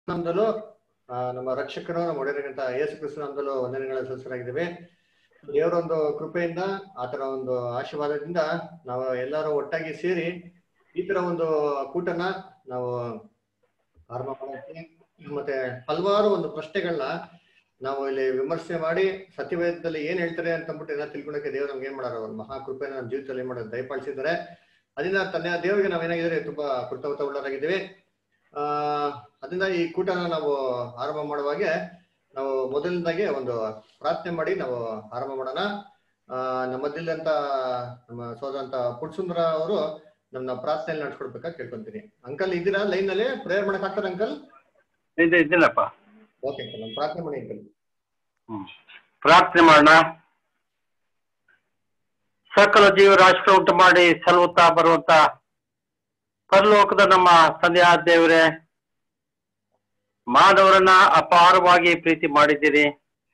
ನಾಮದಲ್ಲೂ ಆ, ನಮ್ಮ ರಕ್ಷಕರು ನಮ್ಮ ಒಡೆಯರಿಗಂತ ಯೇಸು ಕ್ರಿಸ್ತ ನಾಮದಲ್ಲೂ ವಂದನೆಗಳ ಸಲ್ಲಿಸಲಾಗಿದ್ದೇವೆ ದೇವರ ಒಂದು ಕೃಪೆಯಿಂದ ಆತರ ಒಂದು ಆಶೀರ್ವಾದದಿಂದ ನಾವು ಎಲ್ಲರೂ ಒಟ್ಟಾಗಿ ಸೇರಿ ಈ ತರ ಒಂದು ಕೂಟನ ನಾವು ಆರಂಭ ಮಾಡೋಕೆ ಮತ್ತೆ ಹಲವಾರು ಒಂದು ಪ್ರಶ್ನೆಗಳನ್ನ ನಾವು ಇಲ್ಲಿ ವಿಮರ್ಶೆ ಮಾಡಿ ಸತ್ಯವೇದದಲ್ಲಿ ಏನ್ ಹೇಳ್ತಾರೆ ಅಂತ ಅಂದ್ಬಿಟ್ಟು ಎಲ್ಲ ತಿಳ್ಕೊಳಕ್ಕೆ ದೇವ್ರು ನಮ್ಗೆ ಏನ್ ಮಾಡಾರ ಒಂದು ಮಹಾ ಕೃಪೆನ ನಮ್ಮ ಜೀವಿತದಲ್ಲಿ ಮಾಡೋದು ದಯಪಾಲಿಸಿದ್ದಾರೆ ಅದರಿಂದ ತಂದೆ ದೇವರಿಗೆ ನಾವೇನಾಗಿದ್ರೆ ತುಂಬಾ ಕೃತಜ್ಞತ ಉಳ್ಳರಾಗಿದ್ದೀವಿ ಆ ಅದರಿಂದ ಈ ಕೂಟನ ನಾವು ಆರಂಭ ಮಾಡುವಾಗೆ ನಾವು ಮೊದಲನೇದಾಗಿ ಒಂದು ಪ್ರಾರ್ಥನೆ ಮಾಡಿ ನಾವು ಆರಂಭ ಮಾಡೋಣ ಆ ನಮ್ಮ ಮಧ್ಯದಂತ ನಮ್ಮ ಸೋದರಂತ ಪುಟ್ಸುಂದ್ರ ಅವರು ನಮ್ಮ ಪ್ರಾರ್ಥನೆಯಲ್ಲಿ ನಡ್ಸ್ಕೊಡ್ಬೇಕಾ ಕೇಳ್ಕೊಂತೀನಿ ಅಂಕಲ್ ಇದ್ದೀರಾ ಲೈನ್ ನಲ್ಲಿ ಪ್ರೇಯರ್ ಮಾಡಕ್ ಆಗ್ತದ ಅಂಕಲ್ ಇದೆ ಇದ್ದಿಲ್ಲಪ್ಪ ಓಕೆ ಅಂಕಲ್ ನಮ್ಮ ಪ್ರಾರ್ಥನೆ ಮಾಡಿ ಅಂಕಲ್ ಹ್ಮ್. ಪ್ರಾರ್ಥನೆ ಮಾಡೋಣ ಸಕಲ ಜೀವರಾಶಿಗಳು ಉಂಟು ಮಾಡಿ ಸಲ್ಲುತ್ತಾ ಬರುವಂತ ಪರಲೋಕದ ನಮ್ಮ ತಂದೆಯಾದ ದೇವರೇ ಮಾನವರನ್ನ ಅಪಾರವಾಗಿ ಪ್ರೀತಿ ಮಾಡಿದ್ದೀರಿ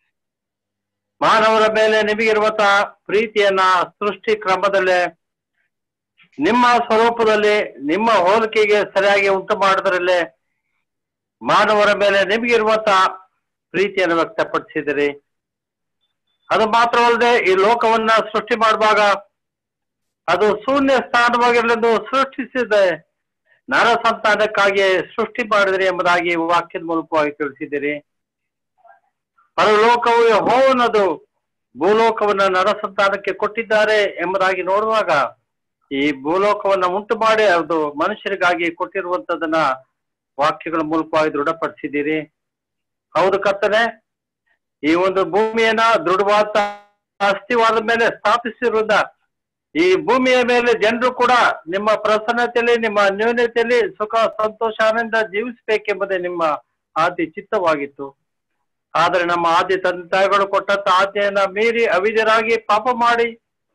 ಮಾನವರ ಮೇಲೆ ನಿಮಗಿರುವಂತ ಪ್ರೀತಿಯನ್ನ ಸೃಷ್ಟಿ ಕ್ರಮದಲ್ಲೇ ನಿಮ್ಮ ಸ್ವರೂಪದಲ್ಲಿ ನಿಮ್ಮ ಹೋಲಿಕೆಗೆ ಸರಿಯಾಗಿ ಉಂಟು ಮಾಡೋದ್ರಲ್ಲೇ ಮಾನವರ ಮೇಲೆ ನಿಮಗಿರುವಂತ ಪ್ರೀತಿಯನ್ನು ವ್ಯಕ್ತಪಡಿಸಿದಿರಿ ಅದು ಮಾತ್ರವಲ್ಲದೆ ಈ ಲೋಕವನ್ನ ಸೃಷ್ಟಿ ಮಾಡುವಾಗ ಅದು ಶೂನ್ಯ ಸ್ಥಾನವಾಗಿರಲೆಂದು ಸೃಷ್ಟಿಸಿದೆ ನರ ಸಂತಾನಕ್ಕಾಗಿ ಸೃಷ್ಟಿ ಮಾಡಿದಿರಿ ಎಂಬುದಾಗಿ ವಾಕ್ಯದ ಮೂಲಕವಾಗಿ ತಿಳಿಸಿದಿರಿ ಪರಲೋಕವು ಹೋವನದು ಭೂಲೋಕವನ್ನ ನರ ಸಂತಾನಕ್ಕೆ ಕೊಟ್ಟಿದ್ದಾರೆ ಎಂಬುದಾಗಿ ನೋಡುವಾಗ ಈ ಭೂಲೋಕವನ್ನ ಉಂಟು ಮಾಡಿ ಅದು ಮನುಷ್ಯರಿಗಾಗಿ ಕೊಟ್ಟಿರುವಂತದನ್ನ ವಾಕ್ಯಗಳ ಮೂಲಕವಾಗಿ ದೃಢಪಡಿಸಿದ್ದೀರಿ ಹೌದು ಕರ್ತನೆ ಈ ಒಂದು ಭೂಮಿಯನ್ನ ದೃಢವಾದ ಅಸ್ಥಿವಾದ ಮೇಲೆ ಸ್ಥಾಪಿಸಿರುವುದ ಈ ಭೂಮಿಯ ಮೇಲೆ ಜನರು ಕೂಡ ನಿಮ್ಮ ಪ್ರಸನ್ನತೆಯಲ್ಲಿ ನಿಮ್ಮ ನ್ಯೂನತೆಯಲ್ಲಿ ಸುಖ ಸಂತೋಷ ಆನಂದ ಜೀವಿಸಬೇಕೆಂಬುದೇ ನಿಮ್ಮ ಆದಿ ಚಿತ್ತವಾಗಿತ್ತು ಆದರೆ ನಮ್ಮ ಆದಿ ತಂದೆ ತಾಯಿಗಳು ಕೊಟ್ಟಂತ ಆಜ್ಞೆಯನ್ನ ಮೀರಿ ಅವಿಜರಾಗಿ ಪಾಪ ಮಾಡಿ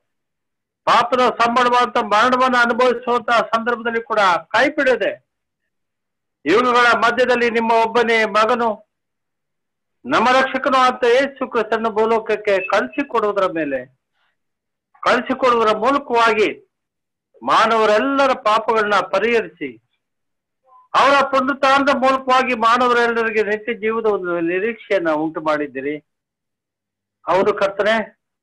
ಪಾಪದ ಸಂಬಳವಾದಂತ ಮರಣವನ್ನು ಅನುಭವಿಸುವಂತ ಸಂದರ್ಭದಲ್ಲಿ ಕೂಡ ಕೈ ಬಿಡದೆ ಇವುಗಳ ಮಧ್ಯದಲ್ಲಿ ನಿಮ್ಮ ಒಬ್ಬನೇ ಮಗನು ನಮ್ಮ ರಕ್ಷಕನು ಅಂತ ಯೇಸು ಕ್ರಿಸ್ತನ ಭೂಲೋಕಕ್ಕೆ ಕಳಿಸಿಕೊಡುವುದರ ಮೇಲೆ ಕಳಿಸಿಕೊಡುವುದರ ಮೂಲಕವಾಗಿ ಮಾನವರೆಲ್ಲರ ಪಾಪಗಳನ್ನ ಪರಿಹರಿಸಿ ಅವರ ಪುನರುತ್ಥಾನದ ಮೂಲಕವಾಗಿ ಮಾನವರೆಲ್ಲರಿಗೆ ನಿತ್ಯ ಜೀವದ ಒಂದು ನಿರೀಕ್ಷೆಯನ್ನ ಉಂಟು ಮಾಡಿದ್ದೀರಿ ಹೌದು ಕರ್ತನೆ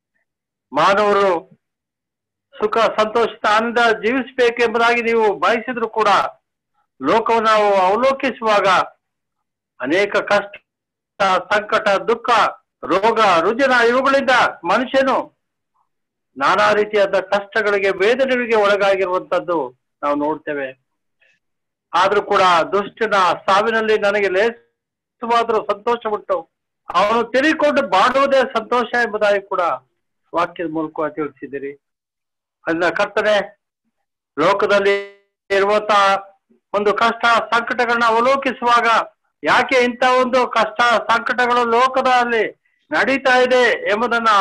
ಮಾನವರು ಸುಖ ಸಂತೋಷದ ಆನಂದ ಜೀವಿಸಬೇಕೆಂಬುದಾಗಿ ನೀವು ಬಯಸಿದ್ರು ಕೂಡ ಲೋಕವನ್ನು ನಾವು ಅವಲೋಕಿಸುವಾಗ ಅನೇಕ ಕಷ್ಟ ಸಂಕಟ ದುಃಖ ರೋಗ ರುಜಿನ ಇವುಗಳಿಂದ ಮನುಷ್ಯನು ನಾನಾ ರೀತಿಯಾದ ಕಷ್ಟಗಳಿಗೆ ವೇದನೆಗಳಿಗೆ ಒಳಗಾಗಿರುವಂತದ್ದು ನಾವು ನೋಡ್ತೇವೆ ಆದ್ರೂ ಕೂಡ ದುಷ್ಟನ ಸಾವಿನಲ್ಲಿ ನನಗೆ ಲೇಸವಾದರೂ ಸಂತೋಷ ಉಂಟು ಅವನು ತಿರುಗಿಕೊಂಡು ಬಾಡುವುದೇ ಸಂತೋಷ ಎಂಬುದಾಗಿ ಕೂಡ ವಾಕ್ಯದ ಮೂಲಕ ತಿಳಿಸಿದಿರಿ ಅದನ್ನ ಕರ್ತನೆ ಲೋಕದಲ್ಲಿ ಇರುವಂತಹ ಒಂದು ಕಷ್ಟ ಸಂಕಟಗಳನ್ನ ಅವಲೋಕಿಸುವಾಗ ಯಾಕೆ ಇಂಥ ಒಂದು ಕಷ್ಟ ಸಂಕಟಗಳು ಲೋಕದಲ್ಲಿ ನಡೀತಾ ಇದೆ ಎಂಬುದನ್ನ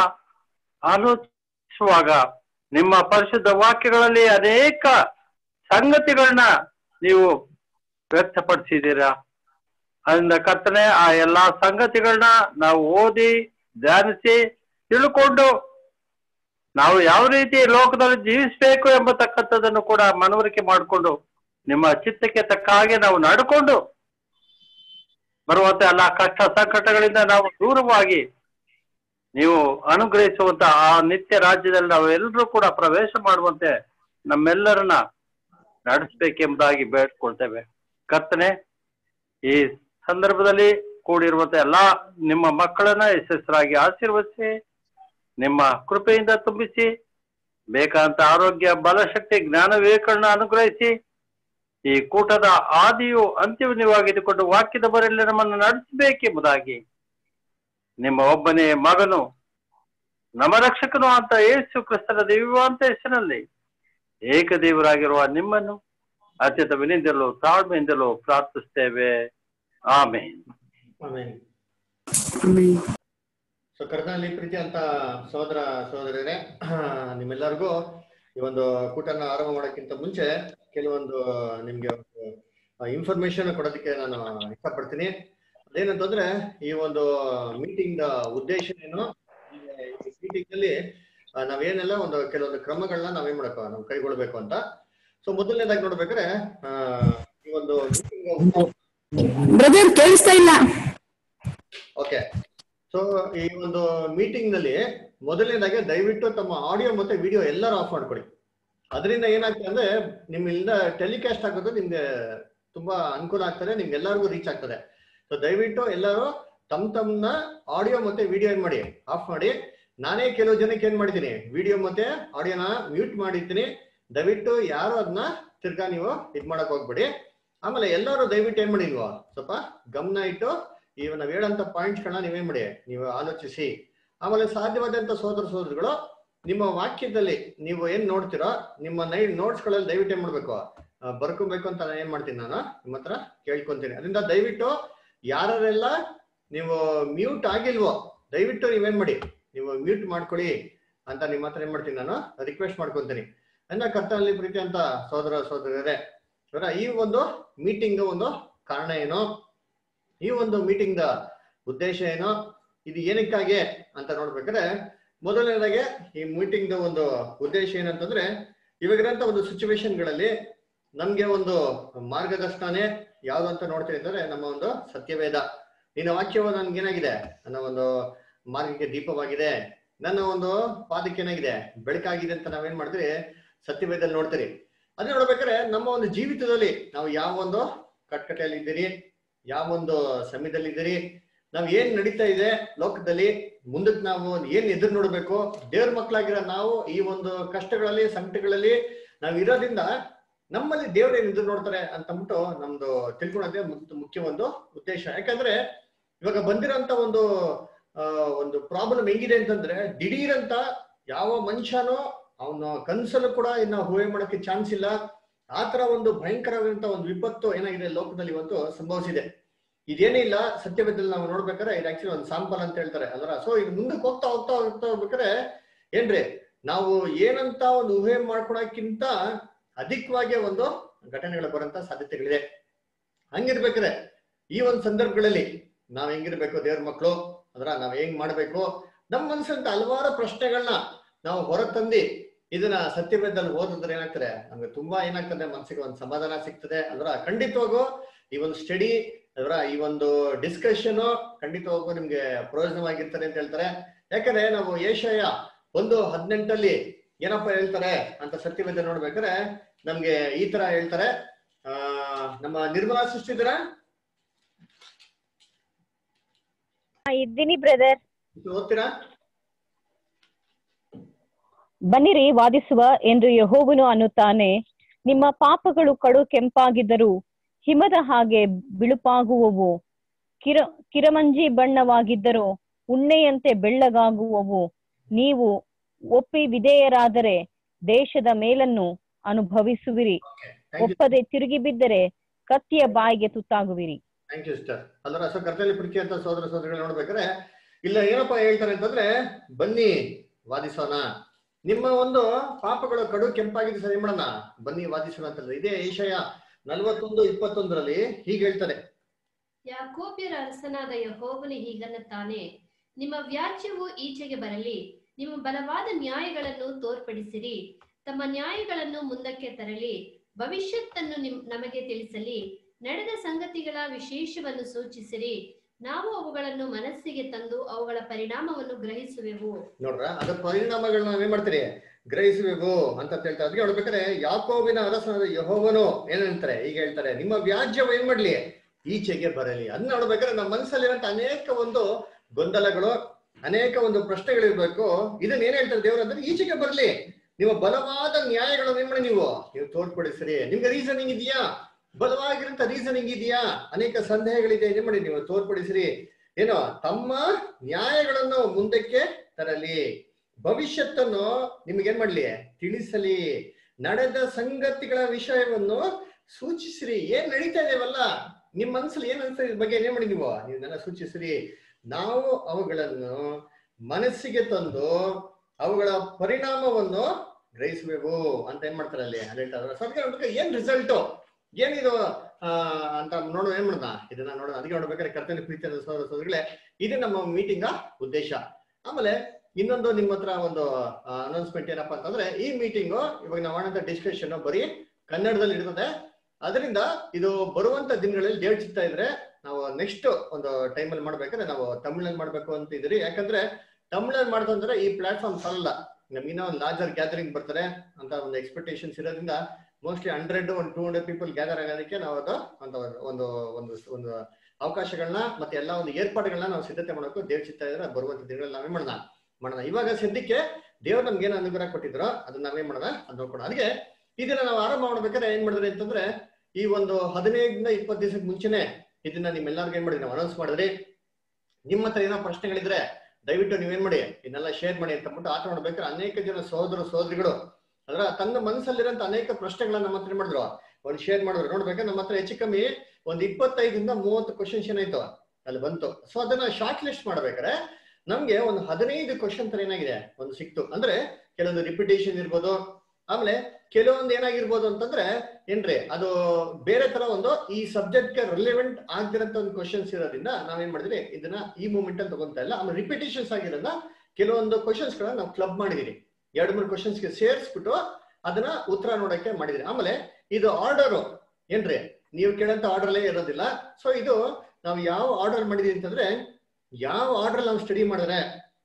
ಆಲೋಚಿಸುವಾಗ ನಿಮ್ಮ ಪರಿಶುದ್ಧ ವಾಕ್ಯಗಳಲ್ಲಿ ಅನೇಕ ಸಂಗತಿಗಳನ್ನ ನೀವು ವ್ಯಕ್ತಪಡಿಸಿದ್ದೀರಾ ಅದರಿಂದ ಕರ್ತನೆ ಆ ಎಲ್ಲಾ ಸಂಗತಿಗಳನ್ನ ನಾವು ಓದಿ ಧ್ಯಾನಿಸಿ ತಿಳ್ಕೊಂಡು ನಾವು ಯಾವ ರೀತಿ ಲೋಕದಲ್ಲಿ ಜೀವಿಸಬೇಕು ಎಂಬತಕ್ಕಂಥದ್ದನ್ನು ಕೂಡ ಮನವರಿಕೆ ಮಾಡಿಕೊಂಡು ನಿಮ್ಮ ಚಿತ್ತಕ್ಕೆ ತಕ್ಕ ಹಾಗೆ ನಾವು ನಡ್ಕೊಂಡು ಬರುವಂತ ಎಲ್ಲ ಕಷ್ಟ ಸಂಕಟಗಳಿಂದ ನಾವು ದೂರವಾಗಿ ನೀವು ಅನುಗ್ರಹಿಸುವಂತ ಆ ನಿತ್ಯ ರಾಜ್ಯದಲ್ಲಿ ನಾವು ಎಲ್ಲರೂ ಕೂಡ ಪ್ರವೇಶ ಮಾಡುವಂತೆ ನಮ್ಮೆಲ್ಲರನ್ನ ನಡೆಸಬೇಕೆಂಬುದಾಗಿ ಬೇಡ್ಕೊಳ್ತೇವೆ ಕರ್ತನೆ ಈ ಸಂದರ್ಭದಲ್ಲಿ ಕೂಡಿರುವಂತ ಎಲ್ಲಾ ನಿಮ್ಮ ಮಕ್ಕಳನ್ನ ಯಶಸ್ಸರಾಗಿ ಆಶೀರ್ವದಿಸಿ ನಿಮ್ಮ ಕೃಪೆಯಿಂದ ತುಂಬಿಸಿ ಬೇಕಾದಂತ ಆರೋಗ್ಯ ಬಲಶಕ್ತಿ ಜ್ಞಾನ ವಿವೇಕಗಳನ್ನ ಅನುಗ್ರಹಿಸಿ ಈ ಕೂಟದ ಆದಿಯು ಅಂತ್ಯವು ನೀವಾಗಿದ್ದುಕೊಂಡು ವಾಕ್ಯದ ಬರೆಯಲ್ಲಿ ನಮ್ಮನ್ನು ನಡೆಸಬೇಕೆಂಬುದಾಗಿ ನಿಮ್ಮ ಒಬ್ಬನೇ ಮಗನು ನಮ್ಮ ರಕ್ಷಕನು ಅಂತ ಯೇಸು ಕ್ರಿಸ್ತನ ದಿವ್ಯವಂತ ಹೆಸರಿನಲ್ಲಿ ಏಕದೇವರಾಗಿರುವ ನಿಮ್ಮನ್ನು ಅತ್ಯಂತ ವಿನಿಂದಲೂ ತಾಳ್ಮೆಯಿಂದಲೂ ಪ್ರಾರ್ಥಿಸ್ತೇವೆ ಆಮೇನ್ ಆಮೇಲೆ Amen. ಸೊ ಕರ್ತನಲ್ಲಿ ಪ್ರೀತಿ ಅಂತ ಸಹೋದರ ಸಹೋದರರೇ ನಿಮ್ಮೆಲ್ಲರಿಗೂ ಈ ಒಂದು ಕೂಟನ ಆರಂಭ ಮಾಡೋಕ್ಕಿಂತ ಮುಂಚೆ ಕೆಲವೊಂದು ನಿಮ್ಗೆ ಇನ್ಫಾರ್ಮೇಶನ್ ಕೊಡೋದಕ್ಕೆ ನಾನು ಇಷ್ಟಪಡ್ತೀನಿ ಅದೇನಂತಂದ್ರೆ ಈ ಒಂದು ಮೀಟಿಂಗ್ ಉದ್ದೇಶ ಏನು ಈ ಮೀಟಿಂಗ್ ಅಲ್ಲಿ ಆ, ನಾವೇನೆಲ್ಲ ಒಂದು ಕೆಲವೊಂದು ಕ್ರಮಗಳನ್ನ ನಾವೇನ್ ಮಾಡಬೇಕು ನಾವು ಕೈಗೊಳ್ಬೇಕು ಅಂತ ಸೊ ಮೊದಲನೇದಾಗಿ ನೋಡ್ಬೇಕಾದ್ರೆ ಆ, ಈ ಒಂದು meeting ಬ್ರದರ್ ಕೇಳಿಸ್ತಾ ಇಲ್ಲ ಓಕೆ ಸೊ ಈ ಒಂದು ಮೀಟಿಂಗ್ ನಲ್ಲಿ ಮೊದಲನೇದಾಗಿ ದಯವಿಟ್ಟು ತಮ್ಮ ಆಡಿಯೋ ಮತ್ತೆ ವಿಡಿಯೋ ಎಲ್ಲರೂ ಆಫ್ ಮಾಡ್ಕೊಳ್ಳಿ ಅದರಿಂದ ಏನಾಗ್ತದೆ ಅಂದ್ರೆ ನಿಮ್ಮಿಂದ ಟೆಲಿಕಾಸ್ಟ್ ಆಗೋದು ನಿಮ್ಗೆ ತುಂಬಾ ಅನುಕೂಲ ಆಗ್ತದೆ ನಿಮ್ಗೆ ಎಲ್ಲರಿಗೂ ರೀಚ್ ಆಗ್ತದೆ ಸೊ ದಯವಿಟ್ಟು ಎಲ್ಲರೂ ತಮ್ ತಮ್ಮನ ಆಡಿಯೋ ಮತ್ತೆ ವಿಡಿಯೋ ಏನ್ ಮಾಡಿ ಆಫ್ ಮಾಡಿ ನಾನೇ ಕೆಲವು ಜನಕ್ಕೆ ಏನ್ ಮಾಡಿದ್ದೀನಿ ವಿಡಿಯೋ ಮತ್ತೆ ಆಡಿಯೋನ ಮ್ಯೂಟ್ ಮಾಡಿರ್ತೀನಿ ದಯವಿಟ್ಟು ಯಾರು ಅದನ್ನ ತಿರ್ಗಾ ನೀವು ಇದ್ ಮಾಡಕ್ ಹೋಗ್ಬೇಡಿ ಆಮೇಲೆ ಎಲ್ಲರೂ ದಯವಿಟ್ಟು ಏನ್ ಮಾಡಿ ನೀವು ಸ್ವಲ್ಪ ಗಮನ ಇಟ್ಟು ಇವ ನಾವ್ ಹೇಳಂತ ಪಾಯಿಂಟ್ಸ್ ಗಳನ್ನ ನೀವೇನ್ ಮಾಡಿ ನೀವು ಆಲೋಚಿಸಿ ಆಮೇಲೆ ಸಾಧ್ಯವಾದಂತ ಸೋದರ ಸೋದರಿಗಳು ನಿಮ್ಮ ವಾಕ್ಯದಲ್ಲಿ ನೀವು ಏನ್ ನೋಡ್ತೀರೋ ನಿಮ್ಮ ನೈ ನೋಟ್ಸ್ ಗಳಲ್ಲಿ ದಯವಿಟ್ಟು ಏನ್ ಮಾಡ್ಬೇಕು ಆ, ಬರ್ಕೊಬೇಕು ಅಂತ ನಾನು ಏನ್ ಮಾಡ್ತೀನಿ ನಾನು ನಿಮ್ಮ ಹತ್ರ ಕೇಳ್ಕೊಂತೀನಿ ಅದರಿಂದ ದಯವಿಟ್ಟು ಯಾರೆಲ್ಲ ನೀವು ಮ್ಯೂಟ್ ಆಗಿಲ್ವೋ ದಯವಿಟ್ಟು ನೀವೇನ್ ಮಾಡಿ ನೀವು ಮ್ಯೂಟ್ ಮಾಡ್ಕೊಳ್ಳಿ ಅಂತ ನಿಮ್ಮ ಹತ್ರ ಏನ್ ಮಾಡ್ತೀನಿ ನಾನು ರಿಕ್ವೆಸ್ಟ್ ಮಾಡ್ಕೊಂತೀನಿ ಅಂದ ಕರ್ತನಲ್ಲಿ ಪ್ರೀತಿ ಅಂತ ಸೋದರ ಸೋದರರೇ ಇವರ ಈ ಒಂದು ಮೀಟಿಂಗ್ ಒಂದು ಕಾರಣ ಏನು ಈ ಒಂದು ಮೀಟಿಂಗ್ ದ ಉದ್ದೇಶ ಏನು ಇದು ಏನಕ್ಕಾಗಿ ಅಂತ ನೋಡ್ಬೇಕಾದ್ರೆ ಮೊದಲನೇದಾಗೆ ಈ ಮೀಟಿಂಗ್ ದ ಒಂದು ಉದ್ದೇಶ ಏನಂತಂದ್ರೆ ಇವಾಗಿರಂತ ಒಂದು ಸಿಚುವೇಶನ್ ಗಳಲ್ಲಿ ನಮ್ಗೆ ಒಂದು ಮಾರ್ಗದರ್ಶನನೇ ಯಾವ್ದು ಅಂತ ನೋಡ್ತೀನಿ ಅಂತಂದ್ರೆ ನಮ್ಮ ಒಂದು ಸತ್ಯವೇದ ನಿನ್ನ ವಾಕ್ಯವು ನನ್ಗೇನಾಗಿದೆ ನನ್ನ ಒಂದು ಮಾರ್ಗಕ್ಕೆ ದೀಪವಾಗಿದೆ ನನ್ನ ಒಂದು ಪಾದಕ್ಕೆ ಏನಾಗಿದೆ ಬೆಳಕಾಗಿದೆ ಅಂತ ನಾವೇನ್ ಮಾಡ್ತೀವಿ ಸತ್ಯವೇದಲ್ಲಿ ನೋಡ್ತೀರಿ ಅದೇ ನೋಡ್ಬೇಕಾದ್ರೆ ನಮ್ಮ ಒಂದು ಜೀವಿತದಲ್ಲಿ ನಾವು ಯಾವ ಒಂದು ಕಟ್ಕಟೆಯಲ್ಲಿ ಇದ್ದೀರಿ ಯಾವ ಒಂದು ಸಮಯದಲ್ಲಿ ಇದ್ದೀರಿ ನಾವ್ ಏನ್ ನಡೀತಾ ಇದೆ ಲೋಕದಲ್ಲಿ ಮುಂದಕ್ಕೆ ನಾವು ಏನ್ ಎದುರು ನೋಡ್ಬೇಕು ದೇವ್ರ ಮಕ್ಕಳಾಗಿರೋ ನಾವು ಈ ಒಂದು ಕಷ್ಟಗಳಲ್ಲಿ ಸಂಕಟಗಳಲ್ಲಿ ನಾವ್ ಇರೋದ್ರಿಂದ ನಮ್ಮಲ್ಲಿ ದೇವ್ರ ಏನ್ ಎದುರು ನೋಡ್ತಾರೆ ಅಂತ ಅಂದ್ಬಿಟ್ಟು ನಮ್ದು ತಿಳ್ಕೊಳೋದೇ ಮುಖ್ಯ- ಮುಖ್ಯ ಒಂದು ಉದ್ದೇಶ ಯಾಕಂದ್ರೆ ಇವಾಗ ಬಂದಿರೋಂತ ಒಂದು ಆ, ಒಂದು ಪ್ರಾಬ್ಲಮ್ ಹೆಂಗಿದೆ ಅಂತಂದ್ರೆ ದಿಢೀರ್ ಅಂತ ಯಾವ ಮನುಷ್ಯನೋ ಅವನ ಕನ್ಸಲ್ಲೂ ಕೂಡ ಇನ್ನ ಊಹೆ ಮಾಡಕ್ಕೆ ಚಾನ್ಸ್ ಇಲ್ಲ ಆತರ ಒಂದು ಭಯಂಕರವಾದಂತ ಒಂದು ವಿಪತ್ತು ಏನಾಗಿದೆ ಲೋಕದಲ್ಲಿ ಇವತ್ತು ಸಂಭವಿಸಿದೆ ಇದೇನೇ ಇಲ್ಲ ಸತ್ಯವೇದಲ್ಲಿ ನಾವು ನೋಡ್ಬೇಕಾದ್ರೆ ಇದು ಆಕ್ಚುಲಿ ಒಂದು ಸಾಂಪಲ್ ಅಂತ ಹೇಳ್ತಾರೆ ಅದರ ಸೊ ಇದು ಮುಂದಕ್ಕೆ ಹೋಗ್ತಾ ಹೋಗ್ತಾ ಹೋಗ್ತಾ ಹೋಗ್ಬೇಕಾದ್ರೆ ಏನ್ರಿ ನಾವು ಏನಂತ ಒಂದು ಊಹೆ ಮಾಡ್ಕೊಳಕ್ಕಿಂತ ಅಧಿಕವಾಗಿ ಒಂದು ಘಟನೆಗಳು ಬರೋಂತ ಸಾಧ್ಯತೆಗಳಿದೆ ಹಂಗಿರ್ಬೇಕಾದ್ರೆ ಈ ಒಂದು ಸಂದರ್ಭಗಳಲ್ಲಿ ನಾವ್ ಹೆಂಗಿರ್ಬೇಕು ದೇವ್ರ ಮಕ್ಕಳು ಅಂದ್ರ ನಾವ್ ಹೆಂಗ್ ಮಾಡ್ಬೇಕು ನಮ್ಮ ಮನ್ಸಂತ ಹಲವಾರು ಪ್ರಶ್ನೆಗಳನ್ನ ನಾವು ಹೊರ ತಂದಿ ಇದನ್ನ ಸತ್ಯವೇದದಲ್ಲಿ ಓದಿದ್ರೆ ಏನಾಗ್ತದೆ ನಮ್ಗೆ ತುಂಬಾ ಏನಾಗ್ತದೆ ಮನ್ಸಿಗೆ ಒಂದು ಸಮಾಧಾನ ಸಿಗ್ತದೆ ಅದರ ಖಂಡಿತವಾಗೂ ಈ ಒಂದು ಸ್ಟಡಿ ಅದರ ಈ ಒಂದು ಡಿಸ್ಕಷನ್ ಖಂಡಿತವಾಗೂ ನಿಮ್ಗೆ ಪ್ರಯೋಜನವಾಗಿರ್ತದೆ ಅಂತ ಹೇಳ್ತಾರೆ ಯಾಕಂದ್ರೆ ನಾವು ಏಷಯ ಒಂದು ಹದಿನೆಂಟಲ್ಲಿ ಏನಪ್ಪ ಹೇಳ್ತಾರೆ ಅಂತ ಸತ್ಯವೇದ ನೋಡ್ಬೇಕಾದ್ರೆ ನಮ್ಗೆ ಈ ತರ ಹೇಳ್ತಾರೆ ಆ ನಮ್ಮ ನಿರ್ಮಲಾ ಸೃಷ್ಟಿದ್ರ ಇದ್ದೀನಿ ಬ್ರದರ್ ಓದ್ತೀರಾ ಬನ್ನಿರಿ ವಾದಿಸುವ ಎಂದು ಯಹೋವನು ಅನ್ನುತ್ತಾನೆ ನಿಮ್ಮ ಪಾಪಗಳು ಕಡು ಕೆಂಪಾಗಿದ್ದರೂ ಹಿಮದ ಹಾಗೆ ಬಿಳುಪಾಗುವವು ಕಿರ ಕಿರಮಂಜಿ ಬಣ್ಣವಾಗಿದ್ದರೂ ಉಣ್ಣೆಯಂತೆ ಬೆಳ್ಳಗಾಗುವವು ನೀವು ಒಪ್ಪಿ ವಿಧೇಯರಾದರೆ ದೇಶದ ಮೇಲನ್ನು ಅನುಭವಿಸುವಿರಿ ಥ್ಯಾಂಕ್ ಯು ಒಪ್ಪದೆ ತಿರುಗಿ ಬಿದ್ದರೆ ಕತ್ತಿಯ ಬಾಯಿಗೆ ತುತ್ತಾಗುವಿರಿ ಥ್ಯಾಂಕ್ ಯು ಸಿಸ್ಟರ್ ಅಲ್ಲರ ಸೊ ಕರ್ತವ್ಯ ಪ್ರೀತಿ ಅಂತ ಸೋದರ ಸೋದರಿಗಳು ನೋಡ್ಬೇಕಾದ್ರೆ ಇಲ್ಲ ಏನಪ್ಪಾ ಹೇಳ್ತಾರೆ ಅಂತಂದ್ರೆ ಬನ್ನಿ ವಾದಿಸೋಣ ನಿಮ್ಮ ಒಂದು ಪಾಪಗಳು ಕಡು ಕೆಂಪಾಗಿದೆ ಸರಿ ಮಾಡೋಣ ಬನ್ನಿ ವಾದಿಸೋಣ ಅಂತ ಇದೇ ಏಷಯ ನಲವತ್ತೊಂದು ಇಪ್ಪತ್ತೊಂದರಲ್ಲಿ ಹೀಗೆ ಹೇಳ್ತಾರೆ ಯಾಕೋಬ್ಯರ ಅರಸನಾದ ಯಹೋವನು ಹೀಗನ್ನುತ್ತಾನೆ ನಿಮ್ಮ ವ್ಯಾಜ್ಯವು ಈಚೆಗೆ ಬರಲಿ ನಿಮ್ಮ ಬಲವಾದ ನ್ಯಾಯಗಳನ್ನು ತೋರ್ಪಡಿಸಿರಿ ತಮ್ಮ ನ್ಯಾಯಗಳನ್ನು ಮುಂದಕ್ಕೆ ತರಲಿ ಭವಿಷ್ಯತ್ತನ್ನು ನಿಮ್ ನಮಗೆ ತಿಳಿಸಲಿ ನಡೆದ ಸಂಗತಿಗಳ ವಿಶೇಷವನ್ನು ಸೂಚಿಸಿರಿ ನಾವು ಅವುಗಳನ್ನು ಮನಸ್ಸಿಗೆ ತಂದು ಅವುಗಳ ಪರಿಣಾಮವನ್ನು ಗ್ರಹಿಸುವೆವು ನೋಡ್ರ ಅದ್ರ ಪರಿಣಾಮಗಳನ್ನ ನಾವೇನ್ ಮಾಡ್ತೀರಿ ಗ್ರಹಿಸಬೇಕು ಅಂತ ಹೇಳ್ತಾರೆ ಅದಕ್ಕೆ ನೋಡ್ಬೇಕಾದ್ರೆ ಯಾಕೋಬಿನ ಅರಸನಾದ ಯಹೋವನು ಏನ್ ಹೇಳ್ತಾರೆ ಈಗ ಹೇಳ್ತಾರೆ ನಿಮ್ಮ ವ್ಯಾಜ್ಯವು ಏನ್ ಮಾಡ್ಲಿ ಈಚೆಗೆ ಬರಲಿ ಅದನ್ನ ನೋಡ್ಬೇಕಾದ್ರೆ ನಮ್ಮ ಮನಸ್ಸಲ್ಲಿರಂತ ಅನೇಕ ಒಂದು ಗೊಂದಲಗಳು ಅನೇಕ ಒಂದು ಪ್ರಶ್ನೆಗಳಿರ್ಬೇಕು ಇದನ್ನ ಏನ್ ಹೇಳ್ತಾರೆ ದೇವರು ಅಂದ್ರೆ ಈಚೆಗೆ ಬರ್ಲಿ ನಿಮ್ಮ ಬಲವಾದ ನ್ಯಾಯಗಳನ್ನು ಏನ್ ಮಾಡಿ ನೀವು ನೀವು ತೋರ್ಪಡಿಸ್ರಿ ನಿಮ್ಗೆ ರೀಸನಿಂಗ್ ಇದೆಯಾ ಬಲವಾಗಿರಂತ ರೀಸನಿಂಗ್ ಇದೆಯಾ ಅನೇಕ ಸಂದೇಹಗಳಿದೆ ಏನ್ ಮಾಡಿ ನೀವು ತೋರ್ಪಡಿಸ್ರಿ ಏನೋ ತಮ್ಮ ನ್ಯಾಯಗಳನ್ನು ಮುಂದಕ್ಕೆ ತರಲಿ ಭವಿಷ್ಯತ್ತನ್ನು ನಿಮ್ಗೇನ್ ಮಾಡ್ಲಿ ತಿಳಿಸಲಿ ನಡೆದ ಸಂಗತಿಗಳ ವಿಷಯವನ್ನು ಸೂಚಿಸ್ರಿ ಏನ್ ನಡೀತಾ ಇದೆವಲ್ಲ ನಿಮ್ ಮನಸ್ಸಲ್ಲಿ ಏನ್ ಅನ್ಸ್ತದೆ ಇದ್ರ ಬಗ್ಗೆ ಏನ್ ಮಾಡಿ ನೀವು ನೀವೆಲ್ಲ ಸೂಚಿಸ್ರಿ ನಾವು ಅವುಗಳನ್ನು ಮನಸ್ಸಿಗೆ ತಂದು ಅವುಗಳ ಪರಿಣಾಮವನ್ನು ಗ್ರಹಿಸಬೇಕು ಅಂತ ಏನ್ ಮಾಡ್ತಾರೆ ಅಲ್ಲಿ ಅಲ್ಲಿ ಹೇಳ್ತಾರೆ ಸರ್ಕಾರ ನೋಡ್ಬೇಕು ಏನ್ ರಿಸಲ್ಟ್ ಏನಿದು ಆ ಅಂತ ನೋಡೋಣ ಏನ್ ಮಾಡೋಣ ಇದನ್ನ ನೋಡೋಣ ಅದಕ್ಕೆ ನೋಡ್ಬೇಕಾದ್ರೆ ಕರ್ತವ್ಯ ಪ್ರೀತಿಯ ಸಹೋದರ ಸಹೋದರಿಗಳೇ ಇದು ನಮ್ಮ ಮೀಟಿಂಗ್ ಉದ್ದೇಶ ಆಮೇಲೆ ಇನ್ನೊಂದು ನಿಮ್ಮ ಹತ್ರ ಒಂದು ಅನೌನ್ಸ್ಮೆಂಟ್ ಏನಪ್ಪಾ ಅಂತಂದ್ರೆ ಈ ಮೀಟಿಂಗು ಇವಾಗ ನಾವು ಮಾಡಂತ ಡಿಸ್ಕಷನ್ ಬರೀ ಕನ್ನಡದಲ್ಲಿ ಇರ್ತದೆ ಅದರಿಂದ ಇದು ಬರುವಂತ ದಿನಗಳಲ್ಲಿ ದೇವ್ರ ಚಿತ್ತ ಇದ್ರೆ ನಾವು ನೆಕ್ಸ್ಟ್ ಒಂದು ಟೈಮಲ್ಲಿ ಮಾಡ್ಬೇಕಾದ್ರೆ ನಾವು ತಮಿಳಲ್ಲಿ ಮಾಡ್ಬೇಕು ಅಂತ ಇದ್ರಿ ಯಾಕಂದ್ರೆ ತಮಿಳಲ್ಲಿ ಮಾಡ್ದು ಅಂದ್ರೆ ಈ ಪ್ಲಾಟ್ಫಾರ್ಮ್ ಸಾಲಲ್ಲ ನಮ್ಗಿನ್ನ ಒಂದು ಲಾರ್ಜರ್ ಗ್ಯಾದರಿಂಗ್ ಬರ್ತಾರೆ ಅಂತ ಒಂದು ಎಕ್ಸ್ಪೆಕ್ಟೇಷನ್ಸ್ ಇರೋದ್ರಿಂದ ಮೋಸ್ಟ್ಲಿ ಹಂಡ್ರೆಡ್ ಒಂದು ಟೂ ಹಂಡ್ರೆಡ್ ಪೀಪಲ್ ಗ್ಯಾದರ್ ಆಗೋದಕ್ಕೆ ನಾವು ಅದು ಅಂತ ಒಂದು ಒಂದು ಒಂದು ಅವಕಾಶಗಳನ್ನ ಮತ್ತೆ ಎಲ್ಲ ಒಂದು ಏರ್ಪಾಡುಗಳನ್ನ ನಾವು ಸಿದ್ಧತೆ ಮಾಡೋಕೆ ದೇವ್ರ ಚಿತ್ತ ಇದ್ರೆ ಬರುವಂತ ದಿನಗಳಲ್ಲಿ ನಾವೇ ಮಾಡೋಣ ಮಾಡೋಣ ಇವಾಗ ಸದ್ಯಕ್ಕೆ ದೇವ್ರು ನಮ್ಗೆ ಏನು ಅನುಗ್ರಹ ಕೊಟ್ಟಿದ್ರೋ ಅದನ್ನ ನಾವೇ ಮಾಡೋಣ ಅದು ನೋಡ್ಕೊಣ ಅದಕ್ಕೆ ಇದನ್ನ ನಾವು ಆರಂಭ ಮಾಡ್ಬೇಕಾದ್ರೆ ಏನ್ ಮಾಡಿದ್ರಿ ಅಂತಂದ್ರೆ ಈ ಒಂದು ಹದಿನೈದರಿಂದ ಇಪ್ಪತ್ತು ದಿವಸಕ್ಕೆ ಮುಂಚೆನೆ ಇದನ್ನ ನಿಮ್ಮೆಲ್ಲರಿಗೂ ಏನ್ ಮಾಡಿದ್ರಿ ನಾವು ಅನೌನ್ಸ್ ಮಾಡಿದ್ರಿ ನಿಮ್ಮ ಹತ್ರ ಏನೋ ಪ್ರಶ್ನೆಗಳಿದ್ರೆ ದಯವಿಟ್ಟು ನೀವೇನ್ ಮಾಡಿ ಇದನ್ನೆಲ್ಲ ಶೇರ್ ಮಾಡಿ ಅಂತ ಅಂದ್ಬಿಟ್ಟು ಆಟ ಮಾಡ್ಬೇಕಾದ್ರೆ ಅನೇಕ ಜನ ಸಹೋದರ ಸಹೋದರಿಗಳು ಅದ್ರ ತನ್ನ ಮನಸ್ಸಲ್ಲಿರೋಂಥ ಅನೇಕ ಪ್ರಶ್ನೆಗಳನ್ನ ನಮ್ಮ ಹತ್ರ ಏನ್ ಮಾಡಿದ್ರು ಒಂದು ಶೇರ್ ಮಾಡಿದ್ರು ನೋಡ್ಬೇಕಾದ್ರೆ ನಮ್ಮ ಹತ್ರ ಹೆಚ್ಚು ಕಮ್ಮಿ ಒಂದು ಇಪ್ಪತ್ತೈದರಿಂದ ಮೂವತ್ತು ಕ್ವಶನ್ಸ್ ಏನಾಯ್ತು ಅಲ್ಲಿ ಬಂತು ಸೊ ಅದನ್ನ ಶಾರ್ಟ್ ಲಿಸ್ಟ್ ಮಾಡ್ಬೇಕಾದ್ರೆ ನಮ್ಗೆ ಒಂದು ಹದಿನೈದು ಕ್ವಶನ್ ತರ ಏನಾಗಿದೆ ಒಂದು ಸಿಕ್ತು ಅಂದ್ರೆ ಕೆಲವೊಂದು ರಿಪಿಟೇಷನ್ ಇರ್ಬೋದು ಆಮೇಲೆ ಕೆಲವೊಂದು ಏನಾಗಿರ್ಬೋದು ಅಂತಂದ್ರೆ ಏನ್ರಿ ಅದು ಬೇರೆ ತರ ಒಂದು ಈ ಸಬ್ಜೆಕ್ಟ್ ಗೆ ರಿಲೆವೆಂಟ್ ಆಗ್ದಿರಂತ ಒಂದು ಕ್ವಶನ್ಸ್ ಇರೋದ್ರಿಂದ ನಾವೇನ್ ಮಾಡಿದ್ರಿ ಇದನ್ನ ಈ ಮೂಮೆಂಟ್ ಅಲ್ಲಿ ತಗೊಂತಾ ಇಲ್ಲ ಆಮೇಲೆ ರಿಪಿಟೇಷನ್ಸ್ ಆಗಿರೋದ್ರಿಂದ ಕೆಲವೊಂದು ಕ್ವಶನ್ಸ್ ಗಳನ್ನ ನಾವು ಕ್ಲಬ್ ಮಾಡಿದೀವಿ ಎರಡು ಮೂರು ಕ್ವಶನ್ಸ್ ಗೆ ಸೇರಿಸ್ಬಿಟ್ಟು ಅದನ್ನ ಉತ್ತರ ನೋಡಕ್ಕೆ ಮಾಡಿದಿರಿ ಆಮೇಲೆ ಇದು ಆರ್ಡರ್ ಏನ್ರಿ ನೀವು ಕೇಳಂತ ಆರ್ಡರ್ಲೇ ಇರೋದಿಲ್ಲ ಸೊ ಇದು ನಾವು ಯಾವ ಆರ್ಡರ್ ಮಾಡಿದೀವಿ ಅಂತಂದ್ರೆ ಯಾವ ಆರ್ಡರ್ ನಾವು ಸ್ಟಡಿ ಮಾಡಿದ್ರೆ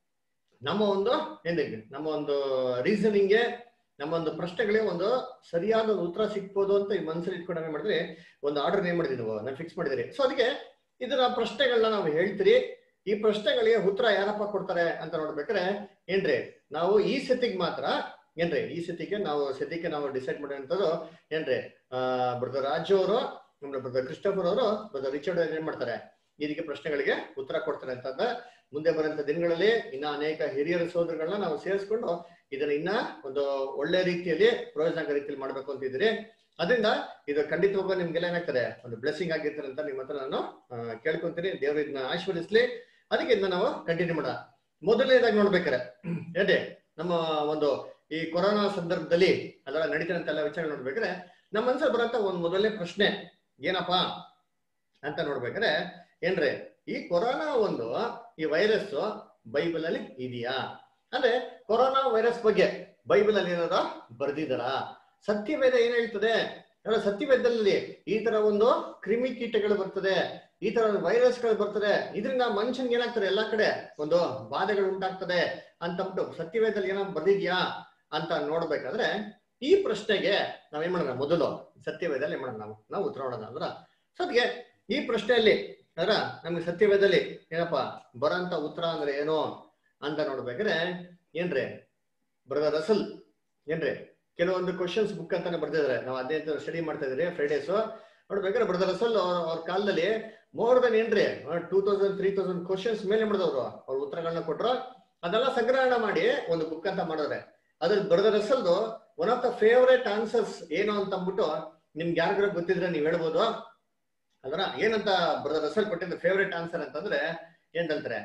ನಮ್ಮ ಒಂದು ಏನಿದೆ ನಮ್ಮ ಒಂದು ರೀಸನಿಂಗ್ಗೆ ನಮ್ಮ ಒಂದು ಪ್ರಶ್ನೆಗಳಿಗೆ ಒಂದು ಸರಿಯಾದ ಒಂದು ಉತ್ತರ ಸಿಕ್ಬೋದು ಅಂತ ಈ ಮನಸ್ಸಲ್ಲಿ ಇಟ್ಕೊಂಡು ನಾವೇನ್ ಮಾಡಿದ್ರಿ ಒಂದು ಆರ್ಡರ್ ಏನ್ ಮಾಡಿದ್ವಿ ನಾವು ನಾವು ಫಿಕ್ಸ್ ಮಾಡಿದಿರಿ ಸೊ ಅದಕ್ಕೆ ಇದನ್ನ ಪ್ರಶ್ನೆಗಳನ್ನ ನಾವು ಹೇಳ್ತೀರಿ ಈ ಪ್ರಶ್ನೆಗಳಿಗೆ ಉತ್ತರ ಯಾರಪ್ಪ ಕೊಡ್ತಾರೆ ಅಂತ ನೋಡ್ಬೇಕಾದ್ರೆ ಏನ್ರಿ ನಾವು ಈ ಸತಿಗೆ ಮಾತ್ರ ಏನ್ರಿ ಈ ಸತಿಗೆ ನಾವು ಸದ್ಯಕ್ಕೆ ನಾವು ಡಿಸೈಡ್ ಮಾಡಿರೋಂಥದ್ದು ಏನ್ರಿ ಆ ಬ್ರದರ್ ರಾಜು ಅವರು ನಮ್ಮ ಬ್ರದರ್ ಕ್ರಿಸ್ಟೋಫರ್ ಅವರು ಬ್ರದರ್ ರಿಚರ್ಡ್ ಅವ್ರು ಏನ್ ಮಾಡ್ತಾರೆ ಇದಕ್ಕೆ ಪ್ರಶ್ನೆಗಳಿಗೆ ಉತ್ತರ ಕೊಡ್ತಾರೆ ಅಂತಂದ ಮುಂದೆ ಬರೋಂಥ ದಿನಗಳಲ್ಲಿ ಇನ್ನ ಅನೇಕ ಹಿರಿಯರ ಸೋದರಗಳನ್ನ ನಾವು ಸೇರಿಸ್ಕೊಂಡು ಇದನ್ನ ಇನ್ನ ಒಂದು ಒಳ್ಳೆ ರೀತಿಯಲ್ಲಿ ಪ್ರಯೋಜನಕ ರೀತಿಯಲ್ಲಿ ಮಾಡ್ಬೇಕು ಅಂತ ಇದ್ರಿ ಅದರಿಂದ ಇದು ಖಂಡಿತವಾಗೂ ನಿಮ್ಗೆಲ್ಲ ಏನಾಗ್ತದೆ ಒಂದು ಬ್ಲೆಸ್ಸಿಂಗ್ ಆಗಿರ್ತಾರೆ ಅಂತ ನಿಮ್ಮ ಹತ್ರ ನಾನು ಆ, ಕೇಳ್ಕೊಂತೀನಿ ದೇವರು ಇದನ್ನ ಆಶೀರ್ವದಿಸ್ಲಿ ಅದಕ್ಕೆ ಇದನ್ನ ನಾವು ಕಂಟಿನ್ಯೂ ಮಾಡೋಣ ಮೊದಲನೇದಾಗಿ ನೋಡ್ಬೇಕಾರೆ ಏನ್ರಿ ನಮ್ಮ ಒಂದು ಈ ಕೊರೋನಾ ಸಂದರ್ಭದಲ್ಲಿ ಅದರ ನಡೀತಿರಂತ ಎಲ್ಲ ವಿಚಾರ ನೋಡ್ಬೇಕಾದ್ರೆ ನಮ್ಮ ಮನಸ್ಸಲ್ಲಿ ಬರೋಂತ ಒಂದು ಮೊದಲನೇ ಪ್ರಶ್ನೆ ಏನಪ್ಪಾ ಅಂತ ನೋಡ್ಬೇಕಾದ್ರೆ ಏನ್ರಿ ಈ ಕೊರೋನಾ ಒಂದು ಈ ವೈರಸ್ ಬೈಬಲ್ ಅಲ್ಲಿ ಇದೆಯಾ ಅಂದ್ರೆ ಕೊರೋನಾ ವೈರಸ್ ಬಗ್ಗೆ ಬೈಬಲ್ ಅಲ್ಲಿ ಏನಾರ ಬರ್ದಿದಾರ ಸತ್ಯವೇದ ಏನ್ ಹೇಳ್ತದೆ ಅಂದ್ರೆ ಸತ್ಯವೇದದಲ್ಲಿ ಈ ತರ ಒಂದು ಕ್ರಿಮಿ ಕೀಟಗಳು ಬರ್ತದೆ ಈ ತರ ವೈರಸ್ ಗಳು ಬರ್ತದೆ ಇದರಿಂದ ಮನುಷ್ಯನ್ಗೆ ಏನಾಗ್ತದೆ ಎಲ್ಲಾ ಕಡೆ ಒಂದು ಬಾಧೆಗಳು ಉಂಟಾಗ್ತದೆ ಅಂತಂದ್ಬಿಟ್ಟು ಸತ್ಯವೇದದಲ್ಲಿ ಏನಾದ್ರು ಬರ್ದಿದ್ಯಾ ಅಂತ ನೋಡ್ಬೇಕಾದ್ರೆ ಈ ಪ್ರಶ್ನೆಗೆ ನಾವೇನ್ ಮಾಡೋಣ ಮೊದಲು ಸತ್ಯವೇದಲ್ಲಿ ಏನ್ ಮಾಡೋಣ ನಾವು ನಾವು ಉತ್ತರ ಮಾಡೋಣ ಅಂದ್ರ ಸದ್ಗೆ ಈ ಪ್ರಶ್ನೆಯಲ್ಲಿ ಅದರ ನಮ್ಗೆ ಸತ್ಯವೇದಲ್ಲಿ ಏನಪ್ಪಾ ಬರೋಂತ ಉತ್ತರ ಅಂದ್ರೆ ಏನು ಅಂತ ನೋಡ್ಬೇಕಾದ್ರೆ ಏನ್ರಿ ಬ್ರದರ್ ರಸಲ್ ಏನ್ರಿ ಕೆಲವೊಂದು ಕ್ವಶನ್ಸ್ ಬುಕ್ ಅಂತಾನೆ ಬರ್ದಿದ್ದಾರೆ ನಾವು ಅದೇ ಸ್ಟಡಿ ಮಾಡ್ತಾ ಇದ್ರಿ ಫ್ರೈಡೇಸ್ ನೋಡ್ಬೇಕಾದ್ರೆ ಬ್ರದರ್ ರಸಲ್ ಅವ್ರ ಕಾಲದಲ್ಲಿ ಮೋರ್ ದನ್ ಏನ್ರಿ two thousand three thousand questions ಮೇಲೆ ಮಾಡಿದವರು ಅವ್ರ ಉತ್ತರಗಳನ್ನ ಕೊಟ್ರು ಅದೆಲ್ಲ ಸಂಗ್ರಹಣ ಮಾಡಿ ಒಂದು ಬುಕ್ ಅಂತ ಮಾಡಿದ್ರೆ ಅದ್ರಲ್ಲಿ ಬ್ರದರ್ ರಸಲ್ದು one of the favourite answers ಏನು ಅಂತ ಅಂದ್ಬಿಟ್ಟು ನಿಮ್ಗೆ ಯಾರಿಗಾರ ಗೊತ್ತಿದ್ರೆ ನೀವ್ ಹೇಳ್ಬೋದು ಅದರ ಏನಂತ ಬ್ರದರ್ ರಸಲ್ ಕೊಟ್ಟಿದ್ದ ಫೇವರೇಟ್ ಆನ್ಸರ್ ಅಂತಂದ್ರೆ ಏನಂತಾರೆ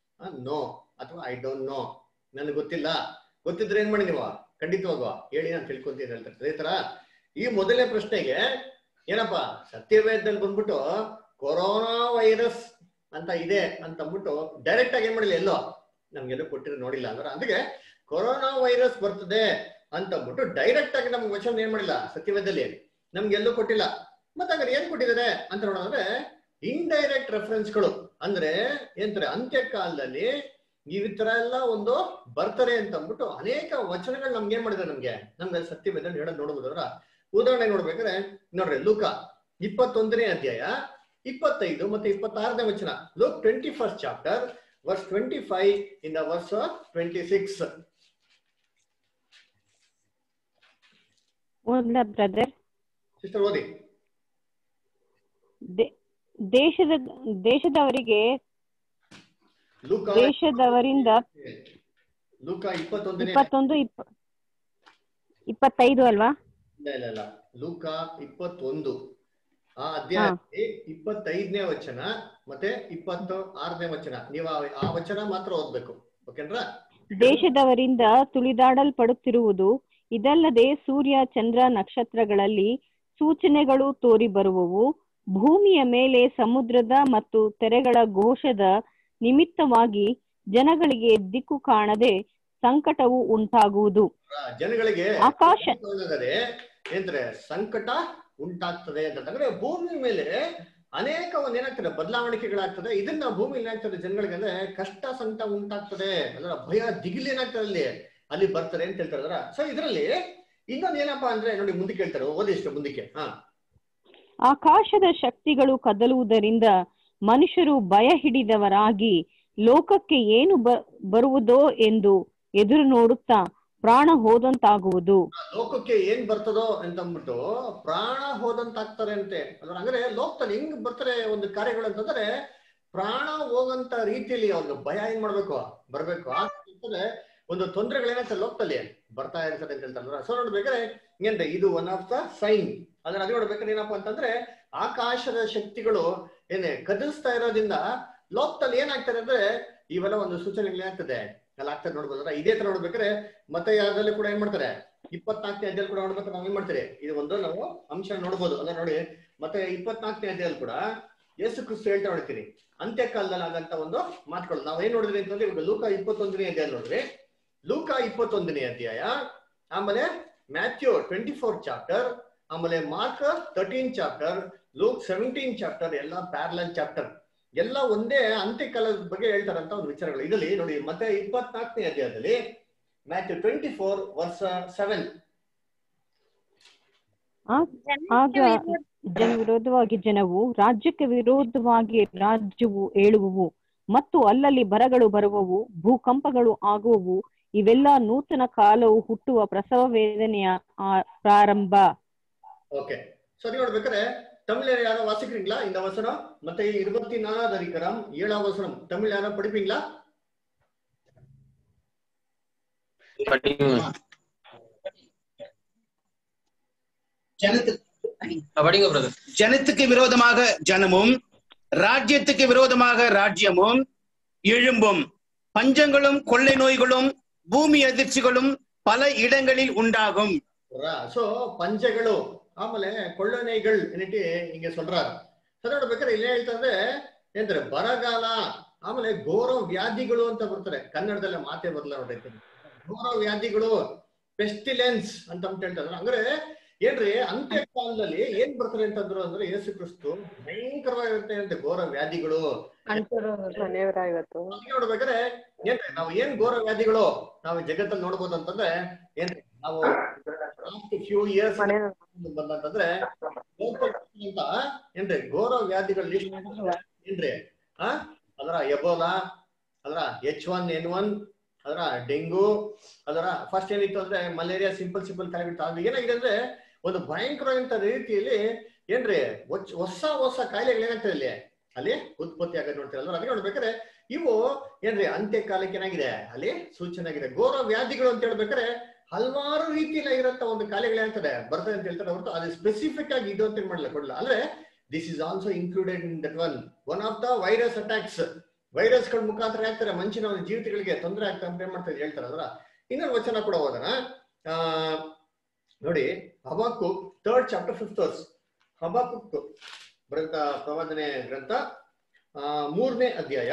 ನೋ ಅಥವಾ ಐ ಡೋಂಟ್ ನೋ ನನಗೆ ಗೊತ್ತಿಲ್ಲ ಗೊತ್ತಿದ್ರೆ ಏನ್ ಮಾಡಿ ನೀವು ಖಂಡಿತವಾಗುವ ಹೇಳಿ ನಾನು ತಿಳ್ಕೊಂತೀನಿ ಹೇಳ್ತಾರೆ ಅದೇ ತರ ಈ ಮೊದಲನೇ ಪ್ರಶ್ನೆಗೆ ಏನಪ್ಪಾ ಸತ್ಯವೇದದಲ್ಲಿ ಬಂದ್ಬಿಟ್ಟು ಕೊರೋನಾ ವೈರಸ್ ಅಂತ ಇದೆ ಅಂತ ಅಂದ್ಬಿಟ್ಟು ಡೈರೆಕ್ಟ್ ಆಗಿ ಏನ್ ಮಾಡಿಲ್ಲ ಎಲ್ಲೋ ನಮ್ಗೆಲ್ಲೂ ಕೊಟ್ಟಿರೋ ನೋಡಿಲ್ಲ ಅಂದ್ರೆ ಅದಕ್ಕೆ ಕೊರೋನಾ ವೈರಸ್ ಬರ್ತದೆ ಅಂತ ಅಂದ್ಬಿಟ್ಟು ಡೈರೆಕ್ಟ್ ಆಗಿ ನಮ್ಗೆ ವಚನ ಏನ್ ಮಾಡಿಲ್ಲ ಸತ್ಯವೇದದಲ್ಲಿ ನಮ್ಗೆಲ್ಲೂ ಕೊಟ್ಟಿಲ್ಲ ಮತ್ತೆ ಹಾಗಾದ್ರೆ ಏನ್ ಕೊಟ್ಟಿದ್ದಾರೆ ಅಂತ ನೋಡೋದ್ರೆ ಇಂಡೈರೆಕ್ಟ್ ರೆಫರೆನ್ಸ್ಗಳು ಅಂದ್ರೆ ಏನಂತಾರೆ ಅಂತ್ಯಕಾಲದಲ್ಲಿ ಈ ತರ ಎಲ್ಲ ಒಂದು ಬರ್ತಾರೆ ಅಂತ ಅಂದ್ಬಿಟ್ಟು ಅನೇಕ ವಚನಗಳು ನಮ್ಗೆ ಏನ್ ಮಾಡಿದ್ದಾರೆ ನಮ್ಗೆ ನಮ್ಗೆ ಅಲ್ಲಿ ಸತ್ಯವೇದಲ್ಲಿ ಹೇಳೋದು ನೋಡ್ಬೋದು ಅವರ ಉದಾಹರಣೆ ನೋಡ್ಬೇಕಾದ್ರೆ ನೋಡ್ರಿ ಲೂಕ ಇಪ್ಪತ್ತೊಂದನೇ ಅಧ್ಯಾಯ ಇಪ್ಪತ್ತೈದು ಮತ್ತೆ ಇಪ್ಪತ್ತಾರನೇ ವಚನ Luke twenty first chapter verse twenty five in the verse twenty six ಓದ್ಲಾ ಬ್ರದರ್ ಸಿಸ್ಟರ್ ಓದಿ ದೇಶದ ದೇಶದವರಿಗೆ ಲೂಕ ದೇಶದವರಿಂದ ಲೂಕ ಇಪ್ಪತ್ತೊಂದನೇ ಇಪ್ಪತ್ತೊಂದು ಇಪ್ಪ ಇಪ್ಪತ್ತೈದು ಅಲ್ವಾ ಇಲ್ಲ ಇಲ್ಲ ಇಲ್ಲ ಲೂಕ ಇಪ್ಪತ್ತೊಂದು ಆ ಅಧ್ಯಾಯದಲ್ಲಿ ಇಪ್ಪತ್ತೈದನೇ ವಚನ ಮತ್ತೆ ಇಪ್ಪತ್ತು ಆರನೇ ವಚನ ನೀವು ಆ- ಆ ವಚನ ಮಾತ್ರ ಓದ್ಬೇಕು ಓಕೆನ್ರಾ ದೇಶದವರಿಂದ ತುಳಿದಾಡಲ್ಪಡುತ್ತಿರುವುದು ಇದಲ್ಲದೆ ಸೂರ್ಯ ಚಂದ್ರ ನಕ್ಷತ್ರಗಳಲ್ಲಿ ಸೂಚನೆಗಳು ತೋರಿ ಬರುವವು ಭೂಮಿಯ ಮೇಲೆ ಸಮುದ್ರದ ಮತ್ತು ತೆರೆಗಳ ಘೋಷದ ನಿಮಿತ್ತವಾಗಿ ಜನಗಳಿಗೆ ದಿಕ್ಕು ಕಾಣದೆ ಸಂಕಟವು ಉಂಟಾಗುವುದು ಆ ಜನಗಳಿಗೆ ಆಕಾಶ ಏನಾದರೆ ಏನಂತಾರೆ ಸಂಕಟ ಉಂಟಾಗ್ತದೆ ಅಂತ ಅಂದ್ರೆ ಭೂಮಿ ಮೇಲೆ ಅನೇಕ ಒಂದು ಏನಾಗ್ತದೆ ಬದಲಾವಣೆಗಳಾಗ್ತದೆ ಇದನ್ನ ಭೂಮಿ ಏನಾಗ್ತದೆ ಜನಗಳಿಗೆ ಅಂದ್ರೆ ಕಷ್ಟ ಸಂಕಟ ಉಂಟಾಗ್ತದೆ ಅದರ ಭಯ ದಿಗಿಲ್ ಏನಾಗ್ತದೆ ಅಲ್ಲಿ ಅಲ್ಲಿ ಬರ್ತಾರೆ ಅಂತ ಹೇಳ್ತಾರೆ ಅದರ ಸೊ ಇದರಲ್ಲಿ ಇನ್ನೊಂದು ಏನಪ್ಪಾ ಅಂದ್ರೆ ನೋಡಿ ಮುಂದಕ್ಕೆ ಹೇಳ್ತಾರೆ ಓದಿ ಇಷ್ಟು ಮುಂದಕ್ಕೆ ಹಾ ಆಕಾಶದ ಶಕ್ತಿಗಳು ಕದಲುವುದರಿಂದ ಮನುಷ್ಯರು ಭಯ ಹಿಡಿದವರಾಗಿ ಲೋಕಕ್ಕೆ ಏನು ಬ- ಬರುವುದೋ ಎಂದು ಎದುರು ನೋಡುತ್ತಾ ಪ್ರಾಣ ಹೋದಂತಾಗುವುದು ಲೋಕಕ್ಕೆ ಏನ್ ಬರ್ತದೋ ಅಂತ ಅಂದ್ಬಿಟ್ಟು ಪ್ರಾಣ ಹೋದಂತಾಗ್ತಾರೆ ಅಂತೆ ಅದ್ರ ಅಂದ್ರೆ ಲೋಕದಲ್ಲಿ ಹೆಂಗ್ ಬರ್ತಾರೆ ಒಂದು ಕಾರ್ಯಗಳು ಅಂತಂದ್ರೆ ಪ್ರಾಣ ಹೋಗಂತ ರೀತಿಯಲ್ಲಿ ಅವ್ರಿಗೆ ಭಯ ಏನ್ ಮಾಡ್ಬೇಕು ಬರ್ಬೇಕು ಆಗ್ತದೆ ಒಂದು ತೊಂದರೆಗಳೇನಾಗ್ತದೆ ಲೋಕದಲ್ಲಿ ಬರ್ತಾ ಇರ್ತದೆ ಅಂತ ಹೇಳ್ತಾರೆ ಸೊ ನೋಡ್ಬೇಕಾದ್ರೆ ಏನ್ರಿ ಇದು ಒನ್ ಆಫ್ ದ ಸೈನ್ ಅದ್ರ ಅದು ನೋಡ್ಬೇಕಾದ್ರೆ ಏನಪ್ಪಾ ಅಂತಂದ್ರೆ ಆಕಾಶದ ಶಕ್ತಿಗಳು ಏನೇ ಕದಲಿಸ್ತಾ ಇರೋದ್ರಿಂದ ಲೋಕದಲ್ಲಿ ಏನಾಗ್ತದೆ ಅಂದ್ರೆ ಇವೆಲ್ಲ ಒಂದು ಸೂಚನೆಗಳೇನಾಗ್ತದೆ ಅಲ್ಲಿ ಆಗ್ತದೆ ನೋಡ್ಬೋದ್ರ ಇದೇ ತರ ನೋಡ್ಬೇಕಾದ್ರೆ ಮತ್ತೆ ಯಾವ್ದ್ರಲ್ಲಿ ಕೂಡ ಏನ್ ಮಾಡ್ತಾರೆ ಇಪ್ಪತ್ನಾಲ್ಕನೇ ಅಧ್ಯಾಯ ಕೂಡ ನೋಡ್ಬೇಕು ನಾವ್ ಏನ್ ಮಾಡ್ತೀರಿ ಇದು ಒಂದು ನಾವು ಅಂಶ ನೋಡ್ಬೋದು ಅಲ್ಲ ನೋಡಿ ಮತ್ತೆ ಇಪ್ಪತ್ನಾಲ್ಕನೇ ಅಧ್ಯಾಯಲ್ಲಿ ಕೂಡ ಯೇಸು ಕ್ರಿಸ್ತು ಹೇಳ್ತಾ ನೋಡ್ತೀರಿ ಅಂತ್ಯಕಾಲದಲ್ಲಿ ಆಗಂತ ಒಂದು ಮಾತುಗಳು ನಾವ್ ಏನ್ ನೋಡಿದ್ರಿ ಅಂತಂದ್ರೆ ಇವಾಗ ಲೂಕ ಇಪ್ಪತ್ತೊಂದನೇ ಅಧ್ಯಾಯ ನೋಡ್ರಿ ಲೂಕ ಇಪ್ಪತ್ತೊಂದನೇ ಅಧ್ಯಾಯ ಆಮೇಲೆ ಮ್ಯಾಥ್ಯೂ ಟ್ವೆಂಟಿ ಫೋರ್ ಚಾಪ್ಟರ್ ಆಮೇಲೆ Mark thirteen chapter Luke seventeen chapter ಎಲ್ಲ ಪ್ಯಾರಲಲ್ ಚಾಪ್ಟರ್ ಎಲ್ಲ ಒಂದೇ ಅಂತ್ಯಕಾಲದ ಬಗ್ಗೆ ಹೇಳ್ತಾರಂತ ಒಂದು ವಿಚಾರಗಳು ಇದರಲ್ಲಿ ನೋಡಿ ಮತ್ತೆ ಇಪ್ಪತ್ನಾಲ್ಕನೇ ಅಧ್ಯಾಯದಲ್ಲಿ ಮ್ಯಾಥ್ಯೂ ಟ್ವೆಂಟಿ ಫೋರ್ ವರ್ಷ ಸೆವೆನ್ ಆಗ ಜನ ವಿರೋಧವಾಗಿ ಜನವು ರಾಜ್ಯಕ್ಕೆ ವಿರೋಧವಾಗಿ ರಾಜ್ಯವು ಏಳುವುವು ಮತ್ತು ಅಲ್ಲಲ್ಲಿ ಬರಗಳು ಬರುವವು ಭೂಕಂಪಗಳು ಆಗುವವು ಇವೆಲ್ಲ ನೂತನ ಕಾಲವು ಹುಟ್ಟುವ ಪ್ರಸವ ವೇದನೆಯ ಆ- ಪ್ರಾರಂಭ ஓகே சரி ನೋಡ್ಬೇಕಾದ್ರೆ தமிழ்ல யாரோ வாசிக்கிறீங்களா இந்த வசனம் மத்த இருபத்தி நாலாவது அதிகாரம் ஏழாம் வசனம் தமிழ் யாரோ படிப்பீங்களா ஜனத்துக்கு படிங்க பிரதர் ஜனத்துக்கு விரோதமாக ஜனமும் ராஜ்யத்துக்கு விரோதமாக ராஜ்யமும் எழும்பும் பஞ்சங்களும் கொள்ளை நோய்களும் பூமி அதிர்ச்சிகளும் பல இடங்களில் உண்டாகும் சோ பஞ்சಗಳು ಆಮೇಲೆ ಕೊಳ್ಳನೆಗಳು ಏನಿಟ್ಟು ಹಿಂಗೆ சொல்றாரு ಸರಿ ನೋಡ್ಬೇಕಾದ್ರೆ ಇಲ್ಲಿ ಹೇಳ್ತಂದ್ರೆ ಏನಂತಾರೆ ಬರಗಾಲ ಆಮೇಲೆ ಘೋರ ವ್ಯಾಧಿಗಳು ಅಂತ ಬರ್ತಾರೆ ಕನ್ನಡದಲ್ಲೇ ಮಾತೇ ಬರಲ್ಲ ನೋಡ್ರಿ ಘೋರ ವ್ಯಾಧಿಗಳು ಪೆಸ್ಟಿಲೆನ್ಸ್ ಅಂತ ಅಂತ ಹೇಳ್ತಾರೆ ಅಂದ್ರೆ ಏನ್ರಿ ಅಂತ್ಯ ಕಾಲದಲ್ಲಿ ಏನ್ ಬರ್ತಾರೆ ಅಂತಂದ್ರು ಅಂದ್ರೆ ಯೇಸು ಕ್ರಿಸ್ತು ಭಯಂಕರವಾಗಿರುತ್ತೆ ಅಂತ ಘೋರ ವ್ಯಾಧಿಗಳು ಮನೆಯವರ ಇವತ್ತು ಹಾಗೆ ನೋಡ್ಬೇಕಾದ್ರೆ ಏನ್ರಿ ನಾವು ಏನ್ ಘೋರ ವ್ಯಾಧಿಗಳು ನಾವು ಜಗತ್ತಲ್ಲಿ ನೋಡ್ಬೋದು ಅಂತಂದ್ರೆ ಏನ್ರಿ ನಾವು ಫ್ಯೂ ಇಯರ್ಸ್ ಮನೆ ಬಂದಂತಂದ್ರೆ ಅಂತ ಏನ್ರಿ ಘೋರ ವ್ಯಾಧಿಗಳು list ಏನ್ರಿ ಆ ಅದರ ಎಬೋಲಾ ಅದರ ಎಚ್ ಒನ್ ಎನ್ ಒನ್ ಅದರ ಡೆಂಗು ಅದರ ಫಸ್ಟ್ ಏನಿತ್ತು ಅಂದ್ರೆ ಮಲೇರಿಯಾ ಸಿಂಪಲ್ ಸಿಂಪಲ್ ಕಾಯಿಲೆಗಳು ಅದು ಏನಾಗಿದೆ ಅಂದ್ರೆ ಒಂದು ಭಯಂಕರವಾದಂತ ರೀತಿಯಲ್ಲಿ ಏನ್ರಿ ಹೊಚ್- ಹೊಸ ಹೊಸ ಕಾಯಿಲೆಗಳು ಏನಾಗ್ತದೆ ಅಲ್ಲಿ ಅಲ್ಲಿ ಉತ್ಪತ್ತಿ ಆಗೋದು ನೋಡ್ತೀರಲ್ಲ ಅದಕ್ಕೆ ನೋಡ್ಬೇಕಾದ್ರೆ ಇವು ಏನ್ರಿ ಅಂತ್ಯ ಕಾಲಕ್ಕೆ ಏನಾಗಿದೆ ಅಲ್ಲಿ ಸೂಚನೆ ಆಗಿದೆ ಘೋರ ವ್ಯಾಧಿಗಳು ಅಂತ ಹೇಳ್ಬೇಕಾದ್ರೆ ಹಲವಾರು ರೀತಿಯಲ್ಲಿ ಇರಂತ ಒಂದು ಕಾಯಿಲೆಗಳು ಏನಾಗ್ತದೆ ಬರ್ತದೆ ಅಂತ ಹೇಳ್ತಾರೆ ಹೊರತು ಅದು ಸ್ಪೆಸಿಫಿಕ್ ಆಗಿ ಇದು ಅಂತ ಏನ್ ಮಾಡಲ್ಲ ಕೊಡಲ್ಲ ಅಂದ್ರೆ this is also included in that one one of the virus attacks ವೈರಸ್ಗಳ ಮುಖಾಂತರ ಆಗ್ತಾರೆ ಮನುಷ್ಯನ ಒಂದು ಜೀವಿತಗಳಿಗೆ ತೊಂದರೆ ಆಗ್ತಾ ಅಂತ ಏನ್ ಮಾಡ್ತಾರೆ ಹೇಳ್ತಾರೆ ಅದ್ರ ಇನ್ನೊಂದು ವಚನ ಕೂಡ ಹೋಗೋಣ ಆ ನೋಡಿ Habakkuk third chapter fifth verse Habakkuk ಗ್ರಂಥ ಪ್ರವಾದನೆ ಗ್ರಂಥ ಆ, ಮೂರನೇ ಅಧ್ಯಾಯ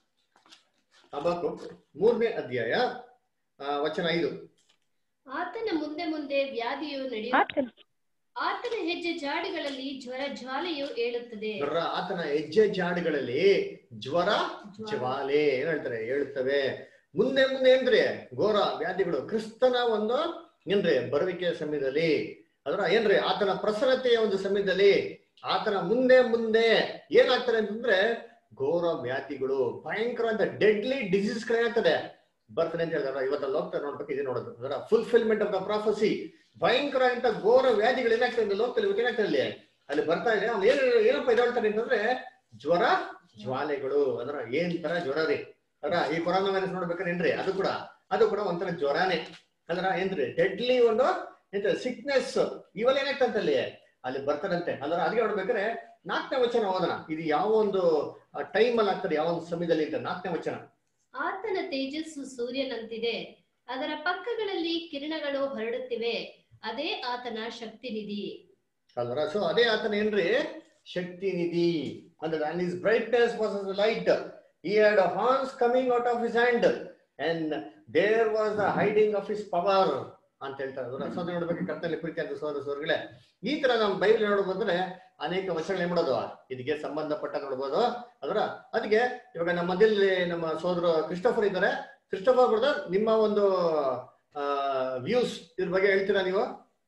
ಹಬಾಕು ಮೂರನೇ ಅಧ್ಯಾಯ ಆ, ವಚನ ಐದು ಆತನ ಮುಂದೆ ಮುಂದೆ ವ್ಯಾಧಿಯು ನಡೆಯುವ ಆತನ ಹೆಜ್ಜೆ ಜಾಡಿಗಳಲ್ಲಿ ಜ್ವರ ಜ್ವಾಲೆಯು ಏಳುತ್ತದೆ ನೋಡ್ರ ಆತನ ಹೆಜ್ಜೆ ಜಾಡುಗಳಲ್ಲಿ ಜ್ವರ ಜ್ವಾಲೆ ಏನ್ ಹೇಳ್ತಾರೆ ಹೇಳುತ್ತವೆ ಮುಂದೆ ಮುಂದೆ ಏನ್ರಿ ಘೋರ ವ್ಯಾಧಿಗಳು ಕ್ರಿಸ್ತನ ಒಂದು ಏನ್ರಿ ಬರುವಿಕೆಯ ಸಮಯದಲ್ಲಿ ಅದರ ಏನ್ರಿ ಆತನ ಪ್ರಸನ್ನತೆಯ ಒಂದು ಸಮಯದಲ್ಲಿ ಆತನ ಮುಂದೆ ಮುಂದೆ ಏನಾಗ್ತಾರೆ ಅಂತಂದ್ರೆ ಘೋರ ವ್ಯಾಧಿಗಳು ಭಯಂಕರ ಅಂತ ಡೆಡ್ಲಿ ಡಿಸೀಸ್ ಏನಾಗ್ತದೆ ಬರ್ತದೆ ಅಂತ ಹೇಳಿದಾರೆ ಇವತ್ತಲ್ಲಿ ಹೋಗ್ತಾರೆ ನೋಡ್ಬೇಕು ಇದೆ ನೋಡೋದು ಅದರ ಫುಲ್ಫಿಲ್ಮೆಂಟ್ ಆಫ್ ದ ಪ್ರಾಫಸಿ ಭಯಂಕರ ಅಂತ ಘೋರ ವ್ಯಾಧಿಗಳು ಏನಾಗ್ತದೆ ಅಂತ ಲೋಕದಲ್ಲಿ ಇವತ್ತು ಏನಾಗ್ತದೆ ಅಲ್ಲಿ ಅಲ್ಲಿ ಬರ್ತಾ ಇದೆ ಅವ್ನು ಏನು ಏನಪ್ಪ ಇದಾಳ್ತಾನೆ ಅಂತಂದ್ರೆ ಜ್ವರ ಜ್ವಾಲೆಗಳು ಅದರ ಏನ್ ತರ ಜ್ವರ ರೀ ಅದರ ಈ ಕೊರೋನಾ ವೈರಸ್ ನೋಡ್ಬೇಕಾದ್ರೆ ಏನ್ರಿ ಅದು ಕೂಡ ಅದು ಕೂಡ ಒಂಥರ ಜ್ವರನೇ ಅದರ ಏನ್ರಿ ಡೆಡ್ಲಿ ಒಂದು ಎಂತ ಸಿಕ್ನೆಸ್ ಇವೆಲ್ಲ ಏನಾಗ್ತಂತೆ ಅಲ್ಲಿ ಅಲ್ಲಿ ಬರ್ತಾರಂತೆ ಅದರ ಅದಕ್ಕೆ ನೋಡ್ಬೇಕಾದ್ರೆ ನಾಲ್ಕನೇ ವಚನ ಓದೋಣ ಇದು ಯಾವ ಒಂದು ಟೈಮ್ ಅಲ್ಲಿ ಆಗ್ತದೆ ಯಾವ ಒಂದು ಸಮಯದಲ್ಲಿ ಅಂತ ನಾಲ್ಕನೇ ವಚನ ಆತನ ತೇಜಸ್ಸು ಸೂರ್ಯನಂತಿದೆ ಅದರ ಪಕ್ಕಗಳಲ್ಲಿ ಕಿರಣಗಳು ಹರಡುತ್ತಿವೆ ಅದೇ ಆತನ ಶಕ್ತಿ ನಿಧಿ ಅಲ್ವರ ಸೊ ಅದೇ ಆತನ ಏನ್ರಿ ಶಕ್ತಿ ನಿಧಿ ಅಂದ್ರೆ and his brightness was as a light he had horns coming out of his hand and there was the hiding of his power ಅಂತ ಹೇಳ್ತಾರೆ ಅದರ ಸೋದರ ನೋಡ್ಬೇಕು ಕರ್ತನಲ್ಲಿ ಪ್ರೀತಿ ಅಂತ ಸೋದರ ಸೋದರಗಳೇ ಈ ತರ ನಾವು ಬೈಬಲ್ ನೋಡ್ಬೋದ್ರೆ ಅನೇಕ ವಚನಗಳು ಏನ್ ಮಾಡೋದು ಇದಕ್ಕೆ ಸಂಬಂಧಪಟ್ಟ ನೋಡ್ಬೋದು ಅದರ ಅದಕ್ಕೆ ಇವಾಗ ನಮ್ಮ ಮಧ್ಯದಲ್ಲಿ ನಮ್ಮ ಸೋದರ ಕ್ರಿಸ್ಟೋಫರ್ ಇದ್ದಾರೆ ಕ್ರಿಸ್ಟೋಫರ್ ಬ್ರದರ್ ನಿಮ್ಮ ಒಂದು ವ್ಯೂಸ್ ಇದ್ರ ಬಗ್ಗೆ ಹೇಳ್ತೀರಾ ನೀವು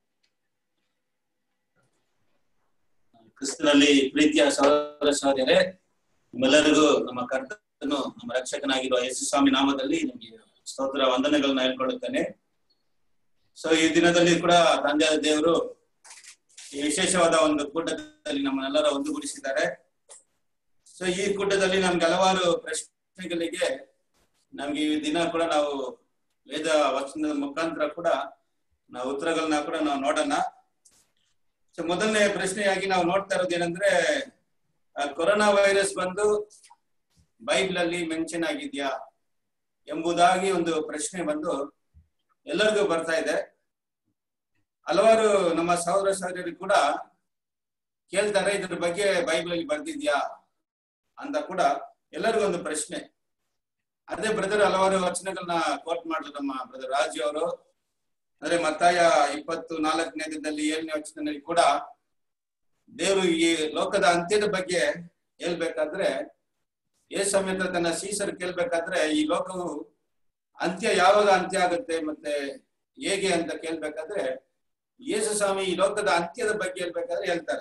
ಕ್ರಿಸ್ತನಲ್ಲಿ ಪ್ರೀತಿಯ ಸಹೋದರ ಸಹೋದರರೇ ನಿಮ್ಮೆಲ್ಲರಿಗೂ ನಮ್ಮ ಕರ್ತನು ನಮ್ಮ ರಕ್ಷಕನಾಗಿರುವ ಯೇಸು ಸ್ವಾಮಿ ನಾಮದಲ್ಲಿ ನಿಮಗೆ ಸ್ತೋತ್ರ ವಂದನೆಗಳನ್ನ ಹೇಳ್ಕೊಳ್ಳುತ್ತೇನೆ ಸೊ ಈ ದಿನದಲ್ಲಿ ಕೂಡ ತಂದೆಯಾದ ದೇವರು ಈ ವಿಶೇಷವಾದ ಒಂದು ಕೂಟದಲ್ಲಿ ನಮ್ಮನ್ನೆಲ್ಲರ ಒಂದುಗೂಡಿಸಿದ್ದಾರೆ ಸೊ ಈ ಕೂಟದಲ್ಲಿ ನಮ್ಗೆ ಹಲವಾರು ಪ್ರಶ್ನೆಗಳಿಗೆ ನಮ್ಗೆ ಈ ದಿನ ಕೂಡ ನಾವು ವೇದ ವಚನದ ಮುಖಾಂತರ ಕೂಡ ನಾವು ಉತ್ತರಗಳನ್ನ ಕೂಡ ನಾವು ನೋಡೋಣ ಸೊ ಮೊದಲನೇ ಪ್ರಶ್ನೆಯಾಗಿ ನಾವು ನೋಡ್ತಾ ಇರೋದು ಏನಂದ್ರೆ ಆ, ಕೊರೋನಾ ವೈರಸ್ ಬಂದು ಬೈಬಲ್ ಅಲ್ಲಿ ಮೆನ್ಷನ್ ಆಗಿದ್ಯಾ ಎಂಬುದಾಗಿ ಒಂದು ಪ್ರಶ್ನೆ ಬಂದು ಎಲ್ಲರಿಗೂ ಬರ್ತಾ ಇದೆ ಹಲವಾರು ನಮ್ಮ ಸಹೋದರ ಸಹೋದರಿ ಕೂಡ ಕೇಳ್ತಾರೆ ಇದ್ರ ಬಗ್ಗೆ ಬೈಬಲ್ ಅಲ್ಲಿ ಬರ್ದಿದ್ಯಾ ಅಂತ ಕೂಡ ಎಲ್ಲರಿಗೂ ಒಂದು ಪ್ರಶ್ನೆ ಅದೇ ಬ್ರದರ್ ಹಲವಾರು ವಚನಗಳನ್ನ ಕೋಟ್ ಮಾಡಿದ್ರು ನಮ್ಮ ಬ್ರದರ್ ರಾಜು ಅವರು ಅಂದ್ರೆ ಮತ್ತಾಯ ಇಪ್ಪತ್ತು ನಾಲ್ಕನೇದಲ್ಲಿ ಏಳನೇ ವಚನದಲ್ಲಿ ಕೂಡ ದೇವರು ಈ ಲೋಕದ ಅಂತ್ಯದ ಬಗ್ಗೆ ಹೇಳ್ಬೇಕಾದ್ರೆ ಏ ಸಮೇತ ತನ್ನ ಸೀಸರ್ ಕೇಳ್ಬೇಕಾದ್ರೆ ಈ ಲೋಕವು ಅಂತ್ಯ ಯಾವಾಗ ಅಂತ್ಯ ಆಗುತ್ತೆ ಮತ್ತೆ ಹೇಗೆ ಅಂತ ಕೇಳ್ಬೇಕಾದ್ರೆ ಯೇಸು ಸ್ವಾಮಿ ಈ ಲೋಕದ ಅಂತ್ಯದ ಬಗ್ಗೆ ಹೇಳ್ಬೇಕಾದ್ರೆ ಹೇಳ್ತಾರೆ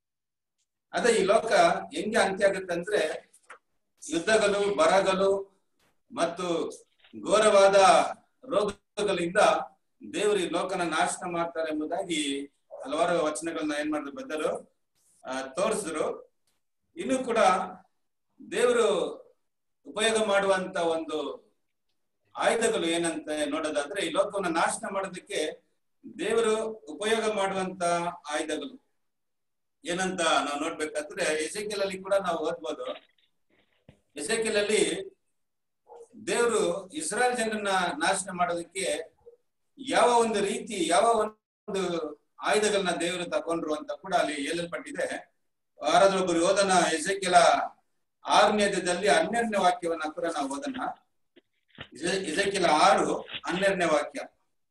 ಅದೇ ಈ ಲೋಕ ಹೆಂಗೆ ಅಂತ್ಯ ಆಗುತ್ತೆ ಅಂದ್ರೆ ಯುದ್ಧಗಳು ಬರಗಳು ಮತ್ತು ಘೋರವಾದ ರೋಗಗಳಿಂದ ದೇವರು ಈ ಲೋಕನ ನಾಶನ ಮಾಡ್ತಾರೆ ಎಂಬುದಾಗಿ ಹಲವಾರು ವಚನಗಳನ್ನ ಏನ್ ಮಾಡಿದ್ರು ಬದ್ದರು ತೋರಿಸಿದ್ರು ಇನ್ನು ಕೂಡ ದೇವರು ಉಪಯೋಗ ಮಾಡುವಂತ ಒಂದು ಆಯುಧಗಳು ಏನಂತ ನೋಡೋದಾದ್ರೆ ಈ ಲೋಕವನ್ನ ನಾಶನ ಮಾಡೋದಕ್ಕೆ ದೇವರು ಉಪಯೋಗ ಮಾಡುವಂತ ಆಯುಧಗಳು ಏನಂತ ನಾವು ನೋಡ್ಬೇಕಾದ್ರೆ ಎಸೆಕೆಲ್ ಅಲ್ಲಿ ಕೂಡ ನಾವು ಓದ್ಬೋದು ಎಸೆಕೆಲ್ ಅಲ್ಲಿ ದೇವರು ಇಸ್ರಾಯೇಲ್ ಜನರನ್ನ ನಾಶನ ಮಾಡೋದಕ್ಕೆ ಯಾವ ಒಂದು ರೀತಿ ಯಾವ ಒಂದು ಆಯುಧಗಳನ್ನ ದೇವರು ತಕೊಂಡ್ರು ಅಂತ ಕೂಡ ಅಲ್ಲಿ ಹೇಳಲ್ಪಟ್ಟಿದೆ ವಾರದೊಬ್ಬರು ಓದನ ಎಸೆಕೆಲ ಆರನೇದಲ್ಲಿ ಹನ್ನೆರಡನೇ ವಾಕ್ಯವನ್ನ ಕೂಡ ನಾವು ಓದನ ಎಸೆಕೆಲ ಆರು ಹನ್ನೆರಡನೇ ವಾಕ್ಯ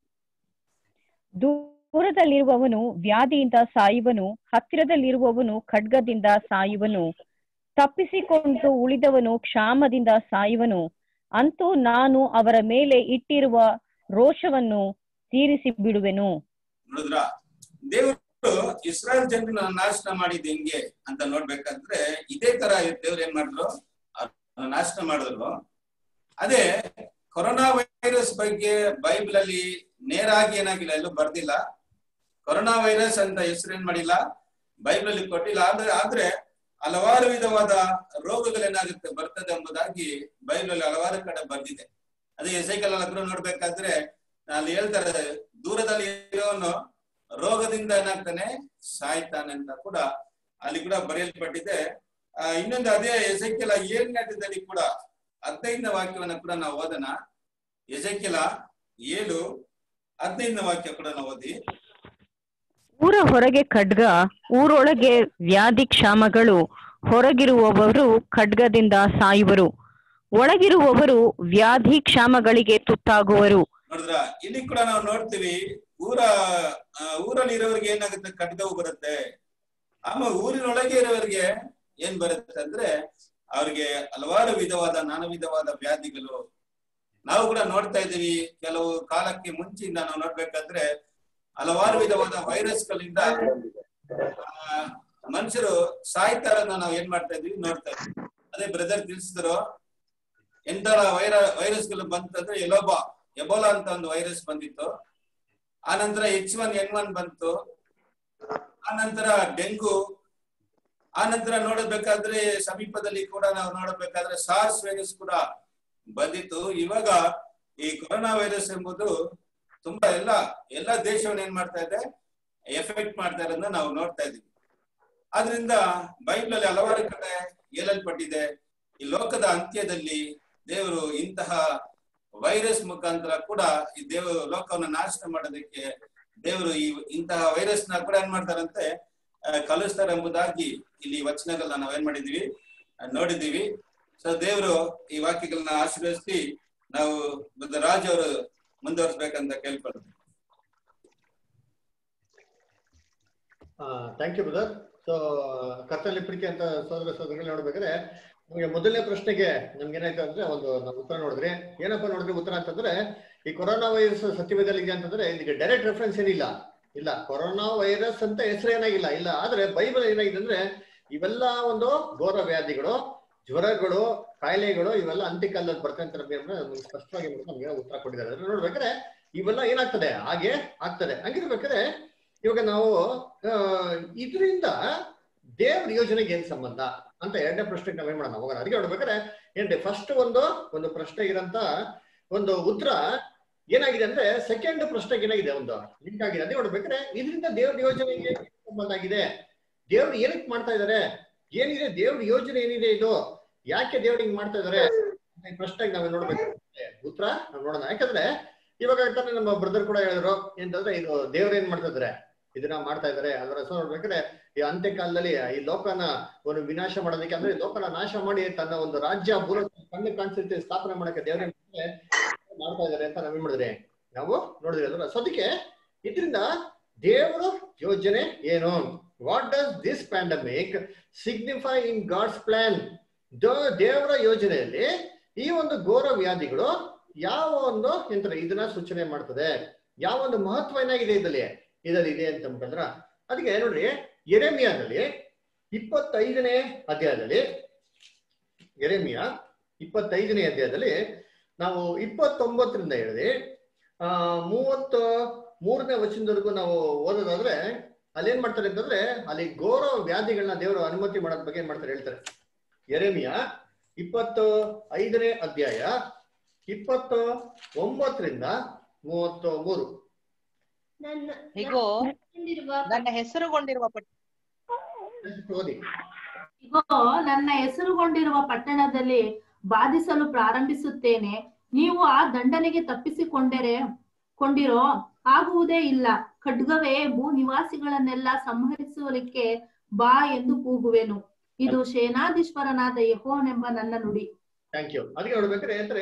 ದೂರದಲ್ಲಿರುವವನು ವ್ಯಾಧಿಯಿಂದ ಸಾಯುವನು ಹತ್ತಿರದಲ್ಲಿರುವವನು ಖಡ್ಗದಿಂದ ಸಾಯುವನು ತಪ್ಪಿಸಿಕೊಂಡು ಉಳಿದವನು ಕ್ಷಾಮದಿಂದ ಸಾಯುವನು ಅಂತೂ ನಾನು ಅವರ ಮೇಲೆ ಇಟ್ಟಿರುವ ರೋಷವನ್ನು ತೀರಿಸಿ ಬಿಡುವೆನು ನೋಡಿದ್ರ ದೇವರು ಇಸ್ರಾಯೇಲ್ ಜನರನ್ನ ನಾಶನ ಮಾಡಿದ್ ಹೆಂಗೆ ಅಂತ ನೋಡ್ಬೇಕಾದ್ರೆ ಇದೇ ತರ ದೇವ್ರು ಏನ್ ಮಾಡಿದ್ರು ಅವ್ರನ್ನ ನಾಶನ ಮಾಡಿದ್ರು ಅದೇ ಕೊರೋನಾ ವೈರಸ್ ಬಗ್ಗೆ ಬೈಬಲ್ ಅಲ್ಲಿ ನೇರಾಗಿ ಏನಾಗಿಲ್ಲ ಎಲ್ಲೂ ಬರ್ದಿಲ್ಲ ಕೊರೋನಾ ವೈರಸ್ ಅಂತ ಹೆಸರು ಏನ್ ಮಾಡಿಲ್ಲ ಬೈಬಲ್ ಅಲ್ಲಿ ಕೊಟ್ಟಿಲ್ಲ ಆದ್ರೆ ಆದ್ರೆ ಹಲವಾರು ವಿಧವಾದ ರೋಗಗಳೇನಾಗುತ್ತೆ ಬರ್ತದೆ ಎಂಬುದಾಗಿ ಬೈಬಲ್ ಅಲ್ಲಿ ಹಲವಾರು ಕಡೆ ಬರ್ದಿದೆ ಅದೇ ಎಸೈಕಲ್ ಹತ್ರ ನೋಡ್ಬೇಕಾದ್ರೆ ಅಲ್ಲಿ ಹೇಳ್ತಾರೆ ದೂರದಲ್ಲಿ ಇರೋನು ರೋಗದಿಂದ ಏನಾಗ್ತಾನೆ ಸಾಯ್ತಾನೆ ಅಂತ ಕೂಡ ಅಲ್ಲಿ ಕೂಡ ಬರೆಯಲ್ಪಟ್ಟಿದೆ ಆ, ಇನ್ನೊಂದು ಅದೇ ಎಸೆಕೆಲ ಏಳನೇದಲ್ಲಿ ಕೂಡ ಹದಿನೈದನೇ ವಾಕ್ಯವನ್ನ ಕೂಡ ನಾವು ಓದೋಣ ಎಸೆಕೆಲ ಏಳು ಹದಿನೈದನೇ ವಾಕ್ಯ ಕೂಡ ನಾವು ಓದಿ ಊರ ಹೊರಗೆ ಖಡ್ಗ ಊರೊಳಗೆ ವ್ಯಾಧಿ ಕ್ಷಾಮಗಳು ಹೊರಗಿರುವವರು ಖಡ್ಗದಿಂದ ಸಾಯುವರು ಒಳಗಿರುವವರು ವ್ಯಾಧಿ ಕ್ಷಾಮಗಳಿಗೆ ತುತ್ತಾಗುವರು ನೋಡಿದ್ರ ಇಲ್ಲಿ ಕೂಡ ನಾವು ನೋಡ್ತೀವಿ ಊರ ಆ, ಊರಲ್ಲಿ ಇರೋರಿಗೆ ಏನಾಗುತ್ತೆ ಖಡ್ಗವು ಬರುತ್ತೆ ಆಮೇಲೆ ಊರಿನೊಳಗೆ ಇರೋರಿಗೆ ಏನ್ ಬರುತ್ತೆ ಅಂದ್ರೆ ಅವ್ರಿಗೆ ಹಲವಾರು ವಿಧವಾದ ನಾನಾ ವಿಧವಾದ ವ್ಯಾಧಿಗಳು ನಾವು ಕೂಡ ನೋಡ್ತಾ ಇದೀವಿ ಕೆಲವು ಕಾಲಕ್ಕೆ ಮುಂಚೆಯಿಂದ ನಾವು ನೋಡ್ಬೇಕಾದ್ರೆ ಹಲವಾರು ವಿಧವಾದ ವೈರಸ್ಗಳಿಂದ ಆ, ಮನುಷ್ಯರು ಸಾಯ್ತಾರನ್ನ ನಾವು ಏನ್ ಮಾಡ್ತಾ ಇದೀವಿ ನೋಡ್ತಾ ಇದೀವಿ ಅದೇ ಬ್ರದರ್ ತಿಳಿಸಿದ್ರು ಎಂತರ ವೈರ ವೈರಸ್ಗಳು ಬಂತಂದ್ರೆ ಎಲೋಬಾ ಎಬೋಲಾ ಅಂತ ಒಂದು ವೈರಸ್ ಬಂದಿತ್ತು ಆ ನಂತರ ಎಚ್ ಒನ್ ಎನ್ ಒನ್ ಬಂತು ಆ ನಂತರ ಡೆಂಗು ಆ ನಂತರ ನೋಡಬೇಕಾದ್ರೆ ಸಮೀಪದಲ್ಲಿ ಕೂಡ ನಾವು ನೋಡಬೇಕಾದ್ರೆ ಸಾರ್ಸ್ ವೈರಸ್ ಕೂಡ ಬಂದಿತ್ತು ಇವಾಗ ಈ ಕೊರೋನಾ ವೈರಸ್ ಎಂಬುದು ತುಂಬಾ ಎಲ್ಲ ಎಲ್ಲ ದೇಶವನ್ನು ಏನ್ ಮಾಡ್ತಾ ಇದೆ ಎಫೆಕ್ಟ್ ಮಾಡ್ತಾ ಇರೋದನ್ನ ನಾವು ನೋಡ್ತಾ ಇದೀವಿ ಆದ್ರಿಂದ ಬೈಬಲ್ ಅಲ್ಲಿ ಹಲವಾರು ಕಡೆ ಹೇಳಲ್ಪಟ್ಟಿದೆ ಈ ಲೋಕದ ಅಂತ್ಯದಲ್ಲಿ ದೇವರು ಇಂತಹ ವೈರಸ್ ಮುಖಾಂತರ ಕೂಡ ಈ ದೇವರು ಲೋಕವನ್ನ ನಾಶನ ಮಾಡೋದಕ್ಕೆ ದೇವರು ಈ ಇಂತಹ ವೈರಸ್ ನ ಕೂಡ ಏನ್ ಮಾಡ್ತಾರಂತೆ ಆ, ಕಲಿಸ್ತಾರೆ ಎಂಬುದಾಗಿ ಇಲ್ಲಿ ವಚನಗಳನ್ನ ನಾವೇನ್ ಮಾಡಿದೀವಿ ಆ, ನೋಡಿದೀವಿ ಸೊ ದೇವರು ಈ ವಾಕ್ಯಗಳನ್ನ ಆಶೀರ್ವದಿಸಿ ನಾವು ಬುದ್ಧ ರಾಜ್ ಅವರು ಮುಂದುವರಿಸ್ಬೇಕಂತ ಕೇಳ್ಕೊಳ್ತೀವಿ ಥ್ಯಾಂಕ್ ಯು ಬ್ರದರ್ ಸೊ ಕರ್ತನಲ್ಲಿ ಪ್ರೀತಿ ಅಂತ ಸೋದರ ಸೋದರಿಗಳು ನೋಡ್ಬೇಕಾದ್ರೆ ನಮಗೆ ಮೊದಲನೇ ಪ್ರಶ್ನೆಗೆ ನಮ್ಗೆ ಏನಾಯ್ತು ಅಂದ್ರೆ ಒಂದು ನಾವು ಉತ್ತರ ನೋಡಿದ್ರಿ ಏನಪ್ಪ ನೋಡಿದ್ರಿ ಉತ್ತರ ಅಂತಂದ್ರೆ ಈ ಕೊರೋನಾ ವೈರಸ್ ಸತ್ಯವೇದಲ್ಲಿ ಇದೆ ಅಂತಂದ್ರೆ ಇದಕ್ಕೆ ಡೈರೆಕ್ಟ್ ರೆಫರೆನ್ಸ್ ಏನಿಲ್ಲ ಇಲ್ಲ ಕೊರೋನಾ ವೈರಸ್ ಅಂತ ಹೆಸರು ಏನಾಗಿಲ್ಲ ಇಲ್ಲ ಆದ್ರೆ ಬೈಬಲ್ ಏನಾಗಿದೆ ಅಂದ್ರೆ ಇವೆಲ್ಲ ಒಂದು ಘೋರ ವ್ಯಾಧಿಗಳು ಜ್ವರಗಳು ಕಾಯಿಲೆಗಳು ಇವೆಲ್ಲ ಅಂತ್ಯಕಾಲದಲ್ಲಿ ಬರ್ತವೆ ಅಂತ ನಮಗೆ ನಮ್ಗೆ ಸ್ಪಷ್ಟವಾಗಿ ನಮ್ಗೆ ಉತ್ತರ ಕೊಟ್ಟಿದ್ದಾರೆ ಅದನ್ನ ನೋಡ್ಬೇಕಾದ್ರೆ ಇವೆಲ್ಲ ಏನಾಗ್ತದೆ ಹಾಗೆ ಆಗ್ತದೆ ಹಂಗಿರ್ಬೇಕಾದ್ರೆ ಇವಾಗ ನಾವು ಇದರಿಂದ ದೇವ್ರ ಯೋಜನೆಗೆ ಏನ್ ಸಂಬಂಧ ಅಂತ ಎರಡನೇ ಪ್ರಶ್ನೆಗೆ ನಾವೇನ್ ಮಾಡೋಣ ಹೋಗೋಣ ಅದಕ್ಕೆ ನೋಡ್ಬೇಕಾದ್ರೆ ಏನ್ರಿ ಫಸ್ಟ್ ಒಂದು ಒಂದು ಪ್ರಶ್ನೆ ಇರಂತ ಒಂದು ಉತ್ತರ ಏನಾಗಿದೆ ಅಂದ್ರೆ ಸೆಕೆಂಡ್ ಪ್ರಶ್ನೆಗೆ ಏನಾಗಿದೆ ಒಂದು ಲಿಂಕ್ ಆಗಿದೆ ಅದೇ ನೋಡ್ಬೇಕಾದ್ರೆ ಇದರಿಂದ ದೇವ್ರ ಯೋಜನೆಗೆ ಏನ್ ಸಂಬಂಧ ಆಗಿದೆ ದೇವ್ರು ಏನಕ್ಕೆ ಮಾಡ್ತಾ ಇದಾರೆ ಏನಿದೆ ದೇವ್ರ ಯೋಜನೆ ಏನಿದೆ ಇದು ಯಾಕೆ ದೇವ್ರು ಹಿಂಗ್ ಮಾಡ್ತಾ ಇದಾರೆ ಈ ಪ್ರಶ್ನೆಗೆ ನಾವೇ ನೋಡ್ಬೇಕು ಉತ್ತರ ನಾವು ನೋಡೋಣ ಯಾಕಂದ್ರೆ ಇವಾಗ ತಾನೇ ನಮ್ಮ ಬ್ರದರ್ ಕೂಡ ಹೇಳಿದ್ರು ఏంటಂದ್ರೆ ಇದು ದೇವ್ರು ಏನ್ ಮಾಡ್ತಾ ಇದಾರೆ ಇದನ್ನ ಮಾಡ್ತಾ ಇದಾರೆ ಅದರ ಹೆಸರು ನೋಡ್ಬೇಕಾದ್ರೆ ಈ ಅಂತ್ಯಕಾಲದಲ್ಲಿ ಈ ಲೋಕನ ಒಂದು ವಿನಾಶ ಮಾಡೋದಕ್ಕೆ ಅಂದ್ರೆ ಈ ಲೋಕನ ನಾಶ ಮಾಡಿ ತನ್ನ ಒಂದು ರಾಜ್ಯ ಭೂಲ ಕಣ್ಣು ಕಾಣಿಸುತ್ತೆ ಸ್ಥಾಪನೆ ಮಾಡಕ್ಕೆ ದೇವ್ರ ಮಾಡ್ತಾ ಇದಾರೆ ಅಂತ ನಾವೇನ್ ಮಾಡಿದ್ರಿ ನಾವು ನೋಡಿದ್ರಿ ಅದರ ಸದ್ಯಕ್ಕೆ ಇದರಿಂದ ದೇವರ ಯೋಜನೆ ಏನು what does this pandemic signify in God's plan ದೇವರ ಯೋಜನೆಯಲ್ಲಿ ಈ ಒಂದು ಘೋರ ವ್ಯಾಧಿಗಳು ಯಾವ ಒಂದು ಎಂತ ಇದನ್ನ ಸೂಚನೆ ಮಾಡ್ತದೆ ಯಾವ ಒಂದು ಮಹತ್ವ ಏನಾಗಿದೆ ಇದರಲ್ಲಿ ಇದರಲ್ಲಿ ಇದೆ ಅಂತ ಅಂತಂದ್ರ ಅದಕ್ಕೆ ನೋಡ್ರಿ ಎರೆಮಿಯಾದಲ್ಲಿ ಇಪ್ಪತ್ತೈದನೇ ಅಧ್ಯಾಯದಲ್ಲಿ ಎರೆಮಿಯಾ ಇಪ್ಪತ್ತೈದನೇ ಅಧ್ಯಾಯದಲ್ಲಿ ನಾವು ಇಪ್ಪತ್ತೊಂಬತ್ತರಿಂದ ಹೇಳಿದೆ ಆ ಮೂವತ್ತ ಮೂರನೇ ವಚನದವರೆಗೂ ನಾವು ಓದೋದಾದ್ರೆ ಅಲ್ಲಿ ಏನ್ ಮಾಡ್ತಾರೆ ಅಂತಂದ್ರೆ ಅಲ್ಲಿ ಘೋರ ವ್ಯಾಧಿಗಳನ್ನ ದೇವರು ಅನುಮತಿ ಮಾಡೋದ್ ಬಗ್ಗೆ ಏನ್ ಮಾಡ್ತಾರೆ ಹೇಳ್ತಾರೆ ಎರೆಮಿಯಾ ಇಪ್ಪತ್ತು ಐದನೇ ಅಧ್ಯಾಯ ಇಪ್ಪತ್ತು ಒಂಬತ್ತರಿಂದ ಮೂವತ್ತು ಮೂರು ನನ್ನ ಇಗೋ ಕೊಂಡಿರುವ ನನ್ನ ಹೆಸರುಗೊಂಡಿರುವ ಪಟ್ಟ ಓದಿ ಇಗೋ ನನ್ನ ಹೆಸರುಗೊಂಡಿರುವ ಪಟ್ಟಣದಲ್ಲಿ ಬಾಧಿಸಲು ಪ್ರಾರಂಭಿಸುತ್ತೇನೆ ನೀವು ಆ ದಂಡನೆಗೆ ತಪ್ಪಿಸಿಕೊಂಡರೆ ಕೊಂಡಿರೋ ಆಗುವುದೇ ಇಲ್ಲ ಖಡ್ಗವೇ ಭೂ ನಿವಾಸಿಗಳನ್ನೆಲ್ಲ ಸಂಹರಿಸುವಲಿಕ್ಕೆ ಬಾ ಎಂದು ಕೂಗುವೆನು ಇದು ಸೇನಾಧೀಶ್ವರನಾದ ಯೆಹೋವನೆಂಬ ನನ್ನ ನುಡಿ ಥ್ಯಾಂಕ್ ಯು ಅದಕ್ಕೆ ನೋಡ್ಬೇಕಾದ್ರೆ ಅಂದ್ರೆ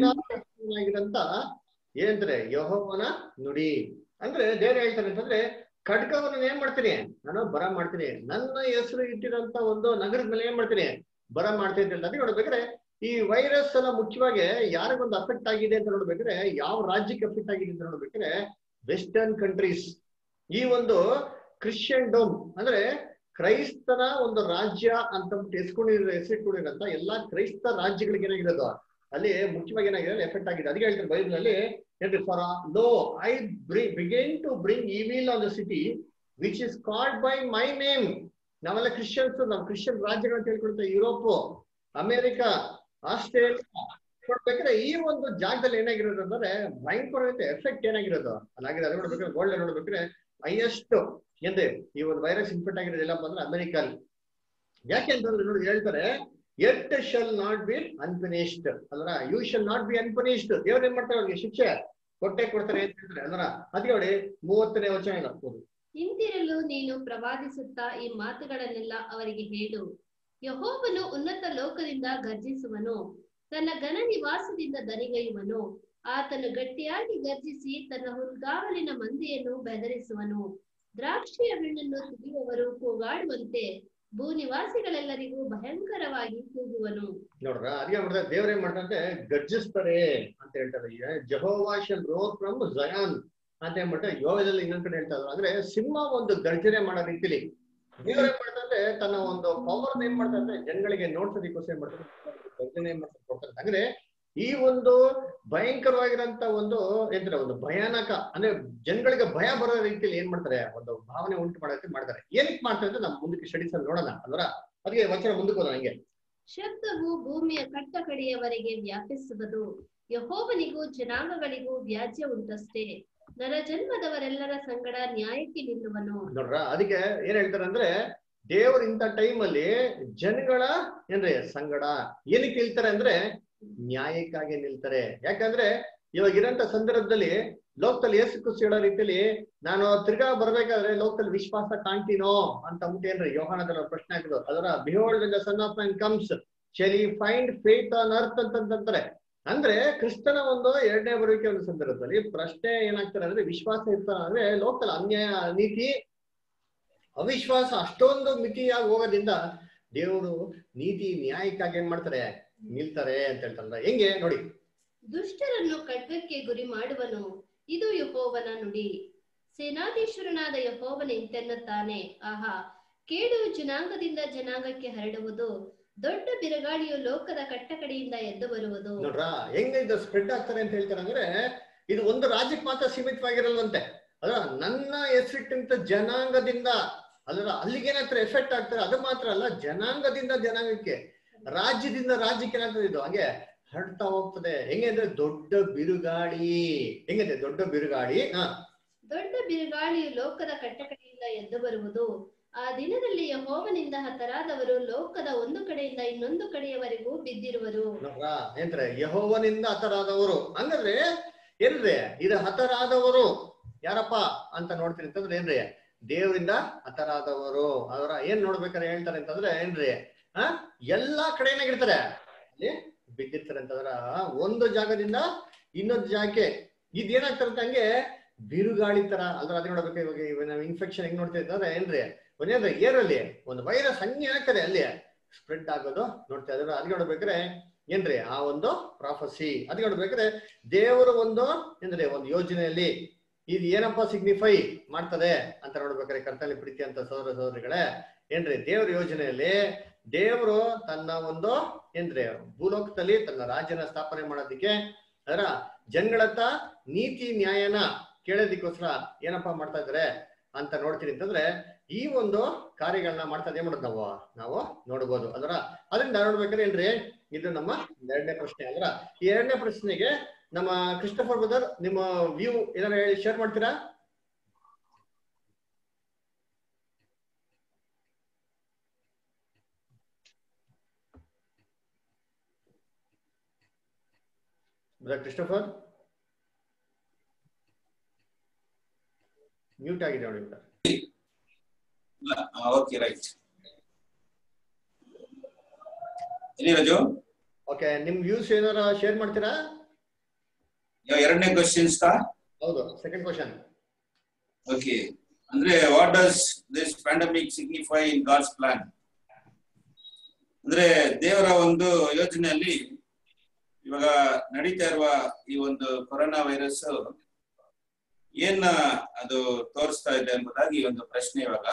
ಸೇನಾಗಿರಂತ ಏನಂತಾರೆ ಯಹೋವನ ನುಡಿ ಅಂದ್ರೆ ದೇವ್ರು ಹೇಳ್ತಾರೆ ಅಂತಂದ್ರೆ ಖಡ್ಗವನ್ನ ಏನ್ ಮಾಡ್ತೀನಿ ನಾನು ಬರ ಮಾಡ್ತೀನಿ ನನ್ನ ಹೆಸರು ಇಟ್ಟಿರೋಂತ ಒಂದು ನಗರದ ಮೇಲೆ ಏನ್ ಮಾಡ್ತೀನಿ ಬರ ಮಾಡ್ತೀನಿ ಅಂತ ಅದಕ್ಕೆ ನೋಡ್ಬೇಕಾದ್ರೆ ಈ ವೈರಸ್ ಎಲ್ಲ ಮುಖ್ಯವಾಗಿ ಯಾರಿಗೊಂದು ಅಫೆಕ್ಟ್ ಆಗಿದೆ ಅಂತ ನೋಡ್ಬೇಕಾದ್ರೆ ಯಾವ ರಾಜ್ಯಕ್ಕೆ ಅಫೆಕ್ಟ್ ಆಗಿದೆ ಅಂತ ನೋಡ್ಬೇಕಾದ್ರೆ ವೆಸ್ಟರ್ನ್ ಕಂಟ್ರೀಸ್ ಈ ಒಂದು ಕ್ರಿಶ್ಚಿಯನ್ ಡೋಮ್ ಅಂದ್ರೆ ಕ್ರೈಸ್ತರ ಒಂದು ರಾಜ್ಯ ಅಂತ ಹೆಸ್ಕೊಂಡಿರೋ ಹೆಸರಿಟ್ಕೊಂಡಿರೋಂತ ಎಲ್ಲಾ ಕ್ರೈಸ್ತ ರಾಜ್ಯಗಳಿಗೆ ಏನಾಗಿರೋದು ಅಲ್ಲಿ ಮುಖ್ಯವಾಗಿ ಏನಾಗಿದೆ ಎಫೆಕ್ಟ್ ಆಗಿದೆ ಅದಕ್ಕೆ ಹೇಳ್ತಾರೆ ಬೈಬಲ್ ಅಲ್ಲಿ ಏನ್ರಿ for lo I begin to bring evil on the city which is called by my name ನಾವೆಲ್ಲ ಕ್ರಿಶ್ಚಿಯನ್ಸ್ ನಾವು ಕ್ರಿಶ್ಚಿಯನ್ ರಾಜ್ಯಗಳಂತ ಹೇಳ್ಕೊಳ್ತೇವೆ ಯುರೋಪ್ ಅಮೆರಿಕ ಆಸ್ಟ್ರೇಲಿಯಾ ನೋಡ್ಬೇಕಾದ್ರೆ ಈ ಒಂದು ಜಾಗದಲ್ಲಿ ಏನಾಗಿರೋದು ಅಂದ್ರೆ ಭಯಂಕರವಾದ ಎಫೆಕ್ಟ್ ಏನಾಗಿರೋದು ಅಲ್ಲಾಗಿದೆ ಅದು ನೋಡ್ಬೇಕಾದ್ರೆ ಗೋಲ್ಡ್ ನೋಡ್ಬೇಕಾದ್ರೆ ಹೈಯೆಸ್ಟ್ ಎಂದೆ ಈ ಒಂದು ವೈರಸ್ ಇನ್ಫೆಕ್ಟ್ ಆಗಿರೋದು ಎಲ್ಲಪ್ಪ ಅಂದ್ರೆ ಅಮೆರಿಕಲ್ಲಿ ಯಾಕೆ ಅಂತಂದ್ರೆ ನೋಡಿ ಹೇಳ್ತಾರೆ it shall not be unpunished ಅಲ್ರ you shall not be unpunished ದೇವ್ರು ಏನ್ ಮಾಡ್ತಾರೆ ಅವ್ರಿಗೆ ಶಿಕ್ಷೆ ಕೊಟ್ಟೆ ಕೊಡ್ತಾರೆ ಅಂತ ಹೇಳ್ತಾರೆ ಅಲ್ರ ಅದಕ್ಕೆ ನೋಡಿ ಮೂವತ್ತನೇ ವಚನ ಏನಾಗ್ಬೋದು ಹಿಂದಿರಲು ನೀನು ಪ್ರವಾದಿಸುತ್ತಾ ಈ ಮಾತುಗಳನ್ನೆಲ್ಲ ಅವರಿಗೆ ಹೇಳು ಯಹೋವನು ಉನ್ನತ ಲೋಕದಿಂದ ಗರ್ಜಿಸುವನು ತನ್ನ ಘನ ನಿವಾಸದಿಂದ ದನಿಗೈಯುವನು ಆತನು ಗಟ್ಟಿಯಾಗಿ ಗರ್ಜಿಸಿ ತನ್ನ ಹುಲ್ಗಾವಲಿನ ಮಂದಿಯನ್ನು ಬೆದರಿಸುವನು ದ್ರಾಕ್ಷಿಯ ಹಣ್ಣನ್ನು ತುಳಿಯುವವರು ಕೂಗಾಡುವಂತೆ ಭೂ ನಿವಾಸಿಗಳೆಲ್ಲರಿಗೂ ಭಯಂಕರವಾಗಿ ಕೂಗುವನು ನೋಡ್ರ ಅದೇ ಮಾಡ್ತಾರೆ ದೇವ್ರ ಏನ್ ಮಾಡ್ತಾರೆ ಗರ್ಜಿಸ್ತಾರೆ ಅಂತ ಹೇಳ್ತಾರೆ Jehovah shall roar from Zion ಅಂತ ಏನ್ ಮಾಡ್ತಾರೆ ಯೋಗದಲ್ಲಿ ಇನ್ನೊಂದ್ ಕಡೆ ಹೇಳ್ತಾ ಇದ್ರು ಅಂದ್ರೆ ಸಿಂಹ ಒಂದು ಗರ್ಜನೆ ಮಾಡೋ ರೀತಿಲಿ ದೇವ್ರ ಏನ್ ಮಾಡ್ತಾರೆ ತನ್ನ ಒಂದು ಪವರ್ ಏನ್ ಮಾಡ್ತಾರೆ ಜನಗಳಿಗೆ ನೋಡ್ಸೋದಕ್ಕೋಸ್ಕರ ಏನ್ ಮಾಡ್ತಾರೆ ಗರ್ಜನೆ ಏನ್ ಮಾಡ್ತಾರೆ ಕೊಡ್ತಾರೆ ಅಂದ್ರೆ ಈ ಒಂದು ಭಯಂಕರವಾಗಿರಂತ ಒಂದು ಏನಂತಾರೆ ಒಂದು ಭಯಾನಕ ಅಂದ್ರೆ ಜನಗಳಿಗೆ ಭಯ ಬರೋ ರೀತಿಯಲ್ಲಿ ಏನ್ ಮಾಡ್ತಾರೆ ಒಂದು ಭಾವನೆ ಉಂಟು ಮಾಡೋಕೆ ಮಾಡ್ತಾರೆ ಏನಕ್ಕೆ ಮಾಡ್ತಾರೆ ಅಂತ ನಾವು ಮುಂದಕ್ಕೆ ಸ್ಟಡೀಸ್ ಅಲ್ಲಿ ನೋಡೋಣ ಅಲ್ವರ ಅದಕ್ಕೆ ವಚನ ಮುಂದಕ್ಕೆ ಹೋದ ಹಂಗೆ ಶಬ್ದವು ಭೂಮಿಯ ಕಟ್ಟ ಕಡೆಯವರೆಗೆ ವ್ಯಾಪಿಸುವುದು ಯಹೋವನಿಗೂ ಜನಾಂಗಗಳಿಗೂ ವ್ಯಾಜ್ಯ ಉಂಟಷ್ಟೇ ನರ ಜನ್ಮದವರೆಲ್ಲರ ಸಂಗಡ ನ್ಯಾಯಕ್ಕೆ ನಿಲ್ಲುವನು ನೋಡ್ರ ಅದಕ್ಕೆ ಏನ್ ಹೇಳ್ತಾರೆ ಅಂದ್ರೆ ದೇವ್ರ ಇಂಥ ಟೈಮ್ ಅಲ್ಲಿ ಜನಗಳ ಏನ್ರಿ ಸಂಗಡ ಏನಕ್ಕೆ ನಿಲ್ತಾರೆ ಅಂದ್ರೆ ನ್ಯಾಯಕ್ಕಾಗಿ ನಿಲ್ತಾರೆ ಯಾಕಂದ್ರೆ ಇವಾಗ ಇರೋಂಥ ಸಂದರ್ಭದಲ್ಲಿ ಲೋಕದಲ್ಲಿ ಏಸು ಕುಸಿ ಹೇಳೋ ರೀತಿಯಲ್ಲಿ ನಾನು ತಿರ್ಗಾ ಬರ್ಬೇಕಾದ್ರೆ ಲೋಕದಲ್ಲಿ ವಿಶ್ವಾಸ ಕಾಣ್ತೀನೋ ಅಂತ ಅಂದ್ಬಿಟ್ಟು ಏನ್ರಿ ಯೋಹಾನದಲ್ಲಿ ಅವ್ರ ಪ್ರಶ್ನೆ ಹಾಕಿದ್ರು ಅದರ behold the son of man comes shall he find faith on earth ಅಂತಂತಾರೆ ಅಂದ್ರೆ ಕ್ರಿಸ್ತನ ಒಂದು ಎರಡನೇ ಬರುವಿಕೆ ಒಂದು ಸಂದರ್ಭದಲ್ಲಿ ಪ್ರಶ್ನೆ ಏನಾಗ್ತಾರೆ ಅಂದ್ರೆ ವಿಶ್ವಾಸ ಇರ್ತಾರ ಅಂದ್ರೆ ಲೋಕದಲ್ಲಿ ಅನ್ಯಾಯ ನೀತಿ ಅವಿಶ್ವಾಸ ಅಷ್ಟೊಂದು ಮಿತಿಯಾಗಿ ಹೋಗೋದ್ರಿಂದ ದೇವರು ನೀತಿ ನ್ಯಾಯಕ್ಕಾಗಿ ಏನ್ ಮಾಡ್ತಾರೆ ನಿಲ್ತಾರೆ ಅಂತ ಹೇಳ್ತಾರಲ್ಲ ಹೆಂಗೆ ನೋಡಿ ದುಷ್ಟರನ್ನು ಖಡ್ಗಕ್ಕೆ ಗುರಿ ಮಾಡುವನು ಇದು ಯಹೋವನ ನುಡಿ ಸೇನಾಧೀಶ್ವರನಾದ ಯಹೋವನ ಇಂತೆನ್ನುತ್ತಾನೆ ಆಹಾ ಕೇಡು ಜನಾಂಗದಿಂದ ಜನಾಂಗಕ್ಕೆ ಹರಡುವುದು ದೊಡ್ಡ ಬಿರುಗಾಳಿಯು ಲೋಕದ ಕಟ್ಟಕಡೆಯಿಂದ ಎದ್ದು ಬರುವುದು ನೋಡ್ರ ಹೆಂಗ ಇದು ಸ್ಪ್ರೆಡ್ ಆಗ್ತಾರೆ ಅಂತ ಹೇಳ್ತಾರೆ ಅಂದ್ರೆ ಇದು ಒಂದು ರಾಜ್ಯಕ್ಕೆ ಮಾತ್ರ ಸೀಮಿತವಾಗಿರಲ್ವಂತೆ ಅದ್ರ ನನ್ನ ಹೆಸರಿಟ್ಟಂತ ಜನಾಂಗದಿಂದ ಅಲ್ಲರ ಅಲ್ಲಿಗೆ ಏನಾಗ್ತಾರೆ ಎಫೆಕ್ಟ್ ಆಗ್ತಾರೆ ಅದು ಮಾತ್ರ ಅಲ್ಲ ಜನಾಂಗದಿಂದ ಜನಾಂಗಕ್ಕೆ ರಾಜ್ಯದಿಂದ ರಾಜ್ಯಕ್ಕೆ ಏನಾಗ್ತದೆ ಇದು ಹಾಗೆ ಹರಡ್ತಾ ಹೋಗ್ತದೆ ಹೆಂಗೆ ಅಂದ್ರೆ ದೊಡ್ಡ ಬಿರುಗಾಳಿ ಹೆಂಗಿದೆ ದೊಡ್ಡ ಬಿರುಗಾಳಿ ಹಾ ದೊಡ್ಡ ಬಿರುಗಾಳಿಯು ಲೋಕದ ಕಟ್ಟಕಡೆಯಿಂದ ಎದ್ದು ಬರುವುದು ಆ ದಿನದಲ್ಲಿ ಯಹೋವನಿಂದ ಹತರಾದವರು ಲೋಕದ ಒಂದು ಕಡೆಯಿಂದ ಇನ್ನೊಂದು ಕಡೆಯವರೆಗೂ ಬಿದ್ದಿರುವರು ನೋಡ್ರ ಏನ್ರೆ ಯಹೋವನಿಂದ ಹತರಾದವರು ಹಂಗಂದ್ರೆ ಏನ್ರಿ ಇದು ಹತರಾದವರು ಯಾರಪ್ಪ ಅಂತ ನೋಡ್ತೀನಿ ಅಂತಂದ್ರೆ ಏನ್ರಿ ದೇವರಿಂದ ಹತರಾದವರು ಅವರ ಏನ್ ನೋಡ್ಬೇಕಾದ್ರೆ ಹೇಳ್ತಾರೆ ಅಂತಂದ್ರೆ ಏನ್ರಿ ಆ ಎಲ್ಲಾ ಕಡೆನಾಗಿರ್ತಾರೆ ಅಲ್ಲಿ ಬಿದ್ದಿರ್ತಾರೆ ಅಂತಂದ್ರ ಒಂದು ಜಾಗದಿಂದ ಇನ್ನೊಂದು ಜಾಗಕ್ಕೆ ಇದೇನಾಗ್ತಾರಂತ ಹಂಗೆ ಬಿರುಗಾಳಿ ತರ ಅದ್ರ ಅದೇ ನೋಡ್ಬೇಕು ಇವಾಗ ಇವಾಗ ನಾವು ಇನ್ಫೆಕ್ಷನ್ ಹೆಂಗ್ ನೋಡ್ತಾ ಇದ್ದಾರೆ ಏನ್ರಿ ಒಂದೇನ್ರಿ ಏರಲ್ಲಿ ಒಂದು ವೈರಸ್ ಹಂಗೆ ಆಗ್ತದೆ ಅಲ್ಲಿ ಸ್ಪ್ರೆಡ್ ಆಗೋದು ನೋಡ್ತಾ ಇದ್ದಾರೆ ಅದ್ ನೋಡ್ಬೇಕಾದ್ರೆ ಏನ್ರಿ ಆ ಒಂದು ಪ್ರಾಫಸಿ ಅದ್ ನೋಡ್ಬೇಕಾದ್ರೆ ದೇವರ ಒಂದು ಏನ್ರಿ ಒಂದು ಯೋಜನೆಯಲ್ಲಿ ಇದು ಏನಪ್ಪಾ ಸಿಗ್ನಿಫೈ ಮಾಡ್ತದೆ ಅಂತ ನೋಡ್ಬೇಕಾದ್ರೆ ಕರ್ತನಲ್ಲಿ ಪ್ರೀತಿ ಅಂತ ಸಹೋದರ ಸಹೋದರಿಗಳೇ ಏನ್ರಿ ದೇವ್ರ ಯೋಜನೆಯಲ್ಲಿ ದೇವರು ತನ್ನ ಒಂದು ಏನ್ರಿ ಭೂಲೋಕದಲ್ಲಿ ತನ್ನ ರಾಜ್ಯನ ಸ್ಥಾಪನೆ ಮಾಡೋದಕ್ಕೆ ಅದರ ಜನಗಳತ್ತ ನೀತಿ ನ್ಯಾಯನ ಕೇಳೋದಕ್ಕೋಸ್ಕರ ಏನಪ್ಪಾ ಮಾಡ್ತಾ ಇದಾರೆ ಅಂತ ನೋಡ್ತೀನಿ ಅಂತಂದ್ರೆ ಈ ಒಂದು ಕಾರ್ಯಗಳನ್ನ ಮಾಡ್ತಾ ಏನ್ ಮಾಡೋದು ನಾವು ನಾವು ನೋಡ್ಬೋದು ಅದರ ಅದರಿಂದ ನೋಡ್ಬೇಕಾದ್ರೆ ಏನ್ರಿ ಇದು ನಮ್ಮ ಎರಡನೇ ಪ್ರಶ್ನೆ ಅಲ್ರ ಈ ಎರಡನೇ ಪ್ರಶ್ನೆಗೆ ನಮ್ಮ ಕ್ರಿಸ್ಟಫರ್ ಬ್ರದರ್ ನಿಮ್ಮ ವ್ಯೂ ಏನಾರ ಹೇಳಿ ಶೇರ್ ಮಾಡ್ತೀರಾ ಬ್ರದರ್ ಕ್ರಿಸ್ಟಫರ್ ಮ್ಯೂಟ್ ಆಗಿದೆ ನೋಡಿ ಬ್ರದರ್ ಓಕೆ ರೈಟ್ ಎಲ್ಲಿ ರಾಜು ಓಕೆ ನಿಮ್ ವ್ಯೂಸ್ ಏನಾರ ಶೇರ್ ಮಾಡ್ತೀರಾ ಯಾವ ಎರಡನೇ ಕ್ವಶನ್ಸ್ ಕಾ ಹೌದು ಸೆಕೆಂಡ್ ಕ್ವಶನ್ ಓಕೆ ಅಂದ್ರೆ what does this pandemic signify in God's plan ಅಂದ್ರೆ ದೇವರ ಒಂದು ಯೋಜನೆಯಲ್ಲಿ ಇವಾಗ ನಡೀತಾ ಇರುವ ಈ ಒಂದು ಕೊರೋನಾ ವೈರಸ್ ಏನ್ ಅದು ತೋರಿಸ್ತಾ ಇದೆ ಎಂಬುದಾಗಿ ಒಂದು ಪ್ರಶ್ನೆ ಇವಾಗ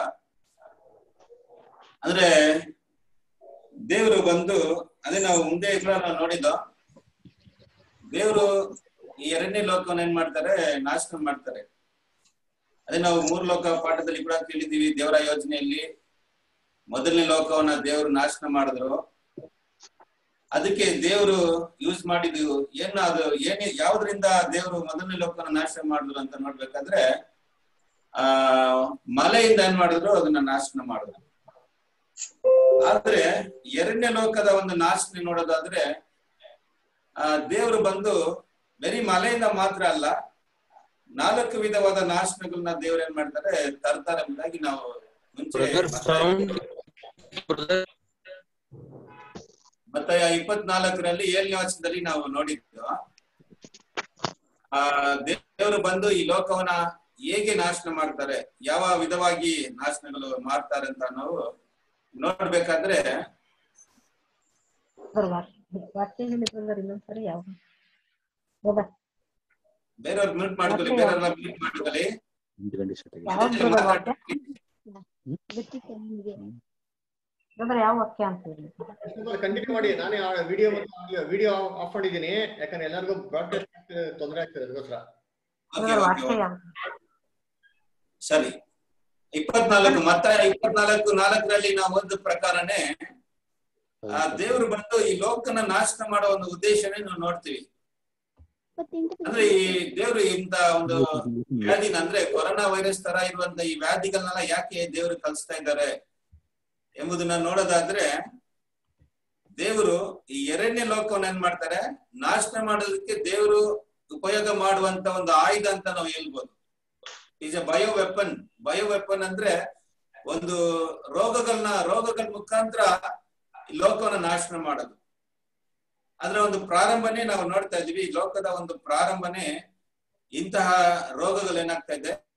ಅಂದ್ರೆ ದೇವರು ಬಂದು ಅದೇ ನಾವು ಮುಂದೆ ಕೂಡ ನಾವು ನೋಡಿದ್ದು ದೇವರು ಈ ಎರಡನೇ ಲೋಕವನ್ನು ಏನ್ ಮಾಡ್ತಾರೆ ನಾಶನ ಮಾಡ್ತಾರೆ ಅದೇ ನಾವು ಮೂರು ಲೋಕ ಪಾಠದಲ್ಲಿ ಕೂಡ ಕೇಳಿದೀವಿ ದೇವರ ಯೋಜನೆಯಲ್ಲಿ ಮೊದಲನೇ ಲೋಕವನ್ನ ದೇವರು ನಾಶನ ಮಾಡಿದ್ರು ಅದಕ್ಕೆ ದೇವರು ಯೂಸ್ ಮಾಡಿದ್ದು ಏನ ಅದು ಏನೇ ಯಾವ್ದ್ರಿಂದ ದೇವರು ಮೊದಲನೇ ಲೋಕನ ನಾಶ ಮಾಡಿದ್ರು ಅಂತ ನೋಡ್ಬೇಕಾದ್ರೆ ಆ ಮಲೆಯಿಂದ ಏನ್ ಮಾಡಿದ್ರು ಅದನ್ನ ನಾಶನ ಮಾಡಿದ್ರು ಆದ್ರೆ ಎರಡನೇ ಲೋಕದ ಒಂದು ನಾಶನ ನೋಡೋದಾದ್ರೆ ಆ ದೇವರು ಬಂದು ಬರೀ ಮಲೆಯಿಂದ ಮಾತ್ರ ಅಲ್ಲ ನಾಲ್ಕು ವಿಧವಾದ ನಾಶನಗಳನ್ನ ದೇವ್ರು ಏನ್ ಮಾಡ್ತಾರೆ ತರ್ತಾರೆ ಎಂಬುದಾಗಿ ನಾವು ಮುಂಚೆ ಮತ್ತೆ ಇಪ್ಪತ್ನಾಲ್ಕರಲ್ಲಿ ಏಳನೇ ವರ್ಷದಲ್ಲಿ ನಾವು ನೋಡಿದ್ದು ಆ ದೇವರು ಬಂದು ಈ ಲೋಕವನ್ನ ಹೇಗೆ ನಾಶನ ಮಾಡ್ತಾರೆ ಯಾವ ವಿಧವಾಗಿ ನಾಶನಗಳು ಮಾಡ್ತಾರೆ ಅಂತ ನಾವು ನೋಡ್ಬೇಕಾದ್ರೆ ವಾಕ್ಯ ಹೇಳಿದ್ರೆ ಇನ್ನೊಂದ್ಸರಿ ಯಾವ ಬೇರೆಯವ್ರು ಮ್ಯೂಟ್ ಮಾಡ್ಕೊಳ್ಳಿ ಬೇರೆಯವ್ರ ಮ್ಯೂಟ್ ಮಾಡ್ಕೊಳ್ಳಿ ಯಾವ ವಾಕ್ಯ ಅಂತ ಹೇಳಿ ಕಂಟಿನ್ಯೂ ಮಾಡಿ ನಾನೇ ವಿಡಿಯೋ ವಿಡಿಯೋ ಆಫ್ ಮಾಡಿದ್ದೀನಿ ಯಾಕಂದ್ರೆ ಎಲ್ಲರಿಗೂ ಬ್ರಾಡ್ಕಾಸ್ಟ್ ತೊಂದರೆ ಆಗ್ತದೆ ಅದಕ್ಕೋಸ್ಕರ Okay, okay, okay. ಸರಿ ಇಪ್ಪತ್ನಾಲ್ಕು ಮತ್ತ ಇಪ್ಪತ್ನಾಲ್ಕು ನಾಲ್ಕರಲ್ಲಿ ನಾವು ಒಂದು ಪ್ರಕಾರನೇ ಆ ದೇವರು ಬಂದು ಈ ಲೋಕನ ನಾಶನ ಮಾಡೋ ಒಂದು ಉದ್ದೇಶನೇ ನಾವು ನೋಡ್ತೀವಿ ಅಂದ್ರೆ ಈ ದೇವರು ಇಂತ ಒಂದು ವ್ಯಾಧಿನ ಅಂದ್ರೆ ಕೊರೋನಾ ವೈರಸ್ ತರ ಇರುವಂತ ಈ ವ್ಯಾಧಿಗಳನ್ನೆಲ್ಲ ಯಾಕೆ ದೇವರು ಕಲಿಸ್ತಾ ಇದ್ದಾರೆ ಎಂಬುದನ್ನ ನೋಡೋದಾದ್ರೆ ದೇವರು ಈ ಎರಡನೇ ಲೋಕವನ್ನ ಏನ್ ಮಾಡ್ತಾರೆ ನಾಶನ ಮಾಡೋದಕ್ಕೆ ದೇವರು ಉಪಯೋಗ ಮಾಡುವಂತ ಒಂದು ಆಯುಧ ಅಂತ ನಾವು ಹೇಳ್ಬೋದು is a bio weapon bio weapon ಅಂದ್ರೆ ಒಂದು ರೋಗಗಳನ್ನ ರೋಗಗಳ ಮುಖಾಂತರ ಈ ಲೋಕವನ್ನ ನಾಶನ ಮಾಡೋದು ಅದರ ಒಂದು ಪ್ರಾರಂಭನೇ ನಾವು ನೋಡ್ತಾ ಇದೀವಿ ಈ ಲೋಕದ ಒಂದು ಪ್ರಾರಂಭನೇ ಇಂತಹ ರೋಗಗಳು ಏನಾಗ್ತಾ ಇದೆ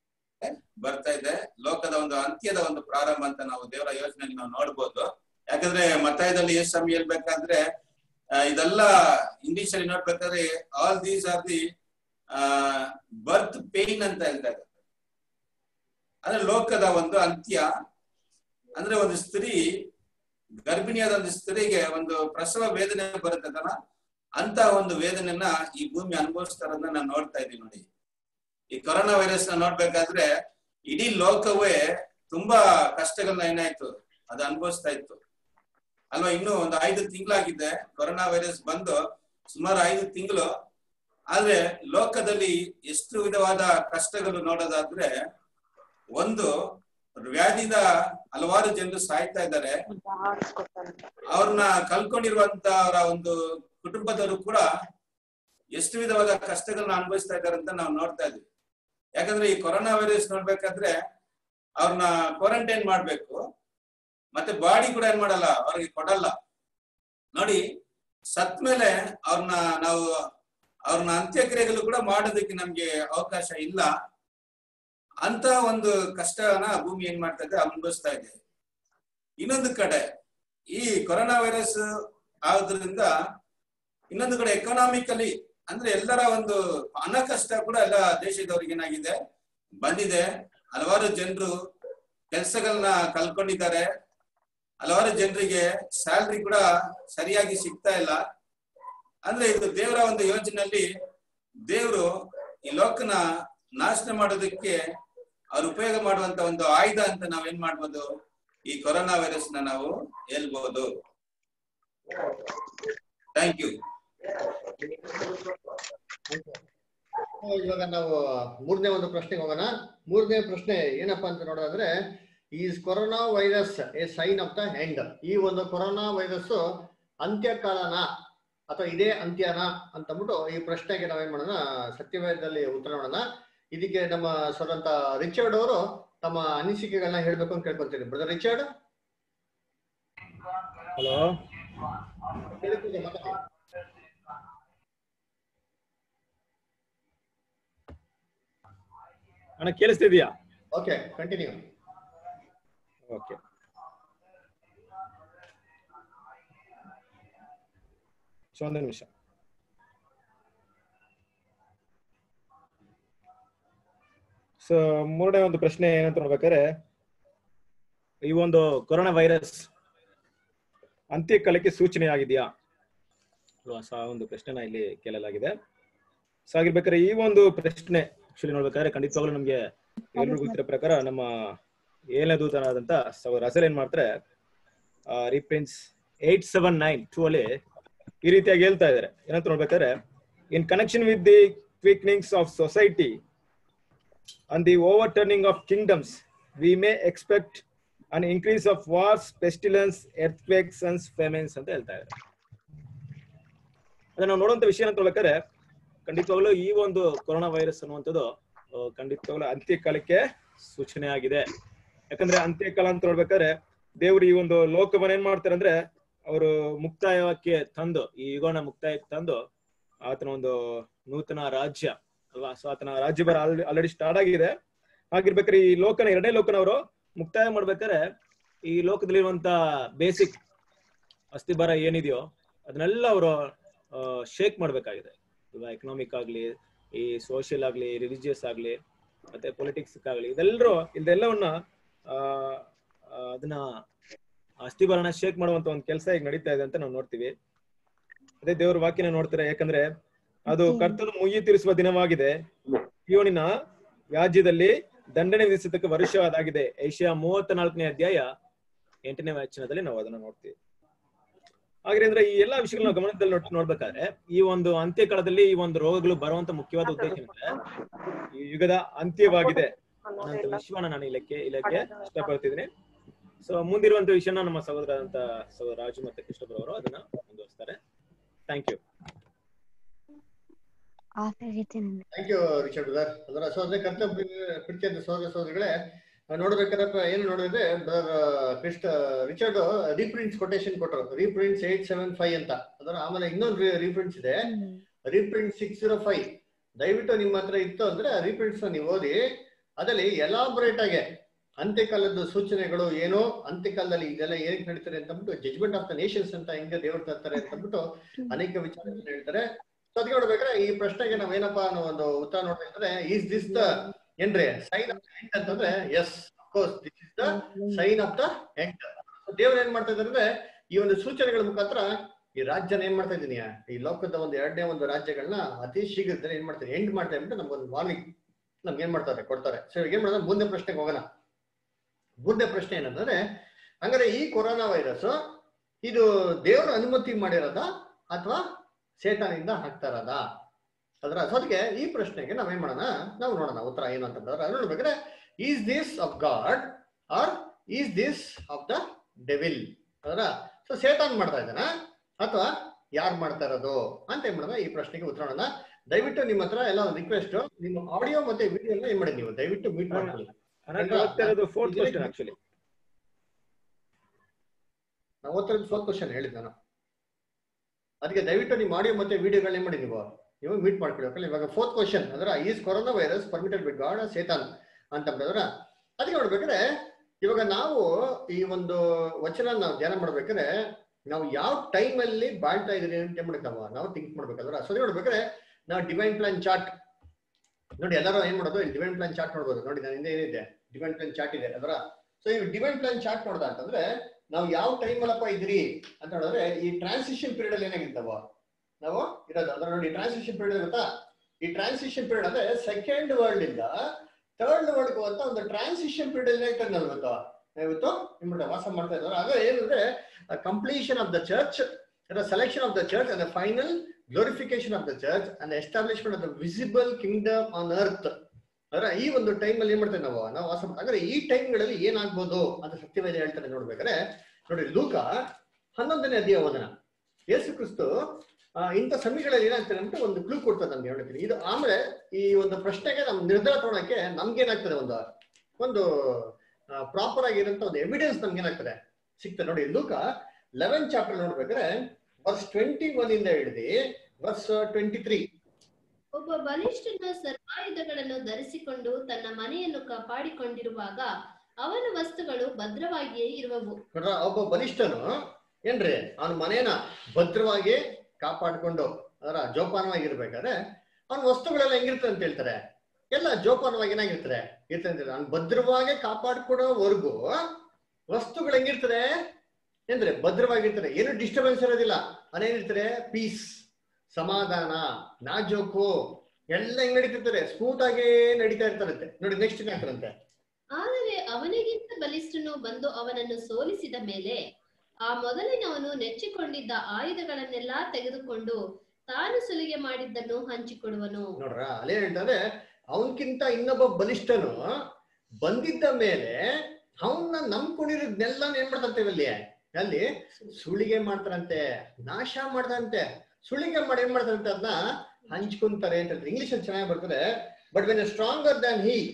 ಬರ್ತಾ ಇದೆ ಲೋಕದ ಒಂದು ಅಂತ್ಯದ ಒಂದು ಪ್ರಾರಂಭ ಅಂತ ನಾವು ದೇವರ ಯೋಜನೆಯಲ್ಲಿ ನಾವು ನೋಡ್ಬೋದು ಯಾಕಂದ್ರೆ ಮತಾಯದಲ್ಲಿ ಯೇಸು ಸ್ವಾಮಿ ಹೇಳ್ಬೇಕಾದ್ರೆ ಆ, ಇದೆಲ್ಲ ಇಂಗ್ಲಿಷ್ ಅಲ್ಲಿ ನೋಡ್ಬೇಕಾದ್ರೆ all these are the birth pain ಅಂತ ಹೇಳ್ತಾ ಇದ್ದಾರೆ ಅಂದ್ರೆ ಲೋಕದ ಒಂದು ಅಂತ್ಯ ಅಂದ್ರೆ ಒಂದು ಸ್ತ್ರೀ ಗರ್ಭಿಣಿಯಾದ ಒಂದು ಸ್ತ್ರೀಗೆ ಒಂದು ಪ್ರಸವ ವೇದನೆ ಬರುತ್ತದಲ್ಲ ಅಂತ ಒಂದು ವೇದನೆಯನ್ನ ಈ ಭೂಮಿ ಅನುಭವಿಸ್ತಾರನ್ನ ನಾನು ನೋಡ್ತಾ ಇದ್ದೀನಿ ನೋಡಿ ಈ ಕೊರೋನಾ ವೈರಸ್ ನ ನೋಡ್ಬೇಕಾದ್ರೆ ಇಡೀ ಲೋಕವೇ ತುಂಬಾ ಕಷ್ಟಗಳನ್ನ ಏನಾಯ್ತು ಅದು ಅನುಭವಿಸ್ತಾ ಇತ್ತು ಅಲ್ವಾ ಇನ್ನು ಒಂದು ಐದು ತಿಂಗಳಾಗಿದೆ ಕೊರೋನಾ ವೈರಸ್ ಬಂದು ಸುಮಾರು ಐದು ತಿಂಗಳು ಆದ್ರೆ ಲೋಕದಲ್ಲಿ ಎಷ್ಟು ವಿಧವಾದ ಕಷ್ಟಗಳು ನೋಡೋದಾದ್ರೆ ಒಂದು ವ್ಯಾಧಿದ ಹಲವಾರು ಜನರು ಸಾಯ್ತಾ ಇದ್ದಾರೆ ಅವ್ರನ್ನ ಕಲ್ಕೊಂಡಿರುವಂತವರ ಒಂದು ಕುಟುಂಬದವರು ಕೂಡ ಎಷ್ಟು ವಿಧವಾದ ಕಷ್ಟಗಳನ್ನ ಅನುಭವಿಸ್ತಾ ಇದ್ದಾರೆ ಅಂತ ನಾವು ನೋಡ್ತಾ ಇದ್ವಿ ಯಾಕಂದ್ರೆ ಈ ಕೊರೋನಾ ವೈರಸ್ ನೋಡ್ಬೇಕಾದ್ರೆ ಅವ್ರನ್ನ ಕ್ವಾರಂಟೈನ್ ಮಾಡ್ಬೇಕು ಮತ್ತೆ ಬಾಡಿ ಕೂಡ ಏನ್ ಮಾಡಲ್ಲ ಅವ್ರಿಗೆ ಕೊಡಲ್ಲ ನೋಡಿ ಸತ್ ಮೇಲೆ ಅವ್ರನ್ನ ನಾವು ಅವ್ರನ್ನ ಅಂತ್ಯಕ್ರಿಯೆಗಳು ಕೂಡ ಮಾಡೋದಕ್ಕೆ ನಮ್ಗೆ ಅವಕಾಶ ಇಲ್ಲ ಅಂತ ಒಂದು ಕಷ್ಟನ ಭೂಮಿ ಏನ್ ಮಾಡ್ತಾ ಇದೆ ಅನುಭವಿಸ್ತಾ ಇದೆ ಇನ್ನೊಂದು ಕಡೆ ಈ ಕೊರೋನಾ ವೈರಸ್ ಆಗೋದ್ರಿಂದ ಇನ್ನೊಂದು ಕಡೆ ಎಕನಾಮಿಕಲಿ ಅಂದ್ರೆ ಎಲ್ಲರ ಒಂದು ಹಣ ಕಷ್ಟ ಕೂಡ ಎಲ್ಲ ದೇಶದವ್ರಿಗೆ ಏನಾಗಿದೆ ಬಂದಿದೆ ಹಲವಾರು ಜನರು ಕೆಲಸಗಳನ್ನ ಕಲ್ಕೊಂಡಿದ್ದಾರೆ ಹಲವಾರು ಜನರಿಗೆ ಸ್ಯಾಲ್ರಿ ಕೂಡ ಸರಿಯಾಗಿ ಸಿಗ್ತಾ ಇಲ್ಲ ಅಂದ್ರೆ ಇದು ದೇವರ ಒಂದು ಯೋಜನೆಯಲ್ಲಿ ದೇವರು ಈ ಲೋಕನ ನಾಶನ ಮಾಡೋದಕ್ಕೆ ಅವ್ರು ಉಪಯೋಗ ಮಾಡುವಂತ ಒಂದು ಆಯುಧ ಅಂತ ನಾವೇನ್ ಮಾಡ್ಬೋದು ಈ ಕೊರೋನಾ ವೈರಸ್ ನ ನಾವು ಹೇಳ್ಬಹುದು ಥ್ಯಾಂಕ್ ಯು ಇವಾಗ ನಾವು ಮೂರನೇ ಒಂದು ಪ್ರಶ್ನೆಗೆ ಹೋಗೋಣ ಮೂರನೇ ಪ್ರಶ್ನೆ ಏನಪ್ಪಾ ಅಂತ ನೋಡೋದಾದ್ರೆ is corona virus a sign of the end ಈ ಒಂದು ಕೊರೋನಾ ವೈರಸ್ ಅಂತ್ಯಕಾಲನ ಅಥವಾ ಇದೇ ಅಂತ್ಯನ ಅಂತಂದ್ಬಿಟ್ಟು ಈ ಪ್ರಶ್ನೆಗೆ ನಾವೇನ್ ಮಾಡೋಣ ಸತ್ಯವೇದದಲ್ಲಿ ಉತ್ತರ ಮಾಡೋಣ ಇದಕ್ಕೆ ನಮ್ಮ ಸ್ವರಂತ ರಿಚರ್ಡ್ ಅವರು ತಮ್ಮ ಅನಿಸಿಕೆಗಳನ್ನ ಹೇಳ್ಬೇಕು ಅಂತ ಕೇಳ್ಕೊಂತೀನಿ ಬ್ರದರ್ ರಿಚರ್ಡ್ ಹಲೋ ಮಾತಾಡಿ ಅಣ್ಣ ಕೇಳಿಸ್ತಿದ್ಯಾ ಓಕೆ ಕಂಟಿನ್ಯೂ ಓಕೆ ಸೊ ಒಂದು ನಿಮಿಷ ಸೊ ಮೂರನೇ ಒಂದು ಪ್ರಶ್ನೆ ಏನಂತ ನೋಡ್ಬೇಕಾದ್ರೆ ಈ ಒಂದು ಕೊರೋನಾ ವೈರಸ್ ಅಂತ್ಯಕಾಲಕ್ಕೆ ಸೂಚನೆ ಆಗಿದೆಯಾ ಅಲ್ವಾ ಸೊ ಆ ಒಂದು ಪ್ರಶ್ನೆನ ಇಲ್ಲಿ ಕೇಳಲಾಗಿದೆ ಸೊ ಆಗಿರ್ಬೇಕಾದ್ರೆ ಈ ಒಂದು ಪ್ರಶ್ನೆ ಆಕ್ಚುಲಿ ನೋಡ್ಬೇಕಾದ್ರೆ ಖಂಡಿತವಾಗ್ಲೂ ನಮ್ಗೆ ಎಲ್ರಿಗೂ ಗೊತ್ತಿರೋ ಪ್ರಕಾರ ನಮ್ಮ ಏಳನೇ ದೂತನಾದಂತ ಸೌರ್ ಅಸಲ್ ಏನ್ ಮಾಡ್ತಾರೆ reprints eight seven nine two ಅಲ್ಲಿ ಈ ರೀತಿಯಾಗಿ ಹೇಳ್ತಾ ಇದ್ದಾರೆ ಏನಂತ ನೋಡ್ಬೇಕಾದ್ರೆ in connection with the quickenings of society and the overturning of kingdoms we may expect an increase of wars pestilence earthquakes and famines ಅಂತ ಹೇಳ್ತಾ ಇದ್ದಾರೆ ಅದೇ ನಾವು ನೋಡುವಂತ ವಿಷಯ ಅಂತ ಹೇಳ್ಬೇಕಾದ್ರೆ ಖಂಡಿತವಾಗ್ಲೂ ಈ ಒಂದು ಕೊರೋನಾ ವೈರಸ್ ಅನ್ನುವಂಥದ್ದು ಆ, ಖಂಡಿತವಾಗ್ಲೂ ಅಂತ್ಯಕಾಲಕ್ಕೆ ಸೂಚನೆ ಆಗಿದೆ ಯಾಕಂದ್ರೆ ಅಂತ್ಯಕಾಲ ಅಂತ ಹೇಳ್ಬೇಕಾದ್ರೆ ದೇವರು ಈ ಒಂದು ಲೋಕವನ್ನ ಏನ್ ಮಾಡ್ತಾರೆ ಅಂದ್ರೆ ಅವರು ಮುಕ್ತಾಯಕ್ಕೆ ತಂದು ಈ ಯುಗನ ಮುಕ್ತಾಯಕ್ಕೆ ತಂದು ಆತನ ಒಂದು ನೂತನ ರಾಜ್ಯ ಅಲ್ವಾ ಸೊ ಆತನ ರಾಜ್ಯಭಾರ ಆಲ್ರೆಡಿ ಸ್ಟಾರ್ಟ್ ಆಗಿದೆ ಹಾಗಿರ್ಬೇಕಾದ್ರೆ ಈ ಲೋಕನ ಎರಡನೇ ಲೋಕನ ಅವರು ಮುಕ್ತಾಯ ಮಾಡ್ಬೇಕಾದ್ರೆ ಈ ಲೋಕದಲ್ಲಿರುವಂತ ಬೇಸಿಕ್ ಅಸ್ಥಿಭಾರ ಏನಿದೆಯೋ ಅದನ್ನೆಲ್ಲ ಅವರು ಶೇಕ್ ಮಾಡ್ಬೇಕಾಗಿದೆ ಇವಾಗ ಎಕನಾಮಿಕ್ ಆಗ್ಲಿ ಈ ಸೋಷಿಯಲ್ ಆಗ್ಲಿ ರಿಲಿಜಿಯಸ್ ಆಗ್ಲಿ ಮತ್ತೆ ಪೊಲಿಟಿಕ್ಸ್ ಆಗ್ಲಿ ಇದೆಲ್ಲರೂ ಇದೆಲ್ಲವನ್ನ ಆ, ಆ, ಅದನ್ನ ಅಸ್ಥಿಭಾರನ ಶೇಕ್ ಮಾಡುವಂತ ಒಂದು ಕೆಲಸ ಈಗ ನಡೀತಾ ಇದೆ ಅಂತ ನಾವು ನೋಡ್ತೀವಿ ಅದೇ ದೇವ್ರ ವಾಕ್ಯನ ನೋಡ್ತಾರೆ ಯಾಕಂದ್ರೆ ಅದು ಕರ್ತನು ಮುಯ್ಯಿ ತೀರಿಸುವ ದಿನವಾಗಿದೆ ಇವನಿನ ವ್ಯಾಜ್ಯದಲ್ಲಿ ದಂಡನೆ ವಿಧಿಸತಕ್ಕ ವರ್ಷ ಅದಾಗಿದೆ ಏಷ್ಯಾ ಮೂವತ್ತ ನಾಲ್ಕನೇ ಅಧ್ಯಾಯ ಎಂಟನೇ ವಚನದಲ್ಲಿ ನಾವು ಅದನ್ನ ನೋಡ್ತೀವಿ ಹಾಗಾದ್ರೆ ಈ ಎಲ್ಲಾ ವಿಷಯಗಳನ್ನ ನಾವು ಗಮನದಲ್ಲಿ ನೋಡ್ ನೋಡ್ಬೇಕಾದ್ರೆ ಈ ಒಂದು ಅಂತ್ಯಕಾಲದಲ್ಲಿ ಈ ಒಂದು ರೋಗಗಳು ಬರುವಂತ ಮುಖ್ಯವಾದ ಉದ್ದೇಶ ಏನಂದ್ರೆ ಈ ಯುಗದ ಅಂತ್ಯವಾಗಿದೆ ಅನ್ನೋಂಥ ವಿಶ್ವನ ನಾನು ಇಲ್ಲಕ್ಕೆ ಇಲ್ಲಕ್ಕೆ ಇಷ್ಟಪಡ್ತಿದ್ದೀನಿ ಸೊ ಮುಂದಿರುವಂತ ವಿಷಯನ ನಮ್ಮ ಸಹೋದರ ಅಂತ ಸಹೋದರ ರಾಜು ಮತ್ತೆ ಕೃಷ್ಣಪುರ ಅವರು ಅದನ್ನ ಮುಂದುವರಿಸ್ತಾರೆ thank you thank you Richard brother ಅದರ ಸಹೋದರ ಕರ್ತ ಪ್ರೀತಿಯಾದ ಸಹೋದರ ಸಹೋದರಿಗಳೇ ನಾವ್ ನೋಡ್ಬೇಕಾದ್ರೆ ಏನು ನೋಡಿದ್ರೆ brother Christ Richard reprints quotation ಕೊಟ್ಟರು ರೀಪ್ರಿಂಟ್ಸ್ ಏಟ್ ಸೆವೆನ್ ಫೈವ್ ಅಂತ ಅದರ ಆಮೇಲೆ ಇನ್ನೊಂದು ರೀಪ್ರಿಂಟ್ಸ್ ಇದೆ ರೀಪ್ರಿಂಟ್ ಸಿಕ್ಸ್ ಜೀರೋ ಫೈವ್ ದಯವಿಟ್ಟು ನಿಮ್ಮ ಹತ್ರ ಇತ್ತು ಅಂದ್ರೆ ರೀಪ್ರಿಂಟ್ಸ್ ನೀವು ಓದಿ ಅದರಲ್ಲಿ ಎಲಾಬರೇಟ್ ಆಗಿ ಅಂತ್ಯಕಾಲದ ಸೂಚನೆಗಳು ಏನೋ ಅಂತ್ಯಕಾಲದಲ್ಲಿ ಇದೆಲ್ಲ ಏನ್ ನಡೀತಾರೆ ಅಂತ ಅಂದ್ಬಿಟ್ಟು ಜಜ್ಮೆಂಟ್ ಆಫ್ ದ ನೇಷನ್ಸ್ ಅಂತ ಹೆಂಗೆ ದೇವ್ರು ತರ್ತಾರೆ ಅಂತ ಅಂದ್ಬಿಟ್ಟು ಅನೇಕ ವಿಚಾರಗಳನ್ನ ಹೇಳ್ತಾರೆ ಸೊ ಅದಕ್ಕೆ ನೋಡ್ಬೇಕಾದ್ರೆ ಈ ಪ್ರಶ್ನೆಗೆ ನಾವೇನಪ್ಪಾ ಅನ್ನೋ ಒಂದು ಉತ್ತರ ನೋಡ್ಬೇಕಂದ್ರೆ ಈಸ್ ದಿಸ್ ದ ಏನ್ರಿ ಸೈನ್ ಆಫ್ ದ ಎಂಡ್ ಅಂತಂದ್ರೆ yes of course this is the sign of the end ದೇವ್ರು ಏನ್ ಮಾಡ್ತಾ ಇದ್ದಾರೆ ಅಂದ್ರೆ ಈ ಒಂದು ಸೂಚನೆಗಳ ಮುಖಾಂತರ ಈ ರಾಜ್ಯನ ಏನ್ ಮಾಡ್ತಾ ಇದೀನಿ ಈ ಲೋಕದ ಒಂದು ಎರಡನೇ ಒಂದು ರಾಜ್ಯಗಳನ್ನ ಅತಿ ಶೀಘ್ರದಲ್ಲಿ ಏನ್ ಮಾಡ್ತಾರೆ ಎಂಡ್ ಮಾಡ್ತಾ ಇದ್ಬಿಟ್ಟು ನಮ್ಗೊಂದು ವಾರ್ನಿಂಗ್ ನಮ್ಗೆ ಏನ್ ಮಾಡ್ತಾರೆ ಕೊಡ್ತಾರೆ ಸೊ ಇವಾಗ ಏನ್ ಮಾಡ್ತಾರೆ ಮುಂದೆ ಪ್ರಶ್ನೆಗೆ ಹೋಗೋಣ ಮುಂದೆ ಪ್ರಶ್ನೆ ಏನಂದ್ರೆ ಹಂಗಾರೆ ಈ ಕೊರೋನಾ ವೈರಸ್ ಇದು ದೇವರ ಅನುಮತಿ ಮಾಡಿರೋದ ಅಥವಾ ಸೇತಾನಿಂದ ಹಾಕ್ತಾ ಇರೋದ ಅದರ ಅದಕ್ಕೆ ಈ ಪ್ರಶ್ನೆಗೆ ನಾವೇನ್ ಮಾಡೋಣ ನಾವು ನೋಡೋಣ ಉತ್ತರ ಏನು ಅಂತಂದ್ರೆ ಅದು ನೋಡ್ಬೇಕಾದ್ರೆ is this of God or is this of the devil ಅದರ ಸೊ ಸೇತಾನ್ ಮಾಡ್ತಾ ಇದ್ದಾನ ಅಥವಾ ಯಾರು ಮಾಡ್ತಾ ಇರೋದು ಅಂತ ಏನ್ ಮಾಡೋಣ ಈ ಪ್ರಶ್ನೆಗೆ ಉತ್ತರ ಮಾಡೋಣ ದಯವಿಟ್ಟು ನಿಮ್ಮ ಹತ್ರ ಎಲ್ಲ ರಿಕ್ವೆಸ್ಟ್ ನಿಮ್ಮ ಆಡಿಯೋ ಮತ್ತೆ ವಿಡಿಯೋ ಏನ್ ಮಾಡಿ ನೀವು ದಯವಿಟ್ಟು ಮೀಟ್ ಮಾಡ್ಕೊಳ್ಳಿ ನಾನು ಓದ್ತಾ ಇರೋದು ಫೋರ್ತ್ ಕ್ವಶನ್ ಆಕ್ಚುಲಿ ನಾವು ಓದ್ತಿರೋದು ಫೋರ್ತ್ ಕ್ವಶನ್ ಹೇಳಿದ್ ನಾನು ಅದಕ್ಕೆ ದಯವಿಟ್ಟು ನಿಮ್ಮ ಆಡಿಯೋ ಮತ್ತೆ ವಿಡಿಯೋಗಳನ್ನ ಏನ್ ಮಾಡಿ ನೀವು ನೀವು ಮೀಟ್ ಮಾಡ್ಕೊಳ್ಳಿ ಓಕೆ ಇವಾಗ ಫೋರ್ತ್ ಕ್ವಶನ್ ಅಂದ್ರೆ is corona virus permitted by God Satan ಅಂತ ಹೇಳಿದ್ರ ಅದಕ್ಕೆ ನೋಡ್ಬೇಕಾದ್ರೆ ಇವಾಗ ನಾವು ಈ ಒಂದು ವಚನ ನಾವು ಧ್ಯಾನ ಮಾಡ್ಬೇಕಾದ್ರೆ ನಾವು ಯಾವ ಟೈಮ್ ಅಲ್ಲಿ ಬಾಳ್ತಾ ಇದೀವಿ ಅಂತ ಏನ್ ಮಾಡ್ಬೇಕು ನಾವು ನಾವು ಥಿಂಕ್ ಮಾಡ್ಬೇಕಾದ್ರೆ ಸೊ ನೋಡ್ಬೇಕಾದ್ರೆ ನಾವು ಡಿವೈನ್ ಪ್ಲಾನ್ ಚಾರ್ಟ್ ನೋಡಿ ಎಲ್ಲರೂ ಏನ್ ಮಾಡೋದು ಇಲ್ಲಿ ಡಿವೈನ್ ಪ್ಲಾನ್ ಚಾರ್ಟ್ ನೋಡ್ಬೋದು ನೋಡಿ ನಾನು ಹಿಂದೆ ಏನಿದೆ ಡಿವೈನ್ ಪ್ಲಾನ್ ಚಾರ್ಟ್ ಇದೆ ಅದರ ಸೊ ಈ ಡಿವೈನ್ ಪ್ಲಾನ್ ಚಾರ್ಟ್ ನೋಡ್ದ ಅಂತಂದ್ರೆ ನಾವು ಯಾವ ಟೈಮ್ ಅಲ್ಲಪ್ಪ ಇದ್ರಿ ಅಂತ ಹೇಳಿದ್ರೆ ಈ ಟ್ರಾನ್ಸಿಷನ್ ಪೀರಿಯಡ್ ಅಲ್ಲಿ ಏನಾಗಿರ್ತಾವ ನಾವು ಇರೋದು ಅಂದ್ರೆ ನೋಡಿ ಟ್ರಾನ್ಸಿಷನ್ ಪೀರಿಯಡ್ ಗೊತ್ತಾ ಈ ಟ್ರಾನ್ಸಿಷನ್ ಪೀರಿಯಡ್ ಅಂದ್ರೆ ಸೆಕೆಂಡ್ ವರ್ಲ್ಡ್ ಇಂದ ಥರ್ಡ್ ವರ್ಲ್ಡ್ ಅಂತ ಒಂದು ಟ್ರಾನ್ಸಿಷನ್ ಪೀರಿಯಡ್ ಏನಾಗ್ತದೆ ನಾವು ಇವತ್ತು ಇವತ್ತು ನಿಮ್ಮನ್ನ ವಾಸ ಮಾಡ್ತಾ ಇದ್ದಾರೆ ಆಗ ಏನಂದ್ರೆ completion of the church selection of the church and final glorification of the church and establishment of the visible kingdom on earth ಅಂದ್ರೆ ಈ ಒಂದು ಟೈಮ್ ಅಲ್ಲಿ ಏನ್ ಮಾಡ್ತೇವೆ ನಾವು ನಾವು ವಾಸ ಮಾಡ್ತಾ ಅಂದ್ರೆ ಈ ಟೈಮ್ಗಳಲ್ಲಿ ಏನಾಗ್ಬೋದು ಅಂತ ಸತ್ಯವೇದ ಹೇಳ್ತಾರೆ ನೋಡ್ಬೇಕಾದ್ರೆ ನೋಡಿ ಲೂಕ ಹನ್ನೊಂದನೇ ಅಧ್ಯಾಯ ಓದನ ಯೇಸು ಕ್ರಿಸ್ತು ಆ, ಇಂಥ ಸಮಯಗಳಲ್ಲಿ ಏನಾಗ್ತದೆ ಅಂತ ಒಂದು ಕ್ಲೂ ಕೊಡ್ತದೆ ನಮ್ಗೆ ಹೇಳ್ತೀನಿ ಇದು ಆಮೇಲೆ ಈ ಒಂದು ಪ್ರಶ್ನೆಗೆ ನಮ್ ನಿರ್ಧಾರ ತಗೊಳಕ್ಕೆ ನಮ್ಗೇನಾಗ್ತದೆ ಒಂದು ಒಂದು ಪ್ರಾಪರ್ ಆಗಿರೋಂಥ ಒಂದು ಎವಿಡೆನ್ಸ್ ನಮ್ಗೆ ಏನಾಗ್ತದೆ ಸಿಗ್ತದೆ ನೋಡಿ ಲೂಕ ಲೆವೆನ್ ಚಾಪ್ಟರ್ ನೋಡ್ಬೇಕಾದ್ರೆ ವರ್ಸ್ ಟ್ವೆಂಟಿ ಒನ್ ಇಂದ ಹಿಡಿದು ವರ್ಸ್ ಟ್ವೆಂಟಿ ತ್ರೀ ಒಬ್ಬ ಬಲಿಷ್ಠನು ಸರ್ವಾಯುಧಗಳನ್ನು ಧರಿಸಿಕೊಂಡು ತನ್ನ ಮನೆಯನ್ನು ಕಾಪಾಡಿಕೊಂಡಿರುವಾಗ ಅವನ ವಸ್ತುಗಳು ಭದ್ರವಾಗಿಯೇ ಇರುವವು ನೋಡ್ರ ಒಬ್ಬ ಬಲಿಷ್ಠನು ಏನ್ರಿ ಅವನ ಮನೇನ ಭದ್ರವಾಗಿ ಕಾಪಾಡ್ಕೊಂಡು ಅದರ ಜೋಪಾನವಾಗಿರ್ಬೇಕಾದ್ರೆ ಅವನ ವಸ್ತುಗಳೆಲ್ಲ ಹೆಂಗಿರ್ತದೆ ಅಂತ ಹೇಳ್ತಾರೆ ಎಲ್ಲ ಜೋಪಾನವಾಗಿ ಏನಾಗಿರ್ತಾರೆ ಇರ್ತದೆ ಅಂತ ಹೇಳ್ತಾರೆ. ಅವ್ನ್ ಭದ್ರವಾಗಿ ಕಾಪಾಡ್ಕೊಡೋವರೆಗೂ ವಸ್ತುಗಳು ಹೆಂಗಿರ್ತದೆ ಏನ್ರಿ ಭದ್ರವಾಗಿರ್ತಾರೆ ಏನು ಡಿಸ್ಟರ್ಬೆನ್ಸ್ ಇರೋದಿಲ್ಲ ಅದೇನಿರ್ತಾರೆ ಪೀಸ್ ಸಮಾಧಾನ ನಾಜೂಕು ಎಲ್ಲ ಹೆಂಗ್ ನಡೀತಿರ್ತಾರೆ ಸ್ಮೂತ್ ಆಗೇ ನಡೀತಾ ಇರ್ತಾರಂತೆ ನೋಡಿ ನೆಕ್ಸ್ಟ್ ಏನಾಗ್ತಾರಂತೆ ಆದರೆ ಅವನಿಗಿಂತ ಬಲಿಷ್ಠನು ಬಂದು ಅವನನ್ನು ಸೋಲಿಸಿದ ಮೇಲೆ ಆ ಮೊದಲಿನವನು ನೆಚ್ಚಿಕೊಂಡಿದ್ದ ಆಯುಧಗಳನ್ನೆಲ್ಲಾ ತೆಗೆದುಕೊಂಡು ತಾನು ಸುಲಿಗೆ ಮಾಡಿದ್ದನ್ನು ಹಂಚಿಕೊಡುವನು ನೋಡ್ರ ಅಲ್ಲೇ ಹೇಳ್ತಾರೆ ಅವನ್ಕಿಂತ ಇನ್ನೊಬ್ಬ ಬಲಿಷ್ಠನು ಬಂದಿದ್ದ ಮೇಲೆ ಅವನ್ನ ನಂಬ್ಕೊಂಡಿರೋದ್ನೆಲ್ಲ ಏನ್ ಮಾಡ್ತಂತೆ ಅಲ್ಲಿ ಅಲ್ಲಿ ಸುಳಿಗೆ ಮಾಡ್ತಾರಂತೆ ನಾಶ ಮಾಡ್ತಾರಂತೆ ಸುಳಿಗೆ ಮಾಡಿ ಏನ್ ಮಾಡ್ತಾರಂತೆ ಅದನ್ನ ಹಂಚ್ಕೊಂತಾರೆ ಅಂತ ಹೇಳ್ತಾರೆ ಇಂಗ್ಲಿಷ್ ಅಲ್ಲಿ ಚೆನ್ನಾಗಿ ಬರ್ತದೆ but when stronger than he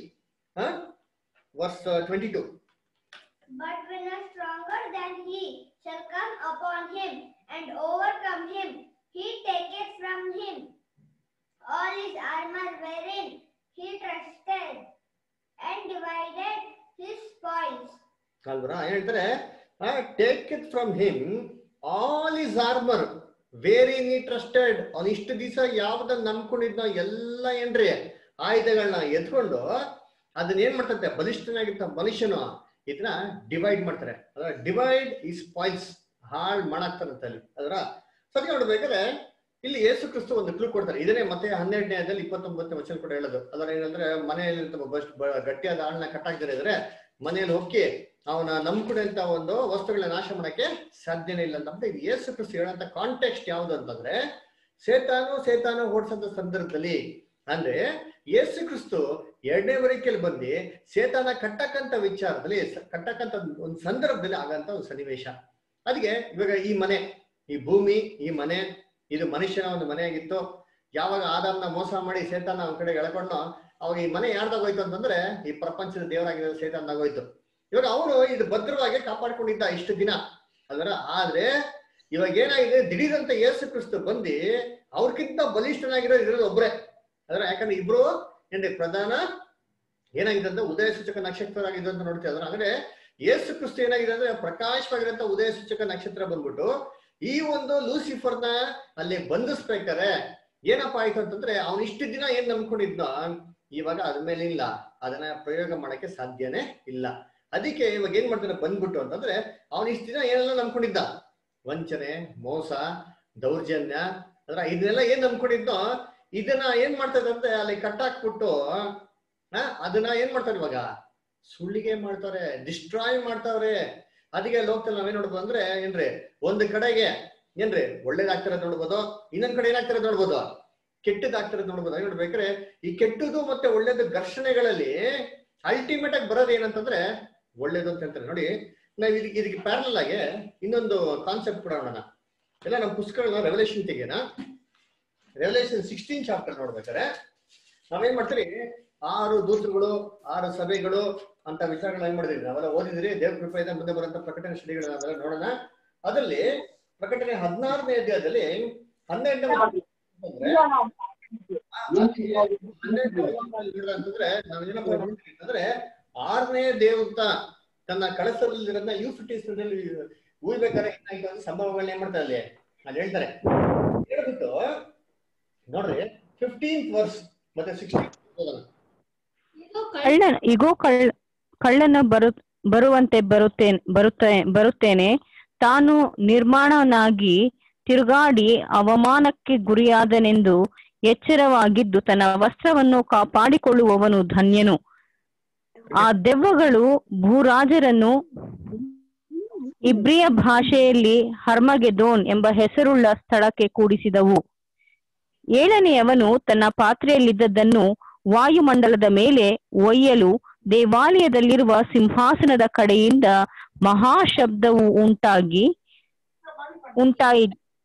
verse twenty two But when a stronger than he shall come upon him and overcome him, he taketh from him all his armor wherein he trusted, and divided his spoils. ಅಲ್ವರ ಹೇಳ್ತಾರೆ take it from him all his armour wherein he trusted ಅವ್ನು ಇಷ್ಟು ದಿವಸ ಯಾವ್ದನ್ನ ನಂಬ್ಕೊಂಡಿದ್ನೋ ಎಲ್ಲ ಏನ್ರಿ ಆಯುಧಗಳನ್ನ ಎತ್ಕೊಂಡು ಅದನ್ನ ಏನ್ ಮಾಡ್ತಂತೆ ಬಲಿಷ್ಠನಾಗಿರ್ತ ಮನುಷ್ಯನು ಇದನ್ನ ಡಿವೈಡ್ ಮಾಡ್ತಾರೆ ಅದರ ಡಿವೈಡ್ ಈ ಸ್ಪಾಯ್ಸ್ ಹಾಳ್ ಮಾಡಾಕ್ತಾರಂತೆ ಅಲ್ಲಿ ಅದರ ಸರಿ ನೋಡ್ಬೇಕಾದ್ರೆ ಇಲ್ಲಿ ಯೇಸು ಕ್ರಿಸ್ತು ಒಂದು ಕ್ಲೂ ಕೊಡ್ತಾರೆ ಇದನ್ನೇ ಮತ್ತೆ ಹನ್ನೆರಡನೇ ಅದಲ್ಲಿ ಇಪ್ಪತ್ತೊಂಬತ್ತನೇ ವಚನ ಕೂಡ ಹೇಳೋದು ಅದರ ಏನಂದ್ರೆ ಮನೆಯಲ್ಲಿ ಬಸ್ ಗಟ್ಟಿಯಾದ ಆಳನ್ನ ಕಟ್ಟಾಕ್ತಾರೆ ಇದ್ರೆ ಮನೆಯಲ್ಲಿ ಹೋಗಿ ಅವನ ನಂಬ್ಕೊಂಡಂತ ಒಂದು ವಸ್ತುಗಳನ್ನ ನಾಶ ಮಾಡಕ್ಕೆ ಸಾಧ್ಯನೇ ಇಲ್ಲ ಅಂತ ಇದು ಯೇಸು ಕ್ರಿಸ್ತು ಹೇಳಂತ ಕಾಂಟೆಕ್ಸ್ಟ್ ಯಾವ್ದು ಅಂತಂದ್ರೆ ಸೇತಾನು ಸೇತಾನು ಓಡಿಸಂತ ಸಂದರ್ಭದಲ್ಲಿ ಅಂದ್ರೆ ಯೇಸು ಕ್ರಿಸ್ತು ಎರಡನೇ ವರಿಕೆಯಲ್ಲಿ ಬಂದು ಸೇತಾನ ಕಟ್ಟಕ್ಕಂತ ವಿಚಾರದಲ್ಲಿ ಸ- ಕಟ್ಟಕ್ಕಂತ ಒಂದು ಸಂದರ್ಭದಲ್ಲಿ ಆಗಂತ ಒಂದು ಸನ್ನಿವೇಶ ಅದಕ್ಕೆ ಇವಾಗ ಈ ಮನೆ ಈ ಭೂಮಿ ಈ ಮನೆ ಇದು ಮನುಷ್ಯನ ಒಂದು ಮನೆಯಾಗಿತ್ತು ಯಾವಾಗ ಆದಾಮ್ನ ಮೋಸ ಮಾಡಿ ಸೇತಾನ ಅವನ ಕಡೆ ಎಳ್ಕೊಂಡು ಅವಾಗ ಈ ಮನೆ ಯಾರ್ದಾಗೋಯ್ತು ಅಂತಂದ್ರೆ ಈ ಪ್ರಪಂಚದ ದೇವರಾಗಿರೋ ಸೇತಾನ್ದಾಗೋಯ್ತು ಇವಾಗ ಅವನು ಇದು ಭದ್ರವಾಗಿ ಕಾಪಾಡ್ಕೊಂಡಿದ್ದ ಇಷ್ಟು ದಿನ ಅದರ ಆದ್ರೆ ಇವಾಗ ಏನಾಗಿದೆ ದಿಢೀರಂತ ಯೇಸು ಕ್ರಿಸ್ತು ಬಂದು ಅವ್ರಕ್ಕಿಂತ ಬಲಿಷ್ಠನಾಗಿರೋ ಇರೋದು ಒಬ್ರೆ ಅದರ ಯಾಕಂದ್ರೆ ಇಬ್ರು ಏನ್ರಿ ಪ್ರಧಾನ ಏನಾಗಿದೆ ಅಂದ್ರೆ ಉದಯ ಸೂಚಕ ನಕ್ಷತ್ರ ಆಗಿದೆ ಅಂತ ನೋಡ್ತಾ ಇದ್ದಾರೆ ಅಂದ್ರೆ ಯೇಸು ಕ್ರಿಸ್ತು ಏನಾಗಿದೆ ಅಂದ್ರೆ ಪ್ರಕಾಶವಾಗಿರಂತ ಉದಯ ಸೂಚಕ ನಕ್ಷತ್ರ ಬಂದ್ಬಿಟ್ಟು ಈ ಒಂದು ಲೂಸಿಫರ್ನ ಅಲ್ಲಿ ಬಂಧಿಸ್ಬೇಕಾರೆ ಏನಪ್ಪ ಆಯ್ತು ಅಂತಂದ್ರೆ ಅವ್ನು ಇಷ್ಟು ದಿನ ಏನ್ ನಂಬ್ಕೊಂಡಿದ್ನೋ ಇವಾಗ ಅದ್ಮೇಲೆ ಇಲ್ಲ ಅದನ್ನ ಪ್ರಯೋಗ ಮಾಡಕ್ಕೆ ಸಾಧ್ಯನೇ ಇಲ್ಲ ಅದಕ್ಕೆ ಇವಾಗ ಏನ್ ಮಾಡ್ತಾನೆ ಬಂದ್ಬಿಟ್ಟು ಅಂತಂದ್ರೆ ಅವ್ನು ಇಷ್ಟು ದಿನ ಏನೆಲ್ಲ ನಂಬ್ಕೊಂಡಿದ್ದ ವಂಚನೆ ಮೋಸ ದೌರ್ಜನ್ಯ ಅದ್ರ ಇದನ್ನೆಲ್ಲ ಏನ್ ನಂಬ್ಕೊಂಡಿದ್ನೋ ಇದನ್ನ ಏನ್ ಮಾಡ್ತಾರೆ ಅಂದ್ರೆ ಅಲ್ಲಿ ಕಟ್ಟಾಕ್ಬಿಟ್ಟು ಆ, ಅದನ್ನ ಏನ್ ಮಾಡ್ತಾರೆ ಇವಾಗ ಸುಳ್ಳಿಗೆ ಮಾಡ್ತಾರೆ ಡಿಸ್ಟ್ರಾಯ್ ಮಾಡ್ತಾವ್ರೆ ಅದಕ್ಕೆ ಲೋಕದಲ್ಲಿ ನಾವೇನ್ ನೋಡ್ಬೋದು ಅಂದ್ರೆ ಏನ್ರಿ ಒಂದು ಕಡೆಗೆ ಏನ್ರಿ ಒಳ್ಳೇದಾಗ್ತಿರೋದ್ ನೋಡ್ಬೋದು ಇನ್ನೊಂದ್ ಕಡೆ ಏನಾಗ್ತಿರೋದ್ ನೋಡ್ಬೋದು ಕೆಟ್ಟದಾಗ್ತಿರೋದ್ ನೋಡ್ಬೋದು ಅದ್ ನೋಡ್ಬೇಕಾದ್ರೆ ಈ ಕೆಟ್ಟದು ಮತ್ತೆ ಒಳ್ಳೇದು ಘರ್ಷಣೆಗಳಲ್ಲಿ ಅಲ್ಟಿಮೇಟ್ ಆಗಿ ಬರೋದು ಏನಂತಂದ್ರೆ ಒಳ್ಳೇದು ಅಂತ ಹೇಳ್ತಾರೆ ನೋಡಿ ನಾವ್ ಇದಕ್ಕೆ ಇದಕ್ಕೆ ಪ್ಯಾರಲ್ ಆಗಿ ಇನ್ನೊಂದು ಕಾನ್ಸೆಪ್ಟ್ ಕೂಡ ನೋಡೋಣ ಎಲ್ಲ ನಮ್ಮ ಪುಸ್ತಕಗಳನ್ನ ರೆವಲ್ಯೂಷನ್ ತೆಗೆಯೋಣ ರೆವಲ್ಯೂಷನ್ ಸಿಕ್ಸ್ಟೀನ್ ಚಾಪ್ಟರ್ ನೋಡ್ಬೇಕಾರೆ ನಾವೇನ್ ಮಾಡ್ತೀರಿ ಆರು ದೂತರುಗಳು ಆರು ಸಭೆಗಳು ಅಂತ ವಿಚಾರಗಳನ್ನ ಏನ್ ಮಾಡಿದ್ರಿ ನಾವೆಲ್ಲ ಓದಿದ್ರಿ ದೇವ್ರ ಕೃಪೆಯಿಂದ ಮುಂದೆ ಬರುವಂತ ಪ್ರಕಟಣೆ ಶ್ರೀಗಳನ್ನ ನಾವೆಲ್ಲ ನೋಡೋಣ ಅದರಲ್ಲಿ ಪ್ರಕಟಣೆ ಹದಿನಾರನೇ ಅಧ್ಯಾಯದಲ್ಲಿ ಹನ್ನೆರಡನೇ ಅಂದ್ರೆ ಅಂತಂದ್ರೆ ನಾವೇನಪ್ಪ ನೋಡ್ತೀವಿ ಅಂತಂದ್ರೆ ಆರನೇ ದೇವತ ತನ್ನ ಕಳಸದಲ್ಲಿರೋದನ್ನ ಯೂಫಿಟಿಸ್ ನದಿಯಲ್ಲಿ ಉಯ್ಬೇಕಾದ್ರೆ ಏನಾಯ್ತು ಅಂದ್ರೆ ಸಂಭವಗಳನ್ನ ಏನ್ ಮಾಡ್ತಾರೆ ಅಲ್ಲಿ ಅಲ್ಲಿ ಹೇಳ್ತಾರೆ ಹೇಳ್ಬಿಟ್ಟು ನೋಡ್ರಿ ಫಿಫ್ಟೀನ್ತ್ ವರ್ಸ್ ಮತ್ತೆ ಸಿಕ್ಸ್ಟೀನ್ ಕಳ್ಳನ ಇಗೋ ಕಳ್ಳ ಕಳ್ಳನ ಬರು ಬರುವಂತೆ ಬರುತ್ತೇನೆ ಬರುತ್ತೆ ಬರುತ್ತೇನೆ ತಾನು ನಿರ್ಮಾಣನಾಗಿ ತಿರುಗಾಡಿ ಅವಮಾನಕ್ಕೆ ಗುರಿಯಾದನೆಂದು ಎಚ್ಚರವಾಗಿದ್ದು ತನ್ನ ವಸ್ತ್ರವನ್ನು ಕಾಪಾಡಿಕೊಳ್ಳುವವನು ಧನ್ಯನು ಆ ದೆವ್ವಗಳು ಭೂರಾಜರನ್ನು ಇಬ್ರಿಯ ಭಾಷೆಯಲ್ಲಿ ಹರ್ಮಗೆದೋನ್ ಎಂಬ ಹೆಸರುಳ್ಳ ಸ್ಥಳಕ್ಕೆ ಕೂಡಿಸಿದವು ಏಳನೆಯವನು ತನ್ನ ಪಾತ್ರೆಯಲ್ಲಿದ್ದದ್ದನ್ನು ವಾಯುಮಂಡಲದ ಮೇಲೆ ಒಯ್ಯಲು ದೇವಾಲಯದಲ್ಲಿರುವ ಸಿಂಹಾಸನದ ಕಡೆಯಿಂದ ಮಹಾಶಬ್ದವು ಉಂಟಾಗಿ ಉಂಟಾಯಿ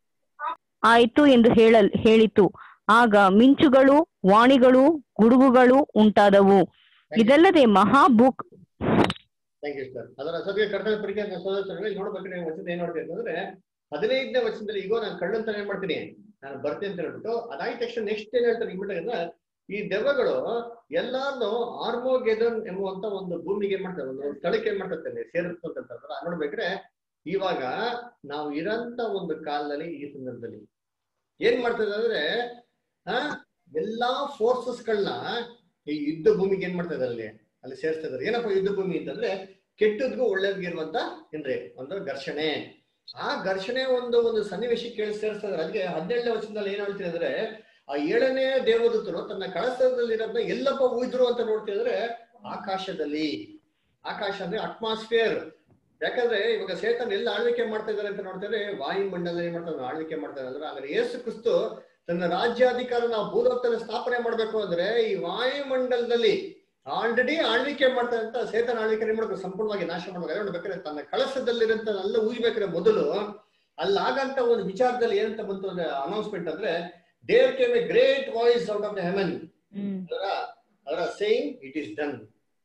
ಆಯಿತು ಎಂದು ಹೇಳ ಹೇಳಿತು ಆಗ ಮಿಂಚುಗಳು ವಾಣಿಗಳು ಗುಡುಗುಗಳು ಉಂಟಾದವು ಇದಲ್ಲದೆ ಮಹಾಭೂಕ್ ಥ್ಯಾಂಕ್ ಯು ಸರ್ ಅದರ ಸದ್ಯ ಕರ್ತವ್ಯ ಪರೀಕ್ಷೆ ಸೋದರಗಳು ನೋಡ್ಬೇಕಾದ್ರೆ ವಚನ ಏನ್ ನೋಡ್ತೀವಿ ಅಂತಂದ್ರೆ ಹದಿನೈದನೇ ವಚನದಲ್ಲಿ ಈಗೋ ನಾನು ಕಳ್ಳಂತ ಏನ್ ಮಾಡ್ತೀನಿ ನಾನು ಬರ್ತೀನಿ ಅಂತ ಹೇಳ್ಬಿಟ್ಟು ಅದಾದ ತಕ್ಷಣ ನೆಕ್ಸ್ಟ್ ಏನ್ ಹೇಳ್ತಾರೆ ಇಮ್ಮಿಡಿಯೇಟ್ ಈ ದೆವ್ವಗಳು ಎಲ್ಲಾರ್ನು ಆರ್ಮೋಗೆದನ್ ಎಂಬುವಂತ ಒಂದು ಭೂಮಿಗೆ ಏನ್ ಮಾಡ್ತಾರೆ ಒಂದು ಸ್ಥಳಕ್ಕೆ ಏನ್ ಮಾಡ್ತಾರೆ ಸೇರಿಸ್ಕೊಂತಾರೆ ನೋಡ್ಬೇಕ್ರೆ ಇವಾಗ ನಾವು ಇರಂತ ಒಂದು ಕಾಲದಲ್ಲಿ ಈ ಸಂದರ್ಭದಲ್ಲಿ ಏನ್ ಮಾಡ್ತದೆ ಅಂದ್ರೆ ಆ ಎಲ್ಲಾ ಫೋರ್ಸಸ್ಗಳನ್ನ ಈ ಯುದ್ಧ ಭೂಮಿಗೆ ಏನ್ ಮಾಡ್ತಾ ಇದಾರೆ ಅಲ್ಲಿ ಅಲ್ಲಿ ಸೇರಿಸ್ತಾ ಇದಾರೆ ಏನಪ್ಪ ಯುದ್ಧ ಭೂಮಿ ಅಂತಂದ್ರೆ ಕೆಟ್ಟದ್ಗೂ ಒಳ್ಳೇದ್ಗೂ ಇರುವಂತ ಏನ್ರಿ ಒಂದು ಘರ್ಷಣೆ ಆ ಘರ್ಷಣೆ ಒಂದು ಒಂದು ಸನ್ನಿವೇಶಕ್ಕೆ ಕೇಳಿ ಸೇರಿಸ್ತಾ ಇದಾರೆ ಅದಕ್ಕೆ ಹದಿನೇಳನೇ ವರ್ಷದಲ್ಲಿ ಏನ್ ಹೇಳ್ತೀನಿ ಅಂದ್ರೆ ಆ ಏಳನೇ ದೇವದೂತರು ತನ್ನ ಕಳಸದಲ್ಲಿರೋದನ್ನ ಎಲ್ಲಪ್ಪ ಉಯ್ದ್ರು ಅಂತ ನೋಡ್ತಿದ್ರೆ ಆಕಾಶದಲ್ಲಿ ಆಕಾಶ ಅಂದ್ರೆ ಅಟ್ಮಾಸ್ಫಿಯರ್ ಯಾಕಂದ್ರೆ ಇವಾಗ ಸೇತನ್ ಎಲ್ಲ ಆಳ್ವಿಕೆ ಮಾಡ್ತಾ ಇದಾರೆ ಅಂತ ನೋಡ್ತಾರೆ ವಾಯುಮಂಡಲ ಏನ್ ಮಾಡ್ತಾರೆ ಆಳ್ವಿಕೆ ಮಾಡ್ತಾ ಇದ್ದಾರೆ ಅಂದ್ರೆ ಯೇಸು ಕ್ರಿಸ್ತು ತನ್ನ ರಾಜ್ಯಾಧಿಕಾರ ನಾವು ಭೂಲೋಕದಲ್ಲಿ ಸ್ಥಾಪನೆ ಮಾಡ್ಬೇಕು ಅಂದ್ರೆ ಈ ವಾಯುಮಂಡಲದಲ್ಲಿ ಆಲ್ರೆಡಿ ಆಳ್ವಿಕೆ ಮಾಡ್ತಾ ಅಂತ ಸೇತನ ಆಳ್ವಿಕೆ ಏನ್ ಮಾಡ್ಬೇಕು ಸಂಪೂರ್ಣವಾಗಿ ನಾಶ ಮಾಡ್ಬೇಕು ನೋಡ್ಬೇಕಾದ್ರೆ ತನ್ನ ಕಳಸದಲ್ಲಿರಂತ ಎಲ್ಲ ಉಯ್ಬೇಕಾದ್ರೆ ಮೊದಲು ಅಲ್ಲಾಗಂತ ಒಂದು ವಿಚಾರದಲ್ಲಿ ಏನಂತ ಬಂತು ಅಂದ್ರೆ ಅನೌನ್ಸ್ಮೆಂಟ್ ಅಂದ್ರೆ there came a great voice out of the heaven ಅದರ ಅದರ ಸೇಯಿಂಗ್ ಇಟ್ ಇಸ್ ಡನ್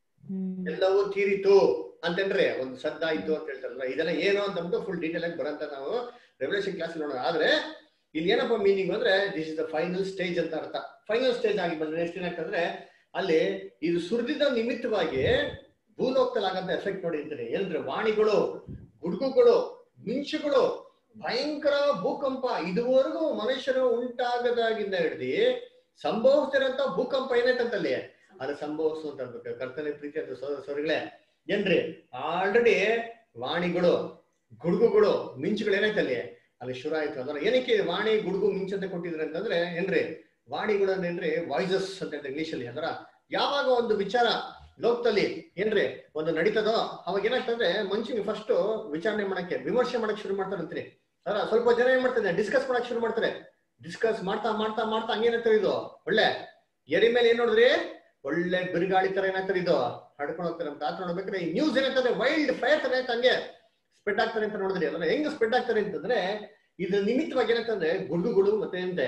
ಎಲ್ಲವೂ ತೀರಿತು ಅಂತಂದ್ರೆ ಒಂದು ಸದ್ದಾಯ್ತು ಅಂತ ಹೇಳ್ತಾರಲ್ಲ ಇದೆಲ್ಲ ಏನು ಅಂತ ಅಂದ್ಬಿಟ್ಟು ಫುಲ್ ಡೀಟೇಲ್ ಆಗಿ ಬರಂತ ನಾವು ರೆವಲ್ಯೂಷನ್ ಕ್ಲಾಸ್ ನೋಡೋಣ ಆದ್ರೆ ಇಲ್ಲಿ ಏನಪ್ಪ ಮೀನಿಂಗ್ ಅಂದ್ರೆ this is the final stage ಅಂತ ಅರ್ಥ ಫೈನಲ್ ಸ್ಟೇಜ್ ಆಗಿ ಬಂದ್ರೆ ಎಷ್ಟು ಏನಾಗ್ತಂದ್ರೆ ಅಲ್ಲಿ ಇದು ಸುರಿದಿದ್ದ ನಿಮಿತ್ತವಾಗಿ ಭೂಲೋಕದಲ್ಲಿ ಆಗಂತ ಎಫೆಕ್ಟ್ ನೋಡಿ ಅಂತೀನಿ ಏನಂದ್ರೆ ವಾಣಿಗಳು ಗುಡುಗುಗಳು ಮಿಂಚುಗಳು ಭಯಂಕರ ಭೂಕಂಪ ಇದುವರೆಗೂ ಮನುಷ್ಯರು ಉಂಟಾಗದಾಗಿಂದ ಹಿಡಿದು ಸಂಭವಿಸ್ತಿರಂತ ಭೂಕಂಪ ಏನೈತಂತಲ್ಲಿ ಅದು ಸಂಭವಿಸು ಅಂತ ಅನ್ಬೇಕು ಕರ್ತನೆ ಪ್ರೀತಿ ಅಂತ ಸೋದರ ಸೋದರಿಗಳೇ ಏನ್ರಿ ಆಲ್ರೆಡಿ ವಾಣಿಗಳು ಗುಡುಗುಗಳು ಮಿಂಚುಗಳು ಏನೈತಲ್ಲಿ ಅಲ್ಲಿ ಶುರು ಆಯ್ತು ಅದರ ಏನಕ್ಕೆ ವಾಣಿ ಗುಡುಗು ಮಿಂಚು ಅಂತ ಕೊಟ್ಟಿದ್ರೆ ಅಂತಂದ್ರೆ ಏನ್ರಿ ವಾಣಿಗಳು ಏನ್ರಿ ವಾಯ್ಸಸ್ ಅಂತ ಹೇಳ್ತಾರೆ ಇಂಗ್ಲಿಷ್ ಅಲ್ಲಿ ಅದರ ಯಾವಾಗ ಒಂದು ವಿಚಾರ ಲೋಕದಲ್ಲಿ ಏನ್ರಿ ಒಂದು ನಡೀತದೋ ಅವಾಗ ಏನಾಗ್ತದೆ ಮನುಷ್ಯನಿಗೆ ಫಸ್ಟ್ ವಿಚಾರಣೆ ಮಾಡಕ್ಕೆ ವಿಮರ್ಶೆ ಮಾಡಕ್ ಶುರು ಮಾಡ್ತಾರಂತ್ರಿ ಅದರ ಸ್ವಲ್ಪ ಜನ ಏನ್ ಮಾಡ್ತಾರೆ ಡಿಸ್ಕಸ್ ಮಾಡಕ್ ಶುರು ಮಾಡ್ತಾರೆ ಡಿಸ್ಕಸ್ ಮಾಡ್ತಾ ಮಾಡ್ತಾ ಮಾಡ್ತಾ ಹಂಗೇನಂತಾರೆ ಇದು ಒಳ್ಳೆ ಎರಿ ಮೇಲೆ ಏನ್ ನೋಡಿದ್ರಿ ಒಳ್ಳೆ ಬಿರುಗಾಳಿ ತರ ಏನಾಗ್ತಾರೆ ಇದು ಹಡ್ಕೊಂಡು ಹೋಗ್ತಾರೆ ಅಂತ ಆತರ ನೋಡ್ಬೇಕಾದ್ರೆ ಈ ನ್ಯೂಸ್ ಏನಾಗ್ತದೆ ವೈಲ್ಡ್ ಫೈರ್ ತರ ಆಯ್ತು ಹಂಗೆ ಸ್ಪ್ರೆಡ್ ಆಗ್ತಾರೆ ಅಂತ ನೋಡಿದ್ರಿ ಅದನ್ನ ಹೆಂಗ್ ಸ್ಪ್ರೆಡ್ ಆಗ್ತಾರೆ ಅಂತಂದ್ರೆ ಇದು ನಿಮಿತ್ತವಾಗಿ ಏನಾಗ್ತದೆ ಗುಡುಗುಗಳು ಮತ್ತೆ ಎಂತೆ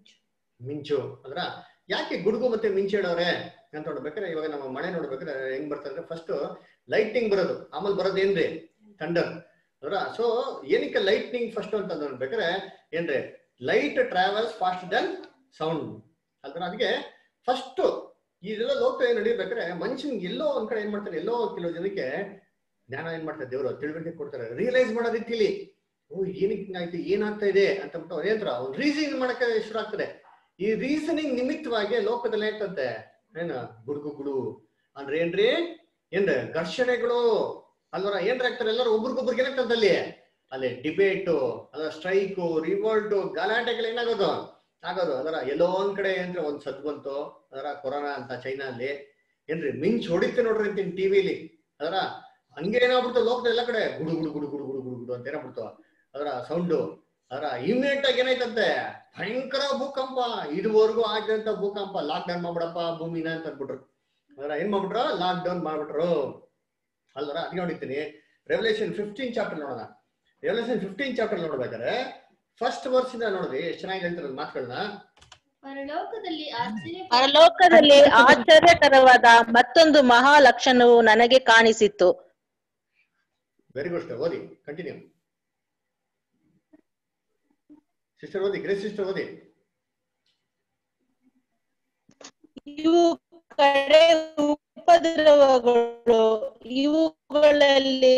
ಮಿಂಚು ಅಂದ್ರ ಯಾಕೆ ಗುಡುಗು ಮತ್ತೆ ಮಿಂಚು ಹೇಳೋರೆ ಅಂತ ನೋಡ್ಬೇಕಾದ್ರೆ ಇವಾಗ ನಮ್ಮ ಮಳೆ ನೋಡ್ಬೇಕಾದ್ರೆ ಹೆಂಗ್ ಬರ್ತಂದ್ರೆ ಫಸ್ಟ್ ಲೈಟಿಂಗ್ ಬರೋದು ಆಮೇಲೆ ಬರೋದು ಏನ್ರಿ ಥಂಡರ್ ಅದರ ಸೊ ಏನಕ್ಕೆ ಲೈಟ್ನಿಂಗ್ ಫಸ್ಟ್ ಅಂತ ನೋಡ್ಬೇಕಾದ್ರೆ ಏನ್ರಿ light travels fast than sound ಅದ್ರ ಅದಕ್ಕೆ ಫಸ್ಟ್ ಇದೆಲ್ಲ ಲೋಕ ಏನ್ ನಡೀಬೇಕಾದ್ರೆ ಮನುಷ್ಯನ್ಗೆ ಎಲ್ಲೋ ಒಂದ್ ಕಡೆ ಏನ್ ಮಾಡ್ತಾರೆ ಎಲ್ಲೋ ಕೆಲವು ಜನಕ್ಕೆ ಜ್ಞಾನ ಏನ್ ಮಾಡ್ತಾರೆ ದೇವರು ತಿಳುವಳಿಕೆ ಕೊಡ್ತಾರೆ ರಿಯಲೈಸ್ ಮಾಡೋ ರೀತಿಲಿ ಓ ಏನಕ್ಕೆ ಹಿಂಗಾಯ್ತು ಏನಾಗ್ತಾ ಇದೆ ಅಂತ ಬಿಟ್ಟು ಅವ್ರು ಏನಂತಾರ ಅವ್ನು ರೀಸನ್ ಮಾಡಕ್ಕೆ ಶುರು ಆಗ್ತದೆ ಈ ರೀಸನಿಂಗ್ ನಿಮಿತ್ತವಾಗಿ ಲೋಕದಲ್ಲಿ ಏನ್ತಂತೆ ಏನ ಗುಡುಗು ಗುಡು ಅಂದ್ರೆ ಏನ್ರಿ ಏನ್ರಿ ಘರ್ಷಣೆಗಳು ಅಲ್ವರ ಏನ್ರ ಆಗ್ತಾರೆ ಎಲ್ಲರೂ ಒಬ್ರಿಗೊಬ್ರಿಗೆ ಏನಾಗ್ತದೆ ಅಲ್ಲಿ ಅಲ್ಲಿ ಡಿಬೇಟು ಅಲ್ಲ ಸ್ಟ್ರೈಕು ರಿವೋಲ್ಟು ಗಲಾಟೆಗಳು ಏನಾಗೋದು ಆಗೋದು ಅದರ ಎಲ್ಲೋ ಒಂದ್ ಕಡೆ ಏನ್ರಿ ಒಂದ್ ಸದ್ ಬಂತು ಅದರ ಕೊರೋನಾ ಅಂತ ಚೈನಾ ಅಲ್ಲಿ ಏನ್ರಿ ಮಿಂಚ್ ಹೊಡಿತೆ ನೋಡ್ರಿ ಅಂತೀನಿ ಟಿವಿಲಿ ಅದರ ಹಂಗೆ ಏನಾಗ್ಬಿಡ್ತು ಲೋಕದ ಎಲ್ಲ ಕಡೆ ಗುಡು ಗುಡು ಗುಡು ಗುಡು ಗುಡು ಗುಡು ಗುಡು ಅಂತ ಏನಾಗ್ಬಿಡ್ತು ಅದರ ಸೌಂಡು ಅದರ ಇಮಿಡಿಯೇಟ್ ಆಗಿ ಏನಾಯ್ತಂತೆ ಭಯಂಕರ ಭೂಕಂಪ ಇದುವರೆಗೂ ಆಗಿದಂತ ಭೂಕಂಪ ಲಾಕ್ ಡೌನ್ ಮಾಡ್ಬಿಡಪ್ಪ ಭೂಮಿನ ಅಂತ ಅಂದ್ಬಿಟ್ರು ಅದರ ಏನ್ ಮಾಡ್ಬಿಟ್ರು ಲಾಕ್ ಡೌನ್ ಮಾಡ್ಬಿಟ್ರು ಅಲ್ವರ ಅದ್ ನೋಡಿದ್ದೀನಿ ರೆವಲ್ಯೂಷನ್ ಫಿಫ್ಟೀನ್ ಚಾಪ್ಟರ್ ನೋಡೋಣ ರೆವಲ್ಯೂಷನ್ ಫಿಫ್ಟೀನ್ ಚಾಪ್ಟರ್ ನೋಡ್ಬೇಕಾದ್ರೆ ಫಸ್ಟ್ ವರ್ಸ್ ಇಂದ ನೋಡ್ರಿ ಎಷ್ಟು ಚೆನ್ನಾಗಿ ಹೇಳ್ತಾರೆ ಮಾತುಗಳನ್ನ ಪರಲೋಕದಲ್ಲಿ ಆಶ್ಚರ್ಯ ಪರಲೋಕದಲ್ಲಿ ಆಶ್ಚರ್ಯಕರವಾದ ಮತ್ತೊಂದು ಮಹಾ ಲಕ್ಷಣವು ನನಗೆ ಕಾಣಿಸಿತು ವೆರಿ ಗುಡ್ ಓದಿ ಕಂಟಿನ್ಯೂ ಸಿಸ್ಟರ್ ಓದಿ ಗ್ರೇಸ್ ಸಿಸ್ಟರ್ ಓದಿ ಇವು ಕಡೆ ಉಪದ್ರವಗಳು ಇವುಗಳಲ್ಲಿ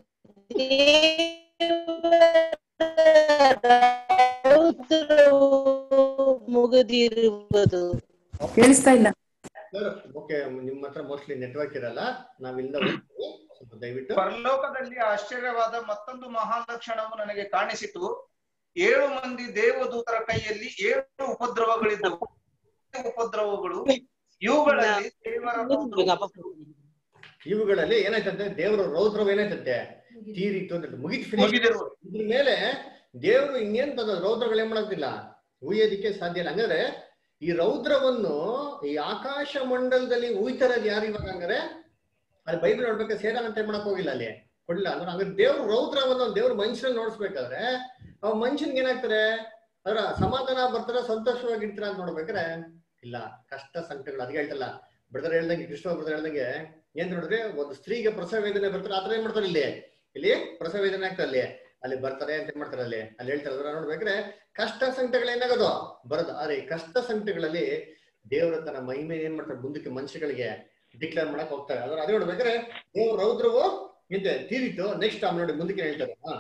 ದೇವರ ರೌದ್ರವು ಮುಗಿದಿರುವುದು ಕೇಳಿಸ್ತಾ ಇಲ್ಲ ಓಕೆ ನಿಮ್ಮ ಹತ್ರ ಮೋಸ್ಟ್ಲಿ ನೆಟ್ವರ್ಕ್ ಇರಲ್ಲ ನಾವ್ ಇಲ್ಲಿಂದ ಹೋಗ್ತೀವಿ. ಸ್ವಲ್ಪ ದಯವಿಟ್ಟು ಪರಲೋಕದಲ್ಲಿ ಆಶ್ಚರ್ಯವಾದ ಮತ್ತೊಂದು ಮಹಾಲಕ್ಷಣವು ನನಗೆ ಕಾಣಿಸಿತು ಏಳು ಮಂದಿ ದೇವದೂತರ ಕೈಯಲ್ಲಿ ಏಳು ಉಪದ್ರವಗಳಿದ್ದವು ಉಪದ್ರವಗಳು ಇವುಗಳಲ್ಲಿ ದೇವರ ಇವುಗಳಲ್ಲಿ ಏನಾಯ್ತಂತೆ ದೇವರ ರೌದ್ರವ್ ಏನಾಯ್ತಂತೆ ತೀರಿತ್ತು ಅಂತ ಮುಗಿದ್ ಫಿನಿಶ್ ಮುಗಿದಿರುವ ಇದ್ರ ಮೇಲೆ ದೇವರು ಇನ್ನೇನ್ ತಂದ ರೌದ್ರಗಳು ಏನ್ ಮಾಡೋದಿಲ್ಲ ಉಯ್ಯೋದಿಕ್ಕೆ ಸಾಧ್ಯ ಇಲ್ಲ ಹಂಗಾದ್ರೆ ಈ ರೌದ್ರವನ್ನು ಈ ಆಕಾಶ ಮಂಡಲದಲ್ಲಿ ಉಯ್ತಾರದು ಯಾರು ಇವಾಗ ಹಂಗಾರೆ ಅಲ್ಲಿ ಬೈಬಲ್ ನೋಡ್ಬೇಕಾದ್ರೆ ಸೇಡನ್ ಅಂತ ಏನ್ ಮಾಡಕ್ ಹೋಗಿಲ್ಲ ಅಲ್ಲಿ ಕೊಡ್ಲಿಲ್ಲ ಅಂದ್ರೆ ಹಂಗಾರೆ ದೇವ್ರ ರೌದ್ರವನ್ನು ದೇವ್ರ ಮನುಷ್ಯನ ನೋಡ್ಸ್ಬೇಕಾದ್ರೆ ಅವ್ ಮನುಷ್ಯನ್ಗೆ ಏನಾಗ್ತಾರೆ ಅದರ ಸಮಾಧಾನ ಬರ್ತಾರ ಸಂತೋಷವಾಗಿರ್ತಾರ ಅಂತ ನೋಡ್ಬೇಕಾದ್ರೆ ಇಲ್ಲ ಕಷ್ಟ ಸಂಕಟಗಳು ಅದಕ್ಕೆ ಹೇಳ್ತಲ್ಲ ಬ್ರದರ್ ಹೇಳ್ದಂಗೆ ಕೃಷ್ಣ ಬ್ರದರ್ ಹೇಳ್ದಂಗೆ ಏನ್ ನೋಡಿದ್ರೆ ಒಂದು ಸ್ತ್ರೀಗೆ ಪ್ರಸವ ವೇದನೆ ಬರ್ತಾರೆ ಆತರ ಏನ್ ಮಾಡ್ತಾರೆ ಇಲ್ಲಿ ಇಲ್ಲಿ ಪ್ರಸವ ವೇದನೆ ಆಗ್ತದೆ ಅಲ್ಲಿ ಅಲ್ಲಿ ಬರ್ತಾರೆ ಅಂತ ಏನ್ ಮಾಡ್ತಾರೆ ಅಲ್ಲಿ ಅಲ್ಲಿ ಹೇಳ್ತಾರೆ ಅದನ್ನ ನೋಡ್ಬೇಕ್ರೆ ಕಷ್ಟ ಸಂಕಟಗಳು ಏನಾಗೋದು ಬರೋದು ಆದ್ರೆ ಈ ಕಷ್ಟ ಸಂಕಟಗಳಲ್ಲಿ ದೇವರ ತನ್ನ ಮಹಿಮೆ ಏನ್ ಮಾಡ್ತಾರೆ ಮುಂದಕ್ಕೆ ಮನುಷ್ಯಗಳಿಗೆ ಡಿಕ್ಲೇರ್ ಮಾಡಕ್ ಹೋಗ್ತಾರೆ ಅದ್ರ ಅದೇ ನೋಡ್ಬೇಕಾದ್ರೆ ದೇವ್ರ ರೌದ್ರವು ಹಿಂದೆ ತೀರಿತು ನೆಕ್ಸ್ಟ್ ಆಮೇಲೆ ನೋಡಿ ಮುಂದಕ್ಕೆ ಹೇಳ್ತಾರೆ ಹಾ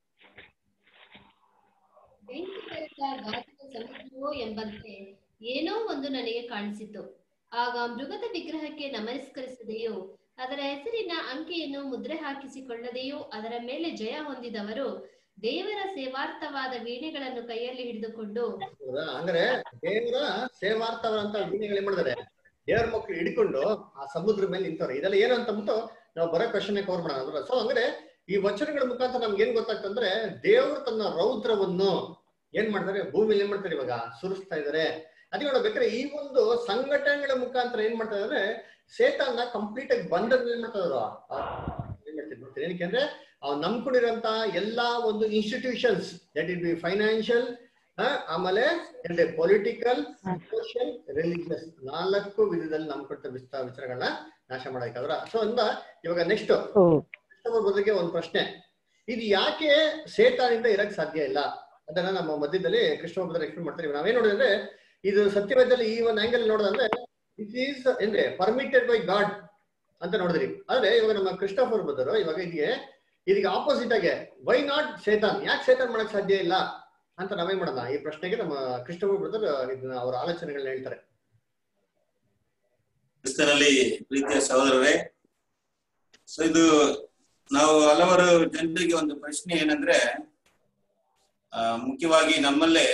ಬೆಂಕಿ ಬೆರೆತ ಗಾಜಿನ ಸಮುದ್ರವೋ ಎಂಬಂತೆ ಏನೋ ಒಂದು ನನಗೆ ಕಾಣಿಸಿತು ಆಗ ಮೃಗದ ವಿಗ್ರಹಕ್ಕೆ ನಮಸ್ಕರಿಸದೆಯೋ ಅದರ ಹೆಸರಿನ ಅಂಕೆಯನ್ನು ಮುದ್ರೆ ಹಾಕಿಸಿಕೊಳ್ಳದೆಯೋ ಅದರ ಮೇಲೆ ಜಯ ಹೊಂದಿದವರು ದೇವರ ಸೇವಾರ್ಥವಾದ ವೀಣೆಗಳನ್ನು ಕೈಯಲ್ಲಿ ಹಿಡಿದುಕೊಂಡು ಹೌದಾ? ಅಂದ್ರೆ ದೇವರ ಸೇವಾರ್ಥವಂತ ವೀಣೆಗಳು ಏನ್ ಮಾಡಿದಾರೆ ದೇವರ ಮಕ್ಕಳು ಹಿಡ್ಕೊಂಡು ಆ ಸಮುದ್ರ ಮೇಲೆ ನಿಂತವ್ರೆ ಇದೆಲ್ಲ ಏನು ಅಂತ ಅಂದ್ಬಿಟ್ಟು ನಾವು ಬರೋ ಕ್ವಶನ್ ಕವರ್ ಮಾಡೋಣ ಸೊ ಅಂದ್ರೆ ಈ ವಚನಗಳ ಮುಖಾಂತರ ನಮ್ಗೆ ಏನ್ ಗೊತ್ತಾಗ್ತಂದ್ರೆ ದೇವರು ತನ್ನ ರೌದ್ರವನ್ನು ಏನ್ ಮಾಡ್ತಾರೆ ಭೂಮಿಲಿ ಏನ್ ಮಾಡ್ತಾರೆ ಇವಾಗ ಸುರಿಸ್ತಾ ಇದಾರೆ ಅದೇ ನೋಡ್ಬೇಕಾದ್ರೆ ಈ ಒಂದು ಸಂಘಟನೆಗಳ ಮುಖಾಂತರ ಏನ್ ಮಾಡ್ತಾರೆ ಅಂದ್ರೆ ಸೇತಾನ ಕಂಪ್ಲೀಟ್ ಆಗಿ ಬಂಧನ ಏನ್ ಮಾಡ್ತಾರೆ ಏನ್ ಮಾಡ್ತಿದ್ರು ಗೊತ್ತಾ? ಏನಕ್ಕೆ ಅಂದ್ರೆ ಅವ್ನು ನಂಬ್ಕೊಂಡಿರೋಂತ ಎಲ್ಲಾ ಒಂದು institutions that it be financial ಆಮೇಲೆ ಎರಡೇ ಪೊಲಿಟಿಕಲ್ ಸೋಷಿಯಲ್ ರಿಲಿಜಿಯಸ್ ನಾಲ್ಕು ವಿಧದಲ್ಲಿ ನಂಬ್ಕೊಳ್ತ ವಿಸ್ತಾರ ವಿಚಾರಗಳನ್ನ ನಾಶ ಮಾಡಬೇಕಾದ್ರ ಸೊ ಅಂದ ಇವಾಗ ನೆಕ್ಸ್ಟ್ ಬದಲಿಗೆ ಒಂದು ಪ್ರಶ್ನೆ ಇದು ಯಾಕೆ ಸೇತಾನಿಂದ ಇರಕ್ ಸಾಧ್ಯ ಇಲ್ಲ ಅದನ್ನ ನಮ್ಮ ಮಧ್ಯದಲ್ಲಿ ಕೃಷ್ಣ ಬದಲು ಎಕ್ಸ್ಪ್ಲೇನ್ ಮಾಡ್ತಾರೆ ನಾವೇನ್ ನೋಡಿದ್ರೆ ಇದು ಸತ್ಯವೇದದಲ್ಲಿ ಈ ಒಂದು ಆಂಗಲ್ ನೋಡೋದಂದ್ರೆ ಇಟ್ ಈಸ್ ಅಂದ್ರೆ ಪರ್ಮಿಟೆಡ್ ಬೈ ಗಾಡ್ ಅಂತ ನೋಡಿದ್ರಿ ಆದ್ರೆ ಇವಾಗ ನಮ್ಮ ಕ್ರಿಸ್ಟೋಫರ್ ಬದರು ಇವಾಗ ಇದಕ್ಕೆ ಇದಕ್ಕೆ ಆಪೋಸಿಟ್ ಆಗಿ ವೈ ನಾಟ್ ಸೇತಾನ್ ಯಾಕೆ ಸೇತಾನ್ ಮಾಡಕ್ ಸಾಧ್ಯ ಇಲ್ಲ ಅಂತ ನಾವೇನ್ ಮಾಡೋಣ ಈ ಪ್ರಶ್ನೆಗೆ ನಮ್ಮ ಕ್ರಿಸ್ಟೋಫರ್ ಬ್ರದರ್ ಇದನ್ನ ಅವರ ಆಲೋಚನೆಗಳನ್ನ ಹೇಳ್ತಾರೆ ಕ್ರಿಸ್ತನಲ್ಲಿ ಪ್ರೀತಿಯ ಸಹೋದರರೇ ಸೊ ಇದು ನಾವು ಹಲವಾರು ಜನರಿಗೆ ಒಂದು ಪ್ರಶ್ನೆ ಏನಂದ್ರೆ ಆ, ಮುಖ್ಯವಾಗಿ ನಮ್ಮಲ್ಲೇ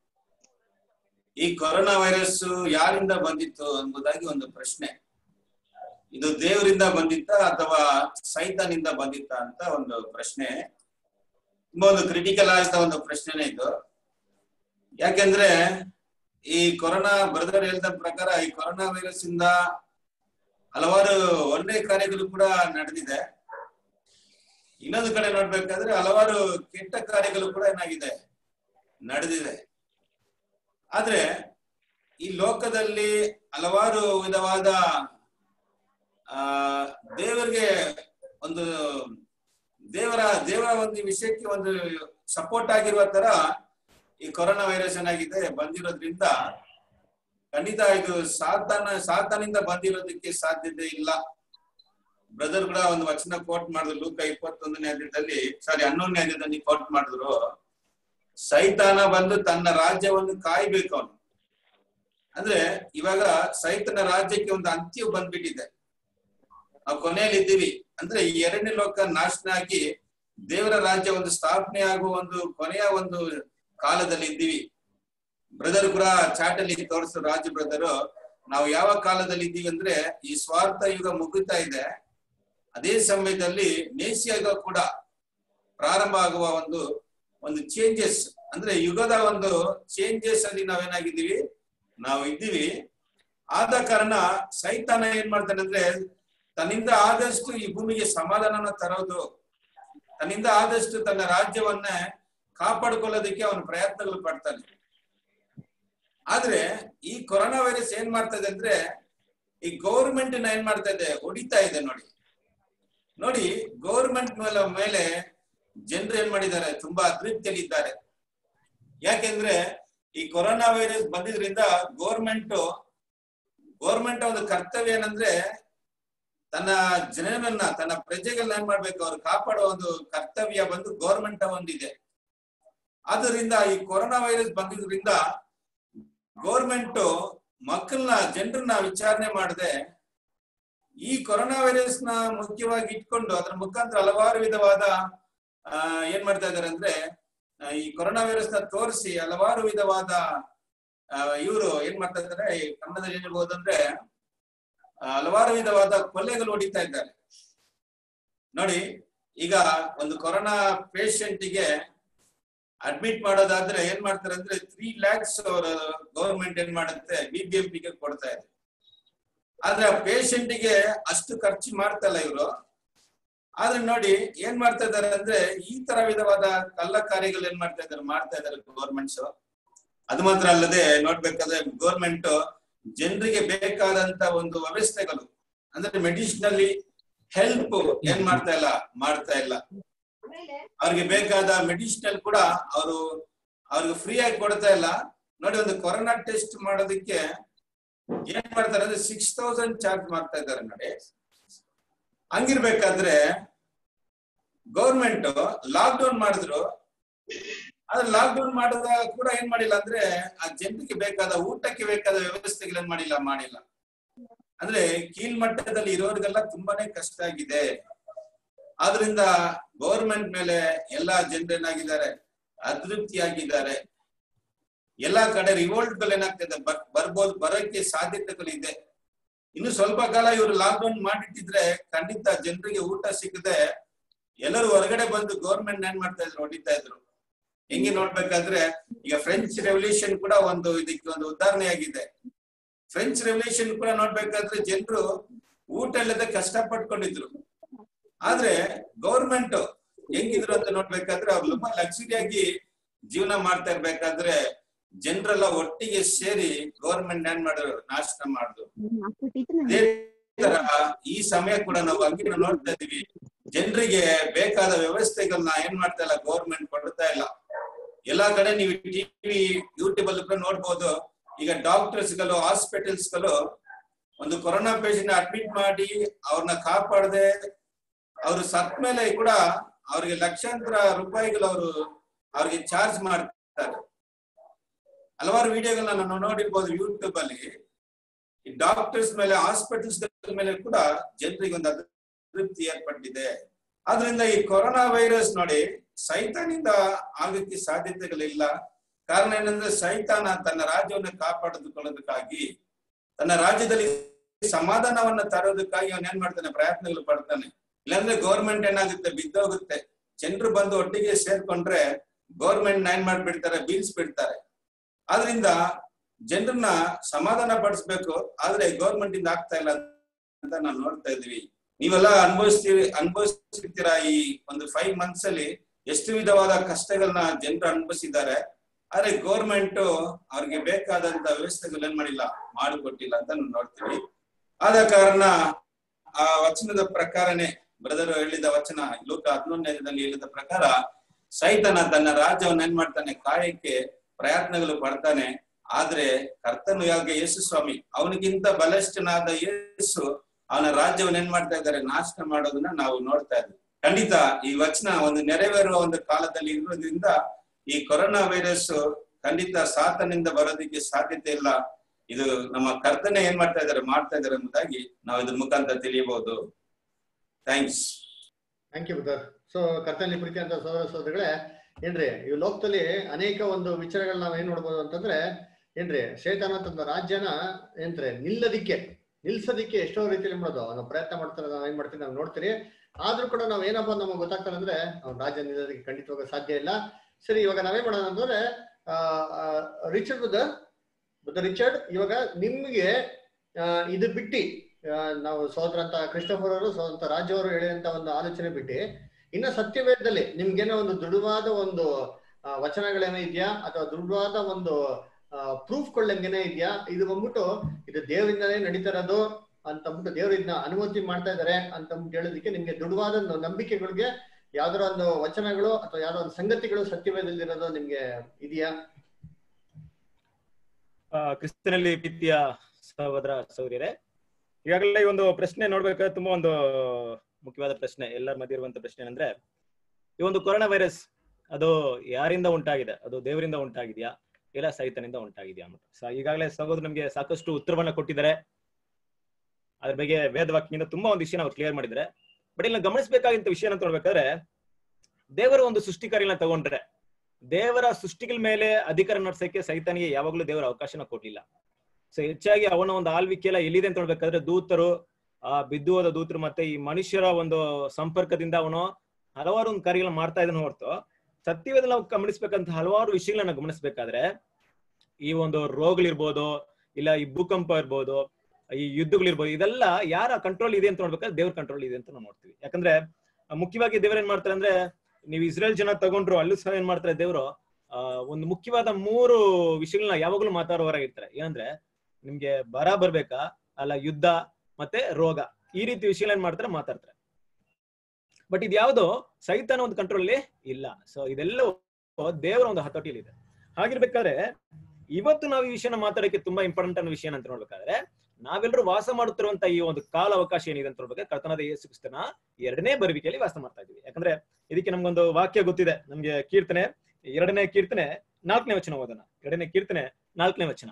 ಈ ಕೊರೋನಾ ವೈರಸ್ ಯಾರಿಂದ ಬಂದಿತ್ತು ಎಂಬುದಾಗಿ ಒಂದು ಪ್ರಶ್ನೆ ಇದು ದೇವರಿಂದ ಬಂದಿತ್ತ ಅಥವಾ ಸೈತಾನಿಂದ ಬಂದಿತ್ತ ಅಂತ ಒಂದು ಪ್ರಶ್ನೆ ತುಂಬಾ ಒಂದು ಕ್ರಿಟಿಕಲ್ ಆಗಿದ್ದ ಒಂದು ಪ್ರಶ್ನೆನೇ ಇದು ಯಾಕೆಂದ್ರೆ ಈ ಕೊರೋನಾ ಬ್ರದರ್ ಹೇಳಿದ ಪ್ರಕಾರ ಈ ಕೊರೋನಾ ವೈರಸ್ ಇಂದ ಹಲವಾರು ಒಳ್ಳೆ ಕಾರ್ಯಗಳು ಕೂಡ ನಡೆದಿದೆ ಇನ್ನೊಂದು ಕಡೆ ನೋಡ್ಬೇಕಾದ್ರೆ ಹಲವಾರು ಕೆಟ್ಟ ಕಾರ್ಯಗಳು ಕೂಡ ಏನಾಗಿದೆ ನಡೆದಿದೆ ಆದ್ರೆ ಈ ಲೋಕದಲ್ಲಿ ಹಲವಾರು ವಿಧವಾದ ಆ ದೇವರಿಗೆ ಒಂದು ದೇವರ ದೇವರ ಒಂದು ವಿಷಯಕ್ಕೆ ಒಂದು ಸಪೋರ್ಟ್ ಆಗಿರುವ ತರ ಈ ಕೊರೋನಾ ವೈರಸ್ ಏನಾಗಿದೆ ಬಂದಿರೋದ್ರಿಂದ ಖಂಡಿತ ಇದು ಸಾತಾನ ಸಾತಾನಿಂದ ಬಂದಿರೋದಕ್ಕೆ ಸಾಧ್ಯತೆ ಇಲ್ಲ ಬ್ರದರ್ ಕೂಡ ಒಂದು ವಚನ ಕೋಟ್ ಮಾಡಿದ್ರು ಲೂಕ ಇಪ್ಪತ್ತೊಂದನೇ ಅಧ್ಯಾಯದಲ್ಲಿ ಸಾರಿ ಹನ್ನೊಂದನೇ ಅಧ್ಯಾಯದಲ್ಲಿ ಕೋಟ್ ಮಾಡಿದ್ರು ಸೈತಾನ ಬಂದು ತನ್ನ ರಾಜ್ಯವನ್ನು ಕಾಯ್ಬೇಕು ಅವನು ಅಂದ್ರೆ ಇವಾಗ ಸೈತನ ರಾಜ್ಯಕ್ಕೆ ಒಂದು ಅಂತ್ಯ ಬಂದ್ಬಿಟ್ಟಿದೆ ನಾವು ಕೊನೆಯಲ್ಲಿ ಇದ್ದೀವಿ ಅಂದ್ರೆ ಈ ಎರಡನೇ ಲೋಕ ನಾಶನ ಆಗಿ ದೇವರ ರಾಜ್ಯ ಒಂದು ಸ್ಥಾಪನೆ ಆಗುವ ಒಂದು ಕೊನೆಯ ಒಂದು ಕಾಲದಲ್ಲಿ ಇದ್ದೀವಿ ಬ್ರದರ್ ಕೂಡ ಚಾಟಲ್ಲಿ ತೋರಿಸೋ ರಾಜು ಬ್ರದರ್ ನಾವು ಯಾವ ಕಾಲದಲ್ಲಿ ಇದ್ದೀವಿ ಅಂದ್ರೆ ಈ ಸ್ವಾರ್ಥ ಯುಗ ಮುಗಿತಾ ಇದೆ ಅದೇ ಸಮಯದಲ್ಲಿ ನೇಸಿಯಾಗ ಕೂಡ ಪ್ರಾರಂಭ ಆಗುವ ಒಂದು ಒಂದು ಚೇಂಜಸ್ ಅಂದ್ರೆ ಯುಗದ ಒಂದು ಚೇಂಜಸ್ ಅಲ್ಲಿ ನಾವೇನಾಗಿದ್ದೀವಿ ನಾವು ಇದ್ದೀವಿ ಆದ ಕಾರಣ ಸೈತಾನ ಏನ್ ಮಾಡ್ತಾನೆ ಅಂದ್ರೆ ತನ್ನಿಂದ ಆದಷ್ಟು ಈ ಭೂಮಿಗೆ ಸಮಾಧಾನನ ತರೋದು ತನ್ನಿಂದ ಆದಷ್ಟು ತನ್ನ ರಾಜ್ಯವನ್ನ ಕಾಪಾಡ್ಕೊಳ್ಳೋದಕ್ಕೆ ಅವನು ಪ್ರಯತ್ನಗಳು ಪಡ್ತಾನೆ ಆದ್ರೆ ಈ ಕೊರೋನಾ ವೈರಸ್ ಏನ್ ಮಾಡ್ತಾ ಇದೆ ಅಂದ್ರೆ ಈ ಗೌರ್ಮೆಂಟ್ ಏನ್ ಮಾಡ್ತಾ ಇದೆ ಹೊಡಿತಾ ಇದೆ ನೋಡಿ ನೋಡಿ ಗೌರ್ಮೆಂಟ್ ಮೇಲೆ ಮೇಲೆ ಜನರು ಏನ್ ಮಾಡಿದ್ದಾರೆ ತುಂಬಾ ಅತೃಪ್ತಿಯಲ್ಲಿದ್ದಾರೆ ಯಾಕೆಂದ್ರೆ ಈ ಕೊರೋನಾ ವೈರಸ್ ಬಂದಿದ್ರಿಂದ ಗೌರ್ಮೆಂಟ್ ಗೌರ್ಮೆಂಟ್ ಒಂದು ಕರ್ತವ್ಯ ಏನಂದ್ರೆ ತನ್ನ ಜನರನ್ನ ತನ್ನ ಪ್ರಜೆಗಳನ್ನ ಏನ್ ಮಾಡ್ಬೇಕು ಅವ್ರು ಕಾಪಾಡೋ ಒಂದು ಕರ್ತವ್ಯ ಬಂದು ಗೌರ್ಮೆಂಟ್ ಒಂದಿದೆ ಆದ್ರಿಂದ ಈ ಕೊರೋನಾ ವೈರಸ್ ಬಂದಿದ್ರಿಂದ ಗೌರ್ಮೆಂಟ್ ಮಕ್ಕಳನ್ನ ಜನರನ್ನ ವಿಚಾರಣೆ ಮಾಡದೆ ಈ ಕೊರೋನಾ ವೈರಸ್ ನ ಮುಖ್ಯವಾಗಿ ಇಟ್ಕೊಂಡು ಅದ್ರ ಮುಖಾಂತರ ಹಲವಾರು ವಿಧವಾದ ಆ ಏನ್ ಮಾಡ್ತಾ ಇದಾರೆ ಅಂದ್ರೆ ಆ, ಈ ಕೊರೋನಾ ವೈರಸ್ ನ ತೋರಿಸಿ ಹಲವಾರು ವಿಧವಾದ ಇವರು ಏನ್ ಮಾಡ್ತಾ ಇದ್ದಾರೆ ಈ ಕನ್ನಡದಲ್ಲಿ ಏನ್ ಹೇಳ್ಬೋದು ಅಂದ್ರೆ ಆ, ಹಲವಾರು ವಿಧವಾದ ಕೊಲೆಗಳು ಹೊಡಿತಾ ಇದ್ದಾರೆ ನೋಡಿ ಈಗ ಒಂದು ಕೊರೋನಾ ಗೆ ಅಡ್ಮಿಟ್ ಮಾಡೋದಾದ್ರೆ ಏನ್ ಮಾಡ್ತಾರೆ ಅಂದ್ರೆ ತ್ರೀ ಲ್ಯಾಕ್ಸ್ ಅವರ ಗೌರ್ಮೆಂಟ್ ಏನ್ ಮಾಡುತ್ತೆ BBMP ಗೆ ಕೊಡ್ತಾ ಇದೆ ಆದ್ರೆ ಆ patient ಗೆ ಅಷ್ಟು ಖರ್ಚು ಮಾಡ್ತಲ್ಲ ಇವರು ಆದ್ರೆ ನೋಡಿ ಏನ್ ಮಾಡ್ತಾ ಇದಾರೆ ಅಂದ್ರೆ ಈ ತರ ವಿಧವಾದ ಕಳ್ಳ ಕಾರ್ಯಗಳು ಏನ್ ಮಾಡ್ತಾ ಇದಾರೆ ಮಾಡ್ತಾ ಇದಾರೆ ಗೌರ್ಮೆಂಟ್ಸ್ ಅದು ಮಾತ್ರ ಅಲ್ಲದೆ ನೋಡ್ಬೇಕಾದ್ರೆ ಗೌರ್ಮೆಂಟ್ ಜನರಿಗೆ ಬೇಕಾದಂತ ಒಂದು ವ್ಯವಸ್ಥೆಗಳು ಅಂದ್ರೆ ಮೆಡಿಸಿನಲ್ಲಿ ಹೆಲ್ಪ್ ಏನ್ ಮಾಡ್ತಾ ಇಲ್ಲ ಮಾಡ್ತಾ ಇಲ್ಲ ಅವ್ರಿಗೆ ಬೇಕಾದ ಮೆಡಿಸಿನಲ್ ಕೂಡ ಅವರು ಅವ್ರಿಗೆ ಫ್ರೀ ಆಗಿ ಕೊಡ್ತಾ ಇಲ್ಲ ನೋಡಿ ಒಂದು ಕೊರೋನಾ ಟೆಸ್ಟ್ ಮಾಡೋದಕ್ಕೆ ಏನ್ ಮಾಡ್ತಾರೆ ಅಂದ್ರೆ ಸಿಕ್ಸ್ ತೌಸಂಡ್ ಚಾರ್ಜ್ ಮಾಡ್ತಾ ಇದ್ದಾರೆ ನೋಡಿ ಹಂಗಿರ್ಬೇಕಾದ್ರೆ ಗೌರ್ಮೆಂಟ್ ಲಾಕ್ ಡೌನ್ ಮಾಡಿದ್ರು ಆದ್ರೆ ಲಾಕ್ ಡೌನ್ ಮಾಡಿದ ಕೂಡ ಏನ್ ಮಾಡಿಲ್ಲ ಅಂದ್ರೆ ಆ ಜನರಿಗೆ ಬೇಕಾದ ಊಟಕ್ಕೆ ಬೇಕಾದ ವ್ಯವಸ್ಥೆಗಳು ಏನ್ ಮಾಡಿಲ್ಲ ಮಾಡಿಲ್ಲ ಅಂದ್ರೆ ಕೀಳ್ಮಟ್ಟದಲ್ಲಿ ಇರೋರಿಗೆಲ್ಲ ತುಂಬಾನೇ ಕಷ್ಟ ಆಗಿದೆ ಆದ್ರಿಂದ ಗೌರ್ಮೆಂಟ್ ಮೇಲೆ ಎಲ್ಲಾ ಜನರು ಏನಾಗಿದ್ದಾರೆ ಅತೃಪ್ತಿಯಾಗಿದ್ದಾರೆ ಎಲ್ಲಾ ಕಡೆ ರಿವೋಲ್ಟ್ ಗಳು ಏನಾಗ್ತದೆ ಬರ್- ಬರ್ಬೋದು ಬರೋಕ್ಕೆ ಸಾಧ್ಯತೆಗಳಿದೆ ಇನ್ನು ಸ್ವಲ್ಪ ಕಾಲ ಇವರು ಲಾಕ್ ಡೌನ್ ಮಾಡಿಟ್ಟಿದ್ರೆ ಖಂಡಿತ ಜನರಿಗೆ ಊಟ ಸಿಗದೆ ಎಲ್ಲರೂ ಹೊರಗಡೆ ಬಂದು ಗೌರ್ಮೆಂಟ್ ಏನ್ ಮಾಡ್ತಾ ಇದ್ರು ಹೊಡಿತಾ ಇದ್ರು ಹೆಂಗೆ ನೋಡ್ಬೇಕಾದ್ರೆ ಈಗ ಫ್ರೆಂಚ್ ರೆವಲ್ಯೂಷನ್ ಕೂಡ ಒಂದು ಇದಕ್ಕೆ ಒಂದು ಉದಾಹರಣೆಯಾಗಿದೆ ಫ್ರೆಂಚ್ ರೆವಲ್ಯೂಷನ್ ಕೂಡ ನೋಡ್ಬೇಕಾದ್ರೆ ಜನರು ಊಟ ಇಲ್ಲದೆ ಕಷ್ಟ ಪಟ್ಕೊಂಡಿದ್ರು ಆದ್ರೆ ಗೌರ್ಮೆಂಟ್ ಹೆಂಗಿದ್ರು ಅಂತ ನೋಡ್ಬೇಕಾದ್ರೆ ಅವ್ರು ತುಂಬಾ ಲಕ್ಸುರಿಯಾಗಿ ಜೀವನ ಮಾಡ್ತಾ ಇರ್ಬೇಕಾದ್ರೆ ಜನರೆಲ್ಲ ಒಟ್ಟಿಗೆ ಸೇರಿ ಗೌರ್ಮೆಂಟ್ ಏನ್ ಮಾಡಿದ್ರು ನಾಶನ ಮಾಡಿದ್ರು ಅದೇ ತರ ಈ ಸಮಯ ಕೂಡ ನಾವು ಹಂಗೆ ನೋಡ್ತಾ ಇದೀವಿ ಜನರಿಗೆ ಬೇಕಾದ ವ್ಯವಸ್ಥೆಗಳನ್ನ ಏನ್ ಮಾಡ್ತಾ ಇಲ್ಲ ಗೌರ್ಮೆಂಟ್ ಕೊಡ್ತಾ ಇಲ್ಲ ಎಲ್ಲಾ ಕಡೆ ನೀವು ಟಿವಿ ಯೂಟ್ಯೂಬ್ ಅಲ್ಲಿ ಕೂಡ ನೋಡ್ಬೋದು ಈಗ ಡಾಕ್ಟರ್ಸ್ ಗಳು ಹಾಸ್ಪಿಟಲ್ಸ್ ಗಳು ಒಂದು ಕೊರೋನಾ ಪೇಷಂಟ್ ಅಡ್ಮಿಟ್ ಮಾಡಿ ಅವ್ರನ್ನ ಕಾಪಾಡದೆ ಅವರು ಸತ್ ಮೇಲೆ ಕೂಡ ಅವ್ರಿಗೆ ಲಕ್ಷಾಂತರ ರೂಪಾಯಿಗಳು ಅವರು ಅವ್ರಿಗೆ ಚಾರ್ಜ್ ಮಾಡ್ತಾರೆ ಹಲವಾರು ವಿಡಿಯೋಗಳನ್ನ ನಾವು ನೋಡಿರ್ಬೋದು ಯೂಟ್ಯೂಬ್ ಅಲ್ಲಿ ಈ ಡಾಕ್ಟರ್ಸ್ ಮೇಲೆ ಹಾಸ್ಪಿಟಲ್ಸ್ ಮೇಲೆ ಕೂಡ ಜನರಿಗೆ ಒಂದು ಅತೃಪ್ತಿ ಏರ್ಪಟ್ಟಿದೆ ಆದ್ರಿಂದ ಈ ಕೊರೋನಾ ವೈರಸ್ ನೋಡಿ ಸೈತಾನಿಂದ ಆಗಕ್ಕೆ ಸಾಧ್ಯತೆಗಳಿಲ್ಲ ಕಾರಣ ಏನಂದ್ರೆ ಸೈತಾನ ತನ್ನ ರಾಜ್ಯವನ್ನು ಕಾಪಾಡಿಕೊಳ್ಳೋದಕ್ಕಾಗಿ ತನ್ನ ರಾಜ್ಯದಲ್ಲಿ ಸಮಾಧಾನವನ್ನ ತರೋದಕ್ಕಾಗಿ ಅವನ್ ಏನ್ ಮಾಡ್ತಾನೆ ಪ್ರಯತ್ನಗಳು ಪಡ್ತಾನೆ ಇಲ್ಲಾಂದ್ರೆ ಗೌರ್ಮೆಂಟ್ ಏನಾಗುತ್ತೆ ಬಿದ್ದೋಗುತ್ತೆ ಜನರು ಬಂದು ಒಟ್ಟಿಗೆ ಸೇರ್ಕೊಂಡ್ರೆ ಗೌರ್ಮೆಂಟ್ ಏನ್ ಮಾಡ್ಬಿಡ್ತಾರೆ ಬೀಳ್ಸ್ ಬಿಡ್ತಾರೆ ಆದ್ರಿಂದ ಜನರನ್ನ ಸಮಾಧಾನ ಪಡಿಸ್ಬೇಕು ಆದ್ರೆ ಗೌರ್ಮೆಂಟ್ ಇಂದ ಆಗ್ತಾ ಇಲ್ಲ ಅಂತ ನಾವು ನೋಡ್ತಾ ಇದೀವಿ ನೀವೆಲ್ಲ ಅನುಭವಿಸ್ತೀವಿ ಅನುಭವಿಸ್ತಿರ್ತೀರಾ ಈ ಒಂದು ಫೈವ್ ಮಂತ್ಸ್ ಅಲ್ಲಿ ಎಷ್ಟು ವಿಧವಾದ ಕಷ್ಟಗಳನ್ನ ಜನರು ಅನುಭವಿಸಿದ್ದಾರೆ ಆದ್ರೆ ಗೌರ್ಮೆಂಟ್ ಅವ್ರಿಗೆ ಬೇಕಾದಂತ ವ್ಯವಸ್ಥೆಗಳು ಏನ್ ಮಾಡಿಲ್ಲ ಮಾಡಿಕೊಟ್ಟಿಲ್ಲ ಅಂತ ನಾವು ನೋಡ್ತೀವಿ ಆದ ಕಾರಣ ಆ ವಚನದ ಪ್ರಕಾರನೇ ಬ್ರದರ್ ಹೇಳಿದ ವಚನ ಲೋಕ ಹದಿನೊಂದನೇದಲ್ಲಿ ಹೇಳಿದ ಪ್ರಕಾರ ಸೈತನ ತನ್ನ ರಾಜ್ಯವನ್ನ ಏನ್ ಮಾಡ್ತಾನೆ ಕಾಯಕ್ಕೆ ಪ್ರಯತ್ನಗಳು ಪಡ್ತಾನೆ ಆದ್ರೆ ಕರ್ತನು ಯಾಗ ಯೇಸು ಸ್ವಾಮಿ ಅವನಿಗಿಂತ ಬಲಿಷ್ಠನಾದ ಯೇಸು ಅವನ ರಾಜ್ಯವನ್ನು ಏನ್ ಮಾಡ್ತಾ ಇದ್ದಾರೆ ನಾಶನ ಮಾಡೋದನ್ನ ನಾವು ನೋಡ್ತಾ ಇದ್ವಿ ಖಂಡಿತ ಈ ವಚನ ಒಂದು ನೆರವೇರುವ ಒಂದು ಕಾಲದಲ್ಲಿ ಇರೋದ್ರಿಂದ ಈ ಕೊರೋನಾ ವೈರಸ್ ಖಂಡಿತ ಸಾತನಿಂದ ಬರೋದಕ್ಕೆ ಸಾಧ್ಯತೆ ಇಲ್ಲ ಇದು ನಮ್ಮ ಕರ್ತನೆ ಏನ್ ಮಾಡ್ತಾ ಇದ್ದಾರೆ ಮಾಡ್ತಾ ಇದ್ದಾರೆ ಎಂಬುದಾಗಿ ನಾವು ಇದ್ರ ಮುಖಾಂತರ ತಿಳಿಯಬಹುದು thanks thank you brother so ಕರ್ತನಲ್ಲಿ ಪ್ರೀತಿ ಅಂತ ಸಹೋದರ ಸಹೋದರಿಗಳೇ ಏನ್ರಿ ಈ ಲೋಕದಲ್ಲಿ ಅನೇಕ ಒಂದು ವಿಚಾರಗಳನ್ನ ನಾವ್ ಏನ್ ನೋಡ್ಬೋದು ಅಂತಂದ್ರೆ ಏನ್ರಿ ಶೇತಾನ ತನ್ನ ರಾಜ್ಯನ ಏನ್ರಿ ನಿಲ್ಲದಿಕ್ಕೆ ನಿಲ್ಸೋದಿಕ್ಕೆ ಎಷ್ಟೋ ರೀತಿಯಲ್ಲಿ ಮಾಡೋದು ಅವನು ಪ್ರಯತ್ನ ಮಾಡ್ತಾರೆ ನಾವ್ ಏನ್ ಮಾಡ್ತೀವಿ ನಾವು ನೋಡ್ತೀರಿ ಆದ್ರೂ ಕೂಡ ನಾವ್ ಏನಪ್ಪ ನಮಗೆ ಗೊತ್ತಾಗ್ತಾರೆ ಅಂದ್ರೆ ಅವ್ನ ರಾಜ್ಯ ನಿಲ್ಲೋದಕ್ಕೆ ಖಂಡಿತವಾಗ ಸಾಧ್ಯ ಇಲ್ಲ ಸರಿ ಇವಾಗ ನಾವೇನ್ ಮಾಡೋಣ ಅಂತಂದ್ರೆ ರಿಚರ್ಡ್ ಬ್ರದರ್ ಬ್ರದರ್ ರಿಚರ್ಡ್ ಇವಾಗ ನಿಮ್ಗೆ ಆ, ಇದು ಬಿಟ್ಟು ಆ, ನಾವು ಸೋದರ ಅಂತ ಕ್ರಿಸ್ಟೋಫರ್ ಅವರು ಸೋದಂತ ರಾಜ್ ಅವರು ಹೇಳಿದಂತ ಒಂದು ಆಲೋಚನೆ ಬಿಟ್ಟು ಇನ್ನ ಸತ್ಯವೇದದಲ್ಲಿ ನಿಮ್ಗೇನೋ ಒಂದು ದೃಢವಾದ ಒಂದು ಆ, ವಚನಗಳೇನೋ ಇದೆಯಾ ಅಥವಾ ದೃಢವಾದ ಒಂದು ಪ್ರೂಫ್ಗಳೇನೇ ಇದೆಯಾ ಇದು ಬಂದ್ಬಿಟ್ಟು ಇದು ದೇವರಿಂದಲೇ ನಡೀತಾ ಇರೋದು ಅಂತ ಅಂದ್ಬಿಟ್ಟು ದೇವ್ರು ಇದನ್ನ ಅನುಮತಿ ಮಾಡ್ತಾ ಇದಾರೆ ಅಂತ ಅಂದ್ಬಿಟ್ಟು ಹೇಳೋದಕ್ಕೆ ನಿಮ್ಗೆ ದೃಢವಾದ ಒಂದು ನಂಬಿಕೆಗಳಿಗೆ ಯಾವ್ದಾರ ಒಂದು ವಚನಗಳು ಅಥವಾ ಯಾವ್ದೋ ಒಂದು ಸಂಗತಿಗಳು ಸತ್ಯವೇದದಲ್ಲಿ ಇರೋದು ನಿಮ್ಗೆ ಇದೆಯಾ ಆ, ಕ್ರಿಸ್ತನಲ್ಲಿ ಪ್ರೀತಿಯ ಸಹೋದರ ಸಹೋದರಿಯರೇ ಈಗಾಗಲೇ ಈ ಒಂದು ಪ್ರಶ್ನೆ ನೋಡ್ಬೇಕಾದ್ರೆ ತುಂಬಾ ಒಂದು ಮುಖ್ಯವಾದ ಪ್ರಶ್ನೆ ಎಲ್ಲರ ಮಧ್ಯೆ ಇರುವಂತ ಪ್ರಶ್ನೆ ಏನಂದ್ರೆ ಈ ಒಂದು ಕೊರೋನಾ ವೈರಸ್ ಅದು ಯಾರಿಂದ ಉಂಟಾಗಿದೆ ಅದು ದೇವರಿಂದ ಉಂಟಾಗಿದೆಯಾ ಇಲ್ಲ ಸೈತನಿಂದ ಉಂಟಾಗಿದೆಯಾ ಅಂತ ಸೊ ಈಗಾಗಲೇ ಸಹೋದರ ನಮ್ಗೆ ಸಾಕಷ್ಟು ಉತ್ತರವನ್ನ ಕೊಟ್ಟಿದ್ದಾರೆ ಅದ್ರ ಬಗ್ಗೆ ವೇದವಾಕ್ಯದಿಂದ ತುಂಬಾ ಒಂದು ವಿಷಯನ ಅವ್ರು ಕ್ಲಿಯರ್ ಮಾಡಿದ್ದಾರೆ ಬಟ್ ಇಲ್ಲಿ ಗಮನಿಸಬೇಕಾಗಿದ್ದ ವಿಷಯ ಅಂತ ನೋಡ್ಬೇಕಾದ್ರೆ ದೇವರ ಒಂದು ಸೃಷ್ಟಿ ಕಾರ್ಯನ ತಗೊಂಡ್ರೆ ದೇವರ ಸೃಷ್ಟಿಗಳ ಮೇಲೆ ಅಧಿಕಾರ ನಡೆಸಕ್ಕೆ ಸೈತಾನಿಗೆ ಯಾವಾಗಲೂ ದೇವರ ಅವಕಾಶನ ಕೊಡ್ಲಿಲ್ಲ ಸೊ ಹೆಚ್ಚಾಗಿ ಅವನ ಒಂದು ಆಳ್ವಿಕೆ ಎಲ್ಲ ಎಲ್ಲಿದೆ ಅಂತ ನೋಡ್ಬೇಕಾದ್ರೆ ದೂತರು ಆ ಬಿದ್ದು ಹೋದ ದೂತರು ಮತ್ತೆ ಈ ಮನುಷ್ಯರ ಒಂದು ಸಂಪರ್ಕದಿಂದ ಅವನು ಹಲವಾರು ಒಂದು ಕಾರ್ಯಗಳನ್ನ ಮಾಡ್ತಾ ಇದನ್ನ ಹೊರತು ಸತ್ಯವೇದಲ್ಲಿ ನಾವು ಗಮನಿಸ್ಬೇಕಂತ ಹಲವಾರು ವಿಷಯಗಳನ್ನ ಗಮನಿಸ್ಬೇಕಾದ್ರೆ ಈ ಒಂದು ರೋಗಗಳಿರ್ಬೋದು ಇಲ್ಲ ಈ ಭೂಕಂಪ ಇರ್ಬೋದು ಈ ಯುದ್ಧಗಳಿರ್ಬೋದು ಇದೆಲ್ಲ ಯಾರ ಕಂಟ್ರೋಲ್ ಇದೆ ಅಂತ ನೋಡ್ಬೇಕಾದ್ರೆ ದೇವ್ರ ಕಂಟ್ರೋಲ್ ಇದೆ ಅಂತ ನಾವು ನೋಡ್ತೀವಿ ಯಾಕಂದ್ರೆ ಆ, ಮುಖ್ಯವಾಗಿ ದೇವ್ರ ಏನ್ ಮಾಡ್ತಾರೆ ಅಂದ್ರೆ ನೀವು ಇಸ್ರೇಲ್ ಜನ ತಗೊಂಡ್ರು ಅಲ್ಲೂ ಸಹ ಏನ್ ಮಾಡ್ತಾರೆ ದೇವರು ಆ ಒಂದು ಮುಖ್ಯವಾದ ಮೂರು ವಿಷಯಗಳನ್ನ ಯಾವಾಗಲೂ ಮಾತಾಡುವವರಾಗಿರ್ತಾರೆ ಏನಂದ್ರೆ ನಿಮ್ಗೆ ಬರ ಬರ್ಬೇಕಾ ಅಲ್ಲ ಯುದ್ಧ ಮತ್ತೆ ರೋಗ ಈ ರೀತಿ ವಿಷಯ ಏನ್ ಮಾಡ್ತಾರೆ ಮಾತಾಡ್ತಾರೆ ಬಟ್ ಇದ್ಯಾವುದು ಸೈತಾನ ಒಂದು ಕಂಟ್ರೋಲ್ ಅಲ್ಲಿ ಇಲ್ಲ ಸೊ ಇದೆಲ್ಲವೂ ದೇವರ ಒಂದು ಹತೋಟಿಯಲ್ಲಿ ಇದೆ ಹಾಗಿರ್ಬೇಕಾದ್ರೆ ಇವತ್ತು ನಾವು ಈ ವಿಷಯನ ಮಾತಾಡಕ್ಕೆ ತುಂಬಾ ಇಂಪಾರ್ಟೆಂಟ್ ಅನ್ನೋ ವಿಷಯ ಅಂತ ನೋಡ್ಬೇಕಾದ್ರೆ ನಾವೆಲ್ಲರೂ ವಾಸ ಮಾಡುತ್ತಿರುವಂತ ಈ ಒಂದು ಕಾಲ ಅವಕಾಶ ಏನಿದೆ ಅಂತ ನೋಡ್ಬೇಕಾದ್ರೆ ಕರ್ತನಾದ ಯೇಸು ಕ್ರಿಸ್ತನ ಎರಡನೇ ಬರುವಿಕೆಯಲ್ಲಿ ವಾಸ ಮಾಡ್ತಾ ಇದೀವಿ ಯಾಕಂದ್ರೆ ಇದಕ್ಕೆ ನಮ್ಗೊಂದು ವಾಕ್ಯ ಗೊತ್ತಿದೆ ನಮ್ಗೆ ಕೀರ್ತನೆ ಎರಡನೇ ಕೀರ್ತನೆ ನಾಲ್ಕನೇ ವಚನ ಓದೋಣ ಎರಡನೇ ಕೀರ್ತನೆ ನಾಲ್ಕನೇ ವಚನ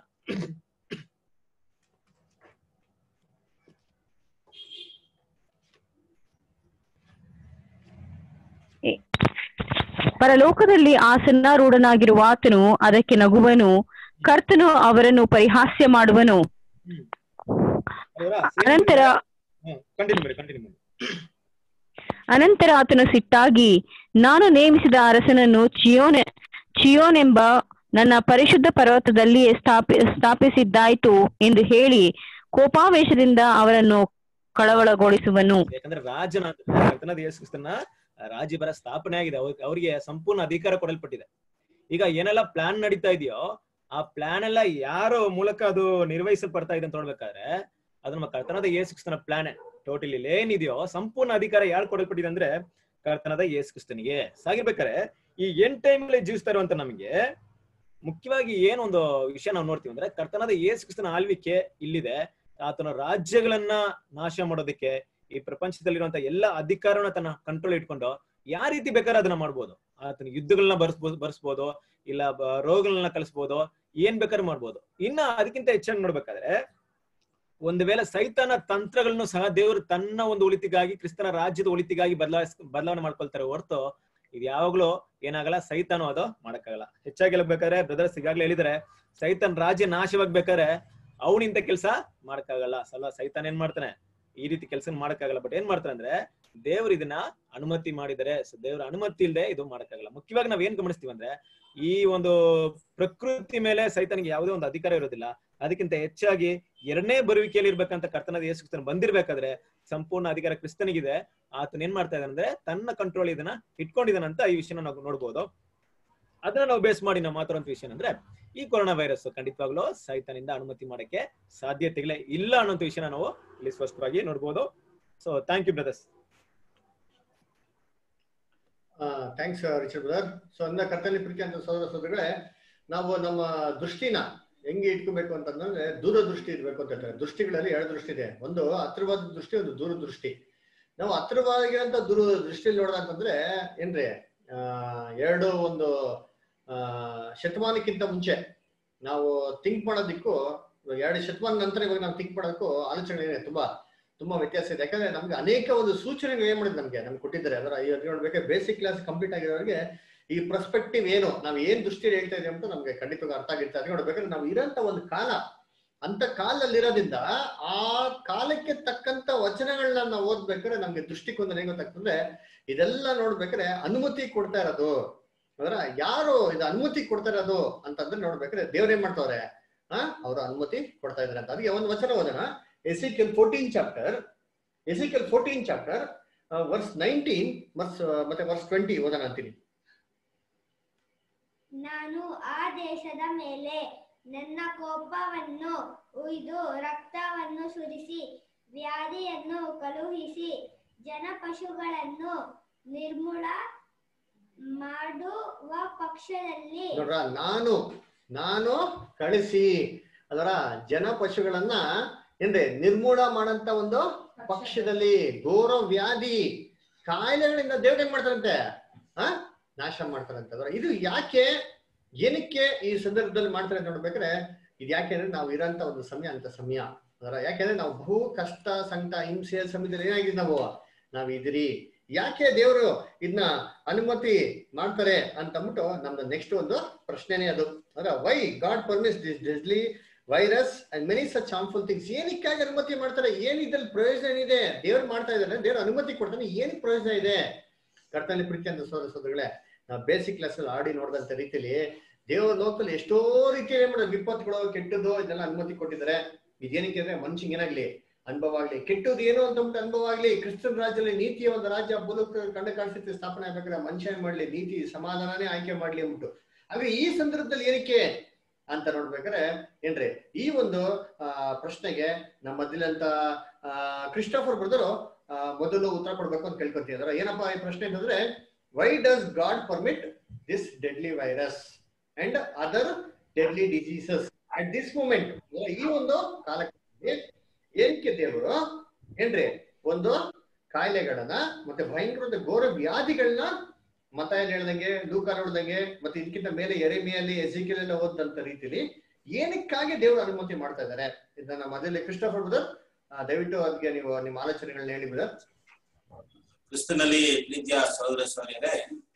ಪರಲೋಕದಲ್ಲಿ ಆಸನ್ನಾರೂಢನಾಗಿರುವ ಆತನು ಅದಕ್ಕೆ ನಗುವನು ಕರ್ತನು ಅವರನ್ನು ಪರಿಹಾಸ್ಯ ಮಾಡುವನು ಅನಂತರ ಕಂಟಿನ್ಯೂ ಮಾಡಿ ಕಂಟಿನ್ಯೂ ಮಾಡಿ ಅನಂತರ ಆತನು ಸಿಟ್ಟಾಗಿ ನಾನು ನೇಮಿಸಿದ ಅರಸನನ್ನು ಚಿಯೋನ್ ಚಿಯೋನೆಂಬ ನನ್ನ ಪರಿಶುದ್ಧ ಪರ್ವತದಲ್ಲಿಯೇ ಸ್ಥಾಪಿ ಸ್ಥಾಪಿಸಿದ್ದಾಯ್ತು ಎಂದು ಹೇಳಿ ಕೋಪಾವೇಶದಿಂದ ಅವರನ್ನು ಕಳವಳಗೊಳಿಸುವನು ಯಾಕಂದ್ರೆ ರಾಜನ ಕರ್ತನಾದ ಯೇಸು ಕ್ರಿಸ್ತನ ರಾಜ್ಯಭರ ಸ್ಥಾಪನೆ ಆಗಿದೆ ಅವ್ರ್- ಅವರಿಗೆ ಸಂಪೂರ್ಣ ಅಧಿಕಾರ ಕೊಡಲ್ಪಟ್ಟಿದೆ ಈಗ ಏನೆಲ್ಲ ಪ್ಲಾನ್ ನಡೀತಾ ಇದೆಯೋ ಆ ಪ್ಲಾನ್ ಎಲ್ಲ ಯಾರ ಮೂಲಕ ಅದು ನಿರ್ವಹಿಸಲ್ಪಡ್ತಾ ಇದೆ ಅಂತ ನೋಡ್ಬೇಕಾದ್ರೆ ಅದು ನಮ್ಮ ಕರ್ತನಾದ ಯೇಸು ಕ್ರಿಸ್ತನ ಪ್ಲಾನ್ ಟೋಟಲಿ ಏನಿದೆಯೋ ಸಂಪೂರ್ಣ ಅಧಿಕಾರ ಯಾರು ಕೊಡಲ್ಪಟ್ಟಿದೆ ಅಂದ್ರೆ ಕರ್ತನಾದ ಯೇಸು ಕ್ರಿಸ್ತನಿಗೆ ಸಾಗಿರ್ಬೇಕಾದ್ರೆ ಈ ಎಂಡ್ ಟೈಮ್ ಅಲ್ಲಿ ಜೀವಿಸ್ತಾ ಇರುವಂತ ನಮಗೆ ಮುಖ್ಯವಾಗಿ ಏನೊಂದು ವಿಷಯ ನಾವು ನೋಡ್ತೀವಿ ಅಂದ್ರೆ ಕರ್ತನಾದ ಯೇಸು ಕ್ರಿಸ್ತನ ಆಳ್ವಿಕೆ ಇಲ್ಲಿದೆ ಆತನ ರಾಜ್ಯಗಳನ್ನ ನಾಶ ಮಾಡೋದಕ್ಕೆ ಈ ಪ್ರಪಂಚದಲ್ಲಿರುವಂತ ಎಲ್ಲ ಅಧಿಕಾರನ ತನ್ನ ಕಂಟ್ರೋಲ್ ಇಟ್ಕೊಂಡು ಯಾವ ರೀತಿ ಬೇಕಾದ್ರೆ ಅದನ್ನ ಮಾಡ್ಬೋದು ಆತನ ಯುದ್ಧಗಳನ್ನ ಬರ್ಸ್ಬೋದು ಬರ್ಸ್ಬೋದು ಇಲ್ಲ ಬ- ರೋಗಗಳನ್ನ ಕಲಿಸ್ಬೋದು ಏನ್ ಬೇಕಾದ್ರೂ ಮಾಡ್ಬೋದು ಇನ್ನ ಅದಕ್ಕಿಂತ ಹೆಚ್ಚಾಗಿ ನೋಡ್ಬೇಕಾದ್ರೆ ಒಂದು ವೇಳೆ ಸೈತಾನ ತಂತ್ರಗಳನ್ನು ಸಹ ದೇವರು ತನ್ನ ಒಂದು ಒಳಿತಿಗಾಗಿ ಕ್ರಿಸ್ತನ ರಾಜ್ಯದ ಒಳಿತಿಗಾಗಿ ಬದಲಾಯಿಸ್ ಬದಲಾವಣೆ ಮಾಡ್ಕೊಳ್ತಾರೆ ಹೊರತು ಇದು ಯಾವಾಗ್ಲೂ ಏನಾಗಲ್ಲ ಸೈತಾನು ಅದು ಮಾಡಕ್ಕಾಗಲ್ಲ ಹೆಚ್ಚಾಗಿ ಹೇಳ್ಬೇಕಾದ್ರೆ ಬ್ರದರ್ಸ್ ಈಗಾಗಲೇ ಹೇಳಿದರೆ ಸೈತಾನ್ ರಾಜ್ಯ ನಾಶವಾಗ್ಬೇಕಾದ್ರೆ ಅವನಿಂತ ಕೆಲಸ ಮಾಡಕ್ಕಾಗಲ್ಲ ಸಲ ಸೈತಾನ್ ಏನ್ ಮಾಡ್ತಾನೆ ಈ ರೀತಿ ಕೆಲಸ ಮಾಡಕ್ಕಾಗಲ್ಲ ಬಟ್ ಏನ್ ಮಾಡ್ತಾರೆ ಅಂದ್ರೆ ದೇವ್ರು ಇದನ್ನ ಅನುಮತಿ ಮಾಡಿದರೆ ದೇವರ ಅನುಮತಿ ಇಲ್ಲದೆ ಇದು ಮಾಡಕ್ಕಾಗಲ್ಲ ಮುಖ್ಯವಾಗಿ ನಾವ್ ಏನ್ ಗಮನಿಸ್ತೀವಿ ಅಂದ್ರೆ ಈ ಒಂದು ಪ್ರಕೃತಿ ಮೇಲೆ ಸೈತಾನಿಗೆ ಯಾವುದೇ ಒಂದು ಅಧಿಕಾರ ಇರೋದಿಲ್ಲ ಅದಕ್ಕಿಂತ ಹೆಚ್ಚಾಗಿ ಎರಡನೇ ಬರುವಿಕೆಯಲ್ಲಿ ಇರ್ಬೇಕಂತ ಕರ್ತನಾದ ಯೇಸು ಕ್ರಿಸ್ತನ್ ಬಂದಿರ್ಬೇಕಾದ್ರೆ ಸಂಪೂರ್ಣ ಅಧಿಕಾರ ಕ್ರಿಸ್ತನಿಗಿದೆ ಆತನ ಏನ್ ಮಾಡ್ತಾ ಇದ್ದಾನೆ ಅಂದ್ರೆ ತನ್ನ ಕಂಟ್ರೋಲ್ ಇದನ್ನ ಇಟ್ಕೊಂಡಿದ್ದಾನಂತ ಈ ವಿಷಯನ ನಾವು ನೋಡ್ಬೋದು ಅದನ್ನ ನಾವು ಬೇಸ್ ಮಾಡಿ ನಾವು ಮಾತಾಡುವಂತ ವಿಷಯ ಅಂದ್ರೆ ಈ ಕೊರೋನಾ ವೈರಸ್ ಖಂಡಿತವಾಗ್ಲೂ ಸೈತಾನಿಂದ ಅನುಮತಿ ಮಾಡಕ್ಕೆ ಸಾಧ್ಯತೆಗಳೇ ಇಲ್ಲ ಅನ್ನೋಂಥ ವಿಷಯನ ನಾವು ಇಲ್ಲಿ ಸ್ಪಷ್ಟವಾಗಿ ನೋಡ್ಬೋದು so thank you brothers thanks Richard brother so ಅಂದ ಕರ್ತಲ್ಲಿ ಪ್ರೀತಿ ಅಂತ ಸಹೋದರ ಸಹೋದರಗಳೇ ನಾವು ನಮ್ಮ ದೃಷ್ಟಿನ ಹೆಂಗೆ ಇಟ್ಕೋಬೇಕು ಅಂತಂದ್ರೆ ದೂರದೃಷ್ಟಿ ಇರ್ಬೇಕು ಅಂತ ಹೇಳ್ತಾರೆ ದೃಷ್ಟಿಗಳಲ್ಲಿ ಎರಡು ದೃಷ್ಟಿ ಇದೆ ಒಂದು ಹತ್ರವಾದ ದೃಷ್ಟಿ ಒಂದು ದೂರದೃಷ್ಟಿ ನಾವು ಹತ್ರವಾಗಿರೋಂಥ ದೂರ ದೃಷ್ಟಿಯಲ್ಲಿ ನೋಡೋದಂತಂದ್ರೆ ಏನ್ರಿ ಆ ಎರಡು ಒಂದು ಆ ಶತಮಾನಕ್ಕಿಂತ ಮುಂಚೆ ನಾವು ಥಿಂಕ್ ಮಾಡೋದಕ್ಕೂ ಇವಾಗ ಎರಡು ಶತಮಾನ ನಂತರ ಇವಾಗ ನಾವು ಥಿಂಕ್ ಮಾಡೋದಕ್ಕೂ ಆಲೋಚನೆ ಇದೆ ತುಂಬಾ ತುಂಬಾ ವ್ಯತ್ಯಾಸ ಇದೆ ಯಾಕಂದ್ರೆ ನಮ್ಗೆ ಅನೇಕ ಒಂದು ಸೂಚನೆಗಳು ಏನ್ ಮಾಡಿದ್ ನಮ್ಗೆ ನಮ್ಗೆ ಕೊಟ್ಟಿದ್ದಾರೆ ಅದರ ಇವಾಗ ನೋಡ್ಬೇಕು ಬೇಸಿಕ್ ಕ್ಲಾಸ್ ಕಂಪ್ಲೀಟ್ ಆಗಿರೋರಿಗೆ ಈ ಪ್ರಸ್ಪೆಕ್ಟಿವ್ ಏನು ನಾವು ಏನ್ ದೃಷ್ಟಿಯಲ್ಲಿ ಹೇಳ್ತಾ ಇದೀವಿ ಅಂತ ನಮ್ಗೆ ಖಂಡಿತವಾಗಿ ಅರ್ಥ ಆಗಿರುತ್ತೆ ಅದಕ್ಕೆ ನೋಡ್ಬೇಕಾದ್ರೆ ನಾವು ಇರೋಂತ ಒಂದು ಕಾಲ ಅಂತ ಕಾಲದಲ್ಲಿರೋದ್ರಿಂದ ಆ ಕಾಲಕ್ಕೆ ತಕ್ಕಂತ ವಚನಗಳನ್ನ ನಾವು ಓದ್ಬೇಕಾದ್ರೆ ನಮ್ಗೆ ದೃಷ್ಟಿಕೋನ ಏನ್ ಗೊತ್ತಾಗ್ತದೆ ಇದೆಲ್ಲ ನೋಡ್ಬೇಕಾದ್ರೆ ಅನುಮತಿ ಕೊಡ್ತಾ ಇರೋದು ಅದರ ಯಾರು ಇದು ಅನುಮತಿ ಕೊಡ್ತಾ ಇರೋದು ಅಂತಂದ್ರೆ ನೋಡ್ಬೇಕಾದ್ರೆ ದೇವ್ರ ಏನ್ ಮಾಡ್ತಾವ್ರೆ ಆ ಅವ್ರ ಅನುಮತಿ ಕೊಡ್ತಾ ಇದಾರೆ ಅಂತ ಅದಕ್ಕೆ ಒಂದು ವಚನ ಓದೋಣ Ezekiel fourteen chapter Ezekiel fourteen chapter verse nineteen verse ಮತ್ತೆ ವರ್ಸ್ ಟ್ವೆಂಟಿ ಓದೋಣ ಅಂತೀನಿ ನಾನು ಆ ದೇಶದ ಮೇಲೆ ನನ್ನ ಕೋಪವನ್ನು ಉಯ್ದು ರಕ್ತವನ್ನು ಸುರಿಸಿ ವ್ಯಾಧಿಯನ್ನು ಕಳುಹಿಸಿ ಜನಪಶುಗಳನ್ನು ನಿರ್ಮೂಲ ಮಾಡುವ ಪಕ್ಷದಲ್ಲಿ ನೋಡ್ರ ನಾನು ನಾನು ಕಳಿಸಿ ಅದರ ಜನ ಪಶುಗಳನ್ನ ಏನ್ರಿ ನಿರ್ಮೂಲ ಮಾಡಂತ ಒಂದು ಪಕ್ಷದಲ್ಲಿ ಘೋರ ವ್ಯಾಧಿ ಕಾಯಿಲೆಗಳಿಂದ ದೇವ್ರು ಏನ್ ಮಾಡ್ತಾರಂತೆ ಆ ನಾಶ ಮಾಡ್ತಾರಂತೆ ಅದರ ಇದು ಯಾಕೆ ಏನಕ್ಕೆ ಈ ಸಂದರ್ಭದಲ್ಲಿ ಮಾಡ್ತಾರೆ ಅಂತ ನೋಡ್ಬೇಕಾದ್ರೆ ಇದು ಯಾಕೆ ಅಂದ್ರೆ ನಾವು ಇರೋಂತ ಒಂದು ಸಮಯ ಅಂತ ಸಮಯ ಅದರ ಯಾಕೆಂದ್ರೆ ನಾವು ಬಹು ಕಷ್ಟ ಸಂಕಟ ಹಿಂಸೆಯ ಸಮಯದಲ್ಲಿ ಏನಾಗಿದ್ದೀವಿ ನಾವು ನಾವ್ ಇದಿರಿ ಯಾಕೆ ದೇವರು ಇದನ್ನ ಅನುಮತಿ ಮಾಡ್ತಾರೆ ಅಂತ ಅಂದ್ಬಿಟ್ಟು ನಮ್ದು ನೆಕ್ಸ್ಟ್ ಒಂದು ಪ್ರಶ್ನೆನೇ ಅದು ಅದ್ರ why God permits this deadly virus and many such harmful things ಏನಕ್ಕಾಗಿ ಅನುಮತಿ ಮಾಡ್ತಾರೆ ಏನ್ ಇದ್ರಲ್ಲಿ ಪ್ರಯೋಜನ ಏನಿದೆ ದೇವ್ರು ಮಾಡ್ತಾ ಇದ್ದಾರೆ ದೇವ್ರು ಅನುಮತಿ ಕೊಡ್ತಾನೆ ಏನ್ ಪ್ರಯೋಜನ ಇದೆ ಕರ್ತನಲ್ಲಿ ಪ್ರೀತಿ ಅಂತ ಸೋದರ ಸೋದರಗಳೇ ನಾವು ಬೇಸಿಕ್ ಕ್ಲಾಸ್ ಅಲ್ಲಿ ಆಡಿ ನೋಡಿದಂತ ರೀತಿಯಲ್ಲಿ ದೇವರ ಲೋಕದಲ್ಲಿ ಎಷ್ಟೋ ರೀತಿಯಲ್ಲಿ ಏನ್ ಮಾಡೋದು ವಿಪತ್ತುಗಳು ಕೆಟ್ಟದ್ದು ಇದೆಲ್ಲ ಅನುಮತಿ ಕೊಟ್ಟಿದ್ದಾರೆ ಇದೇನಕ್ಕೆ ಅಂದ್ರೆ ಮನುಷ್ಯಂಗೆ ಏನಾಗ್ಲಿ ಅನುಭವ ಆಗ್ಲಿ ಕೆಟ್ಟದ್ದು ಏನು ಅಂತ ಅಂದ್ಬಿಟ್ಟು ಅನುಭವ ಆಗ್ಲಿ ಕ್ರಿಸ್ತನ ರಾಜ್ಯದಲ್ಲಿ ನೀತಿಯ ಒಂದು ರಾಜ್ಯ ಮೂಲಕ ಕಂಡ ಕಾಣಿಸುತ್ತೆ ಸ್ಥಾಪನೆ ಆಗ್ಬೇಕಾದ್ರೆ ಮನುಷ್ಯ ಏನ್ ಮಾಡ್ಲಿ ನೀತಿ ಸಮಾಧಾನನೇ ಆಯ್ಕೆ ಮಾಡ್ಲಿ ಅಂದ್ಬಿಟ್ಟು ಹಾಗೆ ಈ ಸಂದರ್ಭದಲ್ಲಿ ಏನಕ್ಕೆ ಅಂತ ನೋಡ್ಬೇಕಾದ್ರೆ ಏನ್ರಿ ಈ ಒಂದು ಆ ಪ್ರಶ್ನೆಗೆ ನಮ್ಮ ಮಧ್ಯದಂತ ಆ ಕ್ರಿಸ್ಟೋಫರ್ ಬ್ರದರು ಮೊದಲು ಉತ್ತರ ಕೊಡ್ಬೇಕು ಅಂತ ಕೇಳ್ಕೊತಿದ್ದಾರೆ ಏನಪ್ಪಾ ಈ ಪ್ರಶ್ನೆ ಅಂತಂದ್ರೆ why does God permit this deadly virus and other deadly diseases at this moment ಈ ಒಂದು ಕಾಲಕ್ಕೆ ಏನಕ್ಕೆ ದೇವರು ಏನ್ರಿ ಒಂದು ಕಾಯಿಲೆಗಳನ್ನ ಮತ್ತೆ ಭಯಂಕರ ಘೋರ ವ್ಯಾಧಿಗಳನ್ನ ಮತ ಏನ್ ಹೇಳ್ದಂಗೆ ಲೂಕಾರ ಹೇಳ್ದಂಗೆ ಮತ್ತೆ ಇದಕ್ಕಿಂತ ಮೇಲೆ ಎರೆಮೆಯಲ್ಲಿ ಎಸಿಕೆಲೆಲ್ಲ ಓದಂತ ರೀತಿಲಿ ಏನಕ್ಕಾಗಿ ದೇವರು ಅನುಮತಿ ಮಾಡ್ತಾ ಇದ್ದಾರೆ ಇದನ್ನ ಮೊದಲೇ ಕ್ರಿಸ್ಟೋಫರ್ ಬ್ರದರ್ ದಯವಿಟ್ಟು ಅದಕ್ಕೆ ನೀವು ನಿಮ್ಮ ಆಲೋಚನೆಗಳನ್ನ ಹೇಳಿ ಬ್ರದರ್ ಕ್ರಿಸ್ತನಲ್ಲಿ ಪ್ರೀತಿಯ ಸಹೋದರ ಸಹೋದರಿಯರೇ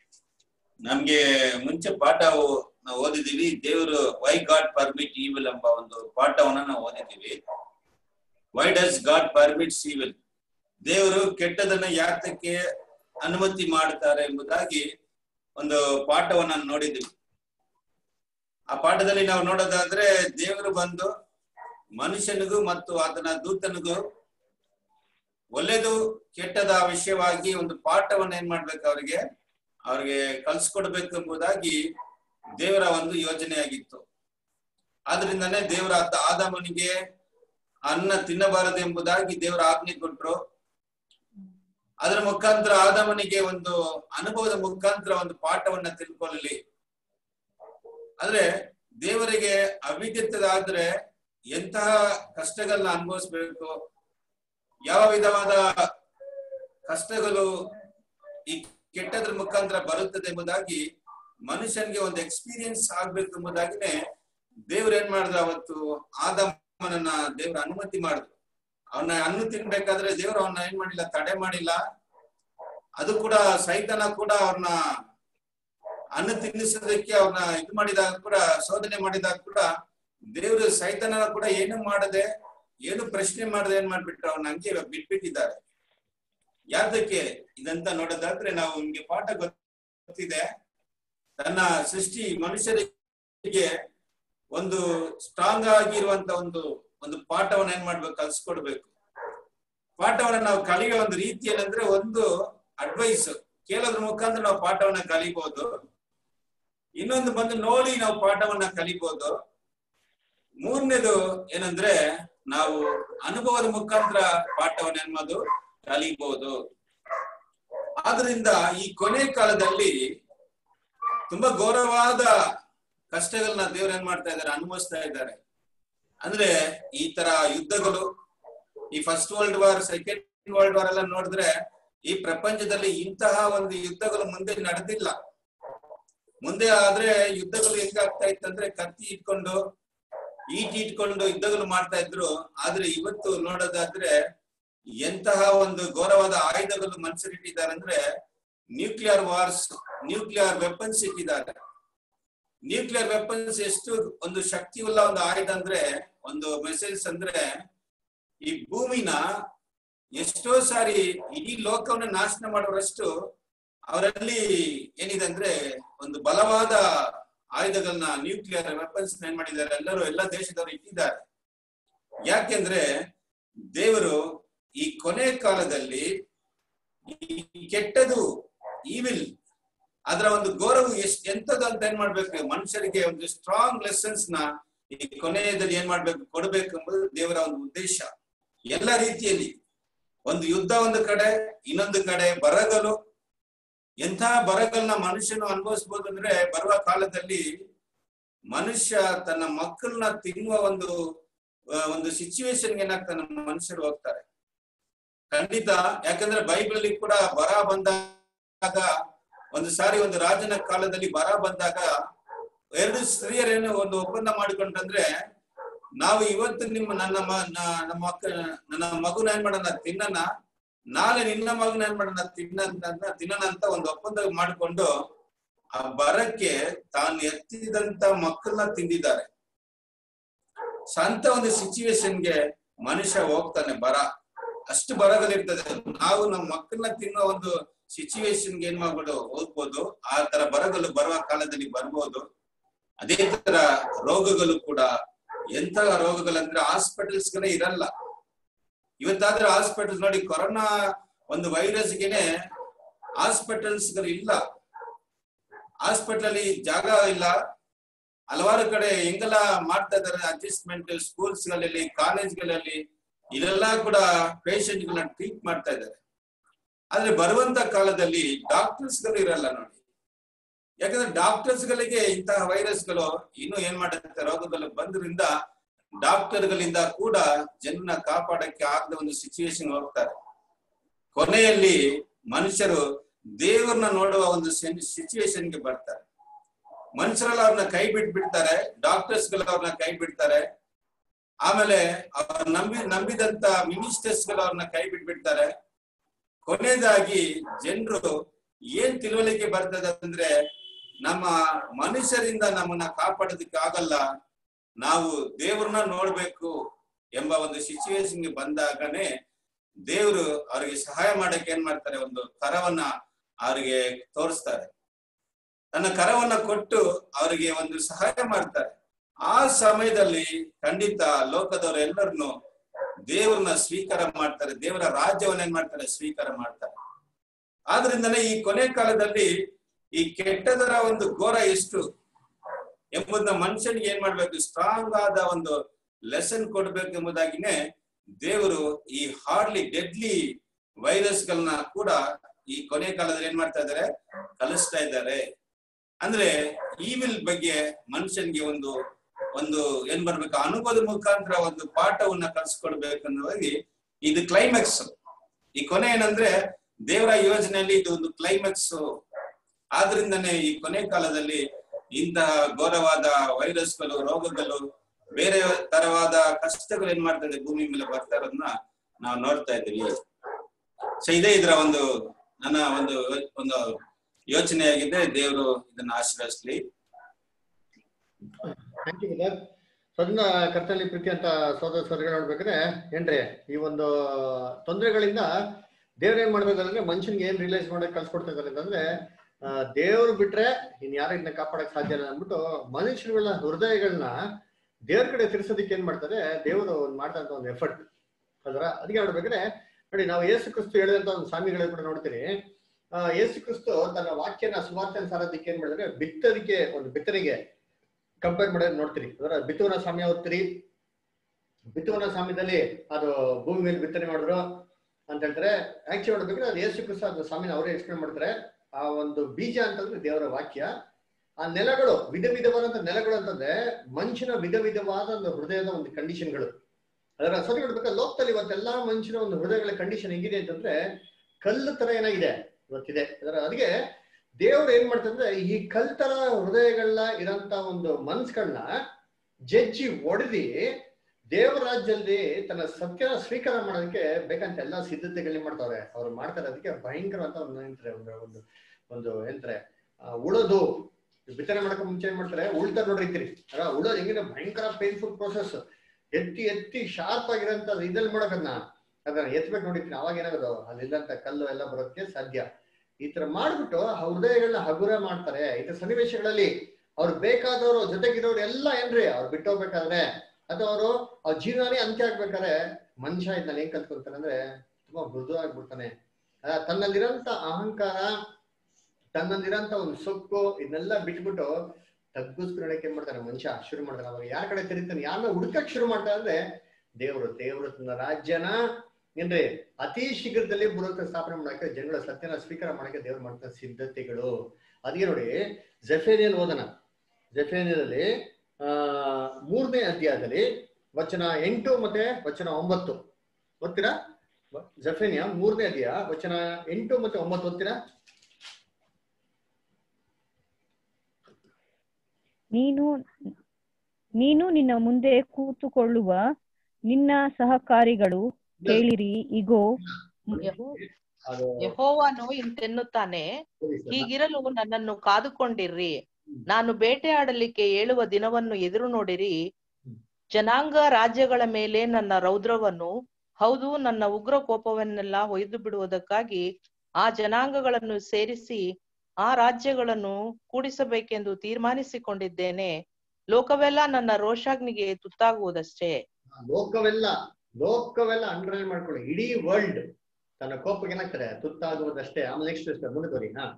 ನಮ್ಗೆ ಮುಂಚೆ ಪಾಠ ಓ- ನಾವು ಓದಿದೀವಿ ದೇವರು ವೈ ಗಾಡ್ ಪರ್ಮಿಟ್ ಈವಿಲ್ ಎಂಬ ಒಂದು ಪಾಠವನ್ನ ನಾವು ಓದಿದ್ದೀವಿ why does God permits evil ದೇವರು ಕೆಟ್ಟದನ್ನ ಯಾತಕ್ಕೆ ಅನುಮತಿ ಮಾಡ್ತಾರೆ ಎಂಬುದಾಗಿ ಒಂದು ಪಾಠವನ್ನ ನೋಡಿದ್ದೀವಿ ಆ ಪಾಠದಲ್ಲಿ ನಾವು ನೋಡೋದಾದ್ರೆ ದೇವರು ಬಂದು ಮನುಷ್ಯನಿಗೂ ಮತ್ತು ಆತನ ದೂತನಿಗೂ ಒಳ್ಳೇದು ಕೆಟ್ಟದ ವಿಷಯವಾಗಿ ಒಂದು ಪಾಠವನ್ನ ಏನ್ ಮಾಡ್ಬೇಕು ಅವ್ರಿಗೆ ಅವ್ರಿಗೆ ಕಲ್ಸ್ಕೊಡ್ಬೇಕು ಎಂಬುದಾಗಿ ದೇವರ ಒಂದು ಯೋಜನೆಯಾಗಿತ್ತು ಆದ್ರಿಂದಾನೇ ದೇವರ ಆತ- ಆದಾಮನಿಗೆ ಅನ್ನ ತಿನ್ನಬಾರದು ಎಂಬುದಾಗಿ ದೇವರ ಆಜ್ಞೆ ಕೊಟ್ರು ಅದರ ಮುಖಾಂತರ ಆದಾಮನಿಗೆ ಒಂದು ಅನುಭವದ ಮುಖಾಂತರ ಒಂದು ಪಾಠವನ್ನ ತಿಳ್ಕೊಳ್ಳಲಿ ಆದ್ರೆ ದೇವರಿಗೆ ಅವಿದ್ಯತೆದಾದ್ರೆ ಎಂತಹ ಕಷ್ಟಗಳನ್ನ ಅನುಭವಿಸ್ಬೇಕು ಯಾವ ವಿಧವಾದ ಕಷ್ಟಗಳು ಈ ಕೆಟ್ಟದ್ರ ಮುಖಾಂತರ ಬರುತ್ತದೆ ಎಂಬುದಾಗಿ ಮನುಷ್ಯನಿಗೆ ಒಂದು ಎಕ್ಸ್ಪೀರಿಯನ್ಸ್ ಆಗ್ಬೇಕು ಎಂಬುದಾಗಿನೇ ದೇವ್ರ ಏನ್ ಮಾಡಿದ್ರು ಅವತ್ತು ಆದಮನನ್ನ ದೇವ್ರ ಅನುಮತಿ ಮಾಡಿದ್ರು ಅವನ್ನ ಹಣ್ಣು ತಿನ್ಬೇಕಾದ್ರೆ ದೇವ್ರು ಅವನ್ನ ಏನ್ ಮಾಡಿಲ್ಲ ತಡೆ ಮಾಡಿಲ್ಲ ಅದು ಕೂಡ ಸೈತನ ಕೂಡ ಅವ್ರನ್ನ ಹಣ್ಣು ತಿನ್ನಿಸೋದಕ್ಕೆ ಅವ್ರನ್ನ ಇದು ಮಾಡಿದಾಗ ಕೂಡ ಶೋಧನೆ ಮಾಡಿದಾಗ ಕೂಡ ದೇವ್ರು ಸೈತನ ಕೂಡ ಏನು ಮಾಡದೆ ಏನು ಪ್ರಶ್ನೆ ಮಾಡದೆ ಏನ್ ಮಾಡ್ಬಿಟ್ರು ಅವ್ನ ಹಂಗೆ ಬಿಟ್ಬಿಟ್ಟಿದ್ದಾರೆ ಯಾತಕ್ಕೆ ಇದಂತ ನೋಡೋದಾದ್ರೆ ನಾವು ನಿಮ್ಗೆ ಪಾಠ ಗೊತ್ತಿದೆ ತನ್ನ ಸೃಷ್ಟಿ ಮನುಷ್ಯರಿಗೆ ಒಂದು ಸ್ಟ್ರಾಂಗ್ ಆಗಿರುವಂತ ಒಂದು ಒಂದು ಪಾಠವನ್ನ ಏನ್ ಮಾಡ್ಬೇಕು ಕಲ್ಸ್ಕೊಡ್ಬೇಕು ಪಾಠವನ್ನ ನಾವು ಕಲಿಯೋ ಒಂದು ರೀತಿ ಏನಂದ್ರೆ ಒಂದು ಅಡ್ವೈಸ್ ಕೇಳೋದ್ರ ಮುಖಾಂತರ ನಾವು ಪಾಠವನ್ನ ಕಲಿಬಹುದು ಇನ್ನೊಂದು ಬಂದು ನೋಡಿ ನಾವು ಪಾಠವನ್ನ ಕಲಿಬಹುದು ಮೂರನೇದು ಏನಂದ್ರೆ ನಾವು ಅನುಭವದ ಮುಖಾಂತರ ಪಾಠವನ್ನ ಏನ್ಮಾದು ಕಲಿಬಹುದು ಆದ್ರಿಂದ ಈ ಕೊನೆ ಕಾಲದಲ್ಲಿ ತುಂಬಾ ಘೋರವಾದ ಕಷ್ಟಗಳನ್ನ ದೇವ್ರು ಏನ್ ಮಾಡ್ತಾ ಇದ್ದಾರೆ ಅನುಭವಿಸ್ತಾ ಇದ್ದಾರೆ ಅಂದ್ರೆ ಈ ತರ ಯುದ್ಧಗಳು ಈ first world war second world war ಎಲ್ಲ ನೋಡಿದ್ರೆ ಈ ಪ್ರಪಂಚದಲ್ಲಿ ಇಂತಹ ಒಂದು ಯುದ್ಧಗಳು ಮುಂದೆ ನಡೆದಿಲ್ಲ ಮುಂದೆ ಆದ್ರೆ ಯುದ್ಧಗಳು ಹೆಂಗಾಗ್ತಾ ಇತ್ತಂದ್ರೆ ಕತ್ತಿ ಇಟ್ಕೊಂಡು ಈಟಿ ಇಟ್ಕೊಂಡು ಯುದ್ಧಗಳು ಮಾಡ್ತಾ ಇದ್ರು ಆದ್ರೆ ಇವತ್ತು ನೋಡೋದಾದ್ರೆ ಎಂತಹ ಒಂದು ಘೋರವಾದ ಆಯುಧಗಳು ಮನುಷ್ಯರಿಟ್ಟಿದ್ದಾರೆ ಅಂದ್ರೆ ನ್ಯೂಕ್ಲಿಯರ್ ವಾರ್ಸ್ ನ್ಯೂಕ್ಲಿಯರ್ ವೆಪನ್ಸ್ ಇಟ್ಟಿದ್ದಾರೆ ನ್ಯೂಕ್ಲಿಯರ್ ವೆಪನ್ಸ್ ಎಷ್ಟು ಒಂದು ಶಕ್ತಿಯುಳ್ಳ ಒಂದು ಆಯುಧ ಅಂದ್ರೆ ಒಂದು ಮೆಸೇಜ್ ಅಂದ್ರೆ ಈ ಭೂಮಿನ ಎಷ್ಟೋ ಸಾರಿ ಇಡೀ ಲೋಕವನ್ನ ನಾಶನ ಮಾಡುವಷ್ಟು ಅವರಲ್ಲಿ ಏನಿದೆ ಅಂದ್ರೆ ಒಂದು ಬಲವಾದ ಆಯುಧಗಳನ್ನ ನ್ಯೂಕ್ಲಿಯರ್ ವೆಪನ್ಸ್ ಏನ್ ಮಾಡಿದ್ದಾರೆ ಎಲ್ಲರೂ ಎಲ್ಲ ದೇಶದವರು ಇಟ್ಟಿದ್ದಾರೆ ಯಾಕೆಂದ್ರೆ ದೇವರು ಈ ಕೊನೆ ಕಾಲದಲ್ಲಿ ಈ ಕೆಟ್ಟದು ಈವಿಲ್ ಅದರ ಒಂದು ಗೌರವ ಎಷ್ಟ್ ಎಂತದ್ದು ಅಂತ ಏನ್ ಮಾಡ್ಬೇಕು ಮನುಷ್ಯರಿಗೆ ಒಂದು ಸ್ಟ್ರಾಂಗ್ ಲೆಸನ್ಸ್ ನ ಈ ಕೊನೆಯದಲ್ಲಿ ಏನ್ ಮಾಡ್ಬೇಕು ಕೊಡ್ಬೇಕು ಎಂಬುದು ದೇವರ ಒಂದು ಉದ್ದೇಶ ಎಲ್ಲ ರೀತಿಯಲ್ಲಿ ಒಂದು ಯುದ್ಧ ಒಂದು ಕಡೆ ಇನ್ನೊಂದು ಕಡೆ ಬರಗಲು ಎಂಥ ಬರಗಲ್ನ ಮನುಷ್ಯನು ಅನುಭವಿಸ್ಬೋದು ಅಂದ್ರೆ ಬರುವ ಕಾಲದಲ್ಲಿ ಮನುಷ್ಯ ತನ್ನ ಮಕ್ಕಳನ್ನ ತಿನ್ನುವ ಒಂದು ಆ, ಒಂದು ಸಿಚುವೇಶನ್ ಏನಾಗ್ತಾನೆ ಮನುಷ್ಯರು ಹೋಗ್ತಾರೆ ಖಂಡಿತ ಯಾಕಂದ್ರೆ ಬೈಬಲ್ ಅಲ್ಲಿ ಕೂಡ ಬರ ಬಂದಾಗ ಒಂದು ಸಾರಿ ಒಂದು ರಾಜನ ಕಾಲದಲ್ಲಿ ಬರ ಬಂದಾಗ ಎರಡು ಸ್ತ್ರೀಯರೇನು ಒಂದು ಒಪ್ಪಂದ ಮಾಡಿಕೊಂಡ್ರಂದ್ರೆ ನಾವು ಇವತ್ತು ನಿಮ್ಮ ನನ್ನ ಮ- ನ- ನಮ್ಮ ಮಕ್ಕ ನನ್ನ ಮಗುನ ಏನ್ ಮಾಡೋಣ ತಿನ್ನನ ನಾಳೆ ನಿನ್ನ ಮಗನ ಏನ್ ಮಾಡೋಣ ತಿನ್ನ ತಿನ್ನನ ಅಂತ ಒಂದು ಒಪ್ಪಂದ ಮಾಡಿಕೊಂಡು ಆ ಬರಕ್ಕೆ ತಾನು ಎತ್ತಿದಂತ ಮಕ್ಕಳನ್ನ ತಿಂದಿದ್ದಾರೆ ಸ್ವಂತ ಒಂದು ಸಿಚುವೇಶನ್ಗೆ ಮನುಷ್ಯ ಹೋಗ್ತಾನೆ ಬರ ಅಷ್ಟು ಬರಗಳಿರ್ತದೆ ನಾವು ನಮ್ಮ ಮಕ್ಕಳನ್ನ ತಿನ್ನೋ ಒಂದು ಸಿಚುವೇಶನ್ಗೆ ಏನ್ ಮಾಡ್ಬೋದು ಹೋಗ್ಬೋದು ಆ ತರ ಬರಗಳು ಬರುವ ಕಾಲದಲ್ಲಿ ಬರ್ಬೋದು ಅದೇ ತರ ರೋಗಗಳು ಕೂಡ ಎಂತ ರೋಗಗಳಂದ್ರೆ ಹಾಸ್ಪಿಟಲ್ಸ್ ಗಳೇ ಇರಲ್ಲ ಇವತ್ತಾದ್ರೆ ಹಾಸ್ಪಿಟಲ್ಸ್ ನೋಡಿ ಕೊರೋನಾ ಒಂದು ವೈರಸ್ಗೆನೆ ಹಾಸ್ಪಿಟಲ್ಸ್ ಗಳು ಇಲ್ಲ ಹಾಸ್ಪಿಟಲ್ ಅಲ್ಲಿ ಜಾಗ ಇಲ್ಲ ಹಲವಾರು ಕಡೆ ಹೆಂಗೆಲ್ಲ ಮಾಡ್ತಾ ಇದಾರೆ ಅಡ್ಜಸ್ಟ್ಮೆಂಟ್ ಸ್ಕೂಲ್ಸ್ ಗಳಲ್ಲಿ ಕಾಲೇಜ್ಗಳಲ್ಲಿ ಇದೆಲ್ಲ ಕೂಡ ಪೇಷಂಟ್ ಗಳನ್ನ ಟ್ರೀಟ್ ಮಾಡ್ತಾ ಇದ್ದಾರೆ ಆದ್ರೆ ಬರುವಂತ ಕಾಲದಲ್ಲಿ ಡಾಕ್ಟರ್ಸ್ ಗಳು ಇರಲ್ಲ ನೋಡಿ ಯಾಕಂದ್ರೆ ಡಾಕ್ಟರ್ಸ್ ಗಳಿಗೆ ಇಂತಹ ವೈರಸ್ ಗಳು ಇನ್ನು ಏನ್ ಮಾಡುತ್ತೆ ರೋಗಗಳು ಬಂದ್ರಿಂದ ಡಾಕ್ಟರ್ ಗಳಿಂದ ಕೂಡ ಜನನ ಕಾಪಾಡಕ್ಕೆ ಆಗದ ಒಂದು ಸಿಚುವೇಶನ್ ಹೋಗ್ತಾರೆ ಕೊನೆಯಲ್ಲಿ ಮನುಷ್ಯರು ದೇವರನ್ನ ನೋಡುವ ಒಂದು ಸಿಚುವೇಶನ್ಗೆ ಬರ್ತಾರೆ ಮನುಷ್ಯರೆಲ್ಲ ಅವ್ರನ್ನ ಕೈ ಬಿಟ್ಬಿಡ್ತಾರೆ ಡಾಕ್ಟರ್ಸ್ ಗಳು ಅವ್ರನ್ನ ಕೈ ಬಿಡ್ತಾರೆ ಆಮೇಲೆ ಅವ್ರ ನಂಬಿ ನಂಬಿದಂತ ಮಿನಿಸ್ಟರ್ಸ್ ಗಳು ಅವ್ರನ್ನ ಕೈ ಬಿಟ್ಬಿಡ್ತಾರೆ ಕೊನೆಯದಾಗಿ ಜನರು ಏನ್ ತಿಳುವಳಿಕೆ ಬರ್ತದೆ ಅಂದ್ರೆ ನಮ್ಮ ಮನುಷ್ಯರಿಂದ ನಮ್ಮನ್ನ ಕಾಪಾಡೋದಕ್ಕೆ ಆಗಲ್ಲ ನಾವು ದೇವ್ರನ್ನ ನೋಡ್ಬೇಕು ಎಂಬ ಒಂದು ಸಿಚುವೇಶನ್ಗೆ ಬಂದಾಗನೇ ದೇವರು ಅವರಿಗೆ ಸಹಾಯ ಮಾಡಕ್ಕೆ ಏನ್ ಮಾಡ್ತಾರೆ ಒಂದು ಕರವನ್ನ ಅವರಿಗೆ ತೋರಿಸ್ತಾರೆ ತನ್ನ ಕರವನ್ನ ಕೊಟ್ಟು ಅವರಿಗೆ ಒಂದು ಸಹಾಯ ಮಾಡ್ತಾರೆ ಆ ಸಮಯದಲ್ಲಿ ಖಂಡಿತ ಲೋಕದವರು ಎಲ್ಲರನ್ನು ದೇವ್ರನ್ನ ಸ್ವೀಕಾರ ಮಾಡ್ತಾರೆ ದೇವರ ರಾಜ್ಯವನ್ನ ಏನ್ ಮಾಡ್ತಾರೆ ಸ್ವೀಕಾರ ಮಾಡ್ತಾರೆ ಆದ್ರಿಂದನೇ ಈ ಕೊನೆ ಕಾಲದಲ್ಲಿ ಈ ಕೆಟ್ಟದರ ಒಂದು ಘೋರ ಎಷ್ಟು ಎಂಬುದನ್ನ ಮನುಷ್ಯನಿಗೆ ಏನ್ ಮಾಡ್ಬೇಕು ಸ್ಟ್ರಾಂಗ್ ಆದ ಒಂದು ಲೆಸನ್ ಕೊಡ್ಬೇಕು ಎಂಬುದಾಗಿನೇ ದೇವರು ಈ ಹಾರ್ಡ್ಲಿ ಡೆಡ್ಲಿ ವೈರಸ್ ಗಳನ್ನ ಕೂಡ ಈ ಕೊನೆ ಕಾಲದಲ್ಲಿ ಏನ್ ಮಾಡ್ತಾ ಇದ್ದಾರೆ ಕಲಿಸ್ತಾ ಇದ್ದಾರೆ ಅಂದ್ರೆ ಈವಿಲ್ ಬಗ್ಗೆ ಮನುಷ್ಯನಿಗೆ ಒಂದು ಒಂದು ಏನ್ ಬರ್ಬೇಕು ಅನುಭವದ ಮುಖಾಂತರ ಒಂದು ಪಾಠವನ್ನ ಕಲ್ಸ್ಕೊಡ್ಬೇಕನ್ನೋದಾಗಿ ಇದು ಕ್ಲೈಮ್ಯಾಕ್ಸ್ ಈ ಕೊನೆ ಏನಂದ್ರೆ ದೇವರ ಯೋಜನೆಯಲ್ಲಿ ಇದು ಒಂದು ಕ್ಲೈಮ್ಯಾಕ್ಸ್ ಆದ್ರಿಂದನೇ ಈ ಕೊನೆ ಕಾಲದಲ್ಲಿ ಇಂತಹ ಘೋರವಾದ ವೈರಸ್ಗಳು ರೋಗಗಳು ಬೇರೆ ತರವಾದ ಕಷ್ಟಗಳು ಏನ್ ಮಾಡ್ತದೆ ಭೂಮಿ ಮೇಲೆ ಬರ್ತಾ ಇರೋದನ್ನ ನಾವು ನೋಡ್ತಾ ಇದ್ದೀವಿ ಸೊ ಇದೇ ಇದರ ಒಂದು ನನ್ನ ಒಂದು ಒಂದು ಯೋಚನೆಯಾಗಿದೆ ದೇವರು ಇದನ್ನ ಆಶೀರ್ವದಿಸ್ಲಿ ಥ್ಯಾಂಕ್ ಯು ಬ್ರದರ್ ಸೊ ಅದನ್ನ ಕರ್ತನಲ್ಲಿ ಪ್ರೀತಿ ಅಂತ ಸೋದರ ಸೋದರಿಗಳು ನೋಡ್ಬೇಕಾದ್ರೆ ಏನ್ರಿ ಈ ಒಂದು ತೊಂದರೆಗಳಿಂದ ದೇವ್ರ ಏನ್ ಮಾಡ್ಬೇಕಂದ್ರೆ ಮನುಷ್ಯನ್ಗೆ ಏನ್ ರಿಲೈಸ್ ಮಾಡಕ್ ಕಲ್ಸ್ಕೊಡ್ತಾ ಇದಾರೆ ಅಂತಂದ್ರೆ ಆ, ದೇವ್ರು ಬಿಟ್ರೆ ಇನ್ ಯಾರು ಇದನ್ನ ಕಾಪಾಡಕ್ ಸಾಧ್ಯ ಇಲ್ಲ ಅಂದ್ಬಿಟ್ಟು ಮನುಷ್ಯರುಗಳ ಹೃದಯಗಳನ್ನ ದೇವ್ರ ಕಡೆ ತಿರ್ಸೋದಕ್ಕೆ ಏನ್ ಮಾಡ್ತಾರೆ ದೇವರು ಒಂದ್ ಮಾಡ್ತಂತ ಒಂದು ಎಫರ್ಟ್ ಅದರ ಅದಕ್ಕೆ ನೋಡ್ಬೇಕಾದ್ರೆ ನೋಡಿ ನಾವು ಯೇಸು ಕ್ರಿಸ್ತು ಹೇಳಿದಂತ ಒಂದು ಸ್ವಾಮಿಗಳು ಕೂಡ ನೋಡ್ತೀರಿ ಆ ಯೇಸು ಕ್ರಿಸ್ತು ತನ್ನ ವಾಕ್ಯನ ಸುವಾರ್ತೆನ ಸಾರೋದಕ್ಕೆ ಏನ್ ಮಾಡಿದ್ರೆ ಬಿತ್ತೋದಕ್ಕೆ ಒಂದು ಬಿತ್ತನೆಗೆ ಕಂಪೇರ್ ಮಾಡೋದು ನೋಡ್ತೀರಿ ಅದರ ಬಿತ್ತುವನ ಸಮಯ ಓದ್ತೀರಿ ಬಿತ್ತುವನ ಸಮಯದಲ್ಲಿ ಅದು ಭೂಮಿ ಮೇಲೆ ಬಿತ್ತನೆ ಮಾಡಿದ್ರು ಅಂತ ಹೇಳ್ತಾರೆ ಆಕ್ಚುಲಿ ನೋಡ್ಬೇಕಾದ್ರೆ ಅದು ಯೇಸು ಕ್ರಿಸ್ತು ಅದು ಸ್ವಾಮಿನ ಅವರೇ ಎಕ್ಸ್ಪ್ಲೇನ್ ಮಾಡ್ತಾರೆ ಆ ಒಂದು ಬೀಜ ಅಂತಂದ್ರೆ ದೇವರ ವಾಕ್ಯ ಆ ನೆಲಗಳು ವಿಧ ವಿಧವಾದಂತ ನೆಲಗಳು ಅಂತಂದ್ರೆ ಮನುಷ್ಯನ ವಿಧ ವಿಧವಾದ ಒಂದು ಹೃದಯದ ಒಂದು ಕಂಡೀಷನ್ಗಳು ಅದರ ಸರಿ ನೋಡ್ಬೇಕಾದ್ರೆ ಲೋಕದಲ್ಲಿ ಇವತ್ತೆಲ್ಲಾ ಮನುಷ್ಯನ ಒಂದು ಹೃದಯಗಳ ಕಂಡೀಷನ್ ಹೆಂಗಿದೆ ಅಂತಂದ್ರೆ ಕಲ್ಲು ತರ ಏನಾಗಿದೆ ಇವತ್ತಿದೆ ಅದರ ಅದಕ್ಕೆ ದೇವ್ರು ಏನ್ ಮಾಡ್ತಂದ್ರೆ ಈ ಕಲ್ ತರ ಹೃದಯಗಳನ್ನ ಇರೋಂತ ಒಂದು ಮನ್ಸ್ಗಳನ್ನ ಜಜ್ಜಿ ಒಡೆದಿ ದೇವರ ರಾಜ್ಯದಲ್ಲಿ ತನ್ನ ಸತ್ಯನ ಸ್ವೀಕಾರ ಮಾಡೋದಕ್ಕೆ ಬೇಕಂತ ಎಲ್ಲಾ ಸಿದ್ಧತೆಗಳನ್ನ ಮಾಡ್ತಾವ್ರೆ ಅವ್ರು ಮಾಡ್ತಾರೆ ಅದಕ್ಕೆ ಭಯಂಕರವಾದ ಒಂದು ಏನಂತಾರೆ ಒಂದು ಒಂದು ಒಂದು ಏನಂತಾರೆ ಆ, ಉಳೋದು ಬಿತ್ತನೆ ಮಾಡಕ್ ಮುಂಚೆ ಏನ್ ಮಾಡ್ತಾರೆ ಉಳ್ತಾರೆ ನೋಡ್ರಿ ಇರ್ತೀರಿ ಅಲ್ಲ ಉಳೋದು ಹೆಂಗಿದೆ ಭಯಂಕರ ಪೇನ್ಫುಲ್ ಪ್ರೋಸೆಸ್ ಎತ್ತಿ ಎತ್ತಿ ಶಾರ್ಪ್ ಆಗಿರೋಂತ ಇದ್ರಲ್ಲಿ ಮಾಡೋಕದ್ನ ಅದನ್ನ ಎತ್ಬೇಕು ನೋಡಿರ್ತೀನಿ ಅವಾಗ ಏನಾಗೋದು ಅಲ್ಲಿಲ್ಲಂತ ಕಲ್ಲು ಎಲ್ಲ ಬರೋದಕ್ಕೆ ಸಾಧ್ಯ ಈ ತರ ಮಾಡ್ಬಿಟ್ಟು ಆ ಹೃದಯಗಳನ್ನ ಹಗುರ ಮಾಡ್ತಾರೆ ಈ ತರ ಸನ್ನಿವೇಶಗಳಲ್ಲಿ ಅವ್ರು ಬೇಕಾದವರು ಜೊತೆಗಿರೋರು ಎಲ್ಲ ಏನ್ರಿ ಅವ್ರು ಬಿಟ್ಟೋಗ್ಬೇಕಾದ್ರೆ ಅಥವಾ ಅವರು ಅವ್ರ ಜೀವನನೇ ಅಂತ್ಯ ಆಗ್ಬೇಕಾದ್ರೆ ಮನುಷ್ಯ ಇದನ್ನ ಏನ್ ಕಲ್ತ್ಕೊಂತಾನೆ ಅಂದ್ರೆ ತುಂಬಾ ಮೃದು ಆಗ್ಬಿಡ್ತಾನೆ ಆ, ತನ್ನಲ್ಲಿರೋಂತ ಅಹಂಕಾರ ತನ್ನಲ್ಲಿರೋಂತ ಒಂದು ಸೊಕ್ಕು ಇದನ್ನೆಲ್ಲ ಬಿಟ್ಬಿಟ್ಟು ತಗ್ಗಿಸ್ಕೊಳ್ಳಕ್ಕೆ ಏನ್ ಮಾಡ್ತಾನೆ ಮನುಷ್ಯ ಶುರು ಮಾಡ್ತಾನೆ ಅವಾಗ ಯಾರ ಕಡೆ ತಿರುಗ್ತಾನೆ ಯಾರನ್ನ ಹುಡ್ಕಕ್ ಶುರು ಮಾಡ್ತಾನೆ ಅಂದ್ರೆ ದೇವರು ದೇವರು ತನ್ನ ರಾಜ್ಯನ ಏನ್ರಿ ಅತಿ ಶೀಘ್ರದಲ್ಲಿ ಬುಡಕ ಸ್ಥಾಪನೆ ಮಾಡಕ್ಕೆ ಜನಗಳ ಸತ್ಯನ ಸ್ವೀಕಾರ ಮಾಡಕ್ಕೆ ದೇವ್ರು ಮಾಡ್ತಾನೆ ಸಿದ್ಧತೆಗಳು ಅದಕ್ಕೆ ನೋಡಿ ಜಫೇನಿಯನ್ ಓದನ ಜಫೇನಿಯದಲ್ಲಿ ಆ ಮೂರನೇ ಅಧ್ಯಾಯದಲ್ಲಿ ವಚನ ಎಂಟು ಮತ್ತೆ ವಚನ ಒಂಬತ್ತು ಓದ್ತೀರಾ ಜಫೇನಿಯ ಮೂರನೇ ಅಧ್ಯಾಯ ವಚನ ಎಂಟು ಮತ್ತೆ ಒಂಬತ್ತು ಓದ್ತೀರಾ ನೀನು ನೀನು ನಿನ್ನ ಮುಂದೆ ಕೂತುಕೊಳ್ಳುವ ನಿನ್ನ ಸಹಕಾರಿಗಳು ಹೇಳಿರಿ ಇಗೋ ಅದು ಯಹೋವನು ಇಂತೆನ್ನುತ್ತಾನೆ ಹೀಗಿರಲು ನನ್ನನ್ನು ಕಾದುಕೊಂಡಿರ್ರಿ ನಾನು ಬೇಟೆಯಾಡಲಿಕ್ಕೆ ಏಳುವ ದಿನವನ್ನು ಎದುರು ನೋಡಿರಿ ಜನಾಂಗ ರಾಜ್ಯಗಳ ಮೇಲೆ ನನ್ನ ರೌದ್ರವನ್ನು ಹೌದು ನನ್ನ ಉಗ್ರ ಕೋಪವನ್ನೆಲ್ಲ ಒಯ್ದು ಬಿಡುವುದಕ್ಕಾಗಿ ಆ ಜನಾಂಗಗಳನ್ನು ಸೇರಿಸಿ ಆ ರಾಜ್ಯಗಳನ್ನು ಕೂಡಿಸಬೇಕೆಂದು ತೀರ್ಮಾನಿಸಿಕೊಂಡಿದ್ದೇನೆ ಲೋಕವೆಲ್ಲ ನನ್ನ ರೋಷಾಗ್ನಿಗೆ ತುತ್ತಾಗುವುದಷ್ಟೇ ಲೋಕವೆಲ್ಲ ಲೋಕವೆಲ್ಲ ಅಂಡರ್ಲೈನ್ ಮಾಡ್ಕೊಳ್ಳಿ ಇಡೀ ವರ್ಲ್ಡ್ ತನ್ನ ಕೋಪಕ್ಕೆ ಏನಾಗ್ತಾರೆ ತುತ್ತಾಗುವುದಷ್ಟೇ ಆಮೇಲೆ ನೆಕ್ಸ್ಟ್ ಮುಂದೆ ತೋರಿ ಹಾ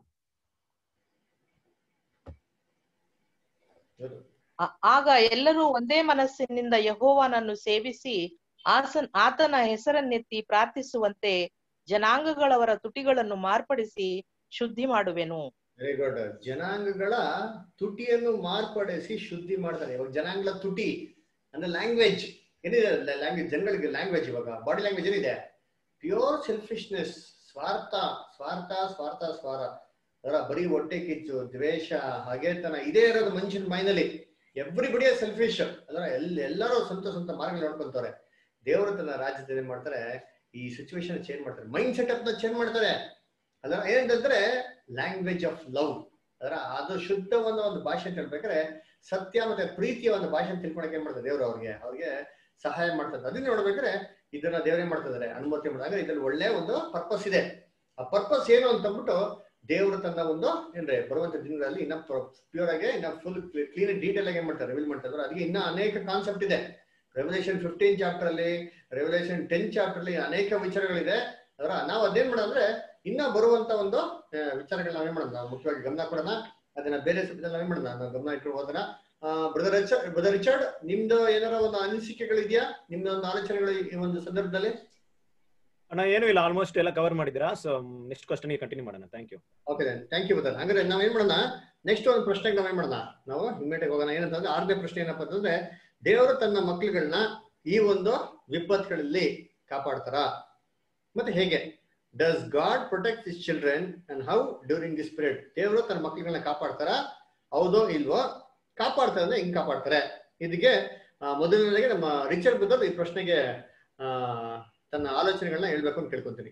ಆ- ಆಗ ಎಲ್ಲರೂ ಒಂದೇ ಮನಸ್ಸಿನಿಂದ ಯಹೋವನನ್ನು ಸೇವಿಸಿ ಆಸನ್ ಆತನ ಹೆಸರನ್ನೆತ್ತಿ ಪ್ರಾರ್ಥಿಸುವಂತೆ ಜನಾಂಗಗಳವರ ತುಟಿಗಳನ್ನು ಮಾರ್ಪಡಿಸಿ ಶುದ್ಧಿ ಮಾಡುವೆನು ವೆರಿ ಗುಡ್ ಜನಾಂಗಗಳ ತುಟಿಯನ್ನು ಮಾರ್ಪಡಿಸಿ ಶುದ್ಧಿ ಮಾಡ್ತಾರೆ ಇವಾಗ ಜನಾಂಗಗಳ ತುಟಿ ಅಂದ್ರೆ ಲ್ಯಾಂಗ್ವೇಜ್ ಏನಿದೆ ಲ್ಯಾಂಗ್ವೇಜ್ ಜನಗಳಿಗೆ ಲ್ಯಾಂಗ್ವೇಜ್ ಇವಾಗ ಬಾಡಿ ಲ್ಯಾಂಗ್ವೇಜ್ ಏನಿದೆ ಪ್ಯೂರ್ ಸೆಲ್ಫಿಶ್ನೆಸ್ ಸ್ವಾರ್ಥ ಸ್ವಾರ್ಥ ಸ್ವಾರ್ಥ ಸ್ವಾರ ಅದರ ಬರೀ ಹೊಟ್ಟೆ ಕಿಚ್ಚು ದ್ವೇಷ ಹಗೆತನ ಇದೇ ಇರೋದು ಮನುಷ್ಯನ ಮೈನಲ್ಲಿ ಎವ್ರಿಬಡಿ ಸೆಲ್ಫಿಶ್ ಅದರ ಎಲ್ ಎಲ್ಲರೂ ಸ್ವಂತ ಸ್ವಂತ ಮಾರ್ಗ ನೋಡ್ಕೊಂತಾರೆ ದೇವರು ತನ್ನ ರಾಜ್ಯದಲ್ಲಿ ಏನ್ ಮಾಡ್ತಾರೆ ಈ ಸಿಚುವೇಶನ್ ಚೇಂಜ್ ಮಾಡ್ತಾರೆ ಮೈಂಡ್ ಸೆಟಪ್ ನ ಚೇಂಜ್ ಮಾಡ್ತಾರೆ ಅದರ ಏನಂತಂದ್ರೆ ಲ್ಯಾಂಗ್ವೇಜ್ ಆಫ್ ಲವ್ ಅದರ ಅದು ಶುದ್ಧವಾದ ಒಂದು ಭಾಷೆ ಅಂತ ಹೇಳ್ಬೇಕಾದ್ರೆ ಸತ್ಯ ಮತ್ತೆ ಪ್ರೀತಿಯ ಒಂದು ಭಾಷೆ ಅಂತ ತಿಳ್ಕೊಳಕ್ ಏನ್ ಮಾಡ್ತಾರೆ ದೇವ್ರು ಅವ್ರಿಗೆ ಅವ್ರಿಗೆ ಸಹಾಯ ಮಾಡ್ತಾರೆ ಅದನ್ನ ನೋಡ್ಬೇಕಾದ್ರೆ ಇದನ್ನ ದೇವರೇ ಮಾಡ್ತಿದ್ದಾರೆ ಅನುಮತಿ ಮಾಡಿದಾಗ ಇದ್ರಲ್ಲಿ ಒಳ್ಳೆ ಒಂದು ಪರ್ಪಸ್ ಇದೆ ಆ ಪರ್ಪಸ್ ಏನು ಅಂತ ಅಂದ್ಬಿಟ್ಟು ದೇವರು ತನ್ನ ಒಂದು ಏನ್ರಿ ಬರುವಂತ ದಿನಗಳಲ್ಲಿ ಇನ್ನ ಪ್ಯೂರ್ ಆಗಿ ಇನ್ನ ಫುಲ್ ಕ್ಲೀನ್ ಡೀಟೇಲ್ ಆಗಿ ಏನ್ ಮಾಡ್ತಾರೆ ರಿವೀಲ್ ಮಾಡ್ತಾರೆ ಅದಕ್ಕೆ ಇನ್ನ ಅನೇಕ ಕಾನ್ಸೆಪ್ಟ್ ಇದೆ ರೆವಲ್ಯೂಷನ್ ಫಿಫ್ಟೀನ್ ಚಾಪ್ಟರ್ ಅಲ್ಲಿ ರೆವಲ್ಯೂಷನ್ ಟೆನ್ ಚಾಪ್ಟರ್ ಅಲ್ಲಿ ಅನೇಕ ವಿಚಾರಗಳಿದೆ ಅದರ ನಾವು ಅದೇನ್ ಮಾಡೋಣ ಇನ್ನ ಬರುವಂತ ಒಂದು ಆ, ವಿಚಾರಗಳನ್ನ ನಾವೇನ್ ಮಾಡೋಣ ನಾವು ಮುಖ್ಯವಾಗಿ ಗಮನ ಕೊಡೋಣ ಅದನ್ನ ಬೇರೆ ಸಬ್ಜೆಕ್ಟ್ ನಾವೇನ್ ಮಾಡೋಣ ನಾವು ಗಮನ ಇಟ್ಟು ಹೋಗೋಣ ಬ್ರದರ್ ರಿಚರ್ಡ್ ಬ್ರದರ್ ರಿಚರ್ಡ್ ನಿಮ್ದು ಏನಾರ ಒಂದು ಅನಿಸಿಕೆಗಳಿದೆಯಾ ನಿಮ್ದು ಒಂದು ಆಲೋಚನೆಗಳು ಈ ಒಂದು ಸಂದರ್ಭದಲ್ಲಿ ಅಣ್ಣ ಏನು ಇಲ್ಲ ಆಲ್ಮೋಸ್ಟ್ ಎಲ್ಲ ಕವರ್ ಮಾಡಿದಿರಾ ಸೊ ನೆಕ್ಸ್ಟ್ ಕ್ವಶನ್ ಕಂಟಿನ್ಯೂ ಮಾಡೋಣ thank you okay thank you ಬದಲ್ ಹಂಗಾದ್ರೆ ನಾವ್ ಏನ್ ಮಾಡೋಣ ನೆಕ್ಸ್ಟ್ ಒಂದು ಪ್ರಶ್ನೆಗೆ ನಾವೇನ್ ಮಾಡೋಣ ನಾವು ಇಮ್ಮಿಡಿಯೇಟ್ ಹೋಗೋಣ ಏನಂತಂದ್ರೆ ಆರನೇ ಪ್ರಶ್ನೆ ಏನಪ್ಪಾ ಅಂತಂದ್ರೆ ದೇವರು ತನ್ನ ಮಕ್ಕಳುಗಳನ್ನ ಈ ಒಂದು ವಿಪತ್ತುಗಳಲ್ಲಿ ಕಾಪಾಡ್ತಾರ ಮತ್ತೆ ಹೇಗೆ does God protect his children and how during this period ದೇವರು ತನ್ನ ಮಕ್ಕಳುಗಳನ್ನ ಕಾಪಾಡ್ತಾರ ಹೌದೋ ಇಲ್ವೋ ಕಾಪಾಡ್ತಾರೆ ಅಂದ್ರೆ ಹಿಂಗ್ ಕಾಪಾಡ್ತಾರೆ ಇದಕ್ಕೆ ಆ, ಮೊದಲನೇದಾಗಿ ನಮ್ಮ ರಿಚರ್ಡ್ ಬದಲ್ ಈ ಪ್ರಶ್ನೆಗೆ ಆ ತನ್ನ ಆಲೋಚನೆಗಳನ್ನ ಹೇಳ್ಬೇಕು ಅಂತ ಕೇಳ್ಕೊಂತೀನಿ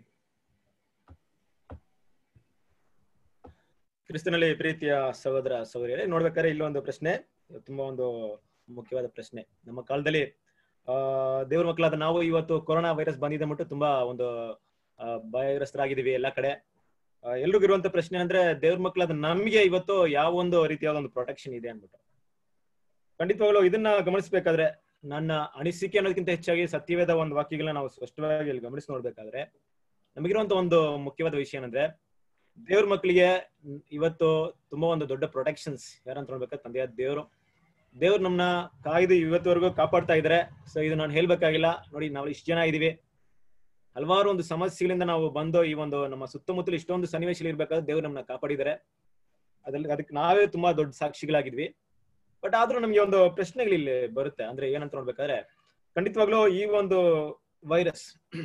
ಕ್ರಿಸ್ತನಲ್ಲಿ ಪ್ರೀತಿಯ ಸಹೋದರ ಸಹೋದರಿಯರೇ ನೋಡ್ಬೇಕಾದ್ರೆ ಇಲ್ಲೊಂದು ಪ್ರಶ್ನೆ ಇದು ತುಂಬಾ ಒಂದು ಮುಖ್ಯವಾದ ಪ್ರಶ್ನೆ ನಮ್ಮ ಕಾಲದಲ್ಲಿ ಆ ದೇವ್ರ ಮಕ್ಕಳಾದ ನಾವು ಇವತ್ತು ಕೊರೋನಾ ವೈರಸ್ ಬಂದಿದೆ ಅಂದ್ಬಿಟ್ಟು ತುಂಬಾ ಒಂದು ಆ, ಭಯಗ್ರಸ್ತರಾಗಿದ್ದೀವಿ ಎಲ್ಲಾ ಕಡೆ ಆ, ಎಲ್ರಿಗೂ ಇರುವಂತ ಪ್ರಶ್ನೆ ಅಂದ್ರೆ ದೇವ್ರ ಮಕ್ಕಳಾದ ನಮ್ಗೆ ಇವತ್ತು ಯಾವ ಒಂದು ರೀತಿಯಾದ ಒಂದು ಪ್ರೊಟೆಕ್ಷನ್ ಇದೆ ಅನ್ಬಿಟ್ಟು ಖಂಡಿತವಾಗ್ಲೂ ಇದನ್ನ ಗಮನಿಸಬೇಕಾದ್ರೆ ನನ್ನ ಅನಿಸಿಕೆ ಅನ್ನೋದಕ್ಕಿಂತ ಹೆಚ್ಚಾಗಿ ಸತ್ಯವೇದ ಒಂದು ವಾಕ್ಯಗಳನ್ನ ನಾವು ಸ್ಪಷ್ಟವಾಗಿ ಇಲ್ಲಿ ಗಮನಿಸಿ ನೋಡ್ಬೇಕಾದ್ರೆ ನಮಗಿರುವಂತ ಒಂದು ಮುಖ್ಯವಾದ ವಿಷಯ ಏನಂದ್ರೆ ದೇವ್ರ ಮಕ್ಕಳಿಗೆ ಇವತ್ತು ತುಂಬಾ ಒಂದು ದೊಡ್ಡ ಪ್ರೊಟೆಕ್ಷನ್ಸ್ ಯಾರಂತ ನೋಡ್ಬೇಕಾದ್ರೆ ತಂದೆಯಾದ ದೇವರು ದೇವ್ರು ನಮ್ಮನ್ನ ಕಾಯ್ದು ಇವತ್ತವರೆಗೂ ಕಾಪಾಡ್ತಾ ಇದಾರೆ ಸೊ ಇದು ನಾನು ಹೇಳ್ಬೇಕಾಗಿಲ್ಲ ನೋಡಿ ನಾವು ಇಷ್ಟು ಜನ ಇದೀವಿ ಹಲವಾರು ಒಂದು ಸಮಸ್ಯೆಗಳಿಂದ ನಾವು ಬಂದು ಈ ಒಂದು ನಮ್ಮ ಸುತ್ತಮುತ್ತಲು ಇಷ್ಟೊಂದು ಸನ್ನಿವೇಶಗಳು ಇರ್ಬೇಕಾದ್ರೆ ದೇವ್ರು ನಮ್ಮನ್ನ ಕಾಪಾಡಿದ್ದಾರೆ ಅದ್ರಲ್ಲಿ ಅದಕ್ಕೆ ನಾವೇ ತುಂಬಾ ದೊಡ್ಡ ಸಾಕ್ಷಿಗಳಾಗಿದ್ವಿ ಬಟ್ ಆದ್ರೂ ನಮ್ಗೆ ಒಂದು ಪ್ರಶ್ನೆಗಳು ಇಲ್ಲಿ ಬರುತ್ತೆ ಅಂದ್ರೆ ಏನಂತ ನೋಡ್ಬೇಕಾದ್ರೆ ಖಂಡಿತವಾಗ್ಲೂ ಈ ಒಂದು ವೈರಸ್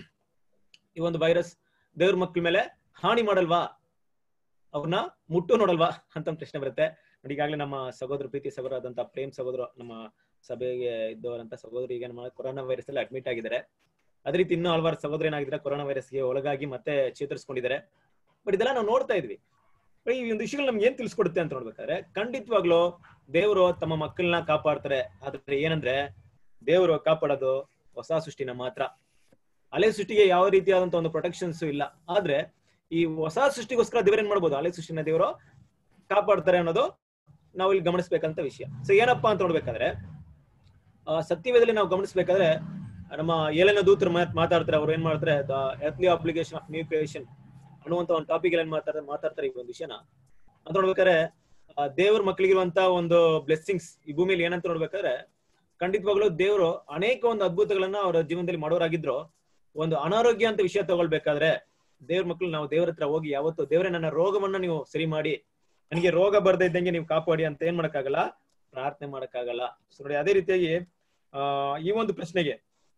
ಈ ಒಂದು ವೈರಸ್ ದೇವ್ರ ಮಕ್ಳ ಮೇಲೆ ಹಾನಿ ಮಾಡಲ್ವಾ ಅವ್ರನ್ನ ಮುಟ್ಟು ನೋಡಲ್ವಾ ಅಂತ ಒಂದು ಪ್ರಶ್ನೆ ಬರುತ್ತೆ ನೋಡಿ ಈಗಾಗಲೇ ನಮ್ಮ ಸಹೋದರ ಪ್ರೀತಿ ಸಹೋದರ ಆದಂತ ಪ್ರೇಮ್ ಸಹೋದರ ನಮ್ಮ ಸಭೆಗೆ ಇದ್ದವರಂತ ಸಹೋದರಿ ಈಗ ನಮ್ಮ ಕೊರೋನಾ ವೈರಸ್ ಅಲ್ಲಿ ಅಡ್ಮಿಟ್ ಆಗಿದ್ದಾರೆ ಅದೇ ರೀತಿ ಇನ್ನೂ ಹಲವಾರು ಸಹೋದರ ಏನಾಗಿದ್ದಾರೆ ಕೊರೋನಾ ವೈರಸ್ಗೆ ಒಳಗಾಗಿ ಮತ್ತೆ ಚೇತರಿಸ್ಕೊಂಡಿದ್ದಾರೆ ಬಟ್ ಇದೆಲ್ಲ ನಾವು ನೋಡ್ತಾ ಇದ್ವಿ ಬಟ್ ಈ ಒಂದು ವಿಷಯಗಳು ನಮ್ಗೆ ಏನ್ ತಿಳಿಸ್ಕೊಡುತ್ತೆ ಅಂತ ನೋಡ್ಬೇಕಾದ್ರೆ ಖಂಡಿತವಾಗ್ಲೂ ದೇವರು ತಮ್ಮ ಮಕ್ಕಳನ್ನ ಕಾಪಾಡ್ತಾರೆ ಆದ್ರೆ ಏನಂದ್ರೆ ದೇವರು ಕಾಪಾಡೋದು ಹೊಸ ಸೃಷ್ಟಿನ ಮಾತ್ರ ಹಳೆ ಸೃಷ್ಟಿಗೆ ಯಾವ ರೀತಿಯಾದಂತ ಒಂದು ಪ್ರೊಟೆಕ್ಷನ್ಸ್ ಇಲ್ಲ ಆದ್ರೆ ಈ ಹೊಸ ಸೃಷ್ಟಿಗೋಸ್ಕರ ದೇವ್ರ ಏನ್ ಮಾಡ್ಬೋದು ಹಳೆ ಸೃಷ್ಟಿನ ದೇವರು ಕಾಪಾಡ್ತಾರೆ ಅನ್ನೋದು ನಾವು ಇಲ್ಲಿ ಗಮನಿಸ್ಬೇಕಂತ ವಿಷಯ ಸೊ ಏನಪ್ಪಾ ಅಂತ ನೋಡ್ಬೇಕಾದ್ರೆ ಆ, ಸತ್ಯವೇದದಲ್ಲಿ ನಾವು ಗಮನಿಸ್ಬೇಕಾದ್ರೆ ನಮ್ಮ ಏಳನ ದೂತರು ಮಾತ್- ಮಾತಾಡ್ತಾರೆ ಅವ್ರು ಏನ್ ಮಾಡ್ತಾರೆ the earthly application of new creation ಅನ್ನುವಂತ ಒಂದು ಟಾಪಿಕ್ ಏನ್ ಮಾತಾಡ್ತಾರೆ ಮಾತಾಡ್ತಾರೆ ಈ ಒಂದು ವಿಷಯನ ಅಂತ ನೋಡ್ಬೇಕಾದ್ರೆ ಆ, ದೇವ್ರ ಮಕ್ಕಳಿಗಿರುವಂತ ಒಂದು ಬ್ಲೆಸ್ಸಿಂಗ್ಸ್ ಈ ಭೂಮಿಯಲ್ಲಿ ಏನಂತ ನೋಡ್ಬೇಕಾದ್ರೆ ಖಂಡಿತವಾಗ್ಲೂ ದೇವರು ಅನೇಕ ಒಂದು ಅದ್ಭುತಗಳನ್ನ ಅವರ ಜೀವನದಲ್ಲಿ ಮಾಡೋರಾಗಿದ್ರು ಒಂದು ಅನಾರೋಗ್ಯ ಅಂತ ವಿಷಯ ತಗೊಳ್ಬೇಕಾದ್ರೆ ದೇವ್ರ ಮಕ್ಕಳು ನಾವು ದೇವ್ರ ಹತ್ರ ಹೋಗಿ ಯಾವತ್ತು ದೇವ್ರೆ ನನ್ನ ರೋಗವನ್ನ ನೀವು ಸರಿ ಮಾಡಿ ನನಗೆ ರೋಗ ಬರ್ದೇ ಇದ್ದಂಗೆ ನೀವು ಕಾಪಾಡಿ ಅಂತ ಏನ್ ಮಾಡಕ್ಕಾಗಲ್ಲ ಪ್ರಾರ್ಥನೆ ಮಾಡಕ್ಕಾಗಲ್ಲ ಸೊ ನೋಡಿ ಅದೇ ರೀತಿಯಾಗಿ ಆ ಈ ಒಂದು ಪ್ರಶ್ನೆಗೆ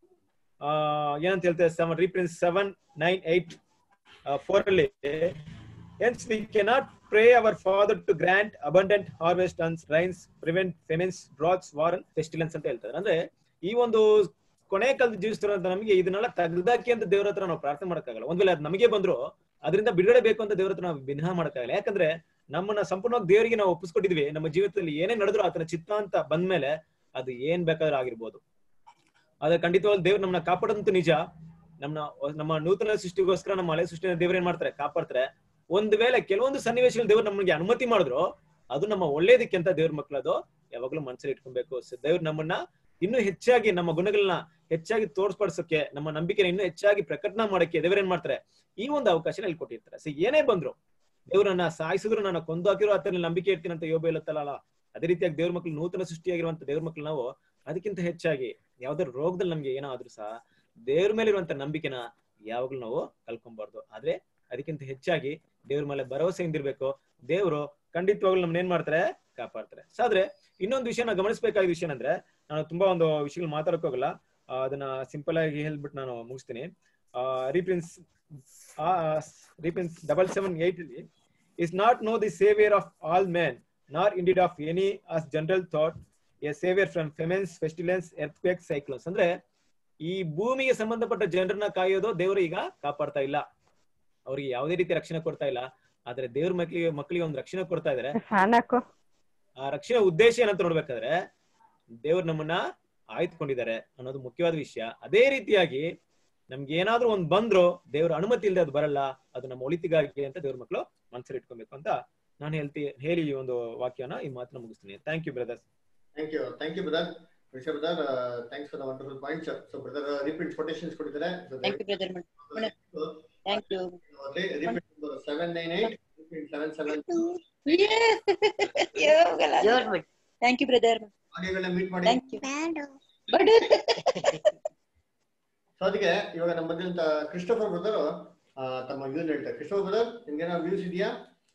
ಆ ಏನಂತ ಹೇಳ್ತಾರೆ seven reprints seven nine eight four ಅಲ್ಲಿ Hence we cannot pray our Father to grant abundant harvest and rains, prevent famines, droughts, war and pestilence ಅಂತ ಹೇಳ್ತಾರೆ ಅಂದ್ರೆ ಈ ಒಂದು ಕೊನೆ ಕಾಲದ ಜೀವಿಸ್ತಿರೋಂತ ನಮಗೆ ಇದನ್ನೆಲ್ಲ ತೆಗ್ದಾಕಿ ಅಂತ ದೇವ್ರ ಹತ್ರ ನಾವು ಪ್ರಾರ್ಥನೆ ಮಾಡಕ್ಕಾಗಲ್ಲ ಒಂದ್ ವೇಳೆ ಅದು ನಮಗೆ ಬಂದ್ರು ಅದರಿಂದ ಬಿಡುಗಡೆ ಬೇಕು ಅಂತ ದೇವ್ರ ಹತ್ರ ನಾವು ವಿನಃ ಮಾಡಕ್ಕಾಗಲ್ಲ ಯಾಕಂದ್ರೆ ನಮ್ಮನ್ನ ಸಂಪೂರ್ಣವಾಗಿ ದೇವರಿಗೆ ನಾವು ಒಪ್ಪಿಸ್ಕೊಟ್ಟಿದ್ವಿ ನಮ್ಮ ಜೀವಿತದಲ್ಲಿ ಏನೇ ನಡೆದ್ರು ಆತನ ಚಿತ್ತ ಅಂತ ಬಂದ್ಮೇಲೆ ಅದು ಏನ್ ಬೇಕಾದ್ರೂ ಆಗಿರ್ಬೋದು ಆದ್ರೆ ಖಂಡಿತವಾಗಿ ದೇವ್ರು ನಮ್ಮನ್ನ ಕಾಪಾಡೋದಂತೂ ನಿಜ ನಮ್ಮ ನಮ್ಮ ನೂತನ ಸೃಷ್ಟಿಗೋಸ್ಕರ ನಮ್ಮ ಹಳೆ ಸೃಷ್ಟಿನ ದೇವ್ರು ಏನ್ ಮಾಡ್ತಾರೆ ಕಾಪಾಡ್ತಾರೆ ಒಂದ್ ವೇಳೆ ಕೆಲವೊಂದು ಸನ್ನಿವೇಶಗಳು ದೇವ್ರು ನಮಗೆ ಅನುಮತಿ ಮಾಡಿದ್ರು ಅದು ನಮ್ಮ ಒಳ್ಳೇದಕ್ಕೆ ಅಂತ ದೇವ್ರ ಮಕ್ಕಳದು ಯಾವಾಗ್ಲೂ ಮನಸ್ಸಲ್ಲಿ ಇಟ್ಕೊಬೇಕು So ದೇವ್ರು ನಮ್ಮನ್ನ ಇನ್ನೂ ಹೆಚ್ಚಾಗಿ ನಮ್ಮ ಗುಣಗಳನ್ನ ಹೆಚ್ಚಾಗಿ ತೋರ್ಸ್ಪಡಿಸೋಕೆ ನಮ್ಮ ನಂಬಿಕೆನ ಇನ್ನೂ ಹೆಚ್ಚಾಗಿ ಪ್ರಕಟಣೆ ಮಾಡಕ್ಕೆ ದೇವ್ರ ಏನ್ ಮಾಡ್ತಾರೆ ಈ ಒಂದು ಅವಕಾಶನ ಇಲ್ಲಿ ಕೊಟ್ಟಿರ್ತಾರೆ ಸೊ ಏನೇ ಬಂದ್ರು ದೇವ್ರನ್ನ ಸಾಯಿಸಿದ್ರು ನನ್ನ ಕೊಂದು ಹಾಕಿರೋ ಆತನ ನಂಬಿಕೆ ಇರ್ತೀನಿ ಅಂತ ಯೋಬ ಹೇಳುತ್ತಲ್ಲ ಅದೇ ರೀತಿಯಾಗಿ ದೇವ್ರ ಮಕ್ಳು ನೂತನ ಸೃಷ್ಟಿಯಾಗಿರುವಂತ ದೇವ್ರ ಮಕ್ಳು ನಾವು ಅದಕ್ಕಿಂತ ಹೆಚ್ಚಾಗಿ ಯಾವ್ದಾದ್ರು ರೋಗದಲ್ಲಿ ನಮ್ಗೆ ಏನಾದ್ರೂ ಸಹ ದೇವ್ರ ಮೇಲೆ ಇರುವಂತ ನಂಬಿಕೆನ ಯಾವಾಗ್ಲೂ ನಾವು ಕಲ್ಕೊಂಬಾರ್ದು ಆದ್ರೆ ಅದಕ್ಕಿಂತ ಹೆಚ್ಚಾಗಿ ದೇವ್ರ ಮೇಲೆ ಭರವಸೆಯಿಂದ ಇರ್ಬೇಕು ದೇವ್ರು ಖಂಡಿತವಾಗ್ಲೂ ನಮ್ನ ಏನ್ ಮಾಡ್ತಾರೆ ಕಾಪಾಡ್ತಾರೆ ಸೊ ಆದ್ರೆ ಇನ್ನೊಂದು ವಿಷಯ ನಾವು ಗಮನಿಸಬೇಕಾದ ವಿಷಯ ಅಂದ್ರೆ ನಾನು ತುಂಬಾ ಒಂದು ವಿಷಯಗಳು ಮಾತಾಡಕ್ ಹೋಗಲ್ಲ ಆ, ಅದನ್ನ ಸಿಂಪಲ್ ಆಗಿ ಹೇಳ್ಬಿಟ್ಟು ನಾನು ಮುಗಿಸ್ತೀನಿ reprints reprints double seven eight ಅಲ್ಲಿ is not no the saviour of all men nor indeed of any as general thought a saviour from famines pestilence earthquake cyclones ಅಂದ್ರೆ ಈ ಭೂಮಿಗೆ ಸಂಬಂಧಪಟ್ಟ ಜನರನ್ನ ಕಾಯೋದು ದೇವರು ಈಗ ಕಾಪಾಡ್ತಾ ಇಲ್ಲ ಅವ್ರಿಗೆ ಯಾವುದೇ ರೀತಿ ರಕ್ಷಣೆ ಕೊಡ್ತಾ ಇಲ್ಲ ಆದ್ರೆ ದೇವ್ರ ಮಕ್ಳಿಗೆ ಮಕ್ಕಳಿಗೆ ಒಂದು ರಕ್ಷಣೆ ಕೊಡ್ತಾ ಇದಾರೆ ಫ್ಯಾನ್ ಹಾಕು ಆ ರಕ್ಷಣೆ ಉದ್ದೇಶ ಏನಂತ ನೋಡ್ಬೇಕಾದ್ರೆ ದೇವ್ರು ನಮ್ಮನ್ನ ಆಯ್ದುಕೊಂಡಿದ್ದಾರೆ ಅನ್ನೋದು ಮುಖ್ಯವಾದ ವಿಷಯ ಅದೇ ರೀತಿಯಾಗಿ ನಮ್ಗೆ ಏನಾದ್ರೂ ಒಂದ್ ಬಂದ್ರು ದೇವ್ರ ಅನುಮತಿ ಇಲ್ಲದೆ ಅದು ಬರಲ್ಲ ಅದು ನಮ್ಮ ಒಳಿತಿಗಾಗಿ ಅಂತ ದೇವ್ರ ಮಕ್ಕಳು ಮನಸ್ಸಲ್ಲಿ ಇಟ್ಕೊಬೇಕು ಅಂತ ನಾನು ಹೇಳ್ತಿ ಹೇಳಿ ಈ ಒಂದು ವಾಕ್ಯನ ಈ ಮಾತನ್ನ ಮುಗಿಸ್ತೀನಿ thank you brothers thank you thank you brother ವಿಷಯ brother thanks for the wonderful points so brother repeat quotations ಕೊಟ್ಟಿದ್ದಾರೆ Thank you, brother. Thank you. Repeat seven nine eight repeat seven seven Thank you, brother. ಆಡಿಯೋಗಳನ್ನ meet ಮಾಡಿ Thank you. So ಅದಕ್ಕೆ ಇವಾಗ ನಮ್ಮ ಬಂದಂತ Christopher brother ತಮ್ಮ views ಹೇಳ್ತಾರೆ Christopher brother ನಿಮ್ಗೆ ಏನೋ ವ್ಯೂಸ್ ಇದೆಯಾ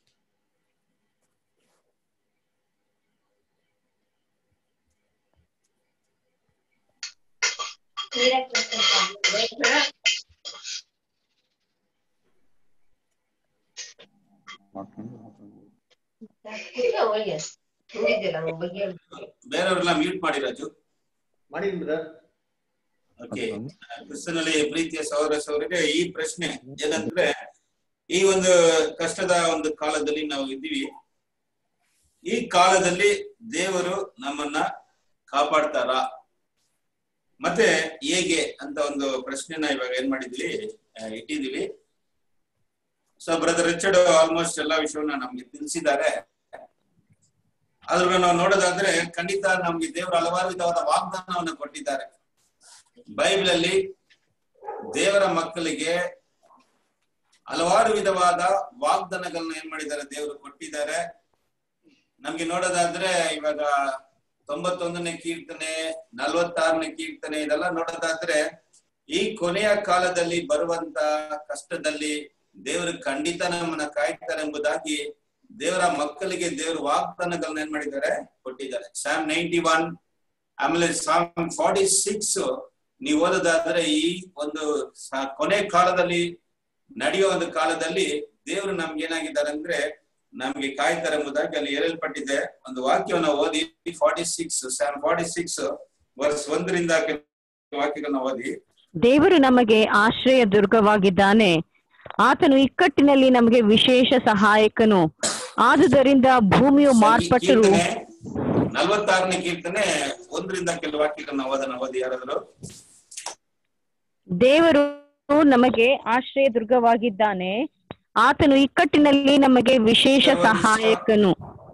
ಬೇರೆಯವ್ರೆಲ್ಲ ಮ್ಯೂಟ್ ಮಾಡಿ ರಾಜು ಮಾಡಿ ಬ್ರದರ್ ಓಕೆ ಕ್ರಿಸ್ತನಲ್ಲಿ ಪ್ರೀತಿಯ ಸಹೋದರ ಸಹೋದರಿಗೆ ಈ ಪ್ರಶ್ನೆ ಏನಂದ್ರೆ ಈ ಒಂದು ಕಷ್ಟದ ಒಂದು ಕಾಲದಲ್ಲಿ ನಾವು ಇದ್ದೀವಿ ಈ ಕಾಲದಲ್ಲಿ ದೇವರು ನಮ್ಮನ್ನ ಕಾಪಾಡ್ತಾರ ಮತ್ತೆ ಹೇಗೆ ಅಂತ ಒಂದು ಪ್ರಶ್ನೆನ ಇವಾಗ ಏನ್ ಮಾಡಿದ್ವಿ ಆ, ಇಟ್ಟಿದೀವಿ ಸೊ ಬ್ರದರ್ ರಿಚರ್ಡ್ ಆಲ್ಮೋಸ್ಟ್ ಎಲ್ಲಾ ವಿಷಯವನ್ನ ನಮ್ಗೆ ತಿಳಿಸಿದ್ದಾರೆ ಆದ್ರೂ ನಾವು ನೋಡೋದಾದ್ರೆ ಖಂಡಿತ ನಮ್ಗೆ ದೇವರು ಹಲವಾರು ವಿಧವಾದ ವಾಗ್ದಾನವನ್ನು ಕೊಟ್ಟಿದ್ದಾರೆ ಬೈಬಲ್ ಅಲ್ಲಿ ದೇವರ ಮಕ್ಕಳಿಗೆ ಹಲವಾರು ವಿಧವಾದ ವಾಗ್ದಾನಗಳನ್ನ ಏನ್ ಮಾಡಿದ್ದಾರೆ ದೇವರು ಕೊಟ್ಟಿದ್ದಾರೆ ನಮ್ಗೆ ನೋಡೋದಾದ್ರೆ ಇವಾಗ ತೊಂಬತ್ತೊಂದನೇ ಕೀರ್ತನೆ ನಲ್ವತ್ತಾರನೇ ಕೀರ್ತನೆ ಇದೆಲ್ಲ ನೋಡೋದಾದ್ರೆ ಈ ಕೊನೆಯ ಕಾಲದಲ್ಲಿ ಬರುವಂತ ಕಷ್ಟದಲ್ಲಿ ದೇವರು ಖಂಡಿತ ನಮ್ಮನ್ನ ಕಾಯ್ತಾರೆ ಎಂಬುದಾಗಿ ದೇವರ ಮಕ್ಕಳಿಗೆ ದೇವರ ವಾಗ್ದಾನಗಳನ್ನ ಏನ್ ಮಾಡಿದ್ದಾರೆ ಕೊಟ್ಟಿದ್ದಾರೆ ಸ್ಯಾಮ್ ನೈಂಟಿ ಒನ್ ಆಮೇಲೆ ಸಾಮ್ ಫಾರ್ಟಿ ಸಿಕ್ಸ್ ನೀವು ಓದೋದಾದ್ರೆ ಈ ಒಂದು ಸ- ಕೊನೆ ಕಾಲದಲ್ಲಿ ನಡೆಯೋ ಒಂದು ಕಾಲದಲ್ಲಿ ದೇವರು ನಮ್ಗೆ ಏನಾಗಿದ್ದಾರೆ ಅಂದ್ರೆ ನಮ್ಗೆ ಕಾಯ್ತಾರೆ ಎಂಬುದಾಗಿ ಅಲ್ಲಿ ಹೇಳಲ್ಪಟ್ಟಿದೆ ಒಂದು ವಾಕ್ಯವನ್ನ ಓದಿ forty six psalm forty six verse ಒಂದರಿಂದ ಕೆಲವು ವಾಕ್ಯಗಳನ್ನ ಓದಿ ದೇವರು ನಮಗೆ ಆಶ್ರಯ ದುರ್ಗವಾಗಿದ್ದಾನೆ ಆತನು ಇಕ್ಕಟ್ಟಿನಲ್ಲಿ ನಮಗೆ ವಿಶೇಷ ಸಹಾಯಕನು ಆದುದರಿಂದ ಭೂಮಿಯು ಮಾರ್ಪಟ್ಟರು ಕೀರ್ತನೆ ನಲ್ವತ್ತಾರನೇ ಕೀರ್ತನೆ ಒಂದರಿಂದ ಕೆಲವು ವಾಕ್ಯಗಳನ್ನ ಓದನ ಓದಿ ಯಾರಾದ್ರು ದೇವರು ನಮಗೆ ಆಶ್ರಯ ದುರ್ಗವಾಗಿದ್ದಾನೆ ಆತನು ಇಕ್ಕಟ್ಟಿನಲ್ಲಿ ನಮಗೆ ವಿಶೇಷ ಸಹಾಯಕನು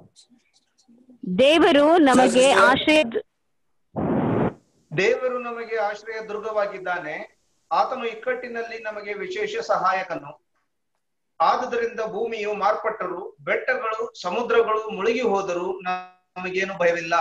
ದೇವರು ನಮಗೆ ಆಶ್ರಯ ದು- ದೇವರು ನಮಗೆ ಆಶ್ರಯ ದುರ್ಗವಾಗಿದ್ದಾನೆ ಆತನು ಇಕ್ಕಟ್ಟಿನಲ್ಲಿ ನಮಗೆ ವಿಶೇಷ ಸಹಾಯಕನು ಆದುದರಿಂದ ಭೂಮಿಯು ಮಾರ್ಪಟ್ಟರು ಬೆಟ್ಟಗಳು ಸಮುದ್ರಗಳು ಮುಳುಗಿ ಹೋದರೂ ನಮಗೇನು ಭಯವಿಲ್ಲ